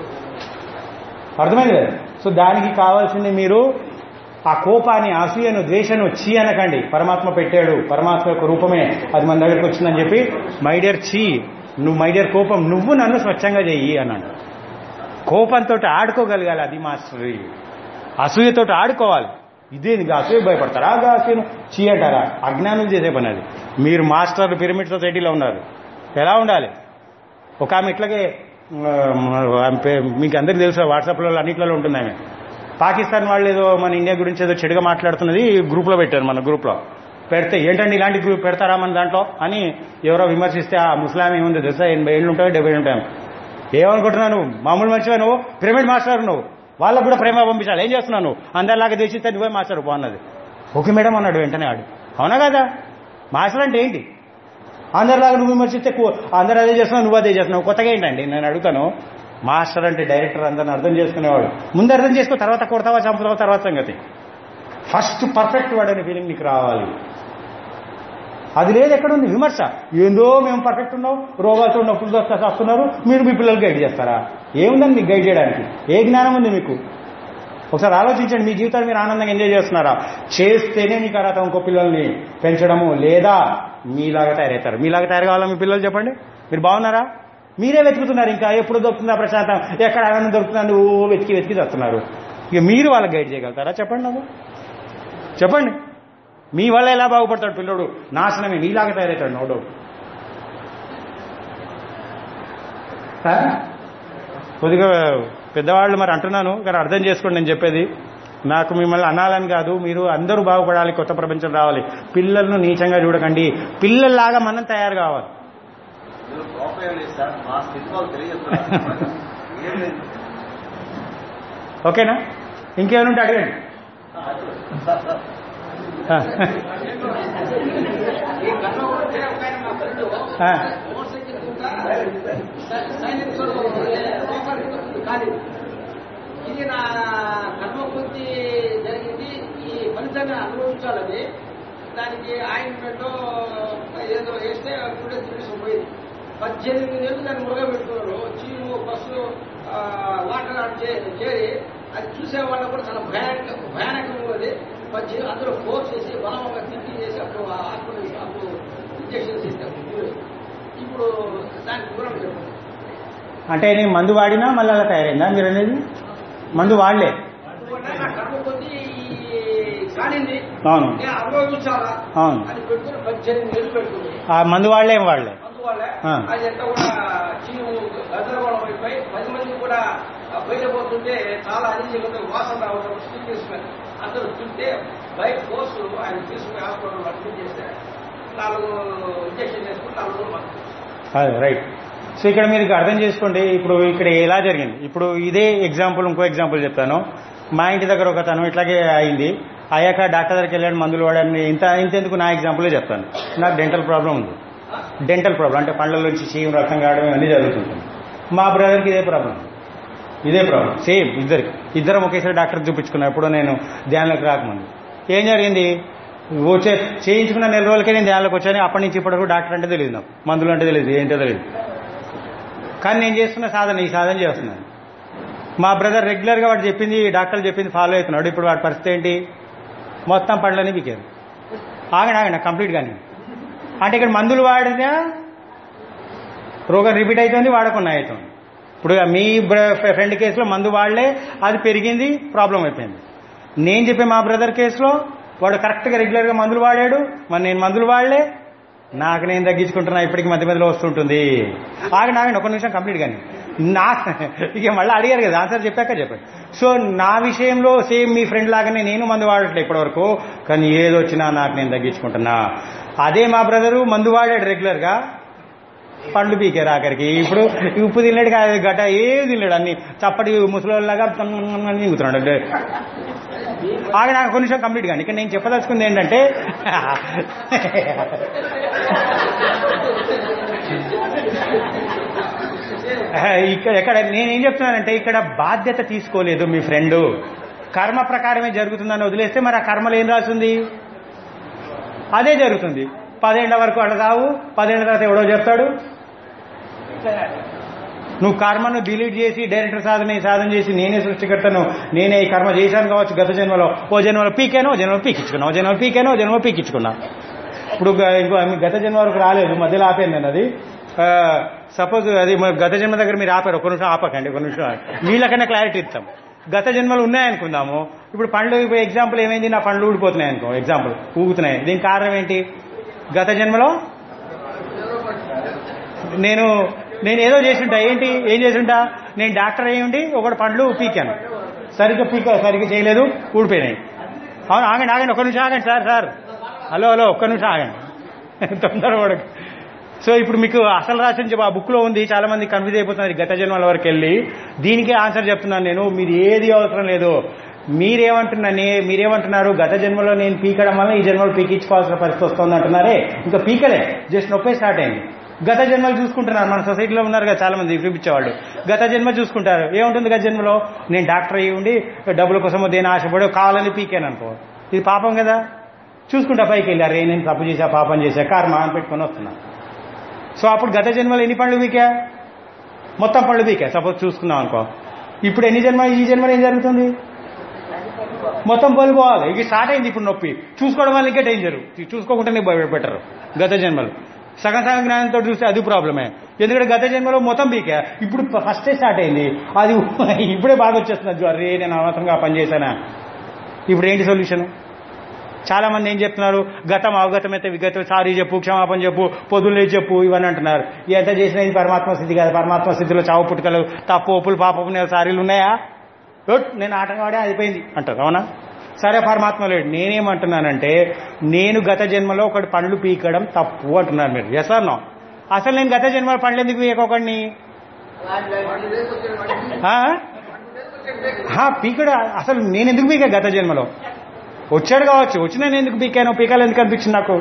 అర్థమైంది కదా సో దానికి కావాల్సింది మీరు ఆ కోపాన్ని అసూయను ద్వేషను చీ అనకండి పరమాత్మ పెట్టాడు పరమాత్మ యొక్క రూపమే అది మన దగ్గరికి వచ్చిందని చెప్పి మైడియర్ చీ నువ్వు మైడియర్ కోపం నువ్వు నన్ను స్వచ్ఛంగా చెయ్యి అన్నాడు కోపంతో ఆడుకోగలగాలి అది మాస్టర్ అసూయతో ఆడుకోవాలి ఇదే నీకు అసూయ భయపడతారా ఆ అసూయను చీ అంటారా అజ్ఞానం చేసే పని అది మీరు మాస్టర్ పిరమిడ్ సొసైటీలో ఉన్నారు ఎలా ఉండాలి ఒక ఆమె ఇట్లాగే ఆ, ఆమె పే- మీకు అందరికీ తెలుసు వాట్సాప్లో అన్నిట్లలో ఉంటుంది ఆమె పాకిస్తాన్ వాళ్ళు ఏదో మన ఇండియా గురించి ఏదో చెడుగా మాట్లాడుతున్నది గ్రూప్లో పెట్టారు మన గ్రూప్లో పెడితే ఏంటండి ఇలాంటి గ్రూప్ పెడతారా మన దాంట్లో అని ఎవరో విమర్శిస్తే ఆ ముస్లాం ఏముంది తెలుసా ఎనభై ఏళ్ళు ఉంటాయో డెబ్బై ఏళ్ళు ఉంటాయి ఏమనుకుంటున్నావు నువ్వు మామూలు మనిషివా నువ్వు పిరమిడ్ మాస్టర్ నువ్వు వాళ్ళకు కూడా ప్రేమ పంపించాలి ఏం చేస్తున్నావు నువ్వు అందరిలాగా దేశిస్తే నువ్వే మాస్టర్ బాగున్నది ఓకే మేడం అన్నాడు వెంటనే ఆడు అవునా కదా మాస్టర్ అంటే ఏంటి అందరిలాగా నువ్వు విమర్శిస్తే కూ- అందరూ అదే చేస్తున్నావు నువ్వు అదే చేస్తున్నావు కొత్తగా ఏంటండి నేను అడుగుతాను మాస్టర్ అంటే డైరెక్టర్ అందరిని అర్థం చేసుకునేవాడు ముందు అర్థం చేసుకో తర్వాత కొడతావా చంపుతావా తర్వాత సంగతి ఫస్ట్ పర్ఫెక్ట్ వాడని ఫీలింగ్ నీకు రావాలి అది లేదు ఎక్కడుంది విమర్శ ఏందో మేము పర్ఫెక్ట్ ఉన్నాం రోగాలతో నొప్పులతో వస్తున్నారు మీరు మీ పిల్లలు గైడ్ చేస్తారా ఏముందని మీకు గైడ్ చేయడానికి ఏ జ్ఞానం ఉంది మీకు ఒకసారి ఆలోచించండి మీ జీవితాన్ని మీరు ఆనందంగా ఎంజాయ్ చేస్తున్నారా చేస్తేనే మీకు అర్హత ఇంకో పిల్లల్ని పెంచడము లేదా మీలాగా తయారవుతారు మీలాగా తయారు కావాలా మీ పిల్లలు చెప్పండి మీరు బాగున్నారా మీరే వెతుకుతున్నారు ఇంకా ఎప్పుడు దొరుకుతుందా ప్రశాంతం ఎక్కడ ఆనందం దొరుకుతుందని ఓ వెతికి వెతికి వస్తున్నారు ఇక మీరు వాళ్ళకి గైడ్ చేయగలుగుతారా చెప్పండి నాకు చెప్పండి మీ వల్ల ఎలా బాగుపడతాడు పిల్లడు నాశనమే మీలాగా తయారవుతాడు నో డౌట్ కొద్దిగా పెద్దవాళ్ళు మరి అంటున్నాను కానీ అర్థం చేసుకోండి నేను చెప్పేది నాకు మిమ్మల్ని అనాలని కాదు మీరు అందరూ బాగుపడాలి కొత్త ప్రపంచం రావాలి పిల్లలను నీచంగా చూడకండి పిల్లల్లాగా మనం తయారు కావాలి మీరు కోపం ఏం లేదు సార్ మా స్థితి వాళ్ళు తెలియజేస్తున్నారు ఏం లేదు ఓకేనా ఇంకేమైనా ఉంటే అడగండి ఆ. ఈ కర్మ కూడా ఒక ఆయన మా ఫ్రెండ్ ఆ. మోటార్ సైకిల్ కింద సైలెన్సర్ ఖాళీ ఇది నా కర్మ కొద్ది జరిగింది ఈ ఫలితాన్ని అనుభవించాలని దానికి ఆయింట్మెంట్ ఏదో వేస్తే అప్పుడే తీసుకుని పోయింది పద్దెనిమిది నెలలు దాన్ని మురగ పెట్టుకున్నారు చీము బస్సు వాటర్ ఆన్ చే- చేరి అది చూసే వాళ్ళకు కూడా చాలా భయానక భయానకంగా ఉన్నది పద్దెనిమిది అందులో ఫోర్స్ చేసి బలంగా తిరిగి చేసి అప్పుడు ఆ హాస్పిటల్ అప్పుడు ఇంజక్షన్ చేస్తే ఇప్పుడు దానికి దూరం చెప్పండి అంటే నేను మందు వాడినా మళ్ళీ అలా తయారైందా మీరు అనేది మందు వాడలే అందువల్ల నా కర్మ కొద్ది కానింది అవును నేను అనుభవించాలా అవును అది పెట్టుకుని పద్దెనిమిది నెలలు పెట్టుకుని ఆ మందు వాడలే ఏం వాడలే అందువల్ల ఆ. అది ఎంత కూడా చీము గందరగోళం అయిపోయి పది మంది కూడా బయట పోతుంటే చాలా అనిజీగా వాసన రావడం స్టిక్ తీసుకుని అందరూ తింటే బయట కోర్సు ఆయన తీసుకుని హాస్పిటల్ అడ్మిట్ చేస్తే నాలుగు ఇంజక్షన్ చేసుకుని నాలుగు రోజులు బతికారు. అదే రైట్ సో ఇక్కడ మీరు ఇక అర్థం చేసుకోండి ఇప్పుడు ఇక్కడ ఎలా జరిగింది ఇప్పుడు ఇదే ఎగ్జాంపుల్ ఇంకో ఎగ్జాంపుల్ చెప్తాను మా ఇంటి దగ్గర ఒక తను ఇట్లాగే అయింది అయ్యాక డాక్టర్ దగ్గరికి వెళ్ళాడు మందులు వాడని ఇంత ఇంతెందుకు నా ఎగ్జాంపులే చెప్తాను నాకు డెంటల్ ప్రాబ్లం ఉంది డెంటల్ ప్రాబ్లం అంటే పండ్ల నుంచి చీము రక్తం కావడం ఇవన్నీ జరుగుతుంటుంది మా బ్రదర్కి ఇదే ప్రాబ్లం ఇదే ప్రాబ్లం సేమ్ ఇద్దరికి ఇద్దరం ఒకేసారి డాక్టర్ చూపించుకున్నాం ఎప్పుడో నేను ధ్యానంలోకి రాకముందు ఏం జరిగింది వచ్చే చేయించుకున్న నెల రోజులకే నేను ధ్యానంలోకి వచ్చాను అప్పటి నుంచి ఇప్పటి వరకు డాక్టర్ అంటే తెలియదు నాకు మందులు అంటే తెలియదు ఏంటో తెలియదు కానీ నేను చేస్తున్న సాధన ఈ సాధన చేస్తున్నాను మా బ్రదర్ రెగ్యులర్గా వాడు చెప్పింది డాక్టర్ చెప్పింది ఫాలో అవుతున్నాడు ఇప్పుడు వాడి పరిస్థితి ఏంటి మొత్తం పళ్ళని బికారు ఆగండి ఆగండి కంప్లీట్ కానీ అంటే ఇక్కడ మందులు వాడినా రోగం రిపీట్ అవుతుంది వాడకుండా అవుతుంది ఇప్పుడు మీ ఫ్రెండ్ కేసులో మందు వాడలే అది పెరిగింది ప్రాబ్లం అయిపోయింది నేను చెప్పే మా బ్రదర్ కేసులో వాడు కరెక్ట్గా రెగ్యులర్గా మందులు వాడాడు మరి నేను మందులు వాడలే నాకు నేను తగ్గించుకుంటున్నా ఇప్పటికి మధ్య మధ్యలో వస్తుంటుంది ఆగండి ఆగండి ఒక నిమిషం కంప్లీట్ కానీ నా ఇక మళ్ళీ అడిగారు కదా ఆన్సర్ చెప్పాక చెప్పండి సో నా విషయంలో సేమ్ మీ ఫ్రెండ్ లాగానే నేను మందు వాడట్లే ఇప్పటివరకు కానీ ఏది వచ్చినా నాకు నేను తగ్గించుకుంటున్నా అదే మా బ్రదరు మందు వాడాడు రెగ్యులర్గా పండ్లు పీకారు ఆఖరికి ఇప్పుడు ఉప్పు తినలేడు కాదు గట ఏది తినలేడు అన్ని చప్పటి ముసలిలాగా మింగుతున్నాడు ఆగ నాకు కొన్ని నిమిషం కంప్లీట్ కానీ ఇక్కడ నేను చెప్పదలుచుకుంది ఏంటంటే ఇక్కడ ఎక్కడ నేనేం చెప్తున్నానంటే ఇక్కడ బాధ్యత తీసుకోలేదు మీ ఫ్రెండ్ కర్మ ప్రకారమే జరుగుతుందని వదిలేస్తే మరి ఆ కర్మలో ఏం రాసింది అదే జరుగుతుంది పదేళ్ల వరకు అట్లా కావు పదేళ్ల తర్వాత ఎవడో చెప్తాడు నువ్వు కర్మను డిలీట్ చేసి డైరెక్టర్ సాధన ఈ సాధన చేసి నేనే సృష్టికర్తను నేనే ఈ కర్మ చేశాను కావచ్చు గత జన్మలో ఓ జన్మలో పీకాను ఓ జన్మలో పీకించుకున్నా ఓ జన్మలో పీకాను ఓ జన్మలో పీకించుకున్నా ఇప్పుడు గ- ఇంకో మీ గత జన్మ వరకు రాలేదు మధ్యలో ఆపాను నేను అది సపోజ్ అది మరి గత జన్మ దగ్గర మీరు ఆపారు ఒక నిమిషం ఆపకండి ఒక నిమిషం వీళ్ళకన్నా క్లారిటీ ఇస్తాం గత జన్మలు ఉన్నాయనుకుందాము ఇప్పుడు పండ్లు ఇప్పుడు ఎగ్జాంపుల్ ఏమైంది నా పండ్లు ఊడిపోతున్నాయి అనుకో ఎగ్జాంపుల్ ఊగుతున్నాయి దీనికి కారణం ఏంటి గత జన్మలో నేను నేను ఏదో చేసుంటా ఏంటి ఏం చేసుంటా నేను డాక్టర్ అయ్యి ఉండి ఒకటి పండ్లు పీకాను సరిగ్గా పీక సరిగ్గా చేయలేదు ఊడిపోయినాయి అవును ఆగండి ఆగండి ఒక్క నిమిషం ఆగండి సార్ సార్ హలో హలో ఒక్క నిమిషం ఆగండి తొందరపడకు సో ఇప్పుడు మీకు అసలు రాసిన చెప్ప- ఆ బుక్లో ఉంది చాలా మంది కన్ఫ్యూజ్ అయిపోతున్నారు ఈ గత జన్మల వరకు వెళ్ళి దీనికి ఆన్సర్ చెప్తున్నాను నేను మీరు ఏది అవసరం లేదు మీరేమంటున్నానే మీరేమంటున్నారు గత జన్మలో నేను పీకడం వల్ల ఈ జన్మలో పీకించుకోవాల్సిన పరిస్థితి వస్తుంది అంటున్నారే ఇంకా పీకలే జస్ట్ నొప్పే స్టార్ట్ అయింది గత జన్మలు చూసుకుంటున్నారు మన సొసైటీలో ఉన్నారు కదా చాలా మంది చూపించేవాళ్ళు గత జన్మ చూసుకుంటారు ఏముంటుంది గత జన్మలో నేను డాక్టర్ అయ్యి ఉండి డబ్బుల కోసమో దేని ఆశపడి కావాలని పీకాను అనుకో ఇది పాపం కదా చూసుకుంటా పైకి వెళ్ళారు నేను తప్పు చేశా పాపం చేశా కర్మ అని పెట్టుకొని వస్తున్నా సో అప్పుడు గత జన్మలో ఎన్ని పళ్ళు పీకా మొత్తం పళ్ళు పీకా సపోజ్ చూసుకున్నాం అనుకో ఇప్పుడు ఎన్ని జన్మ ఈ జన్మలో ఏం జరుగుతుంది మొత్తం పళ్ళు పోవాలి ఇక స్టార్ట్ అయింది ఇప్పుడు నొప్పి చూసుకోవడం వల్ల ఇంకా డేంజర్ చూసుకోకుండానే బెటర్ గత జన్మలు సగం సగం జ్ఞానంతో చూస్తే అది ప్రాబ్లమే ఎందుకంటే గత జన్మలో మొత్తం పీకా ఇప్పుడు ఫస్టే స్టార్ట్ అయింది అది ఇప్పుడే బాగా వచ్చేస్తుంది అరే నేను అనవసరంగా పని చేశానా ఇప్పుడు ఏంటి సొల్యూషన్ చాలా మంది ఏం చెప్తున్నారు గతం అవగతమైతే విగతం సారీ చెప్పు క్షమాపణ చెప్పు పొదులే చెప్పు ఇవన్నీ అంటున్నారు ఎంత చేసినా ఇది పరమాత్మ స్థితి కాదు పరమాత్మ స్థితిలో చావు పుట్టుకలు తప్పు ఒప్పులు పాపపు సారీలు ఉన్నాయా ఒట్, నేను ఆటం వాడే అయిపోయింది అంటారు అవునా సరే పరమాత్మ లేడు నేనేమంటున్నానంటే నేను గత జన్మలో ఒకటి పండ్లు పీకడం తప్పు అంటున్నారు మీరు ఎస్ ఆర్ నో అసలు నేను గత జన్మలో పండ్లు ఎందుకు పీకొకడిని పీకడు అసలు నేను ఎందుకు పీకా గత జన్మలో వచ్చాడు కావచ్చు వచ్చినా నేను ఎందుకు పీకాను పీకాలు ఎందుకు అనిపించింది నాకు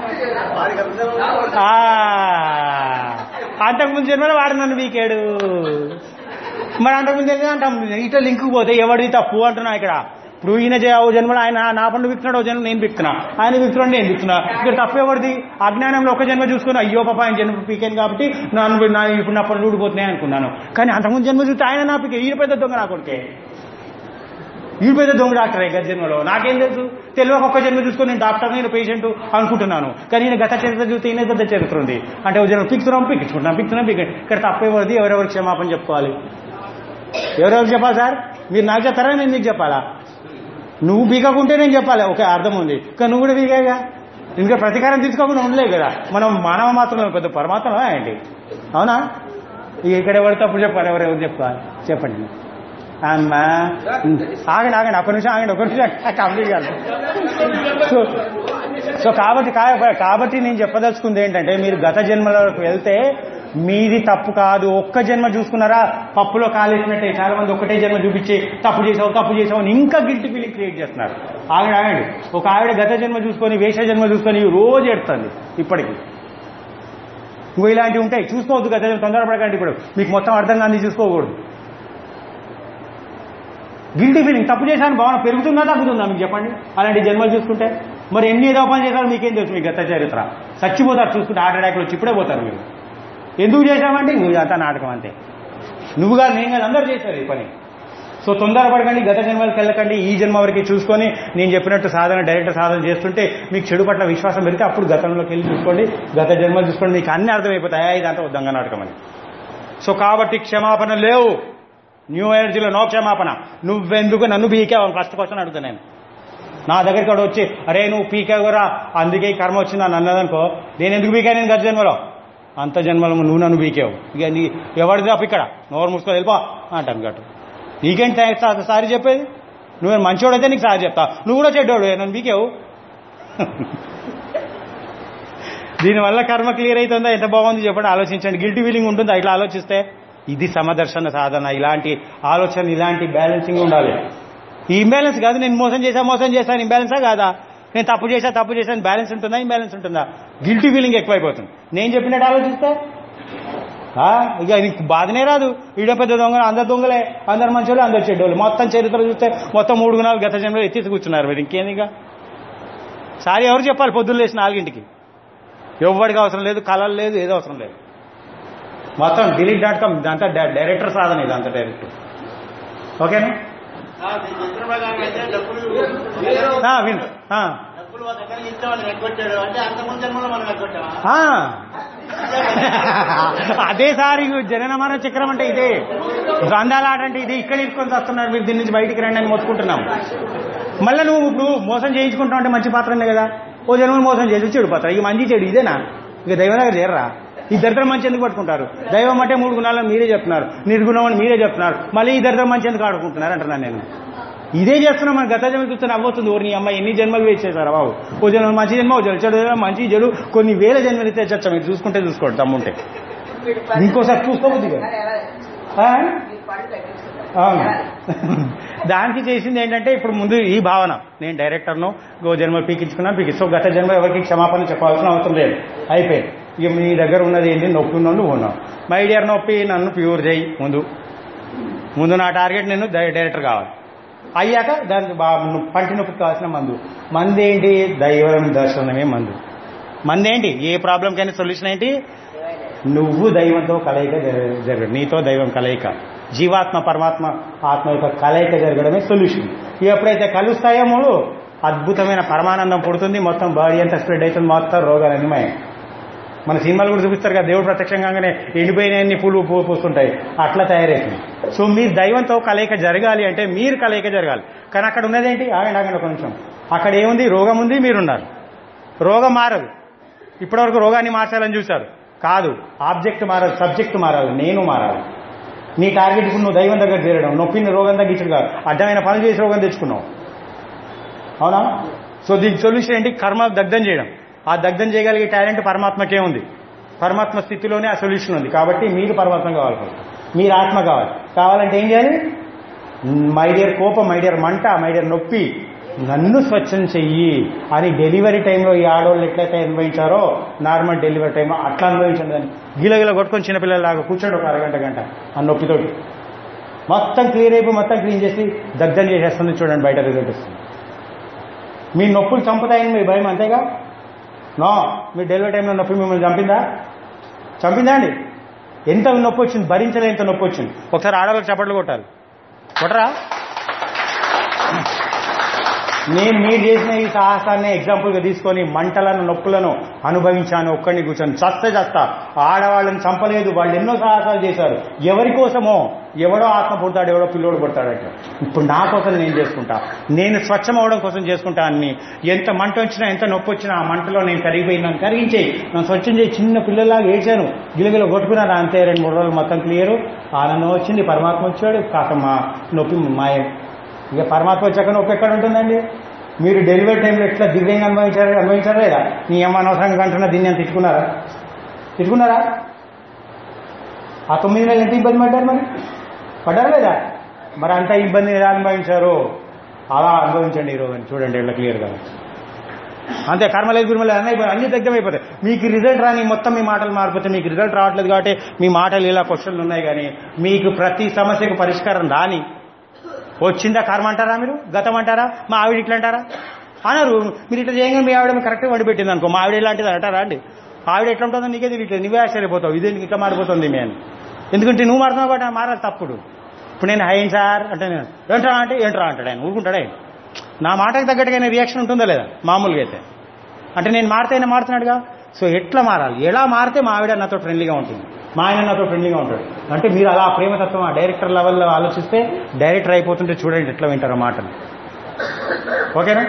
ఆ, అంతకుముందు జన్మలో వాడు నన్ను పీకాడు మరి అంతకుముందు జన్మ అంటాం ఇట్లా లింక్ పోతే ఎవడిది తప్పు అంటున్నా ఇక్కడ ఇప్పుడు ఈయన జ- ఓ జన్మలో ఆయన నా పండు విక్తున్నాడు ఓ జన్మ నేను విక్తున్నా ఆయన విక్తున్నాడు నేను విక్తున్నా ఇక్కడ తప్పు ఎవరిది అజ్ఞానంలో ఒక జన్మ చూసుకుని అయ్యో పాప ఆయన జన్మ పీకాను కాబట్టి నన్ను నా ఇప్పుడు నా పనులు ఊడిపోతున్నాయి అనుకున్నాను కానీ అంతకుముందు జన్మ చూస్తే ఆయన నా పీకే ఈయన పెద్ద దొంగ నా కొడుకే ఈ పెద్ద దొంగ డాక్టర్ గత జన్మలో నాకేం తెలుసు తెలియక ఒక్క జన్మ చూసుకొని నేను డాక్టర్ నేను పేషెంట్ అనుకుంటున్నాను కానీ నేను గత చరిత్ర చూస్తే ఈయన పెద్ద చరిత్ర ఉంది అంటే ఓ జన్మ పిక్తున్నాం పిక్కించుకుంటున్నాం పిక్తున్నాం పిక్ ఇక్కడ తప్పేవరది ఎవరెవరు క్షమాపణ చెప్పుకోవాలి ఎవరెవరు చెప్పాలి సార్ మీరు నాకు చెప్తారా నేను మీకు చెప్పాలా నువ్వు బీకకుంటే నేను చెప్పాలి ఓకే అర్థం ఉంది కానీ నువ్వు కూడా బీకేగా ఇంకా ప్రతీకారం తీసుకోకుండా ఉండలేదు కదా మనం మానవ మాత్రం పెద్ద పరమాత్మ ఏంటి అవునా ఇక ఇక్కడ ఎవరు తప్పు చెప్పాలి ఎవరెవరు చెప్పాలి చెప్పండి అమ్మా ఆగండి ఆగండి ఒక్క నిమిషం ఆగండి ఒక్క నిమిషం కంప్లీట్ కాదు సో సో కాబట్టి కా- కాబట్టి నేను చెప్పదలుచుకుంది ఏంటంటే మీరు గత జన్మలకు వెళ్తే మీది తప్పు కాదు ఒక్క జన్మ చూసుకున్నారా పప్పులో కాలేసినట్టే చాలా మంది ఒకటే జన్మ చూపించి తప్పు చేసావు తప్పు చేసావు అని ఇంకా గిల్ట్ ఫీలింగ్ క్రియేట్ చేస్తున్నారు ఆగండి ఆగండి ఒక ఆవిడ గత జన్మ చూసుకొని వేష జన్మ చూసుకొని రోజు ఎడుతుంది ఇప్పటికి ఇంకో ఇలాంటివి ఉంటాయి చూసుకోవద్దు గత జన్మ తొందరపడకండి ఇప్పుడు మీకు మొత్తం అర్థం కాని చూసుకోకూడదు గిల్టీ ఫీలింగ్ తప్పు చేశాను భావన పెరుగుతుందా తగ్గుతుందా మీకు చెప్పండి అలాంటి జన్మలు చూసుకుంటే మరి ఎన్ని ఏదో పని చేశారు మీకేం తెలుసు మీ గత చరిత్ర చచ్చిపోతారు చూసుకుంటే హార్ట్ అటాక్లు వచ్చి ఇప్పుడే పోతారు మీరు ఎందుకు చేశామండి నువ్వు అంతా నాటకం అంతే నువ్వు కాదు నేను కాదు అందరూ చేశారు ఈ పని సో తొందరపడకండి గత జన్మలకు వెళ్ళకండి ఈ జన్మ వరకు చూసుకొని నేను చెప్పినట్టు సాధన డైరెక్ట్ సాధన చేస్తుంటే మీకు చెడు పట్ల విశ్వాసం పెరిగితే అప్పుడు గతంలోకి వెళ్ళి చూసుకోండి గత జన్మలు చూసుకోండి మీకు అన్ని అర్థమైపోతాయా ఇదంతా దొంగ నాటకం అని సో కాబట్టి క్షమాపణ లేవు న్యూ ఎనర్జీలో నో క్షమాపణ నువ్వెందుకు నన్ను పీకావు ఫస్ట్ క్వశ్చన్ అడుగుతా నేను నా దగ్గరికి కూడా వచ్చి అరే నువ్వు పీకావురా అందుకే ఈ కర్మ వచ్చింది అని అన్నదనుకో నేను ఎందుకు పీకా నేను గత జన్మలో అంత జన్మలో నువ్వు నన్ను పీకావు ఇక నీ ఎవరిది తప్ప ఇక్కడ నోరు మూసుకొని వెళ్ళిపో అంటాను గట్టు నీకేంటి థాంక్స్ సార్ సారి చెప్పేది నువ్వు మంచివాడైతే నీకు సారి చెప్తా నువ్వు కూడా చెడ్డోడు నన్ను పీకావు దీనివల్ల కర్మ క్లియర్ అవుతుందా ఎంత బాగుంది చెప్పండి ఆలోచించండి గిల్టీ ఫీలింగ్ ఉంటుందా ఇట్లా ఆలోచిస్తే ఇది సమదర్శన సాధన ఇలాంటి ఆలోచన ఇలాంటి బ్యాలెన్సింగ్ ఉండాలి ఈ ఇంబ్యాలెన్స్ కాదు నేను మోసం చేశా మోసం చేశాను ఇంబ్యాలెన్సా కాదా నేను తప్పు చేశా తప్పు చేశాను బ్యాలెన్స్ ఉంటుందా ఇంబ్యాలెన్స్ ఉంటుందా గిల్టీ ఫీలింగ్ ఎక్కువైపోతుంది నేను చెప్పినట్టు ఆలోచిస్తే ఆ, ఇక నీకు బాధనే రాదు ఈడ పెద్ద దొంగ అందరు దొంగలే అందరు మంచోళ్ళు అందరు చెడ్డోళ్ళు మొత్తం చరిత్ర చూస్తే మొత్తం మూడు గుణాలు గత జన్మలో ఎత్తేసి కూర్చున్నారు మీరు ఇంకేంది ఇక సారీ ఎవరు చెప్పాలి పొద్దున్న లేచి నాలుగింటికి ఎవరికి అవసరం లేదు కళలు లేదు ఏదో అవసరం లేదు మొత్తం డిలీట్ డాట్ కామ్ ఇదంతా డై- డైరెక్టర్ సాధన ఇదంతా డైరెక్టర్ ఓకేనా చిత్ర ప్రకారం అయితే డబ్బులు ఆ, విను ఆ. డబ్బులు వాళ్ళ దగ్గర ఇస్తే వాళ్ళు ఎగ్గొట్టాడు అంటే అంత ముందు జన్మలో మనం ఎగ్గొట్టామా ఆ. అదే సార్ ఇగో జనన మరణ చక్రం అంటే ఇదే ద్వందాల ఆట అంటే ఇదే ఇక్కడ ఇరుకొని వస్తున్నారు మీరు దీని నుంచి బయటికి రండి అని మొత్తుకుంటున్నాం మళ్ళీ నువ్వు ఇప్పుడు మోసం చేయించుకుంటావు అంటే మంచి పాత్రనే కదా ఓ జన్మలు మోసం చేసి చెడు పాత్ర ఇక మంచి చెడు ఇదేనా ఇక దైవం దగ్గర చేరరా ఈ దరిద్రం మంచి ఎందుకు పట్టుకుంటారు దైవం అంటే మూడు గుణాలను మీరే చెప్తున్నారు నిర్గుణం అని మీరే చెప్తున్నారు మళ్ళీ ఈ దరిద్రం మంచి ఎందుకు ఆడుకుంటున్నారు అంటున్నాను నేను ఇదే చేస్తున్నాం మన గత జన్మ చూస్తే నవ్వుతుంది ఓరి నీ అమ్మాయి ఎన్ని జన్మలు వేస్ట్ చేశారా బాబు ఓ జన్మ మంచి జన్మ ఓ జన్మ చెడు జన్మ మంచి చెడు కొన్ని వేల జన్మలు ఇస్తే చచ్చా మీరు చూసుకుంటే చూసుకోండి తమ్ముంటే ఇంకోసారి చూసుకోబుద్ది కదా ఆ? అవును దానికి చేసింది ఏంటంటే ఇప్పుడు ముందు ఈ భావన నేను డైరెక్టర్ను గో జన్మ పీకించుకున్నాను పీకి సో గత జన్మ ఎవరికి క్షమాపణ చెప్పాల్సిన అవసరం లేదు అయిపోయింది ఇక మీ దగ్గర ఉన్నది ఏంటి నొప్పి ఉన్నావు నువ్వు ఉన్నావు మై డియర్ నొప్పి నన్ను ప్యూర్ చేయి ముందు ముందు నా టార్గెట్ నేను డై- డైరెక్టర్ కావాలి అయ్యాక దానికి బా ను- పంటి నొప్పికి కావాల్సిన మందు మందు ఏంటి దైవం దర్శనమే మందు మందు ఏంటి ఏ ప్రాబ్లంకైనా సొల్యూషన్ ఏంటి నువ్వు దైవంతో కలయిక జర- జరగదు నీతో దైవం కలయిక జీవాత్మ పరమాత్మ ఆత్మ యొక్క కలయిక జరగడమే సొల్యూషన్ ఎప్పుడైతే కలుస్తాయో మూడు అద్భుతమైన పరమానందం పుడుతుంది మొత్తం బాడీ అంతా స్ప్రెడ్ అవుతుంది మొత్తం రోగాలన్నీ మాయం మన సినిమాలు కూడా చూపిస్తారు కదా దేవుడు ప్రత్యక్షంగానే ఎండిపోయిన పూలు పూ- పూస్తుంటాయి అట్లా తయారైతుంది సో మీరు దైవంతో కలయిక జరగాలి అంటే మీరు కలయిక జరగాలి కానీ అక్కడ ఉన్నదేంటి ఆగండి ఆగండి ఒక నిమిషం అక్కడ ఏముంది రోగం ఉంది మీరున్నారు రోగం మారదు ఇప్పటివరకు రోగాన్ని మార్చాలని చూశారు కాదు ఆబ్జెక్ట్ మారాలి సబ్జెక్ట్ మారాలి నేను మారాలి నీ టార్గెట్ ఇప్పుడు నువ్వు దైవం దగ్గర చేరడం నొప్పిని రోగం తగ్గించడం కాదు అడ్డమైన పనులు చేసి రోగం తెచ్చుకున్నావు అవునా సో దీనికి సొల్యూషన్ ఏంటి కర్మ దగ్ధం చేయడం ఆ దగ్ధం చేయగలిగే టాలెంట్ పరమాత్మకే ఉంది పరమాత్మ స్థితిలోనే ఆ సొల్యూషన్ ఉంది కాబట్టి మీరు పరమాత్మ కావాలి first. మీరు ఆత్మ కావాలి కావాలంటే ఏం చేయాలి మై డియర్ కోపం మై డియర్ మంట మై డియర్ నొప్పి నన్ను స్వచ్ఛం చెయ్యి అని డెలివరీ టైంలో ఈ ఆడవాళ్ళు ఎట్లయితే అనుభవించారో నార్మల్ డెలివరీ టైంలో అట్లా అనుభవించండి దాన్ని గిలగిల కొట్టుకొని చిన్నపిల్లలాగా కూర్చోండి ఒక అరగంట గంట ఆ నొప్పితోటి మొత్తం క్లియర్ అయిపోయి మొత్తం క్లీన్ చేసి దగ్ధం చేసేస్తుంది చూడండి బయట రిజల్ట్ వస్తుంది మీ నొప్పులు చంపుతాయని మీ భయం అంతేగా నో మీ డెలివరీ టైంలో నొప్పి మిమ్మల్ని చంపిందా చంపిందా అండి ఎంత నొప్పి వచ్చింది భరించలేంత నొప్పి వచ్చింది ఒకసారి ఆడవాళ్ళకి చప్పట్లు కొట్టాలి కొట్టరా నేను మీరు చేసిన ఈ సాహసాన్ని ఎగ్జాంపుల్గా తీసుకొని మంటలను నొప్పులను అనుభవించాను ఒక్కడిని కూర్చొని చస్తే చస్తా ఆడవాళ్ళని చంపలేదు వాళ్ళు ఎన్నో సాహసాలు చేశారు ఎవరి కోసమో ఎవడో ఆత్మ పుడతాడు ఎవడో పిల్లోడు పుడతాడట ఇప్పుడు నా కోసం నేను చేసుకుంటా నేను స్వచ్ఛం అవడం కోసం చేసుకుంటా అన్ని ఎంత మంట వచ్చినా ఎంత నొప్పి వచ్చినా ఆ మంటలో నేను కరిగిపోయినాను కరిగించేయి నన్ను స్వచ్ఛం చేయి చిన్న పిల్లలాగా ఏడ్చాను గిలగిల కొట్టుకున్నాను అంతే రెండు మూడు రోజులు మొత్తం క్లియర్ ఆనందం వచ్చింది పరమాత్మ వచ్చాడు కాక మా నొప్పి మాయం ఇక పరమాత్మ వచ్చాక నొప్పి ఎక్కడ ఉంటుందండి మీరు డెలివరీ టైంలో ఎట్లా దివ్యంగా అనుభవించారు అనుభవించారా లేదా నీ అమ్మ అనవసరంగా అంటున్నా దీన్ని అని తిట్టుకున్నారా తిట్టుకున్నారా ఆ తొమ్మిది నెలలు ఎంత ఇబ్బంది పడ్డారు మరి పడ్డారా లేదా మరి అంత ఇబ్బంది ఎలా అనుభవించారు అలా అనుభవించండి ఈ రోజు చూడండి ఇలా క్లియర్గా అంతే కర్మలేదు గురుమలేదు అన్నీ అయిపోయి అన్ని దగ్గర అయిపోతాయి మీకు రిజల్ట్ రాని మొత్తం మీ మాటలు మారిపోతే మీకు రిజల్ట్ రావట్లేదు కాబట్టి మీ మాటలు ఇలా క్వశ్చన్లు ఉన్నాయి కానీ మీకు ప్రతి సమస్యకు పరిష్కారం రాని వచ్చిందా కర్మ అంటారా మీరు గతం అంటారా మా ఆవిడ ఇట్లా అంటారా అనరు మీరు ఇట్లా చేయగా మీ ఆవిడ కరెక్ట్గా వండి పెట్టింది అనుకో మా ఆవిడ ఇలాంటిది అంటారా అండి ఆవిడ ఎట్లా ఉంటుందో నీకే తెలియట్లేదు నువ్వే ఆశ్చర్యపోతావు ఇదే ఇట్లా మారిపోతుంది మీ అని ఎందుకంటే నువ్వు మారుతున్నావు కాబట్టి మారాలి తప్పుడు ఇప్పుడు నేను హైన్ సార్ అంటే నేను ఏంట్రా అంటే ఏంట్రా అంటాడు ఆయన ఊరుకుంటాడు ఆయన నా మాటకు తగ్గట్టుగా ఆయన రియాక్షన్ ఉంటుందా లేదా మామూలుగా అయితే అంటే నేను మారితే ఆయన మారుతున్నాడుగా సో ఎట్లా మారాలి ఎలా మారితే మా ఆవిడ నాతో ఫ్రెండ్లీగా ఉంటుంది మా ఆయన నాతో ఫ్రెండ్లీగా ఉంటాడు అంటే మీరు అలా ప్రేమతత్వం ఆ డైరెక్టర్ లెవెల్లో ఆలోచిస్తే డైరెక్టర్ అయిపోతుంటే చూడండి ఎట్లా వింటారు ఆ మాటలు ఓకేనా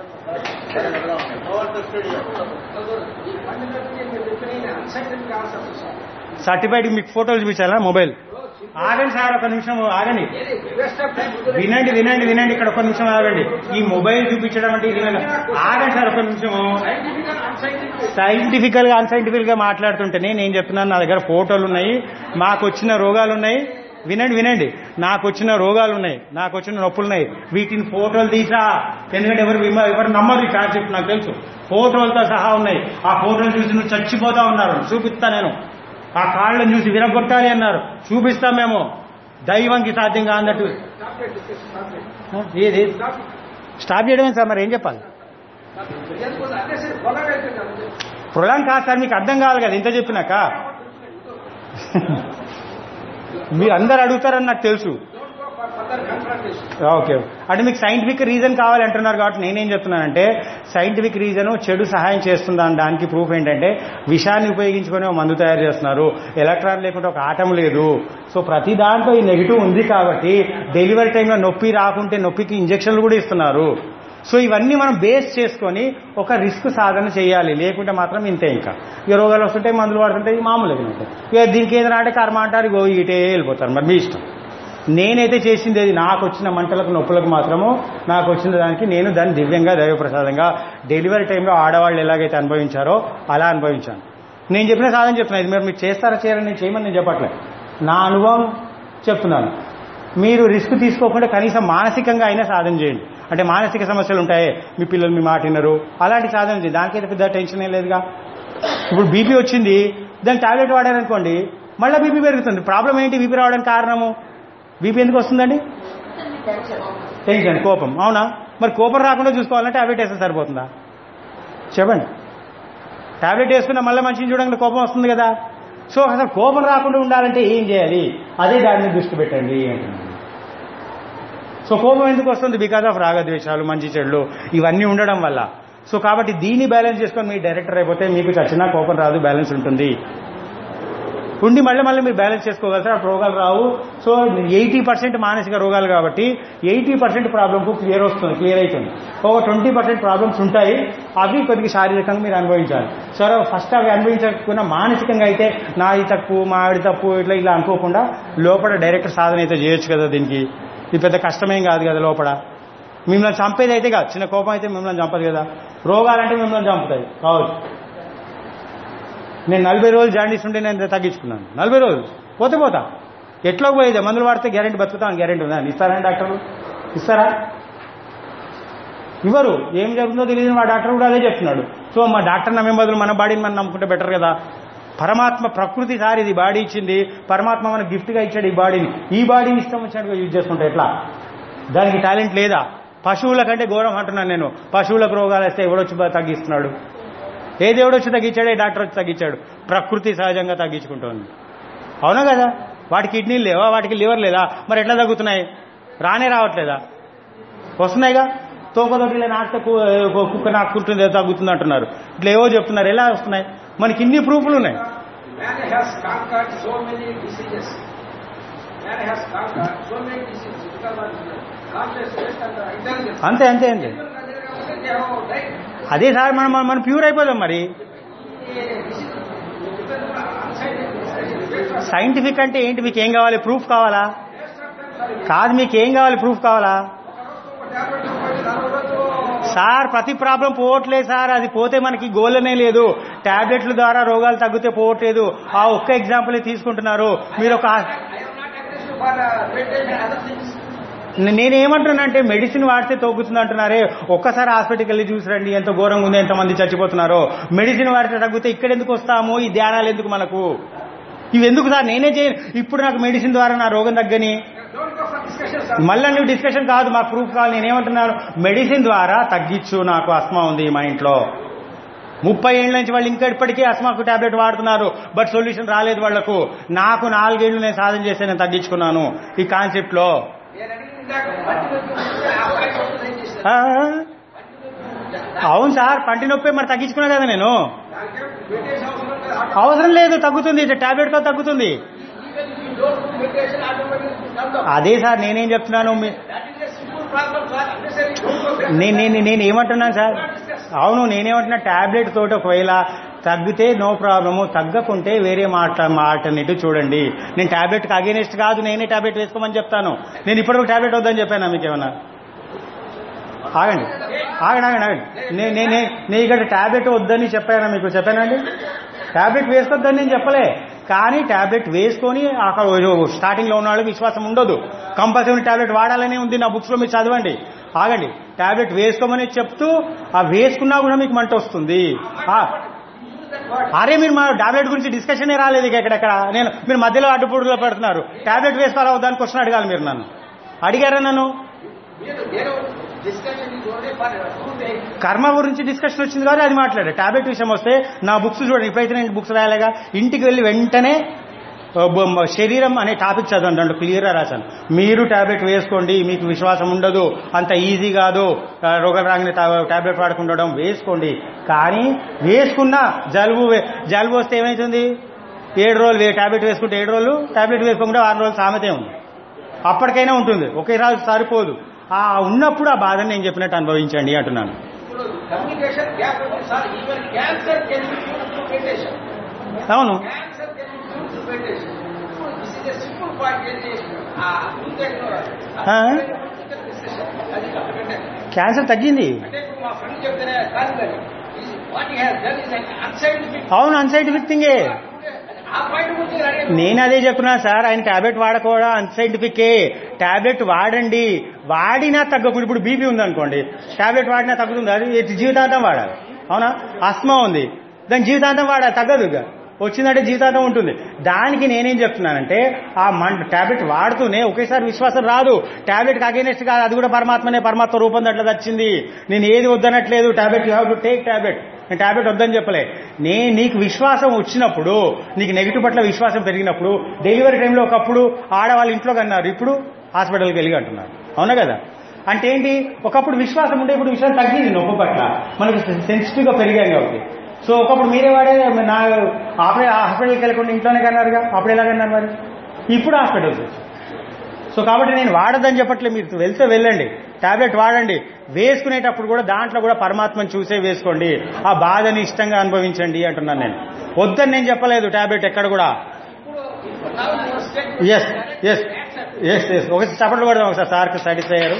ఈ ఫండమెంటల్ మీరు చెప్పిన అన్సైంటిఫిక్ ఆన్సర్స్ సార్ సర్టిఫైడ్ మీకు ఫోటోలు చూపించాలా మొబైల్ ఆగండి సార్ ఒక నిమిషం ఆగండి వేస్ట్ ఆఫ్ టైం వినండి వినండి వినండి ఇక్కడ ఒక నిమిషం ఆగండి ఈ మొబైల్ చూపించడం అంటే ఇది వినండి. ఆగండి సార్ ఒక నిమిషం సైంటిఫిక్ అన్సైంటిఫిక్ సైంటిఫికల్ గా అన్సైంటిఫికల్ గా మాట్లాడుతుంటేనే నేను చెప్తున్నాను నా దగ్గర ఫోటోలు ఉన్నాయి మాకు వచ్చిన రోగాలు ఉన్నాయి వినండి వినండి నాకు వచ్చిన రోగాలు ఉన్నాయి నాకు వచ్చిన నొప్పులు ఉన్నాయి వీటిని ఫోటోలు తీసా ఎందుకంటే ఎవరు విమ- ఎవరు నమ్మరు ఈ కాన్సెప్ట్ నాకు తెలుసు ఫోటోలతో సహా ఉన్నాయి ఆ ఫోటోలు చూసి నువ్వు చచ్చిపోతా ఉన్నారు చూపిస్తా నేను ఆ కాళ్ళని చూసి విరగొట్టాలి అన్నారు చూపిస్తాం మేము దైవంకి సాధ్యంగా అన్నట్టు ఆ, ఏది స్టాప్ చేయడమే సార్ మరి ఏం చెప్పాలి అదే సరే పొలం అవుతుంది ప్రొలాంగ్ కాదు సార్ మీకు అర్థం కావాలి కదా ఇంత చెప్పినాక మీరు అందరు అడుగుతారని నాకు తెలుసు ఫర్దర్ కన్ఫ్రంటేషన్ ఓకే అంటే మీకు సైంటిఫిక్ రీజన్ కావాలి అంటున్నారు కాబట్టి నేనేం చెప్తున్నానంటే సైంటిఫిక్ రీజన్ చెడు సహాయం చేస్తుందా అని దానికి ప్రూఫ్ ఏంటంటే విషాన్ని ఉపయోగించుకొని ఒక మందు తయారు చేస్తున్నారు ఎలక్ట్రాన్ లేకుంటే ఒక ఆటం లేదు సో ప్రతి దాంట్లో ఈ నెగిటివ్ ఉంది కాబట్టి డెలివరీ టైంలో నొప్పి రాకుంటే నొప్పికి ఇంజక్షన్లు కూడా ఇస్తున్నారు సో ఇవన్నీ మనం బేస్ చేసుకొని ఒక రిస్క్ సాధన చేయాలి లేకుంటే మాత్రం ఇంతే ఇంకా ఇక రోగాలు వస్తుంటాయి మందులు వాడుతుంటాయి మామూలుగా ఉంటాయి ఇక దీనికి ఏదైనా అంటే కర్మ అంటారు ఇగో ఇటే వెళ్ళిపోతారు మరి మీ ఇష్టం నేనైతే చేసింది అది నాకు వచ్చిన మంటలకు నొప్పులకు మాత్రము నాకు వచ్చిన దానికి నేను దాన్ని దివ్యంగా దైవప్రసాదంగా డెలివరీ టైంలో ఆడవాళ్ళు ఎలాగైతే అనుభవించారో అలా అనుభవించాను నేను చెప్పిన సాధన చెప్తున్నాను ఇది మీరు మీరు చేస్తారా చేయాలని నేను చేయమని నేను చెప్పట్లేదు నా అనుభవం చెప్తున్నాను మీరు రిస్క్ తీసుకోకుండా కనీసం మానసికంగా అయినా సాధన చేయండి అంటే మానసిక సమస్యలు ఉంటాయి మీ పిల్లలు మీ మాట వినరు అలాంటి సాధన చేయండి దానికైతే పెద్ద టెన్షన్ ఏం లేదుగా ఇప్పుడు బీపీ వచ్చింది దాని టాబ్లెట్ వాడారనుకోండి మళ్ళీ బీపీ పెరుగుతుంది ప్రాబ్లం ఏంటి బీపీ రావడానికి కారణము బీపీ ఎందుకు వస్తుందండి టెన్షన్ కోపం అవునా మరి కోపం రాకుండా చూసుకోవాలంటే టాబ్లెట్ వేస్తే సరిపోతుందా చెప్పండి టాబ్లెట్ వేసుకున్న మళ్ళీ మంచిని చూడండి కోపం వస్తుంది కదా సో అసలు కోపం రాకుండా ఉండాలంటే ఏం చేయాలి అదే దాని మీద దృష్టి పెట్టండి అంటున్నాను సో కోపం ఎందుకు వస్తుంది బికాజ్ ఆఫ్ రాగద్వేషాలు మంచి చెడులు ఇవన్నీ ఉండడం వల్ల సో కాబట్టి దీన్ని బ్యాలెన్స్ చేసుకొని మీరు డైరెక్టర్ అయిపోతే మీకు చచ్చినా కోపం రాదు బ్యాలెన్స్ ఉంటుంది ఉండి మళ్ళీ మళ్ళీ మీరు బ్యాలెన్స్ చేసుకోగలుగుతారు అప్పుడు రోగాలు రావు సో ఎయిటీ పర్సెంట్ మానసిక రోగాలు కాబట్టి ఎయిటీ పర్సెంట్ ప్రాబ్లంకు క్లియర్ వస్తుంది క్లియర్ అవుతుంది ఒక ట్వంటీ పర్సెంట్ ప్రాబ్లమ్స్ ఉంటాయి అవి కొద్దిగా శారీరకంగా మీరు అనుభవించాలి సో ఫస్ట్ అవి అనుభవించకుండా మానసికంగా అయితే నాది తప్పు మా ఆవిడ తప్పు ఇట్లా ఇలా అనుకోకుండా లోపల డైరెక్ట్ సాధన అయితే చేయొచ్చు కదా దీనికి ఇది పెద్ద కష్టమేం కాదు కదా లోపల మిమ్మల్ని చంపేది అయితే కాదు చిన్న కోపం అయితే మిమ్మల్ని చంపదు కదా రోగాలంటే మిమ్మల్ని చంపుతాయి కావచ్చు నేను నలభై రోజులు జాండీస్ ఉంటే నేను తగ్గించుకున్నాను నలభై రోజులు పోతే పోతా ఎట్లా పోయేది మందులు వాడితే గ్యారెంటీ బతుకుతాను గ్యారెంటీ ఉందా ఇస్తారండి డాక్టర్లు ఇస్తారా ఇవ్వరు ఏం జరుగుతుందో తెలియదు మా డాక్టర్ కూడా అదే చెప్తున్నాడు సో మా డాక్టర్ నమ్మే బదులు మన బాడీని మనం నమ్ముకుంటే బెటర్ కదా పరమాత్మ ప్రకృతి సారి ఇది బాడీ ఇచ్చింది పరమాత్మ మనకు గిఫ్ట్గా ఇచ్చాడు ఈ బాడీని ఈ బాడీని ఇష్టం వచ్చినట్టుగా యూజ్ చేసుకుంటే ఎట్లా దానికి టాలెంట్ లేదా పశువుల కంటే ఘోరం అంటున్నాను నేను పశువులకు రోగాలు వస్తే ఎవడొచ్చి బా- తగ్గిస్తున్నాడు ఏ దేవుడు వచ్చి తగ్గించాడు ఏ డాక్టర్ వచ్చి తగ్గించాడు ప్రకృతి సహజంగా తగ్గించుకుంటోంది అవునా కదా వాటి కిడ్నీలు లేవా వాటికి లివర్ లేదా మరి ఎట్లా తగ్గుతున్నాయి రానే రావట్లేదా వస్తున్నాయిగా తోకదొడ్డిలో నాటితే కు- కుక్క నాకుంటుంది తగ్గుతుంది అంటున్నారు ఇట్లా ఏవో చెప్తున్నారు ఎలా వస్తున్నాయి మనకి ఇన్ని ప్రూఫ్లు ఉన్నాయి Man has conquered so many diseases. Man has conquered so many diseases because of the consciousness and the intelligence. అంతే అంతే అంతే People consider that they have died. అదే సార్ మనం మనం- మనం ప్యూర్ అయిపోదాం మరి సైంటిఫిక్ అంటే ఏంటి మీకు ఏం కావాలి ప్రూఫ్ కావాలా కాదు మీకు ఏం కావాలి ప్రూఫ్ కావాలా సార్ ప్రతి ప్రాబ్లం పోవట్లేదు సార్ అది పోతే మనకి గోలనే లేదు టాబ్లెట్ల ద్వారా రోగాలు తగ్గితే పోవట్లేదు ఆ ఒక్క ఎగ్జాంపుల్ తీసుకుంటున్నారు మీరు ఒక I am not aggressive for uh, meditation and other things. నేనేమంటున్నానంటే మెడిసిన్ వాడితే తగ్గుతుంది అంటున్నారే ఒక్కసారి హాస్పిటల్కి వెళ్ళి చూసి రండి ఎంత ఘోరంగా ఉంది ఎంతమంది చచ్చిపోతున్నారో మెడిసిన్ వాడితే తగ్గితే ఇక్కడ ఎందుకు వస్తాము ఈ ధ్యానాలు ఎందుకు మనకు ఇవి ఎందుకు సార్ నేనే చేయను ఇప్పుడు నాకు మెడిసిన్ ద్వారా నా రోగం తగ్గని Don't go for discussion, మళ్ళీ నువ్వు డిస్కషన్ కాదు మాకు ప్రూఫ్ కావాలి నేనేమంటున్నాను మెడిసిన్ ద్వారా తగ్గించు నాకు అస్మా ఉంది మా ఇంట్లో ముప్పై ఏళ్ళ నుంచి వాళ్ళు ఇంకా ఇప్పటికీ అస్మాకు టాబ్లెట్ వాడుతున్నారు బట్ సొల్యూషన్ రాలేదు వాళ్లకు నాకు నాలుగేళ్లు నేను సాధన చేస్తే నేను తగ్గించుకున్నాను ఈ కాన్సెప్ట్ లో నేను అడిగింది ఇందాక పంటి నొప్పి ఉంటే ఆ అబ్బాయి వస్తుంది ఏం చేశారు? ఆ, అవును సార్ పంటి నొప్పి మరి తగ్గించుకున్నా కదా నేను దానికి మెడిటేషన్ అవసరం లేదు. అవసరం లేదు తగ్గుతుంది టాబ్లెట్ తో తగ్గుతుంది Even if you don't do meditation, automatically it comes out. అదే సార్ నేనేం చెప్తున్నాను మీ- That is a simple problem, sir. Unnecessary don't go there. నేను నేను నేను ఏమంటున్నాను సార్ అవును నేనేమంటున్నా టాబ్లెట్ తోటి ఒకవేళ తగ్గితే నో ప్రాబ్లము తగ్గకుంటే వేరే మాట ఆల్టర్నేటివ్ చూడండి నేను టాబ్లెట్కి అగేనెస్ట్ కాదు నేనే టాబ్లెట్ వేసుకోమని చెప్తాను నేను ఇప్పటివరకు టాబ్లెట్ వద్దని చెప్పాను మీకు ఏమన్నా ఆగండి ఆగండి ఆగండి ఆగండి నేను నేను నేను ఇక్కడ టాబ్లెట్ వద్దని చెప్పానా మీకు చెప్పానండి టాబ్లెట్ వేసుకోవద్దని నేను చెప్పలే కానీ టాబ్లెట్ వేసుకొని అక్కడ స్టార్టింగ్ లో ఉన్న వాళ్ళకి విశ్వాసం ఉండదు కంపల్సరీ టాబ్లెట్ వాడాలనే ఉంది నా బుక్స్ లో మీరు చదవండి ఆగండి టాబ్లెట్ వేసుకోమని చెప్తూ ఆ వేసుకున్నా కూడా మీకు మంట వస్తుంది ఆ, అరే మీరు మా టాబ్లెట్ గురించి డిస్కషనే రాలేదు ఇక ఎక్కడెక్కడ నేను మీరు మధ్యలో అడ్డుపూడులో పెడుతున్నారు టాబ్లెట్ వేసుకోవాలా వద్దని క్వశ్చన్ అడగాలి మీరు నన్ను అడిగారా నన్ను మీరు నేను discussion is only for two days. కర్మ గురించి డిస్కషన్ వచ్చింది కాబట్టి అది మాట్లాడే టాబ్లెట్ విషయం వస్తే నా బుక్స్ చూడండి ఇప్పుడైతే నేను బుక్స్ రాయలేగా ఇంటికి వెళ్ళి వెంటనే ఆ, బొమ్మ- శరీరం అనే టాపిక్ చదవండి దాంట్లో క్లియర్గా రాశాను మీరు టాబ్లెట్ వేసుకోండి మీకు విశ్వాసం ఉండదు అంత ఈజీ కాదు ఆ, రోగం రాగానే టాబ్లెట్ వాడుకుండడం వేసుకోండి కానీ వేసుకున్నా జలుబు వే- జలుబు వస్తే ఏమవుతుంది ఏడు రోజులు వే- టాబ్లెట్ వేసుకుంటే ఏడు రోజులు టాబ్లెట్ వేసుకోకుండా ఆరు రోజులు సామెతే ఉంది అప్పటికైనా ఉంటుంది ఒకే రోజు సరిపోదు ఆ ఉన్నప్పుడు ఆ బాధని నేను చెప్పినట్టు అనుభవించండి అంటున్నాను ఇప్పుడు కమ్యూనికేషన్ గ్యాప్ ఉంది sir even cancer can be cured through meditation అవును cancer can be cured through meditation ఇప్పుడు this is a simple point ఏం చేసిన ఆ ముందే ఆ? అది ఎందుకంటే క్యాన్సర్ తగ్గింది అంటే ఇప్పుడు మా ఫ్రెండ్ చెప్తేనే కాదు కానీ what has done is unscientific అవును అన్సైంటిఫిక్ థింగే ఆ పాయింట్ గురించి అడిగాను నేను అదే చెప్తున్నా సార్ ఆయన టాబ్లెట్ వాడకూడదు అన్సైంటిఫికే టాబ్లెట్ వాడండి వాడినా తగ్గకుండా ఇప్పుడు బీపీ ఉందనుకోండి టాబ్లెట్ వాడినా తగ్గుతుంది అది జీవితాంతం వాడాలి అవునా అస్మా ఉంది దాని జీవితాంతం వాడాలి తగ్గదు ఇక వచ్చిందంటే జీవితాంతం ఉంటుంది దానికి నేనేం చెప్తున్నానంటే ఆ మంట టాబ్లెట్ వాడుతూనే ఒకేసారి విశ్వాసం రాదు టాబ్లెట్ అగేనెస్ట్ కాదు అది కూడా పరమాత్మనే పరమాత్మ రూపం దాంట్లో వచ్చింది నేను ఏది వద్దనట్లేదు tablet you have to take tablet నేను టాబ్లెట్ వద్దని చెప్పలే నే నీకు విశ్వాసం వచ్చినప్పుడు నీకు నెగిటివ్ పట్ల విశ్వాసం పెరిగినప్పుడు డెలివరీ టైంలో ఒకప్పుడు ఆడవాళ్ళు ఇంట్లో కన్నారు ఇప్పుడు హాస్పిటల్కి వెళ్ళి అంటున్నారు అవునా కదా అంటే ఏంటి ఒకప్పుడు విశ్వాసం ఉండే ఇప్పుడు విశ్వాసం తగ్గింది నొప్పి పట్ల మనకి సెన్సిటివ్గా పెరిగాం కాబట్టి సో ఒకప్పుడు మీరే వాడే నా అప్పుడే హాస్పిటల్కి వెళ్ళకుండా ఇంట్లోనే కన్నారుగా అప్పుడు ఎలా కన్నారు మరి ఇప్పుడు హాస్పిటల్కి వచ్చి సో కాబట్టి నేను వాడదని చెప్పట్లే మీరు వెళ్తే వెళ్ళండి టాబ్లెట్ వాడండి వేసుకునేటప్పుడు కూడా దాంట్లో కూడా పరమాత్మను చూసే వేసుకోండి ఆ బాధని ఇష్టంగా అనుభవించండి అంటున్నాను నేను వద్దని నేను చెప్పలేదు టాబ్లెట్ ఎక్కడ కూడా ఎస్ ఎస్ ఎస్ ఎస్ ఒక చప్పట్లు కూడా ఒకసారి సార్కి సాటిస్ఫై అయ్యారు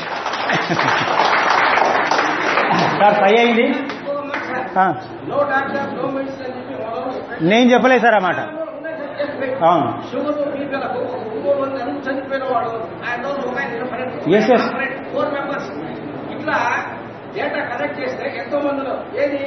సార్ పై అయింది ఆ, నో డాక్టర్ నో మెడిసిన్ అని చెప్పి మొదలు నేను చెప్పలేదు సార్ ఆ మాట అవును షుగర్ బీపీలకు ఒంగోలు మంది అందరూ చనిపోయిన వాడు ఆయన Yes, yes. ఫోర్ మెంబర్స్ ఇట్లా డేటా కలెక్ట్ చేస్తే ఎంతో మందిలో ఏది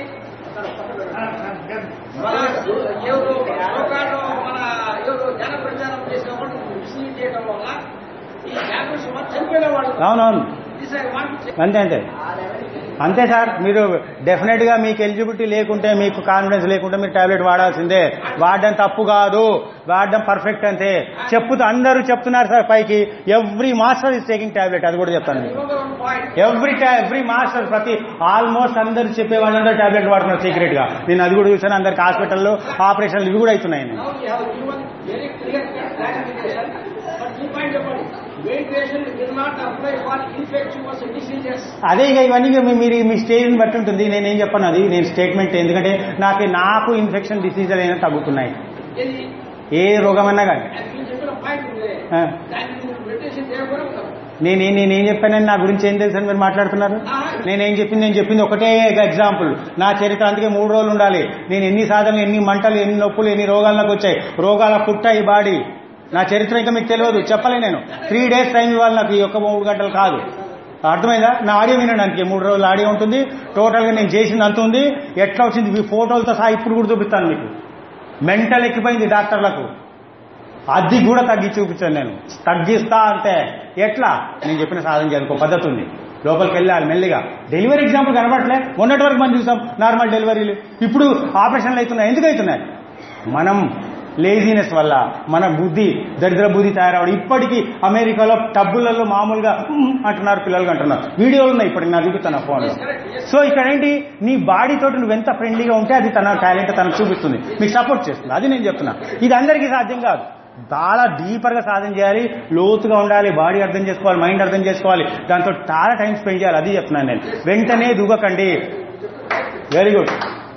మన ఎవరు లోకాల్లో మన ఎవరు జన ప్రచారం చేసిన వాళ్ళు మిస్లీడ్ చేయడం వల్ల ఈ క్యాన్సర్ సుమారు చనిపోయిన వాళ్ళు అవునవును This I want to say. అంతే అంతే అంతే సార్ మీరు డెఫినెట్ గా మీకు ఎలిజిబిలిటీ లేకుంటే మీకు కాన్ఫిడెన్స్ లేకుంటే మీరు టాబ్లెట్ వాడాల్సిందే వాడడం తప్పు కాదు వాడడం పర్ఫెక్ట్ అంతే చెప్పుతూ అందరూ చెప్తున్నారు సార్ పైకి every master is taking tablet అది కూడా చెప్తాను మీకు Remember one point. Every every master ప్రతి ఆల్మోస్ట్ అందరు చెప్పే వాళ్ళందరూ టాబ్లెట్ వాడుతున్నారు సీక్రెట్ గా నేను అది కూడా చూసాను అందరికి హాస్పిటల్లో ఆపరేషన్లు ఇవి కూడా అవుతున్నాయి Now we have given very clear classification, but you find చెప్పండి meditation will not apply for infectious diseases. అదే ఇక ఇవన్నీ ఇక మీ- మీరు మీ స్టేజ్ని బట్టి ఉంటుంది నేనేం చెప్పను అది నేను స్టేట్మెంట్ ఎందుకంటే నాకు నాకు ఇన్ఫెక్షన్ డిసీజ్ అయినా తగ్గుతున్నాయి ఇది ఏ రోగమన్నా కానీ అది మీరు చెప్పిన పాయింట్ ఉంది ఆ. దాన్ని మీరు మెడిటేషన్ చేయకూడదు కదా. నేనే నేనేం చెప్పానని నా గురించి ఏం తెలుసని మీరు మాట్లాడుతున్నారు నేనేం చెప్పింది నేను చెప్పింది ఒకటే ఎగ్జాంపుల్ నా చరిత్ర అందుకే మూడు రోజులు ఉండాలి నేను ఎన్ని సాధనలు ఎన్ని మంటలు ఎన్ని నొప్పులు ఎన్ని రోగాలు నాకు వచ్చాయి రోగాల పుట్టాయి బాడీ నా చరిత్ర ఇంకా మీకు తెలియదు చెప్పలే నేను త్రీ డేస్ టైం ఇవ్వాలి నాకు ఈ ఒక్క మూడు గంటలు కాదు అర్థమైందా నా ఆడియో వినడానికి మూడు రోజులు ఆడియో ఉంటుంది టోటల్గా నేను చేసింది అంత ఉంది ఎట్లా వచ్చింది ఈ ఫోటోలతో సహా ఇప్పుడు కూడా చూపిస్తాను మీకు మెంటల్ ఎక్కిపోయింది డాక్టర్లకు అది కూడా తగ్గి చూపించాను నేను తగ్గిస్తా అంటే ఎట్లా నేను చెప్పిన సాధన చేయాలి ఒక పద్ధతి ఉంది లోపలికి వెళ్ళాలి మెల్లిగా డెలివరీ ఎగ్జాంపుల్ కనబడట్లే మొన్నటి వరకు మనం చూసాం నార్మల్ డెలివరీలు ఇప్పుడు ఆపరేషన్లు అవుతున్నాయి ఎందుకు అవుతున్నాయి మనం లేజినెస్ వల్ల మన బుద్ధి దరిద్ర బుద్ధి తయారవడం ఇప్పటికీ అమెరికాలో టబ్బులలో మామూలుగా "ఉమ్" అంటున్నారు పిల్లలు అంటున్నారు వీడియోలు ఉన్నాయి ఇప్పటికి నా చూపిస్తాను ఫోన్లో సో ఇక్కడ ఏంటి నీ బాడీ తోటి నువ్వు ఎంత ఫ్రెండ్లీగా ఉంటే అది తన టాలెంట్ తనకు చూపిస్తుంది మీకు సపోర్ట్ చేస్తుంది అది నేను చెప్తున్నా ఇది అందరికీ సాధ్యం కాదు చాలా డీపర్ గా సాధన చేయాలి లోతుగా ఉండాలి బాడీ అర్థం చేసుకోవాలి మైండ్ అర్థం చేసుకోవాలి దాంతో చాలా టైం స్పెండ్ చేయాలి అది చెప్తున్నాను నేను వెంటనే దూగకండి వెరీ గుడ్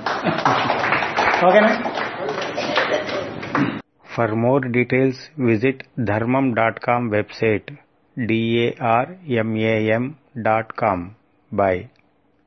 ఓకేనా For more details, visit dharmam.com website darmam.com. Bye.